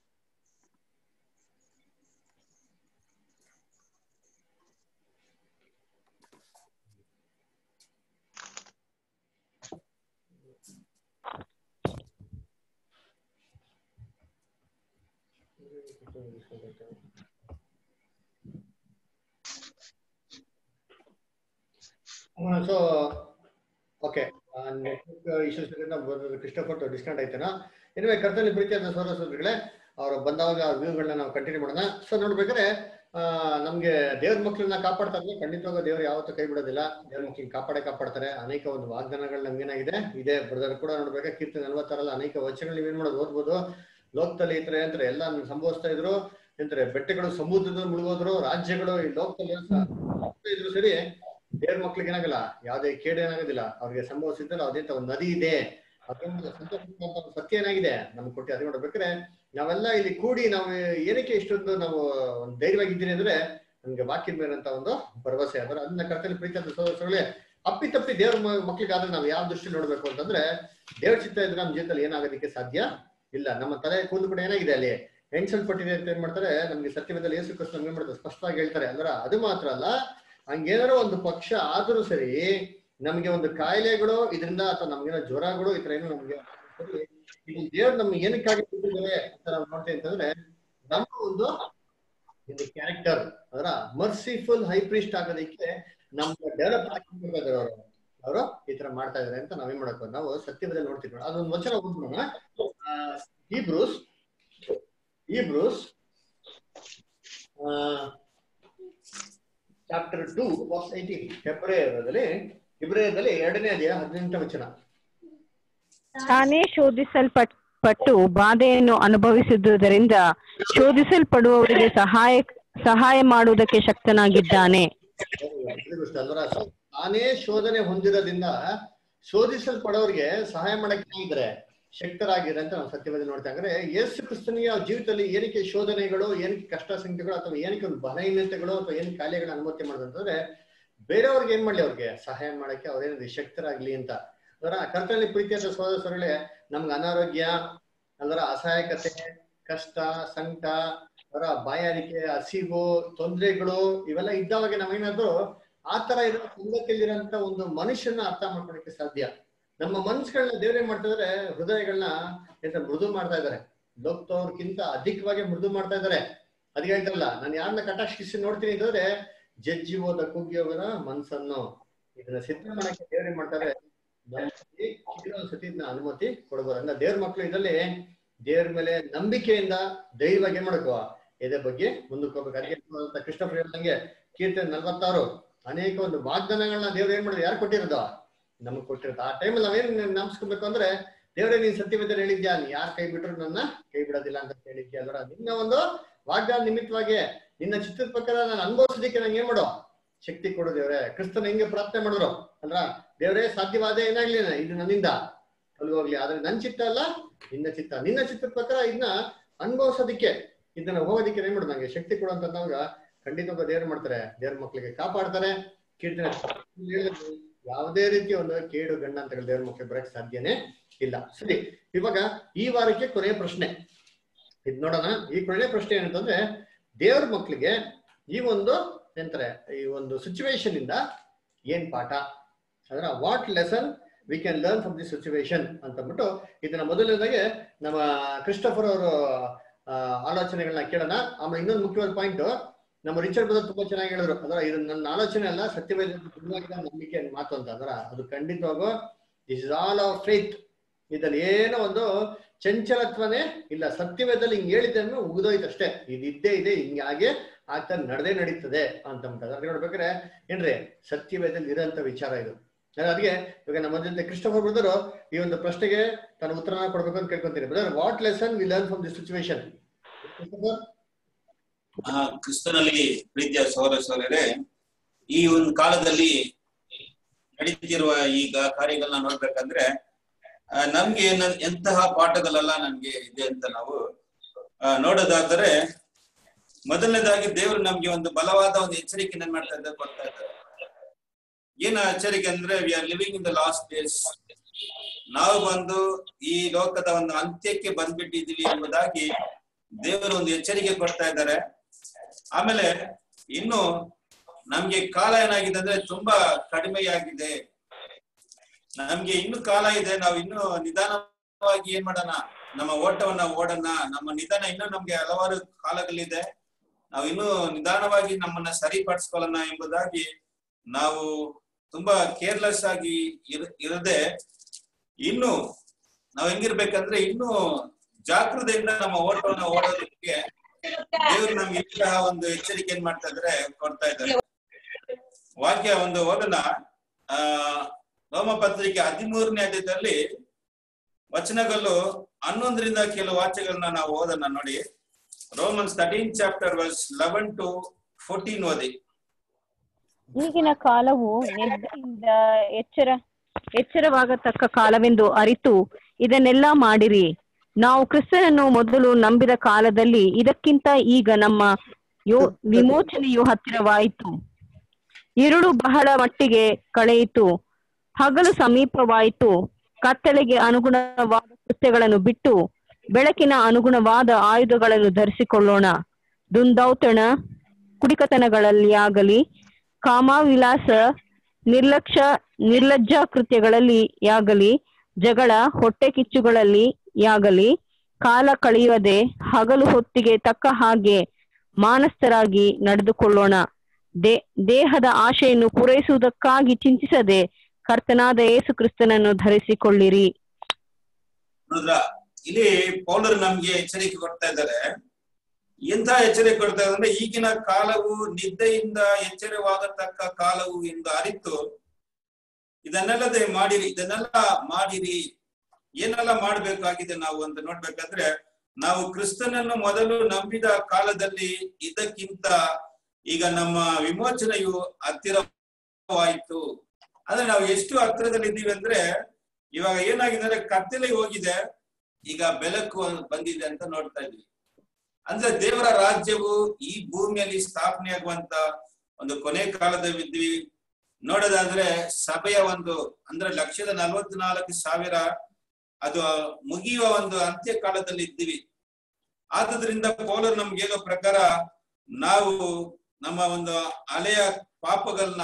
so okay network issues Christopher disconnect ಆಯ್ತೇನಾ ಇನ್ವೇ ಕರ್ತಲ್ಲಿ ಪ್ರೀತಿಯಾದ ಸೋದರ ಸೋದರಿಗಳೇ ಅವರು ಬಂದಾಗ ವ್ಯೂಗಳನ್ನ ನಾವು ಕಂಟಿನ್ಯೂ ಮಾಡೋಣ ಸೊ ನೋಡ್ಬೇಕಾದ್ರೆ ಆ, ನಮ್ಗೆ ದೇವ್ರ ಮಕ್ಳನ್ನ ಕಾಪಾಡ್ತಾ ಇದ್ರೆ ಖಂಡಿತವಾಗ ದೇವ್ರು ಯಾವತ್ತೂ ಕೈ ಬಿಡೋದಿಲ್ಲ ದೇವ್ರ ಮಕ್ಳಿಗೆ ಕಾಪಾಡೇ ಕಾಪಾಡ್ತಾರೆ ಅನೇಕ ಒಂದು ವಾಗ್ದಾನಗಳು ನಮ್ಗೆ ಏನಾಗಿದೆ ಇದೆ ಬ್ರದರ್ ಕೂಡ ನೋಡ್ಬೇಕಾ ಕೀರ್ತನೆ ನಲ್ವತ್ತಾರಲ್ಲ ಅನೇಕ ವಚನಗಳು ನೀವೇನ್ ಮಾಡೋದು ಓದ್ಬೋದು ಲೋಕದಲ್ಲಿ ಈ ತರ ಏನಂತಾರೆ ಎಲ್ಲ ಸಂಭವಿಸ್ತಾ ಇದ್ರು ಎಂತಾರೆ ಬೆಟ್ಟಗಳು ಸಮುದ್ರದ ಮುಳುಗೋದ್ರು ರಾಜ್ಯಗಳು ಈ ಲೋಕದಲ್ಲಿ ಸ- ಇದ್ರು ಸರಿ ದೇವ್ರ ಮಕ್ಳಿಗೆ ಏನಾಗಲ್ಲ ಯಾವ್ದೇ ಕೇಡು ಏನಾಗೋದಿಲ್ಲ ಅವ್ರಿಗೆ ಸಂಭವಿಸಿದ್ರೆ ಅದೇಂತ ಒಂದು ನದಿ ಇದೆ ಅದೊಂದು ಸಂತೋಷಪಡುವಂತ ಒಂದು ಸತ್ಯ ಏನಾಗಿದೆ ನಮ್ಗೆ ಕೊಟ್ಟು ಅದೇ ನೋಡ್ಬೇಕಾದ್ರೆ ನಾವೆಲ್ಲ ಇಲ್ಲಿ ಕೂಡಿ ನಾವು ಏನಕ್ಕೆ ಇಷ್ಟೊಂದು ನಾವು ಒಂದು ಧೈರ್ಯವಾಗಿದ್ದೀರಿ ಅಂದ್ರೆ ನಮ್ಗೆ ವಾಕ್ಯದ ಮೇಲಂತ ಒಂದು ಭರವಸೆ ಅಂದ್ರೆ ಅದನ್ನ ಕರ್ತಲ್ಲಿ ಪ್ರೀತಿ ಅಂತ ಸೋದರಗಳೇ ಅಪ್ಪಿ ತಪ್ಪಿ ದೇವ್ರ ಮ- ಮಕ್ಳಿಗಾದ್ರೆ ನಾವು ಯಾವ ದೃಷ್ಟಿ ನೋಡ್ಬೇಕು ಅಂತಂದ್ರೆ ದೇವ್ರ ಚಿತ್ತ ಇದ್ರೆ ನಮ್ಮ ಜೀವಿತದಲ್ಲಿ ಏನಾಗೋದಕ್ಕೆ ಸಾಧ್ಯ ಇಲ್ಲ ನಮ್ಮ ತಲೆ ಕೂದಲು ಕೂಡ ಏನಾಗಿದೆ ಅಲ್ಲಿ ಎಣಿಸಲ್ಪಟ್ಟಿದೆ ಅಂತ ಏನ್ ಮಾಡ್ತಾರೆ ನಮ್ಗೆ ಸತ್ಯವೇದಲ್ಲಿ ಯೇಸು ಕ್ರಿಸ್ತ ನಮ್ಗೆ ಏನ್ ಮಾಡ್ತಾರೆ ಸ್ಪಷ್ಟವಾಗಿ ಹೇಳ್ತಾರೆ ಅಂದ್ರೆ ಅದು ಮಾತ್ರ ಅಲ್ಲ ಹಂಗೇನಾರೋ ಒಂದು ಪಕ್ಷ ಆದ್ರೂ ಸರಿ ನಮ್ಗೆ ಒಂದು ಕಾಯಿಲೆಗಳು ಇದರಿಂದ ಅಥವಾ ನಮ್ಗೇನೋ ಜ್ವರಗಳು ಈ ತರ ಏನೋ ನಮ್ಗೆ ಸರಿ, ಇದು ದೇವ್ರು ನಮ್ಗೆ ಏನಕ್ಕಾಗಿ ಕೊಟ್ಟಿದ್ದಾರೆ ಅಂತ ನಾವು ನೋಡ್ತೇವೆ ಅಂತಂದ್ರೆ ನಮ್ಮ ಒಂದು ಒಂದು ಕ್ಯಾರೆಕ್ಟರ್ ಅದರ ಮರ್ಸಿಫುಲ್ ಹೈ ಪ್ರೀಸ್ಟ್ ಆಗೋದಕ್ಕೆ ನಮ್ಮ ಡೆವಲಪ್ ಆಗಿರ್ಬೇಕಾದ್ರೆ ಅವರು ಅವರು ಈ ತರ ಮಾಡ್ತಾ ಇದಾರೆ ಅಂತ ನಾವೇನ್ ಮಾಡಬೇಕು ನಾವು ಸತ್ಯದಲ್ಲಿ ನೋಡ್ತೀವಿ ನೋಡಿ ಅದೊಂದು ವಚನ ಓದ್ಬಿಡೋಣ Hebrews Hebrews chapter two was eighteen ಫೆಬ್ರವರಿಯಲ್ಲಿ ಫೆಬ್ರವರಿಯಲ್ಲಿ ಎರಡನೇ ಅಧ್ಯಾಯ ಹದಿನೆಂಟು ವಚನ ತಾನೇ ಶೋಧಿಸಲ್ಪಟ್ ಪಟ್ಟು ಬಾಧೆಯನ್ನು ಅನುಭವಿಸುವುದರಿಂದ ಶೋಧಿಸಲ್ಪಡುವವರಿಗೆ ಸಹಾಯ ಸಹಾಯ ಮಾಡುವುದಕ್ಕೆ ಶಕ್ತನಾಗಿದ್ದಾನೆ ಅಲ್ವರ ಸೊ ತಾನೇ ಶೋಧನೆ ಹೊಂದಿರೋದ್ರಿಂದ ಶೋಧಿಸಲ್ಪಡೋರಿಗೆ ಸಹಾಯ ಮಾಡಕ್ಕೆ ಇದ್ರೆ ಶಕ್ತರಾಗಿದ್ರೆ ಅಂತ ನಾವು ಸತ್ಯವಾದಿ ನೋಡ್ತಾ ಅಂದ್ರೆ ಯೇಸು ಕ್ರಿಸ್ತನಿಗೆ ಅವ್ರ ಜೀವಿತದಲ್ಲಿ ಏನಕ್ಕೆ ಶೋಧನೆಗಳು ಏನಕ್ಕೆ ಕಷ್ಟ ಸಂಖ್ಯೆಗಳು ಅಥವಾ ಏನಕ್ಕೆ ಒಂದು ಬಲಹೀನತೆಗಳು ಅಥವಾ ಏನ್ ಕಾಯಿಲೆಗಳ ಅನುಮತಿ ಮಾಡೋದಂತಂದ್ರೆ ಬೇರೆಯವ್ರಿಗೆ ಏನ್ ಮಾಡ್ಲಿ ಅವ್ರಿಗೆ ಸಹಾಯ ಮಾಡಕ್ಕೆ ಅವ್ರೇನಿದೆ ಶಕ್ತರಾಗ್ಲಿ ಅಂತ ಅದರ ಕರ್ತನಲ್ಲಿ ಪ್ರೀತಿಯಾದ ಸೋದರ ಸರಳೆ ನಮ್ಗೆ ಅನಾರೋಗ್ಯ ಅದರ ಅಸಹಾಯಕತೆ ಕಷ್ಟ ಸಂಕಟ ಅದರ ಬಾಯಾರಿಕೆ ಹಸಿವು ತೊಂದರೆಗಳು ಇವೆಲ್ಲ ಇದ್ದಾವಾಗ ನಾವೇನಾದ್ರು ಆ ತರ ಇರೋ ಸಂಗತಿಯಲ್ಲಿರೋಂಥ ಒಂದು ಮನುಷ್ಯನ ಅರ್ಥ ಮಾಡ್ಕೊಳಕ್ಕೆ ಸಾಧ್ಯ ನಮ್ಮ ಮನ್ಸುಗಳನ್ನ ದೇವ್ರ ಏನ್ ಮಾಡ್ತಾ ಇದಾರೆ ಹೃದಯಗಳನ್ನ ಎಂತ ಮೃದು ಮಾಡ್ತಾ ಇದಾರೆ ಲೋಕದವ್ರಕ್ಕಿಂತ ಅಧಿಕವಾಗಿ ಮೃದು ಮಾಡ್ತಾ ಇದಾರೆ ಅದಕ್ಕೆ ಹೇಳ್ತಾರಲ್ಲ ನಾನು ಯಾರನ್ನ ಕಟಾಕ್ಷಿಸಿ ನೋಡ್ತೀನಿ ಅಂತಂದ್ರೆ ಜಜ್ಜಿ ಹೋದ ಕುಗ್ಗಿಯೋಗನ ಮನ್ಸನ್ನು ಇದನ್ನ ಸಿದ್ಧ ಮಾಡಕ್ಕೆ ದೇವ್ರ ಏನ್ ಮಾಡ್ತಾರೆ ನಮ್ಮಲ್ಲಿ ಕೆಲವೊಂದ್ ಸತಿ ಇದನ್ನ ಅನುಮತಿ ಕೊಡ್ಬೋದು ಅಂದ್ರೆ ದೇವ್ರ ಮಕ್ಳು ಇದರಲ್ಲಿ ದೇವ್ರ ಮೇಲೆ ನಂಬಿಕೆಯಿಂದ ಧೈರ್ಯವಾಗಿ ಏನ್ ಮಾಡ್ಕೋ ಇದೇ ಬಗ್ಗೆ ಮುಂದಕ್ಕೆ ಹೋಗ್ಬೇಕು ಅದಕ್ಕೆ ಅಂತ ಕೃಷ್ಣಪ್ಪ ಹೇಳ್ದಂಗೆ ಕೀರ್ತನೆ ನಲ್ವತ್ತಾರು ಅನೇಕ ಒಂದು ವಾಗ್ದಾನಗಳನ್ನ ದೇವ್ರು ಏನ್ ಮಾಡಿದ್ರು ಯಾರು ಕೊಟ್ಟಿರೋದು ನಮಗ್ ಕೊಟ್ಟಿರೋದು ಆ ಟೈಮಲ್ಲಿ ನಾವೇನ್ ನಾಮಿಸ್ಕೊಬೇಕು ಅಂದ್ರೆ ದೇವರೇ ನೀನ್ ಸತ್ಯವೇದಲ್ಲಿ ಹೇಳಿದ್ಯಾ ನೀ ಯಾರು ಕೈ ಬಿಟ್ರು ನನ್ನ ಕೈ ಬಿಡೋದಿಲ್ಲ ಅಂತ ಹೇಳಿದ್ಯಾ ಅಲ್ವರ ನಿನ್ನ ಒಂದು ವಾಗ್ದಾನ ನಿಮಿತ್ತವಾಗಿ ನಿನ್ನ ಚಿತ್ರದ ಪ್ರಕಾರ ನಾನು ಅನುಭವಿಸೋದಕ್ಕೆ ನಂಗೆ ಏನ್ ಮಾಡೋ ಶಕ್ತಿ ಕೊಡು ದೇವ್ರೆ ಕ್ರಿಸ್ತನ ಹೆಂಗೆ ಪ್ರಾರ್ಥನೆ ಮಾಡಿದ್ರು ಅಲ್ರ ದೇವ್ರೇ ಸಾಧ್ಯವಾದ ಏನಾಗ್ಲಿ ಇದು ನನ್ನಿಂದ ಅಲ್ಲಿ ಹೋಗ್ಲಿ ಆದ್ರೆ ನನ್ ಚಿತ್ತ ಅಲ್ಲ ನಿನ್ನ ಚಿತ್ತ ನಿನ್ನ ಚಿತ್ತದ ಪ್ರಕಾರ ಇದನ್ನ ಅನುಭವಿಸೋದಿಕ್ಕೆ ಇದನ್ನ ಹೋಗೋದಿಕ್ಕೆ ಏನ್ ಮಾಡೋದು ನಂಗೆ ಶಕ್ತಿ ಕೊಡು ಅಂತಂದಾಗ ಖಂಡಿತವಾಗ ದೇವ್ರು ಮಾಡ್ತಾರೆ ದೇವ್ರ ಮಕ್ಳಿಗೆ ಕಾಪಾಡ್ತಾರೆ ಕೀರ್ತನೆ ಹೇಳಿದ್ರು, ಯಾವುದೇ ರೀತಿಯ ಒಂದು ಕೇಡು ಗಂಡ ಅಂತ ದೇವ್ರ ಮಕ್ಳಿಗೆ ಬರಕ್ ಸಾಧ್ಯನೇ ಇಲ್ಲ ಸರಿ ಇವಾಗ ಈ ವಾರಕ್ಕೆ ಕೊನೆಯ ಪ್ರಶ್ನೆ ಇದ್ ನೋಡೋಣ ಈ ಕೊನೆಯ ಪ್ರಶ್ನೆ ಏನಂತಂದ್ರೆ ದೇವ್ರ ಮಕ್ಳಿಗೆ ಈ ಒಂದು ಎಂತಾರೆ ಈ ಒಂದು ಸಿಚುವೇಶನ್ ಇಂದ ಏನ್ ಪಾಠ ಅದರ what lesson we can learn from this situation ಅಂತ ಅಂದ್ಬಿಟ್ಟು ಇದನ್ನ ಮೊದಲನೇದಾಗೆ ನಮ್ಮ ಕ್ರಿಸ್ಟಫರ್ ಅವರು ಆಲೋಚನೆಗಳನ್ನ ಕೇಳೋಣ ಆಮೇಲೆ ಇನ್ನೊಂದು ಮುಖ್ಯವಾದ ಪಾಯಿಂಟ್ ನಮ್ಮ ರಿಚರ್ಡ್ ಬ್ರದರ್ ತುಂಬಾ ಚೆನ್ನಾಗಿ ಹೇಳಿದ್ರು ಅದರ ಇದು ನನ್ನ ಆಲೋಚನೆ ಅಲ್ಲ ಸತ್ಯವೇದ ದೃಢವಾಗಿರೋ ನಂಬಿಕೆ ಮಾತು ಅಂತ ಅದರ ಅದು ಖಂಡಿತವಾಗೂ this is all our faith ಇದ್ರಲ್ಲಿ ಏನೋ ಒಂದು ಚಂಚಲತ್ವನೇ ಇಲ್ಲ ಸತ್ಯವೇದಲ್ಲಿ ಹಿಂಗ್ ಹೇಳಿದ್ದೆ ಅಂದ್ರೆ ಮುಗಿದೋಯ್ತು ಅಷ್ಟೇ ಇದಿದ್ದೇ ಇದೆ ಹಿಂಗೆ ಹಾಗೆ ಆಗ್ತಾ ನಡೆದೇ ನಡೀತದೆ ಅಂತ ಅದ್ರಲ್ಲಿ ನೋಡ್ಬೇಕಾದ್ರೆ ಏನ್ರಿ ಸತ್ಯವೇದಲ್ಲಿ ಇರೋಂಥ ವಿಚಾರ ಇದು ನಾನು ಅದಕ್ಕೆ ಇವಾಗ ನಮ್ಮ ಜೊತೆ ಕ್ರಿಸ್ಟಫರ್ ಬ್ರದರ್ ಈ ಒಂದು ಪ್ರಶ್ನೆಗೆ ತನ್ನ ಉತ್ತರನ ಕೊಡ್ಬೇಕು ಅಂತ ಕೇಳ್ಕೊಂತೀನಿ brother what lesson we learn from this situation ಆ, ಕ್ರಿಸ್ತನಲ್ಲಿ ಪ್ರೀತಿಯ ಸಹೋದರ ಸಹೋದರರೇ ಈ ಒಂದು ಕಾಲದಲ್ಲಿ ನಡೀತಿರುವ ಈಗ ಕಾರ್ಯಗಳನ್ನ ನೋಡ್ಬೇಕಂದ್ರೆ ಆ, ನಮ್ಗೆ ಏನ- ಎಂತಹ ಪಾಠಗಳೆಲ್ಲ ನಮ್ಗೆ ಇದೆ ಅಂತ ನಾವು ಆ, ನೋಡೋದಾದರೆ ಮೊದಲನೇದಾಗಿ ದೇವರು ನಮ್ಗೆ ಒಂದು ಬಲವಾದ ಒಂದು ಎಚ್ಚರಿಕೆಯನ್ನು ಮಾಡ್ತಾ ಇದ್ದಾರೆ ಕೊಡ್ತಾ ಇದ್ದಾರೆ ಏನ ಎಚ್ಚರಿಕೆ ಅಂದ್ರೆ we are living in the last days ನಾವು ಬಂದು ಈ ಲೋಕದ ಒಂದು ಅಂತ್ಯಕ್ಕೆ ಬಂದ್ಬಿಟ್ಟಿದೀವಿ ಎಂಬುದಾಗಿ ದೇವರು ಒಂದು ಎಚ್ಚರಿಕೆ ಕೊಡ್ತಾ ಇದ್ದಾರೆ ಆಮೇಲೆ ಇನ್ನು ನಮ್ಗೆ ಕಾಲ ಏನಾಗಿದೆ ಅಂದ್ರೆ ತುಂಬಾ ಕಡಿಮೆಯಾಗಿದೆ ನಮ್ಗೆ ಇನ್ನು ಕಾಲ ಇದೆ ನಾವು ಇನ್ನು ನಿಧಾನವಾಗಿ ಏನ್ ಮಾಡೋಣ ನಮ್ಮ ಓಟವನ್ನ ಓಡೋಣ ನಮ್ಮ ನಿಧಾನ ಇನ್ನು ನಮ್ಗೆ ಹಲವಾರು ಕಾಲಗಳಿದೆ ನಾವು ಇನ್ನು ನಿಧಾನವಾಗಿ ನಮ್ಮನ್ನ ಸರಿಪಡಿಸ್ಕೊಳ್ಳೋಣ ಎಂಬುದಾಗಿ ನಾವು ತುಂಬಾ ಕೇರ್ಲೆಸ್ ಆಗಿ ಇರ ಇರದೆ ಇನ್ನು ನಾವ್ ಹೆಂಗಿರ್ಬೇಕಂದ್ರೆ ಇನ್ನು ಜಾಗೃತೆಯಿಂದ ನಮ್ಮ ಓಟವನ್ನ ಓಡೋದಕ್ಕೆ ದೇವರು ನಮ್ಗೆ ಇಂತಹ ಒಂದು ಎಚ್ಚರಿಕೆ ಏನ್ ಮಾಡ್ತಾ ಇದ್ರೆ ಕೊಡ್ತಾ ಇದ್ದಾರೆ ವಾಕ್ಯ ಒಂದು ಓದನ ಆ ರೋಮ ಪತ್ರಿಕೆ ಹದಿಮೂರನೇ ಅಧ್ಯಾಯದಲ್ಲಿ ವಚನಗಳು ಹನ್ನೊಂದರಿಂದ ಕೆಲವು ವಾಕ್ಯಗಳನ್ನ ನಾವು ಓದೋಣ ನೋಡಿ Romans thirteen chapter verse eleven to fourteen ಓದಿ ಈಗಿನ ಕಾಲವು ನಿದ್ರೆಯಿಂದ ಎಚ್ಚರ ಎಚ್ಚರವಾಗತಕ್ಕ ಕಾಲವೆಂದು ಅರಿತು ಇದನ್ನೆಲ್ಲ ಮಾಡಿರಿ ನಾವು ಕ್ರಿಸ್ತನನ್ನು ಮೊದಲು ನಂಬಿದ ಕಾಲದಲ್ಲಿ ಇದಕ್ಕಿಂತ ಈಗ ನಮ್ಮ ಯೋ ವಿಮೋಚನೆಯು ಹತ್ತಿರವಾಯಿತು ഇരുಳು ಬಹಳ ಮಟ್ಟಿಗೆ ಕಳೆಯಿತು ಹಗಲು ಸಮೀಪವಾಯಿತು ಕತ್ತಲೆಗೆ ಅನುಗುಣವಾದ ಕೃತ್ಯಗಳನ್ನು ಬಿಟ್ಟು ಬೆಳಕಿನ ಅನುಗುಣವಾದ ಆಯುಧಗಳನ್ನು ಧರಿಸಿಕೊಳ್ಳೋಣ ದುಂದೌತಣ ಕುಡಿಕತನಗಳಲ್ಲಿ ಆಗಲಿ ಕಾಮವಿಲಾಸ ನಿರ್ಲಕ್ಷ್ಯ ನಿರ್ಲಜ್ಜ ಕೃತ್ಯಗಳಲ್ಲಿ ಯಾಗಲಿ ಜಗಳ ಹೊಟ್ಟೆ ಕಿಚ್ಚುಗಳಲ್ಲಿ ಯಾಗಲಿ ಕಾಲ ಕಳೆಯದೆ ಹಗಲು ಹೊತ್ತಿಗೆ ತಕ್ಕ ಹಾಗೆ ಮಾನಸ್ಥರಾಗಿ ನಡೆದುಕೊಳ್ಳೋಣ ದೇ ದೇಹದ ಆಶೆಯನ್ನು ಪೂರೈಸುವುದಕ್ಕಾಗಿ ಚಿಂತಿಸದೆ ಕರ್ತನಾದ ಯೇಸು ಕ್ರಿಸ್ತನನ್ನು ಧರಿಸಿಕೊಳ್ಳಿರಿ ನೋಡಿದ್ರ ಇಲ್ಲಿ ಪೌಲರು ನಮ್ಗೆ ಎಚ್ಚರಿಕೆ ಕೊಡ್ತಾ ಇದ್ದಾರೆ ಎಂತ ಎಚ್ಚರಿಕೆ ಕೊಡ್ತಾ ಇದ್ದಾರೆ ಅಂದ್ರೆ ಈಗಿನ ಕಾಲವು ನಿದ್ದೆಯಿಂದ ಎಚ್ಚರವಾಗತಕ್ಕ ಕಾಲವು ಎಂದು ಅರಿತು ಇದನ್ನೆಲ್ಲದೆ ಮಾಡಿರಿ ಇದನ್ನೆಲ್ಲ ಮಾಡಿರಿ ಏನೆಲ್ಲ ಮಾಡ್ಬೇಕಾಗಿದೆ ನಾವು ಅಂತ ನೋಡ್ಬೇಕಾದ್ರೆ ನಾವು ಕ್ರಿಸ್ತನನ್ನು ಮೊದಲು ನಂಬಿದ ಕಾಲದಲ್ಲಿ ಇದಕ್ಕಿಂತ ಈಗ ನಮ್ಮ ವಿಮೋಚನೆಯು ಹತ್ತಿರವಾಯಿತು ಅಂದ್ರೆ ನಾವು ಎಷ್ಟು ಹತ್ತಿರದಲ್ಲಿ ಇದ್ದೀವಿ ಅಂದ್ರೆ ಇವಾಗ ಏನಾಗಿದೆ ಅಂದ್ರೆ ಕತ್ತಲೆ ಹೋಗಿದೆ ಈಗ ಬೆಳಕು ಬಂದಿದೆ ಅಂತ ನೋಡ್ತಾ ಇದ್ವಿ ಅಂದ್ರೆ ದೇವರ ರಾಜ್ಯವು ಈ ಭೂಮಿಯಲ್ಲಿ ಸ್ಥಾಪನೆ ಆಗುವಂತ ಒಂದು ಕೊನೆ ಕಾಲದಲ್ಲಿದ್ವಿ ನೋಡೋದಾದ್ರೆ ಸಭೆಯ ಒಂದು ಅಂದ್ರೆ ಲಕ್ಷದ ನಲವತ್ನಾಲ್ಕು ಸಾವಿರ ಅದು ಮುಗಿಯುವ ಒಂದು ಅಂತ್ಯ ಕಾಲದಲ್ಲಿ ಇದ್ದೀವಿ ಆದುದರಿಂದ ಪೌಲರು ನಮ್ಗೆ ಹೇಳೋ ಪ್ರಕಾರ ನಾವು ನಮ್ಮ ಒಂದು ಹಳೆಯ ಪಾಪಗಳನ್ನ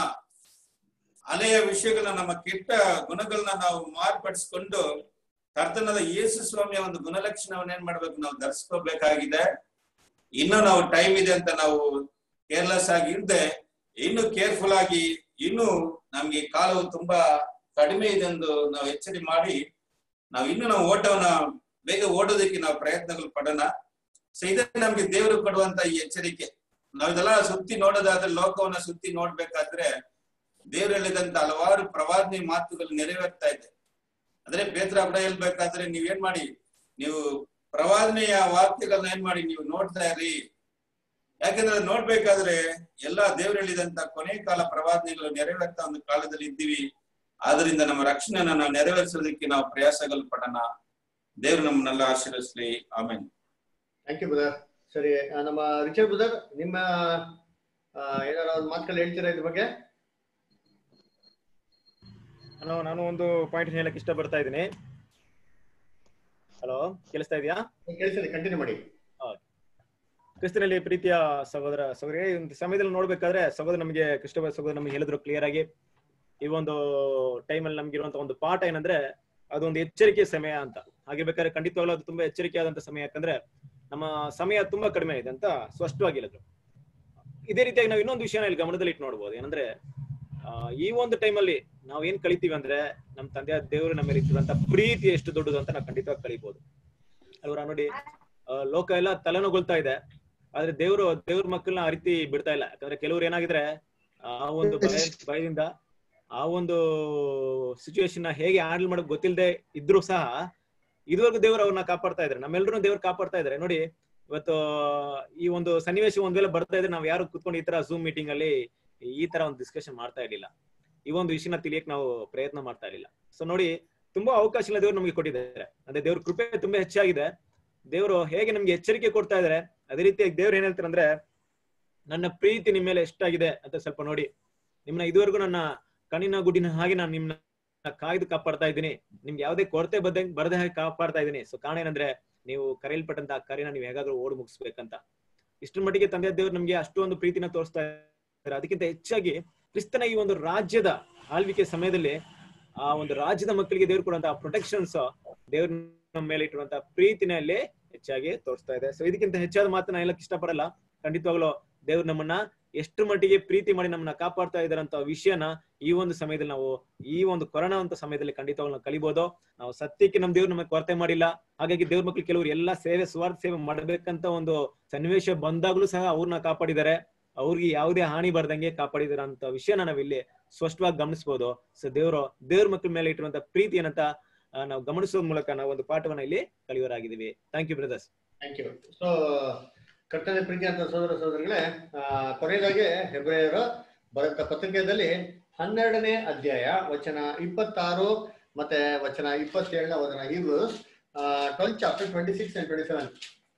ಹಳೆಯ ವಿಷಯಗಳನ್ನ ನಮ್ಮ ಕೆಟ್ಟ ಗುಣಗಳನ್ನ ನಾವು ಮಾರ್ಪಡಿಸ್ಕೊಂಡು ಕರ್ತನದ ಯೇಸು ಸ್ವಾಮಿಯ ಒಂದು ಗುಣಲಕ್ಷಣವನ್ನ ಏನ್ ಮಾಡ್ಬೇಕು ನಾವು ಧರಿಸ್ಕೋಬೇಕಾಗಿದೆ ಇನ್ನು ನಾವು ಟೈಮ್ ಇದೆ ಅಂತ ನಾವು ಕೇರ್ಲೆಸ್ ಆಗಿ ಇರ್ದೆ ಇನ್ನು ಕೇರ್ಫುಲ್ ಆಗಿ ಇನ್ನು ನಮ್ಗೆ ಕಾಲವು ತುಂಬಾ ಕಡಿಮೆ ಇದೆ ಎಂದು ನಾವು ಎಚ್ಚರಿ ಮಾಡಿ ನಾವು ಇನ್ನು ನಾವು ಓಟವನ್ನ ಬೇಗ ಓಡೋದಕ್ಕೆ ನಾವು ಪ್ರಯತ್ನಗಳು ಪಡೋಣ ಸೊ ಇದೇ ನಮ್ಗೆ ದೇವರು ಕೊಡುವಂತ ಈ ಎಚ್ಚರಿಕೆ ನಾವ್ ಇದೆಲ್ಲ ಸುತ್ತಿ ನೋಡೋದಾದ್ರೆ ಲೋಕವನ್ನ ಸುತ್ತಿ ನೋಡ್ಬೇಕಾದ್ರೆ ದೇವ್ರು ಹೇಳಿದಂತ ಹಲವಾರು ಪ್ರವಾದನೆ ಮಾತುಗಳು ನೆರವೇರ್ತಾ ಇದೆ ಅಂದ್ರೆ ಪೇತ್ರ ಕೂಡ ಹೇಳ್ಬೇಕಾದ್ರೆ ನೀವೇನ್ ಮಾಡಿ ನೀವು ಪ್ರವಾದನೆಯ ವಾಕ್ಯಗಳನ್ನ ಏನ್ ಮಾಡಿ ನೀವು ನೋಡ್ತಾ ಇರಿ ಯಾಕಂದ್ರೆ ಅದ್ ನೋಡ್ಬೇಕಾದ್ರೆ ಎಲ್ಲಾ ದೇವ್ರು ಹೇಳಿದಂತ ಕೊನೆ ಕಾಲ ಪ್ರವಾದನೆಗಳು ನೆರವೇರ್ತಾ ಒಂದು ಕಾಲದಲ್ಲಿ ಇದ್ದೀವಿ ಆದ್ರಿಂದ ನಮ್ಮ ರಕ್ಷಣೆನ ನಾವು ನೆರವೇರಿಸೋದಕ್ಕೆ ನಾವು ಪ್ರಯಾಸಗಳು ಪಡೋಣ ದೇವ್ರು ನಮ್ಮನ್ನೆಲ್ಲ ಆಶೀರ್ವದಿಸ್ಲಿ ಆಮೇಲೆ ಥ್ಯಾಂಕ್ ಯು ಬ್ರದರ್ ಸರಿ ಆ, ನಮ್ಮ ರಿಚರ್ಡ್ ಬ್ರದರ್ ನಿಮ್ಮ ಆ, ಏನಾರ ಒಂದು ಮಾತುಗಳು ಹೇಳ್ತೀರಾ ಇದ್ರ ಬಗ್ಗೆ ಹಲೋ ನಾನು ಒಂದು ಪಾಯಿಂಟ್ ಹೇಳಕ್ ಇಷ್ಟ ಪಡ್ತಾ ಇದ್ದೀನಿ ಹಲೋ ಕೇಳಿಸ್ತಾ ಇದೆಯಾ ಕೇಳಿಸ್ತದೆ ಕಂಟಿನ್ಯೂ ಮಾಡಿ ಕ್ರಿಸ್ತನಲ್ಲಿ ಪ್ರೀತಿಯ ಸಹೋದರ ಸಹೋದರಿ ಒಂದು ಸಮಯದಲ್ಲಿ ನೋಡ್ಬೇಕಾದ್ರೆ ಸಹೋದರ ನಮಗೆ ಕ್ರಿಸ್ತ ಸಹೋದರ ನಮಗೆ ಹೇಳಿದ್ರು ಕ್ಲಿಯರ್ ಆಗಿ ಈ ಒಂದು ಟೈಮಲ್ಲಿ ನಮ್ಗಿರುವಂತ ಒಂದು ಪಾಠ ಏನಂದ್ರೆ ಅದೊಂದು ಎಚ್ಚರಿಕೆ ಸಮಯ ಅಂತ ಹಾಗಿರ್ಬೇಕಾದ್ರೆ ಖಂಡಿತವಾಗ್ಲೂ ಅದು ತುಂಬಾ ಎಚ್ಚರಿಕೆ ಆದಂತ ಸಮಯ ಯಾಕಂದ್ರೆ ನಮ್ಮ ಸಮಯ ತುಂಬಾ ಕಡಿಮೆ ಇದೆ ಅಂತ ಸ್ಪಷ್ಟವಾಗಿ ಹೇಳಿದ್ರು ಇದೇ ರೀತಿಯಾಗಿ ನಾವು ಇನ್ನೊಂದು ವಿಷಯನ ಇಲ್ಲಿ ಗಮನದಲ್ಲಿ ಇಟ್ಟು ನೋಡ್ಬೋದು ಏನಂದ್ರೆ ಆ, ಈ ಒಂದು ಟೈಮಲ್ಲಿ ನಾವು ಏನ್ ಕಲಿತೀವಿ ಅಂದ್ರೆ ನಮ್ಮ ತಂದೆಯ ದೇವರು ನಮ್ಮ ಮೇಲೆ ಇಟ್ಟಿರುವಂತ ಪ್ರೀತಿ ಎಷ್ಟು ದೊಡ್ಡದು ಅಂತ ನಾವು ಖಂಡಿತವಾಗಿ ಕಲಿಬಹುದು ಅಲ್ವರ ನೋಡಿ ಆ, ಲೋಕ ಎಲ್ಲ ತಲೆನೋಗೊಳ್ತಾ ಇದೆ ಆದ್ರೆ ದೇವರು ದೇವ್ರ ಮಕ್ಕಳನ್ನ ಆ ರೀತಿ ಬಿಡ್ತಾ ಇಲ್ಲ ಯಾಕಂದ್ರೆ ಕೆಲವ್ರು ಏನಾಗಿದ್ರೆ ಆ ಒಂದು ಭಯ ಭಯದಿಂದ ಆ ಒಂದು ಸಿಚುವೇಶನ್ ಹೇಗೆ ಹ್ಯಾಂಡಲ್ ಮಾಡೋಕ್ ಗೊತ್ತಿಲ್ಲದೆ ಇದ್ರು ಸಹ ಇದುವರೆಗೂ ದೇವ್ರು ಅವ್ರನ್ನ ಕಾಪಾಡ್ತಾ ಇದ್ದಾರೆ ನಮ್ಮೆಲ್ಲರೂ ದೇವ್ರು ಕಾಪಾಡ್ತಾ ಇದ್ದಾರೆ ನೋಡಿ ಇವತ್ತು ಈ ಒಂದು ಸನ್ನಿವೇಶ ಒಂದ್ ವೇಳೆ ಬರ್ತಾ ಇದ್ರೆ ನಾವ್ ಯಾರು ಕುತ್ಕೊಂಡು ಈ ತರ ಝೂಮ್ ಮೀಟಿಂಗ್ ಅಲ್ಲಿ ಈ ತರ ಒಂದು ಡಿಸ್ಕಷನ್ ಮಾಡ್ತಾ ಇರ್ಲಿಲ್ಲ ಈ ಒಂದು ವಿಷಯನ ತಿಳಿಯಕ್ ನಾವು ಪ್ರಯತ್ನ ಮಾಡ್ತಾ ಇರ್ಲಿಲ್ಲ ಸೊ ನೋಡಿ ತುಂಬಾ ಅವಕಾಶಗಳ ದೇವ್ರು ನಮಗೆ ಕೊಟ್ಟಿದ್ದಾರೆ ಅಂದ್ರೆ ದೇವ್ರ ಕೃಪೆ ತುಂಬಾ ಹೆಚ್ಚಾಗಿದೆ ದೇವರು ಹೇಗೆ ನಮ್ಗೆ ಎಚ್ಚರಿಕೆ ಕೊಡ್ತಾ ಇದಾರೆ ಅದೇ ರೀತಿಯಾಗಿ ದೇವ್ರು ಏನ್ ಹೇಳ್ತಾರೆ ಅಂದ್ರೆ ನನ್ನ ಪ್ರೀತಿ ನಿಮ್ ಮೇಲೆ ಎಷ್ಟಾಗಿದೆ ಅಂತ ಸ್ವಲ್ಪ ನೋಡಿ ನಿಮ್ನ ಇದುವರೆಗೂ ನನ್ನ ಕಣ್ಣಿನ ಗುಡ್ಡಿನ ಹಾಗೆ ನಾನು ನಿಮ್ನ ಕಾಯ್ದು ಕಾಪಾಡ್ತಾ ಇದ್ದೀನಿ ನಿಮ್ಗೆ ಯಾವುದೇ ಕೊರತೆ ಬದ್ದ ಬರದೆ ಹಾಗೆ ಕಾಪಾಡ್ತಾ ಇದ್ದೀನಿ ಸೊ ಕಾರಣ ಏನಂದ್ರೆ ನೀವು ಕರೆಯಲ್ಪಟ್ಟಂತ ಆ ಕಾರ್ಯನ ನೀವು ಹೇಗಾದ್ರೂ ಓಡ್ ಮುಗಿಸ್ಬೇಕಂತ ಇಷ್ಟರ ಮಟ್ಟಿಗೆ ತಂದೆ ದೇವ್ರು ನಮ್ಗೆ ಅಷ್ಟೊಂದು ಪ್ರೀತಿನ ತೋರಿಸ್ತಾ ಇದ್ದಾರೆ ಅದಕ್ಕಿಂತ ಹೆಚ್ಚಾಗಿ ಕ್ರಿಸ್ತನ ಈ ಒಂದು ರಾಜ್ಯದ ಆಳ್ವಿಕೆ ಸಮಯದಲ್ಲಿ ಆ ಒಂದು ರಾಜ್ಯದ ಮಕ್ಕಳಿಗೆ ದೇವ್ರು ಕೊಡುವಂತಹ ಪ್ರೊಟೆಕ್ಷನ್ಸ್ ದೇವ್ರ ನಮ್ಮ ಮೇಲೆ ಇಟ್ಟಿರುವಂತಹ ಪ್ರೀತಿನಲ್ಲಿ ಹೆಚ್ಚಾಗಿ ತೋರಿಸ್ತಾ ಇದೆ ಸೊ ಇದಕ್ಕಿಂತ ಹೆಚ್ಚಾದ ಮಾತನ್ನ ಹೇಳಕ್ ಇಷ್ಟಪಡಲ್ಲ ಖಂಡಿತವಾಗ್ಲೂ ದೇವ್ರು ನಮ್ಮನ್ನ ಎಷ್ಟು ಮಟ್ಟಿಗೆ ಪ್ರೀತಿ ಮಾಡಿ ನಮ್ಮನ್ನ ಕಾಪಾಡ್ತಾ ಇದಾರಂತ ವಿಷಯನ ಈ ಒಂದು ಸಮಯದಲ್ಲಿ ನಾವು ಈ ಒಂದು ಕೊರೋನಾ ಅಂತ ಸಮಯದಲ್ಲಿ ಖಂಡಿತವಾಗ್ಲೂ ನಾವು ಕಲಿಬಹುದು ನಾವು ಸತ್ಯಕ್ಕೆ ನಮ್ ದೇವ್ರು ನಮಗೆ ಕೊರತೆ ಮಾಡಿಲ್ಲ ಹಾಗಾಗಿ ದೇವ್ರ ಮಕ್ಳು ಕೆಲವರು ಎಲ್ಲಾ ಸೇವೆ ಸ್ವಾರ್ಥ ಸೇವೆ ಮಾಡ್ಬೇಕಂತ ಒಂದು ಸನ್ನಿವೇಶ ಬಂದಾಗ್ಲೂ ಸಹ ಅವ್ರನ್ನ ಕಾಪಾಡಿದ್ದಾರೆ ಅವ್ರಿಗೆ ಯಾವುದೇ ಹಾನಿ ಬರ್ದಂಗೆ ಕಾಪಾಡಿದಾರೆ ಅಂತ ವಿಷಯನ ನಾವಿಲ್ಲಿ ಸ್ಪಷ್ಟವಾಗಿ ಗಮನಿಸಬಹುದು ಸೊ ದೇವರು ದೇವ್ರ ಮಕ್ಳ ಮೇಲೆ ಇಟ್ಟಿರುವಂತ ಪ್ರೀತಿ ಏನಂತ ಆ, ನಾವು ಗಮನಿಸೋದ್ ಮೂಲಕ ನಾವು ಒಂದು ಪಾಠವನ್ನ ಇಲ್ಲಿ ಕಲಿಯೋರಾಗಿದ್ದೀವಿ thank you brothers thank you so ಕರ್ತವ್ಯ ಪ್ರೀತಿ ಅಂತ ಸೋದರ ಸೋದರಿಗಳೇ ಆ, ಕೊನೆಯದಾಗಿ ಹೆಬ್ರಿಯರು ಬರೆದ ಪತ್ರಿಕೆಯಲ್ಲಿ ಹನ್ನೆರಡನೇ ಅಧ್ಯಾಯ ವಚನ ಇಪ್ಪತ್ತಾರು ಮತ್ತೆ ವಚನ ಇಪ್ಪತ್ತೇಳನ ವಚನ ಇವು twelve chapter twenty six and twenty seven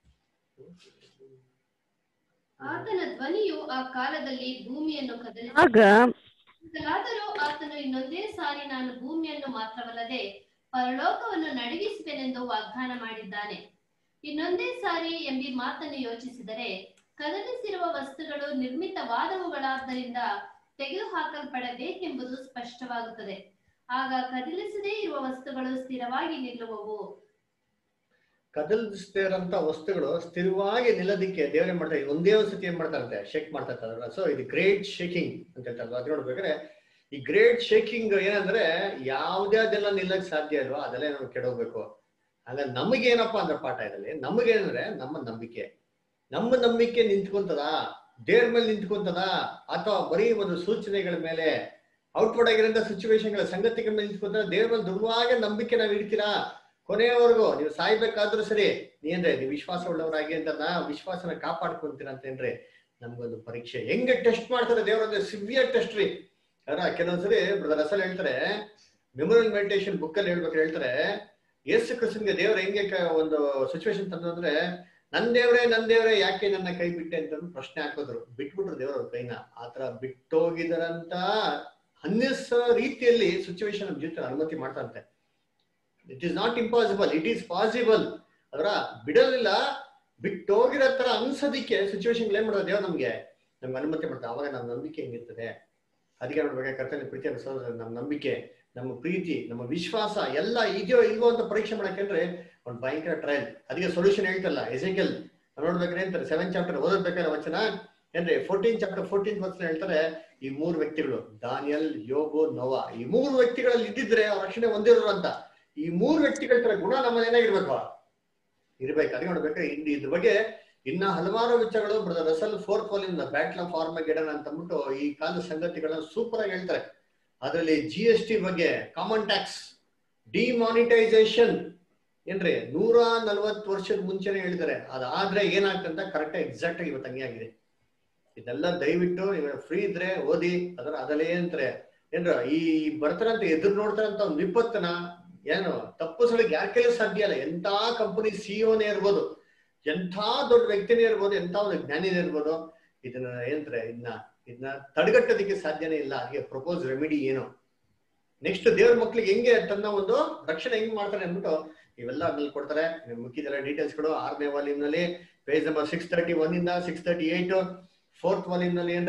ಆತನ ಧ್ವನಿಯು ಆ ಕಾಲದಲ್ಲಿ ಭೂಮಿಯನ್ನು ಆಗ ಕದಲಿಸಲಾದರೂ ಆತನು ಇನ್ನೊಂದೇ ಸಾರಿ ನಾನು ಭೂಮಿಯನ್ನು ಮಾತ್ರವಲ್ಲದೆ ಪರಲೋಕವನ್ನು ನಡುಗಿಸುವೆನೆಂದು ವಾಗ್ದಾನ ಮಾಡಿದ್ದಾನೆ ಇನ್ನೊಂದೇ ಸಾರಿ ಎಂಬಿ ಮಾತನ್ನು ಯೋಚಿಸಿದರೆ ಕದಲಿಸಿರುವ ವಸ್ತುಗಳು ನಿರ್ಮಿತವಾದವುಗಳಾದ್ದರಿಂದ ತೆಗೆದುಹಾಕಲ್ಪಡಬೇಕೆಂಬುದು ಸ್ಪಷ್ಟವಾಗುತ್ತದೆ ಆಗ ಕದಲಿಸದೇ ಇರುವ ವಸ್ತುಗಳು ಸ್ಥಿರವಾಗಿ ನಿಲ್ಲುವವು ಕದಲಿಸದೇ ಇರೋಂಥ ವಸ್ತುಗಳು ಸ್ಥಿರವಾಗಿ ನಿಲ್ಲೋದಿಕ್ಕೆ ದೇವ್ರ ಏನ್ ಮಾಡ್ತಾರೆ ಒಂದೇ ಒಂದು ಸತಿ ಏನ್ ಮಾಡ್ತಾರಂತೆ ಶೇಕ್ ಮಾಡ್ತಾ ಇರ್ತಾರಲ್ಲ ಸೊ ಇದು ಗ್ರೇಟ್ ಶೇಕಿಂಗ್ ಅಂತ ಹೇಳ್ತಾರಲ್ಲ ಅದ್ ನೋಡ್ಬೇಕಾದ್ರೆ ಈ ಗ್ರೇಟ್ ಶೇಕಿಂಗ್ ಏನಂದ್ರೆ ಯಾವ್ದ್ಯಾವ್ದೆಲ್ಲ ನಿಲ್ಲಕ್ ಸಾಧ್ಯ ಇಲ್ವಾ ಅದೆಲ್ಲ ನಾವು ಕೆಡೋಗ್ಬೇಕು ಹಾಗಾದ್ರೆ ನಮಗೇನಪ್ಪಾ ಅಂದ್ರೆ ಪಾಠ ಇದರಲ್ಲಿ ನಮಗೇನಂದ್ರೆ ನಮ್ಮ ನಂಬಿಕೆ ನಮ್ಮ ನಂಬಿಕೆ ನಿಂತ್ಕೊಂತದ ದೇವ್ರ ಮೇಲೆ ನಿಂತ್ಕೊಂತದ ಅಥವಾ ಬರೀ ಒಂದು ಸೂಚನೆಗಳ ಮೇಲೆ ಔಟ್ವರ್ಡ್ ಆಗಿರೋಂಥ ಸಿಚುವೇಶನ್ಗಳ ಸಂಗತಿಗಳ ಮೇಲೆ ನಿಂತ್ಕೊಂತದ ದೇವ್ರ ಮೇಲೆ ದೃಢವಾಗಿ ನಂಬಿಕೆ ನಾವು ಇಡ್ತೀರಾ ಕೊನೆಯವರೆಗೂ ನೀವು ಸಾಯ್ಬೇಕಾದ್ರೂ ಸರಿ ಏನ್ರಿ ನೀವು ವಿಶ್ವಾಸ ಉಳ್ಳವರಾಗಿ ಅಂತ ನಾ ವಿಶ್ವಾಸನ ಕಾಪಾಡ್ಕೊಂತೀರ ಅಂತೇನ್ರಿ ನಮ್ಗೊಂದು ಪರೀಕ್ಷೆ ಹೆಂಗೆ ಟೆಸ್ಟ್ ಮಾಡ್ತಾರೆ ದೇವರೊಂದು ಸಿವಿಯರ್ ಟೆಸ್ಟ್ ರೀ ಅದ್ರ ಕೆಲವೊಂದ್ಸರಿ ಬ್ರದರ್ ಅಸಲ್ ಹೇಳ್ತಾರೆ ಮೆಮೊರಿಯಲ್ ಮೆಡಿಟೇಷನ್ ಬುಕ್ ಅಲ್ಲಿ ಹೇಳ್ಬೇಕಾದ್ರೆ ಹೇಳ್ತಾರೆ ಯೇಸು ಕ್ರಿಸ್ತನ್ಗೆ ದೇವ್ರ ಹೆಂಗೆ ಕ- ಒಂದು ಸಿಚುವೇಶನ್ ತಂದು ಅಂದ್ರೆ ನನ್ ದೇವ್ರೆ ನನ್ ದೇವ್ರೆ ಯಾಕೆ ನನ್ನ ಕೈ ಬಿಟ್ಟೆ ಅಂತ ಪ್ರಶ್ನೆ ಹಾಕಿದ್ರು ಬಿಟ್ಬಿಟ್ರು ದೇವ್ರ ಅವ್ರ ಕೈನ ಆತರ ಬಿಟ್ಟೋಗಿದರಂತ ಅನ್ನಿಸೋ ರೀತಿಯಲ್ಲಿ ಸಿಚುವೇಶನ್ ನಮ್ಮ ಜೀವಿತ ಅನುಮತಿ ಮಾಡ್ತಾರಂತೆ it is not impossible it is possible ಅದರ ಬಿಡಲಿಲ್ಲ ಬಿಟ್ಟೋಗಿರೋ ತರ ಅನ್ಸೋದಿಕ್ಕೆ ಸಿಚುವೇಶನ್ ಏನ್ ಮಾಡೋದು ದೇವ್ರು ನಮ್ಗೆ ನಮ್ಗೆ ಅನುಮತಿ ಮಾಡ್ತಾರೆ ಅವಾಗ ನಮ್ಮ ನಂಬಿಕೆ ಹೆಂಗಿರ್ತದೆ ಅದಕ್ಕೆ ನೋಡ್ಬೇಕಾದ್ರೆ ಕರ್ತನ ಪ್ರೀತಿ ಅನ್ಸೋದು ನಮ್ಮ ನಂಬಿಕೆ ನಮ್ಮ ಪ್ರೀತಿ ನಮ್ಮ ವಿಶ್ವಾಸ ಎಲ್ಲ ಇದೆಯೋ ಇಲ್ವೋ ಅಂತ ಪರೀಕ್ಷೆ ಮಾಡಕ್ಕೆ ಒಂದು ಭಯಂಕರ ಟ್ರಯಲ್ ಅದಕ್ಕೆ ಸೊಲ್ಯೂಷನ್ ಹೇಳ್ತಲ್ಲ ಎಸೆಕಲ್ ನೋಡ್ಬೇಕಾದ್ರೆ ಅಂತಾರೆ ಸೆವೆನ್ ಚಾಪ್ಟರ್ ಓದಬೇಕಾದ್ರೆ ವಚನ ಏನ್ರಿ ಫೋರ್ಟೀನ್ ಚಾಪ್ಟರ್ ಫೋರ್ಟೀನ್ ವಚನ ಹೇಳ್ತಾರೆ ಈ ಮೂರು ವ್ಯಕ್ತಿಗಳು ದಾನಿಯಲ್ ಯೋಬು ನೋವಾ ಈ ಮೂರು ವ್ಯಕ್ತಿಗಳಲ್ಲಿ ಇದ್ದಿದ್ರೆ ಅವ್ರ ರಕ್ಷಣೆ ಹೊಂದಿರೋರು ಅಂತ ಈ ಮೂರು ವ್ಯಕ್ತಿಗಳ ತರ ಗುಣ ನಮ್ಮಲ್ಲಿ ಏನಾಗಿರ್ಬೇಕು ಇರ್ಬೇಕು ಅದಕ್ಕೆ ನೋಡ್ಬೇಕಾದ್ರೆ ಇನ್ನು ಇದ್ರ ಬಗ್ಗೆ ಇನ್ನ ಹಲವಾರು ವಿಚಾರಗಳು brother Russell four fallen battle of Armageddon ಅಂತ ಅಂದ್ಬಿಟ್ಟು ಈ ಕಾಲದ ಸಂಗತಿಗಳನ್ನ ಸೂಪರ್ ಆಗಿ ಹೇಳ್ತಾರೆ ಅದರಲ್ಲಿ ಜಿ ಎಸ್ ಟಿ ಬಗ್ಗೆ ಕಾಮನ್ ಟ್ಯಾಕ್ಸ್ ಡಿಮಾನಿಟೈಸೇಷನ್ ಏನ್ರಿ ನೂರ ನಲ್ವತ್ತು ವರ್ಷದ ಮುಂಚೆನೆ ಹೇಳಿದ್ದಾರೆ ಅದಾದ್ರೆ ಏನಾಗ್ತಂತ ಕರೆಕ್ಟ್ ಎಕ್ಸಾಕ್ಟ್ ಆಗಿ ಇವತ್ತು ಹಂಗೆ ಆಗಿದೆ ಇದೆಲ್ಲ ದಯವಿಟ್ಟು ನೀವು ಫ್ರೀ ಇದ್ರೆ ಓದಿ ಅದರ ಅದಲ್ಲೇ ಅಂತಾರೆ ಏನ್ರ ಈ ಬರ್ತಾರಂತ ಎದುರು ನೋಡ್ತಾರಂತ ಒಂದು ವಿಪತ್ತನ ಏನು ತಪ್ಪಿಸಲಿಕ್ಕೆ ಯಾರ ಕೈಲೂ ಸಾಧ್ಯ ಇಲ್ಲ ಎಂತ ಕಂಪನಿ ಸಿಇಒನೇ ಇರ್ಬೋದು ಎಂಥ ದೊಡ್ಡ ವ್ಯಕ್ತಿನೇ ಇರ್ಬೋದು ಎಂಥ ಒಂದು ಜ್ಞಾನಿನೇ ಇರ್ಬೋದು ಇದನ್ನ ಏನಂತಾರೆ ಇದನ್ನ ಇದನ್ನ ತಡೆಗಟ್ಟೋದಕ್ಕೆ ಸಾಧ್ಯನೇ ಇಲ್ಲ ಅದಕ್ಕೆ ಪ್ರಪೋಸ್ ರೆಮಿಡಿ ಏನು ನೆಕ್ಸ್ಟ್ ದೇವ್ರ ಮಕ್ಳಿಗೆ ಹೆಂಗೆ ತನ್ನ ಒಂದು ರಕ್ಷಣೆ ಹೆಂಗ್ ಮಾಡ್ತಾರೆ ಅಂದ್ಬಿಟ್ಟು ಇವೆಲ್ಲ ಅದ್ರಲ್ಲಿ ಕೊಡ್ತಾರೆ ನಿಮ್ಗೆ ಮುಖ್ಯದೆಲ್ಲ ಡೀಟೇಲ್ಸ್ ಗಳು ಆರನೇ ವಾಲ್ಯೂಮ್ ನಲ್ಲಿ page number six thirty one ಇಂದ six thirty eight fourth volume ನಲ್ಲಿ ಏನ್ರಿ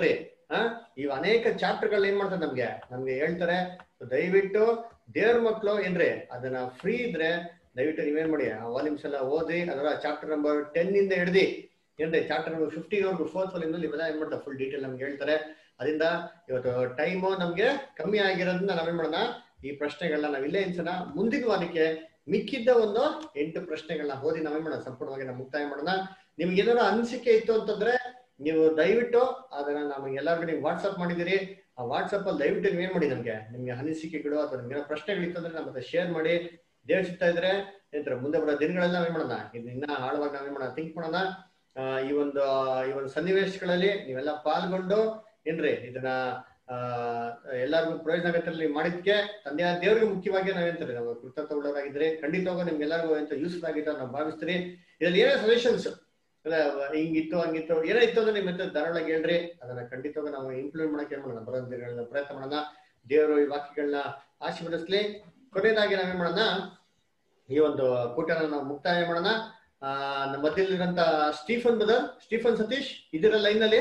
ಆ ಇವ್ ಅನೇಕ ಚಾಪ್ಟರ್ಗಳು ಏನ್ ಮಾಡ್ತಾರೆ ನಮ್ಗೆ ನಮ್ಗೆ ಹೇಳ್ತಾರೆ ದಯವಿಟ್ಟು ದೇವ್ರ ಮಕ್ಳು ಏನ್ರಿ ಅದನ್ನ ಫ್ರೀ ಇದ್ರೆ ದಯವಿಟ್ಟು ನೀವೇನ್ ಮಾಡಿ ಆ ವಾಲ್ಯೂಮ್ಸ್ ಎಲ್ಲ ಓದಿ ಅದರ ಚಾಪ್ಟರ್ ನಂಬರ್ ಟೆನ್ ಇಂದ ಹಿಡ್ದಿ ಏನ್ರಿ ಚಾಪ್ಟರ್ ನಂಬರ್ ಫಿಫ್ಟಿವರೆಗೂ ಫೋರ್ತ್ ವಾಲ್ಯೂಮ್ ಇವೆಲ್ಲ ಏನ್ ಮಾಡ್ತಾರೆ ಫುಲ್ ಡೀಟೇಲ್ ನಮ್ಗೆ ಹೇಳ್ತಾರೆ ಅದರಿಂದ ಇವತ್ತು ಟೈಮು ನಮ್ಗೆ ಕಮ್ಮಿ ಆಗಿರೋದ್ರಿಂದ ನಾವೇನ್ ಮಾಡೋಣ ಈ ಪ್ರಶ್ನೆಗಳನ್ನ ನಾವ್ ಇಲ್ಲೇ ಇನ್ಸೋಣ ಮುಂದಿನ ವಾರಕ್ಕೆ ಮಿಕ್ಕಿದ್ದ ಒಂದು ಎಂಟು ಪ್ರಶ್ನೆಗಳನ್ನ ಓದಿ ನಾವೇನ್ ಮಾಡೋಣ ಸಂಪೂರ್ಣವಾಗಿ ನಾವು ಮುಕ್ತಾಯ ಮಾಡೋಣ ನಿಮ್ಗೆ ಏನಾದ್ರು ಅನಿಸಿಕೆ ಇತ್ತು ಅಂತಂದ್ರೆ ನೀವು ದಯವಿಟ್ಟು ಅದನ್ನ ನಮಗೆ ಎಲ್ಲರಿಗೂ ನೀವು ವಾಟ್ಸ್ಆಪ್ ಮಾಡಿದಿರಿ ಆ ವಾಟ್ಸ್ಆಪ್ ಅಲ್ಲಿ ದಯವಿಟ್ಟು ನೀವ್ ಏನ್ ಮಾಡಿ ನಮ್ಗೆ ನಿಮ್ಗೆ ಅನಿಸಿಕೆಗಳು ಅಥವಾ ನಿಮ್ಗೆ ಏನೋ ಪ್ರಶ್ನೆಗಳಿತ್ತು ಅಂದ್ರೆ ನಮ್ಮ ಹತ್ರ ಶೇರ್ ಮಾಡಿ ದೇವ್ರ ಸಿಗ್ತಾ ಇದ್ರೆ ಏನಂತಾರೆ ಮುಂದೆ ಬರೋ ದಿನಗಳೆಲ್ಲ ನಾವೇನ್ ಮಾಡೋಣ ಇದನ್ನ ಇನ್ನ ಆಳವಾಗಿ ನಾವೇನ್ ಮಾಡೋಣ ಥಿಂಕ್ ಮಾಡೋಣ ಆ, ಈ ಒಂದು ಈ ಒಂದು ಸನ್ನಿವೇಶಗಳಲ್ಲಿ ನೀವೆಲ್ಲ ಪಾಲ್ಗೊಂಡು ಏನ್ರಿ ಇದನ್ನ ಆ ಎಲ್ಲರಿಗೂ ಪ್ರಯೋಜನ ಆಗತ್ತಲ್ಲಿ ಮಾಡಿದ್ಕೆ ತಂದೆಯ ದೇವ್ರಿಗೆ ಮುಖ್ಯವಾಗಿ ನಾವೇಂತಾರೆ ನಾವು ಕೃತಜ್ಞ ಉಳ್ಳವರಾಗಿದ್ರೆ ಖಂಡಿತವಾಗ ನಿಮ್ಗೆಲ್ಲರಿಗೂ ಎಂತ ಯೂಸ್ಫುಲ್ ಆಗಿತ್ತು ಅಂತ ನಾವು ಭಾವಿಸ್ತೀರಿ ಇದ್ರಲ್ಲಿ ಏನೇ ಸಜೆಷನ್ಸ್ ಹಿಂಗಿತ್ತು ಹಂಗಿತ್ತು ಏನೋ ಇತ್ತು ಅಂದ್ರೆ ನಿಮ್ಮ ಹತ್ರ ಧಾರಾಳವಾಗಿ ಹೇಳ್ರಿ ಅದನ್ನ ಖಂಡಿತವಾಗ ನಾವು ಇಂಪ್ಲಿಮೆಂಟ್ ಮಾಡಕ್ಕೆ ಏನ್ ಮಾಡೋಣ ಬರೋ ದಿನಗಳನ್ನ ಪ್ರಯತ್ನ ಮಾಡೋಣ ದೇವರು ಈ ವಾಕ್ಯಗಳನ್ನ ಆಶೀರ್ವದಿಸ್ಲಿ ಕೊನೆಯದಾಗಿ ನಾವೇನ್ ಮಾಡೋಣ ಈ ಒಂದು ಕೂಟನ ನಾವು ಮುಕ್ತಾಯ ಮಾಡೋಣ ಆ ನಮ್ಮ ಮಧ್ಯದಲ್ಲಿರಂತ ಸ್ಟೀಫನ್ ಬ್ರದರ್ ಸ್ಟೀಫನ್ ಸತೀಶ್ ಇದರ ಲೈನ್ ನಲ್ಲಿ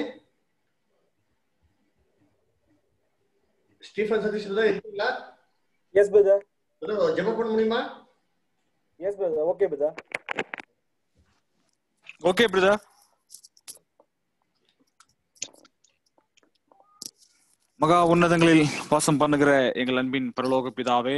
ಸ್ಟೀಫನ್ ಸತೀಶ್ ಬ್ರದರ್ ಇರ್ತಿಲ್ಲ ಎಸ್ ಬ್ರದರ್ ಜಮಪುಣ ಮುನಿಮಾ yes brother okay brother okay brother மகா உன்னதங்களில் வாசம் பண்ணுகிற எங்கள் அன்பின் பரலோக பிதாவே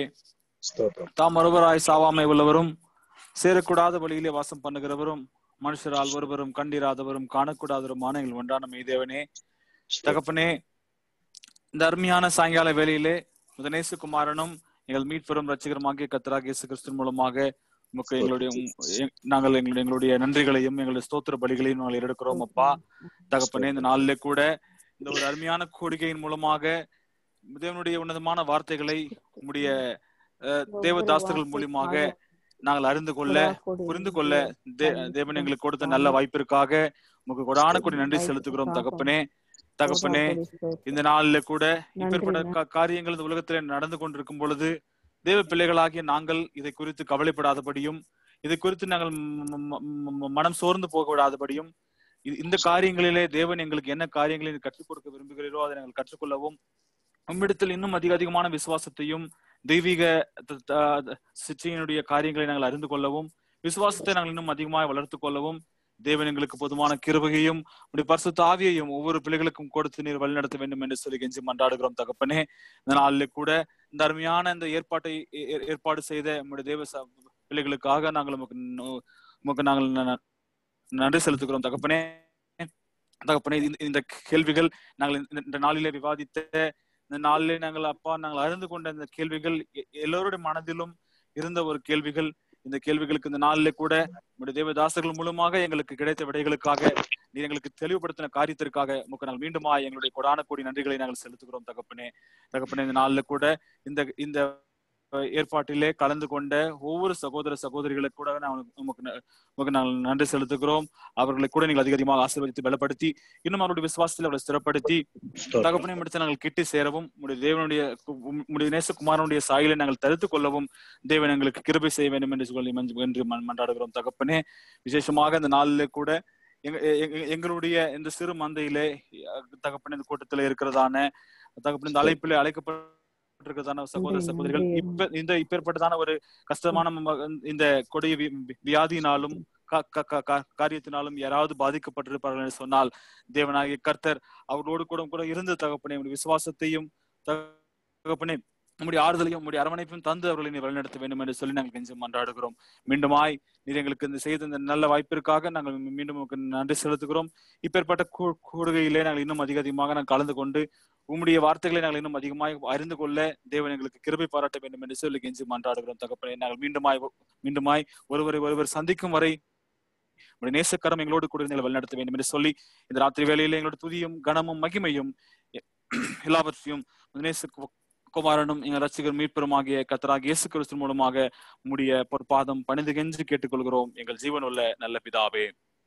தாம் ஒருவராய் சாவாமை உள்ளவரும் சேரக்கூடாத வழியிலே வாசம் பண்ணுகிறவரும் மனுஷரால் ஒருவரும் கண்டிராதவரும் காணக்கூடாதவருமான எங்கள் ஒன்றான மெய்தேவனே தகப்பனே இந்த அருமையான சாயங்கால வேளையிலே முதனேசு குமாரனும் எங்கள் மீட்பெரும் ரட்சகருமாகிய கத்தராக இயேசு கிறிஸ்துவின் மூலமாக உமக்கு எங்களுடைய உம், எ- நாங்கள் எங்களுடைய எங்களுடைய நன்றிகளையும் எங்களுடைய ஸ்தோத்திர பலிகளையும் நாங்கள் எடுக்கிறோம் அப்பா தகப்பனே இந்த நாளிலே கூட இந்த ஒரு அருமையான கோரிக்கையின் மூலமாக தேவனுடைய உன்னதமான வார்த்தைகளை உம்முடைய அஹ், தேவதாஸ்தர்கள் மூலியமாக நாங்கள் அறிந்து கொள்ள புரிந்து கொள்ள தே- தேவன் எங்களுக்கு கொடுத்த நல்ல வாய்ப்பிற்காக உமக்கு கொடான கொடி நன்றி செலுத்துகிறோம் தகப்பனே தகப்பனே இந்த நாளில கூட இப்பேற்பட்ட கா- காரியங்கள் இந்த உலகத்திலே நடந்து கொண்டிருக்கும் பொழுது தேவ பிள்ளைகளாகிய நாங்கள் இதை குறித்து கவலைப்படாதபடியும் இதை குறித்து நாங்கள் ம- ம- ம- மனம் சோர்ந்து போக விடாதபடியும் இ- இந்த காரியங்களிலே தேவன் எங்களுக்கு என்ன காரியங்களை கற்றுக் கொடுக்க விரும்புகிறீரோ அதை நாங்கள் கற்றுக்கொள்ளவும் உம்மிடத்தில் இன்னும் அதிக அதிகமான விசுவாசத்தையும் தெய்வீக த- த- சிச்சையினுடைய காரியங்களை நாங்கள் அறிந்து கொள்ளவும் விசுவாசத்தை நாங்கள் இன்னும் அதிகமாக வளர்த்துக் கொள்ளவும் தேவன் எங்களுக்கு போதுமான கிருபையையும் உடைய பரிசுத்த ஆவியையும் ஒவ்வொரு பிள்ளைகளுக்கும் கொடுத்து நீர் வழிநடத்த வேண்டும் என்று சொல்லி கெஞ்சி மன்றாடுகிறோம் தகப்பனே இந்த நாளில் கூட இந்த அருமையான இந்த ஏற்பாட்டை ஏ- ஏ- ஏற்பாடு செய்த நம்முடைய தேவ ச- பிள்ளைகளுக்காக நாங்கள் உமக்கு நோ- உமக்கு நாங்கள் ந- ந- நன்றி செலுத்துகிறோம் தகப்பனே தகப்பனே இந்த- இந்த கேள்விகள் நாங்கள் இந்த- இந்த நாளிலே விவாதித்த இந்த நாளிலே நாங்கள் அப்பா நாங்கள் அறிந்து கொண்ட இந்த கேள்விகள் எ- எல்லோருடைய மனதிலும் இருந்த ஒரு கேள்விகள் இந்த கேள்விகளுக்கு இந்த நாளிலே கூட நம்முடைய தேவதாசர்கள் மூலமாக எங்களுக்கு கிடைத்த விடைகளுக்காக நீர் எங்களுக்கு தெளிவுபடுத்தின காரியத்திற்காக உமக்கு நாங்கள் மீண்டுமா எங்களுடைய கொடான கோடி நன்றிகளை நாங்கள் செலுத்துகிறோம் தகப்பனே தகப்பனே இந்த நாளில் கூட இந்த இந்த அஹ், ஏற்பாட்டிலே கலந்து கொண்ட ஒவ்வொரு சகோதர சகோதரிகளுக்கு கூட நான் உமக்கு ந- உமக்கு நாங்கள் நன்றி செலுத்துகிறோம் அவர்களை கூட நீங்கள் அதிக அதிகமாக ஆசீர்வதித்து பலப்படுத்தி இன்னும் அவருடைய விசுவாசத்தில் அவர்களை ஸ்திரப்படுத்தி தகப்பனை முடித்து நாங்கள் கிட்டி சேரவும் உடைய தேவனுடைய கு- உம் உம்முடைய நேசகுமாரனுடைய சாயலை நாங்கள் தடுத்துக் கொள்ளவும் தேவன் எங்களுக்கு கிருபை செய்ய வேண்டும் என்று சொல்லி மஞ்ச- என்று மன்- மன்றாடுகிறோம் தகப்பனே விசேஷமாக இந்த நாளிலே கூட எங்க- எ- எங்க- எங்களுடைய இந்த சிறு மந்தையிலே அஹ், தகப்பனே இந்த கூட்டத்தில் இருக்கிறதான தகப்பனே இந்த அழைப்பிலே அழைக்கப்பட்டிருக்கிறதான சகோதர சகோதரிகள் இப்ப இந்த இப்பேற்பட்டதான ஒரு கஷ்டமான ம- இந்த கொடிய வி- வி- வியாதியினாலும் கா- கா- கா- கா- காரியத்தினாலும் யாராவது பாதிக்கப்பட்டிருப்பார்கள் என்று சொன்னால் தேவனாகிய கர்த்தர் அவர்களோடு கூட கூட இருந்த தகப்பனே உம்முடைய விசுவாசத்தையும் தகப்பனே உம்முடைய ஆறுதலையும் உம்முடைய அரவணைப்பையும் தந்து அவர்களை நீ வழிநடத்த வேண்டும் என்று சொல்லி நாங்கள் கெஞ்சி மன்றாடுகிறோம் மீண்டுமாய் நீர் எங்களுக்கு இந்த செய்த இந்த நல்ல வாய்ப்பிற்காக நாங்கள் மீ- மீண்டும் உமக்கு நன்றி செலுத்துகிறோம் இப்பேற்பட்ட கூ- கூடுகையிலே நாங்கள் இன்னும் அதிக அதிகமாக நாங்கள் கலந்து கொண்டு உம்முடைய வார்த்தைகளை நாங்கள் இன்னும் அதிகமாக அறிந்து கொள்ள தேவன் எங்களுக்கு கிருபை பாராட்ட வேண்டும் என்று சொல்லி கெஞ்சி மன்றாடுகிறோம் தகப்பனே நாங்கள் மீண்டுமாய் மீண்டுமாய் ஒருவரை ஒருவர் சந்திக்கும் வரை உடைய நேசக்கரம் எங்களோடு கூட இருந்து எங்களை வழிநடத்த வேண்டும் என்று சொல்லி இந்த ராத்திரி வேளையிலே எங்களோட துதியும் கனமும் மகிமையும் எ- எல்லாவற்றையும் நேச கு- குமாரனும் எங்கள் ரசிகர் மீட்பெருமாகிய கத்தராக இயேசு கிறிஸ்து மூலமாக உம்முடைய பொற்பாதம் பணிந்து கெஞ்சு கேட்டுக்கொள்கிறோம் எங்கள் ஜீவனுள்ள நல்ல பிதாவே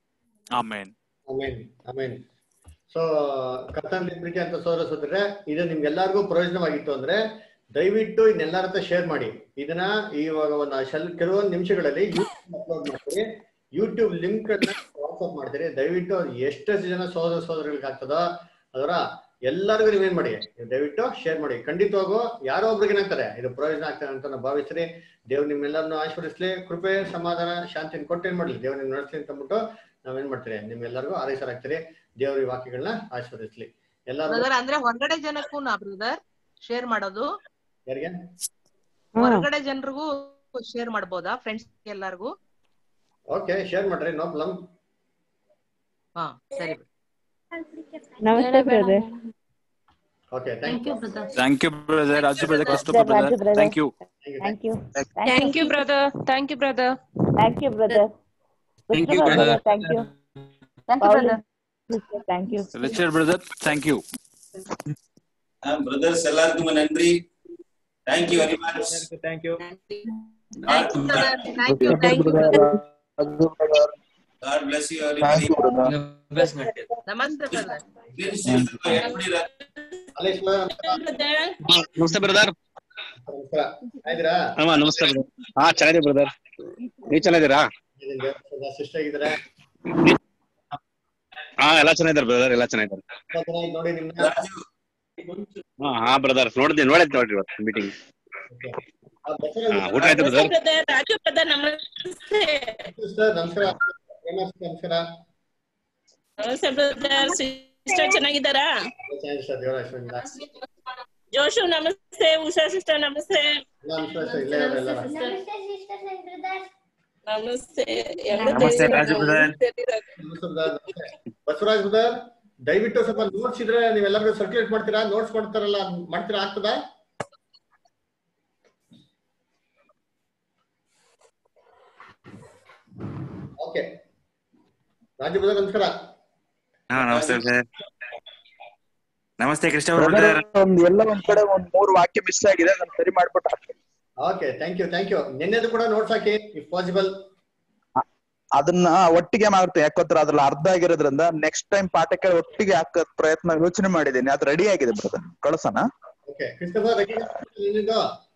ஆமென் ಅಮೇನ್ ಅಮೇನ್ ಸೊ ಕರ್ತನಲ್ಲಿ ಪ್ರೀತಿ ಅಂತ ಸೋದರ ಸೋದರ ಇದು ನಿಮ್ಗೆಲ್ಲರಿಗೂ ಪ್ರಯೋಜನವಾಗಿತ್ತು ಅಂದ್ರೆ ದಯವಿಟ್ಟು ಇದನ್ನೆಲ್ಲರ ಹತ್ರ ಶೇರ್ ಮಾಡಿ ಇದನ್ನ ಇವಾಗ ಒಂದು ಶಲ್ ಕೆಲವೊಂದು ನಿಮಿಷಗಳಲ್ಲಿ ಯೂಟ್ಯೂಬ್ ಅಪ್ಲೋಡ್ ಮಾಡ್ತೀರಿ ಯೂಟ್ಯೂಬ್ ಲಿಂಕ್ ಅನ್ನ ವಾಟ್ಸ್ಆಪ್ ಮಾಡ್ತೀರಿ ದಯವಿಟ್ಟು ಅದು ಎಷ್ಟೆಷ್ಟು ಜನ ಸೋದರ ಸೋದರಿಗಳಿಗೆ ಆಗ್ತದೋ ಅದರ ಎಲ್ಲರಿಗೂ ನೀವೇನ್ ಮಾಡಿ ದಯವಿಟ್ಟು ಶೇರ್ ಮಾಡಿ ಖಂಡಿತವಾಗೂ ಯಾರೋ ಒಬ್ರಿಗೆ ಏನಾಗ್ತಾರೆ ಇದು ಪ್ರಯೋಜನ ಆಗ್ತದೆ ಅಂತ ನಾವು ಭಾವಿಸ್ರಿ ದೇವ್ರು ನಿಮ್ಮೆಲ್ಲರನ್ನು ಆಶೀರ್ವದಿಸ್ಲಿ ಕೃಪೆ ಸಮಾಧಾನ ಶಾಂತಿನ ಕೊಟ್ಟು ಏನ್ ಮಾಡ್ಲಿ ದೇವ್ರು ನಿಮ್ ನಡೆಸ್ಲಿ ಅಂತ ಅಂದ್ಬಿಟ್ಟು ನಾವೇನ್ ಮಾಡ್ತೀರಿ ನಿಮ್ಗೆಲ್ಲರಿಗೂ ಆರೈಸಲಾಗ್ತೀರಿ ದೇವ್ರ ಈ ವಾಕ್ಯಗಳನ್ನ ಆಶೀರ್ವದಿಸ್ಲಿ ಎಲ್ಲರೂ ಬ್ರದರ್ ಅಂದ್ರೆ ಹೊರಗಡೆ ಜನಕ್ಕೂ ನಾ ಬ್ರದರ್ ಶೇರ್ ಮಾಡೋದು ಯಾರಿಗೆ ಹೊರಗಡೆ ಜನರಿಗೂ ಶೇರ್ ಮಾಡ್ಬೋದಾ ಫ್ರೆಂಡ್ಸ್ ಎಲ್ಲಾರ್ಗೂ ಓಕೆ ಶೇರ್ ಮಾಡ್ರಿ ನೋ ಪ್ರಾಬ್ಲಮ್ ಹಾ ಸರಿ ನಮಸ್ತೆ brother okay thank you thank you brother Raju brother Krishnappa Raju brother brother. Thank you thank you thank you brother thank you brother thank you brother Thank you, brother. Thank you thank you brother thank you Richard brother thank you brothers ಎಲ್ಲರಿಗೂ ನನ್ರಿ thank you very much thank you thank you brother thank you thank you God bless you ನಮಸ್ತೆ brother ನಮಸ್ತೆ brother ನಮಸ್ಕಾರ ಆಯ್ತಾ ಹಾ ನಮಸ್ತೆ brother ಹಾ ಚೆನ್ನಾಗಿದೆ ಬ್ರದರ್ ನೀವ್ ಚೆನ್ನಾಗಿದ್ದೀರಾ ಸಿಸ್ಟರ್ ಆಗಿದ್ದಾರೆ ಹಾ ಎಲ್ಲಾ ಚೆನ್ನಾಗಿದ್ದಾರೆ ಬ್ರದರ್ ಎಲ್ಲಾ ಚೆನ್ನಾಗಿದ್ದಾರೆ ತುಂಬಾ ಚೆನ್ನಾಗಿ ನೋಡಿ ನಿಮ್ನ ಹಾ ಹಾ ಬ್ರದರ್ ನೋಡಿದ್ದೆ ನೋಡೈತೆ ನೋಡ್ರಿ ಇವತ್ತು ಮೀಟಿಂಗ್ ಆ ಬಸವರಾಜ್ ಹಾ ಊಟ ಆಯ್ತು ಬ್ರದರ್ ಬ್ರದರ್ ರಾಜು ಬ್ರದರ್ ನಮಸ್ತೆ ಸಿಸ್ಟರ್ ನಮಸ್ಕಾರ ನಮಸ್ತೆ ನಮಸ್ಕಾರ ನಮಸ್ತೆ ಬ್ರದರ್ ಸಿಸ್ಟರ್ ಚೆನ್ನಾಗಿದ್ದಾರಾ ಚೆನ್ನಾಗಿ ಸರ್ ದೇವರ ಆಶೀರ್ವಾದ ಜೋಶು ನಮಸ್ತೆ ಉಷಾ ಸಿಸ್ಟರ್ ನಮಸ್ತೆ ಎಲ್ಲ ನಮಸ್ಕಾರ ಸರ್ ಇಲ್ಲೇ ಅವ್ರೆ ಎಲ್ಲರೂ Namaste, sisters and brothers. ನಮಸ್ತೆ ನಮಸ್ತೆ ರಾಜು ಬ್ರದರ್ ನಮಸ್ತೆ brother, ನಮಸ್ತೆ. ಬಸವರಾಜ್ ಬ್ರದರ್ ದಯವಿಟ್ಟು ಸ್ವಲ್ಪ ನೋಟ್ಸ್ ಇದ್ರೆ ನೀವೆಲ್ಲರಿಗೂ ಸರ್ಕ್ಯುಲೇಟ್ ಮಾಡ್ತೀರಾ ನೋಟ್ಸ್ ಮಾಡ್ತಾರಲ್ಲ ಮಾಡ್ತೀರಾ ಆಗ್ತದಾ ಓಕೆ ರಾಜು ಬ್ರದರ್ ನಮಸ್ಕಾರ ಹಾ ನಮಸ್ತೆ ಬ್ರದರ್ ನಮಸ್ತೆ ಕೃಷ್ಣ ಬ್ರದರ್ ಬ್ರದರ್ ಒಂದ್ ಎಲ್ಲ ಒಂದ್ ಕಡೆ ಒಂದ್ ಮೂರ್ ವಾಕ್ಯ ಮಿಸ್ ಆಗಿದೆ ನಾನು ಸರಿ ಮಾಡ್ಬಿಟ್ಟು ಹಾಕ್ತೀನಿ okay thank you thank you ನಿನ್ನೆದು ಕೂಡ ನೋಟ್ಸ್ ಹಾಕಿ ಇಫ್ ಪಾಸಿಬಲ್ ಅದನ್ನ ಒಟ್ಟಿಗೆ ಮಾಡ್ತೀನಿ ಯಾಕೋತ್ರ ಅದ್ರಲ್ಲಿ ಅರ್ಧ ಆಗಿರೋದ್ರಿಂದ ನೆಕ್ಸ್ಟ್ ಟೈಮ್ ಪಾಠಕ್ಕೆ ಒಟ್ಟಿಗೆ ಹಾಕೋದ್ ಪ್ರಯತ್ನ ಯೋಚನೆ ಮಾಡಿದ್ದೀನಿ ಅದು ರೆಡಿ ಆಗಿದೆ ಬ್ರದರ್ ಕಳ್ಸೋಣ ಓಕೆ ಕ್ರಿಸ್ತಫರ್ ನಿನ್ನಿಂದು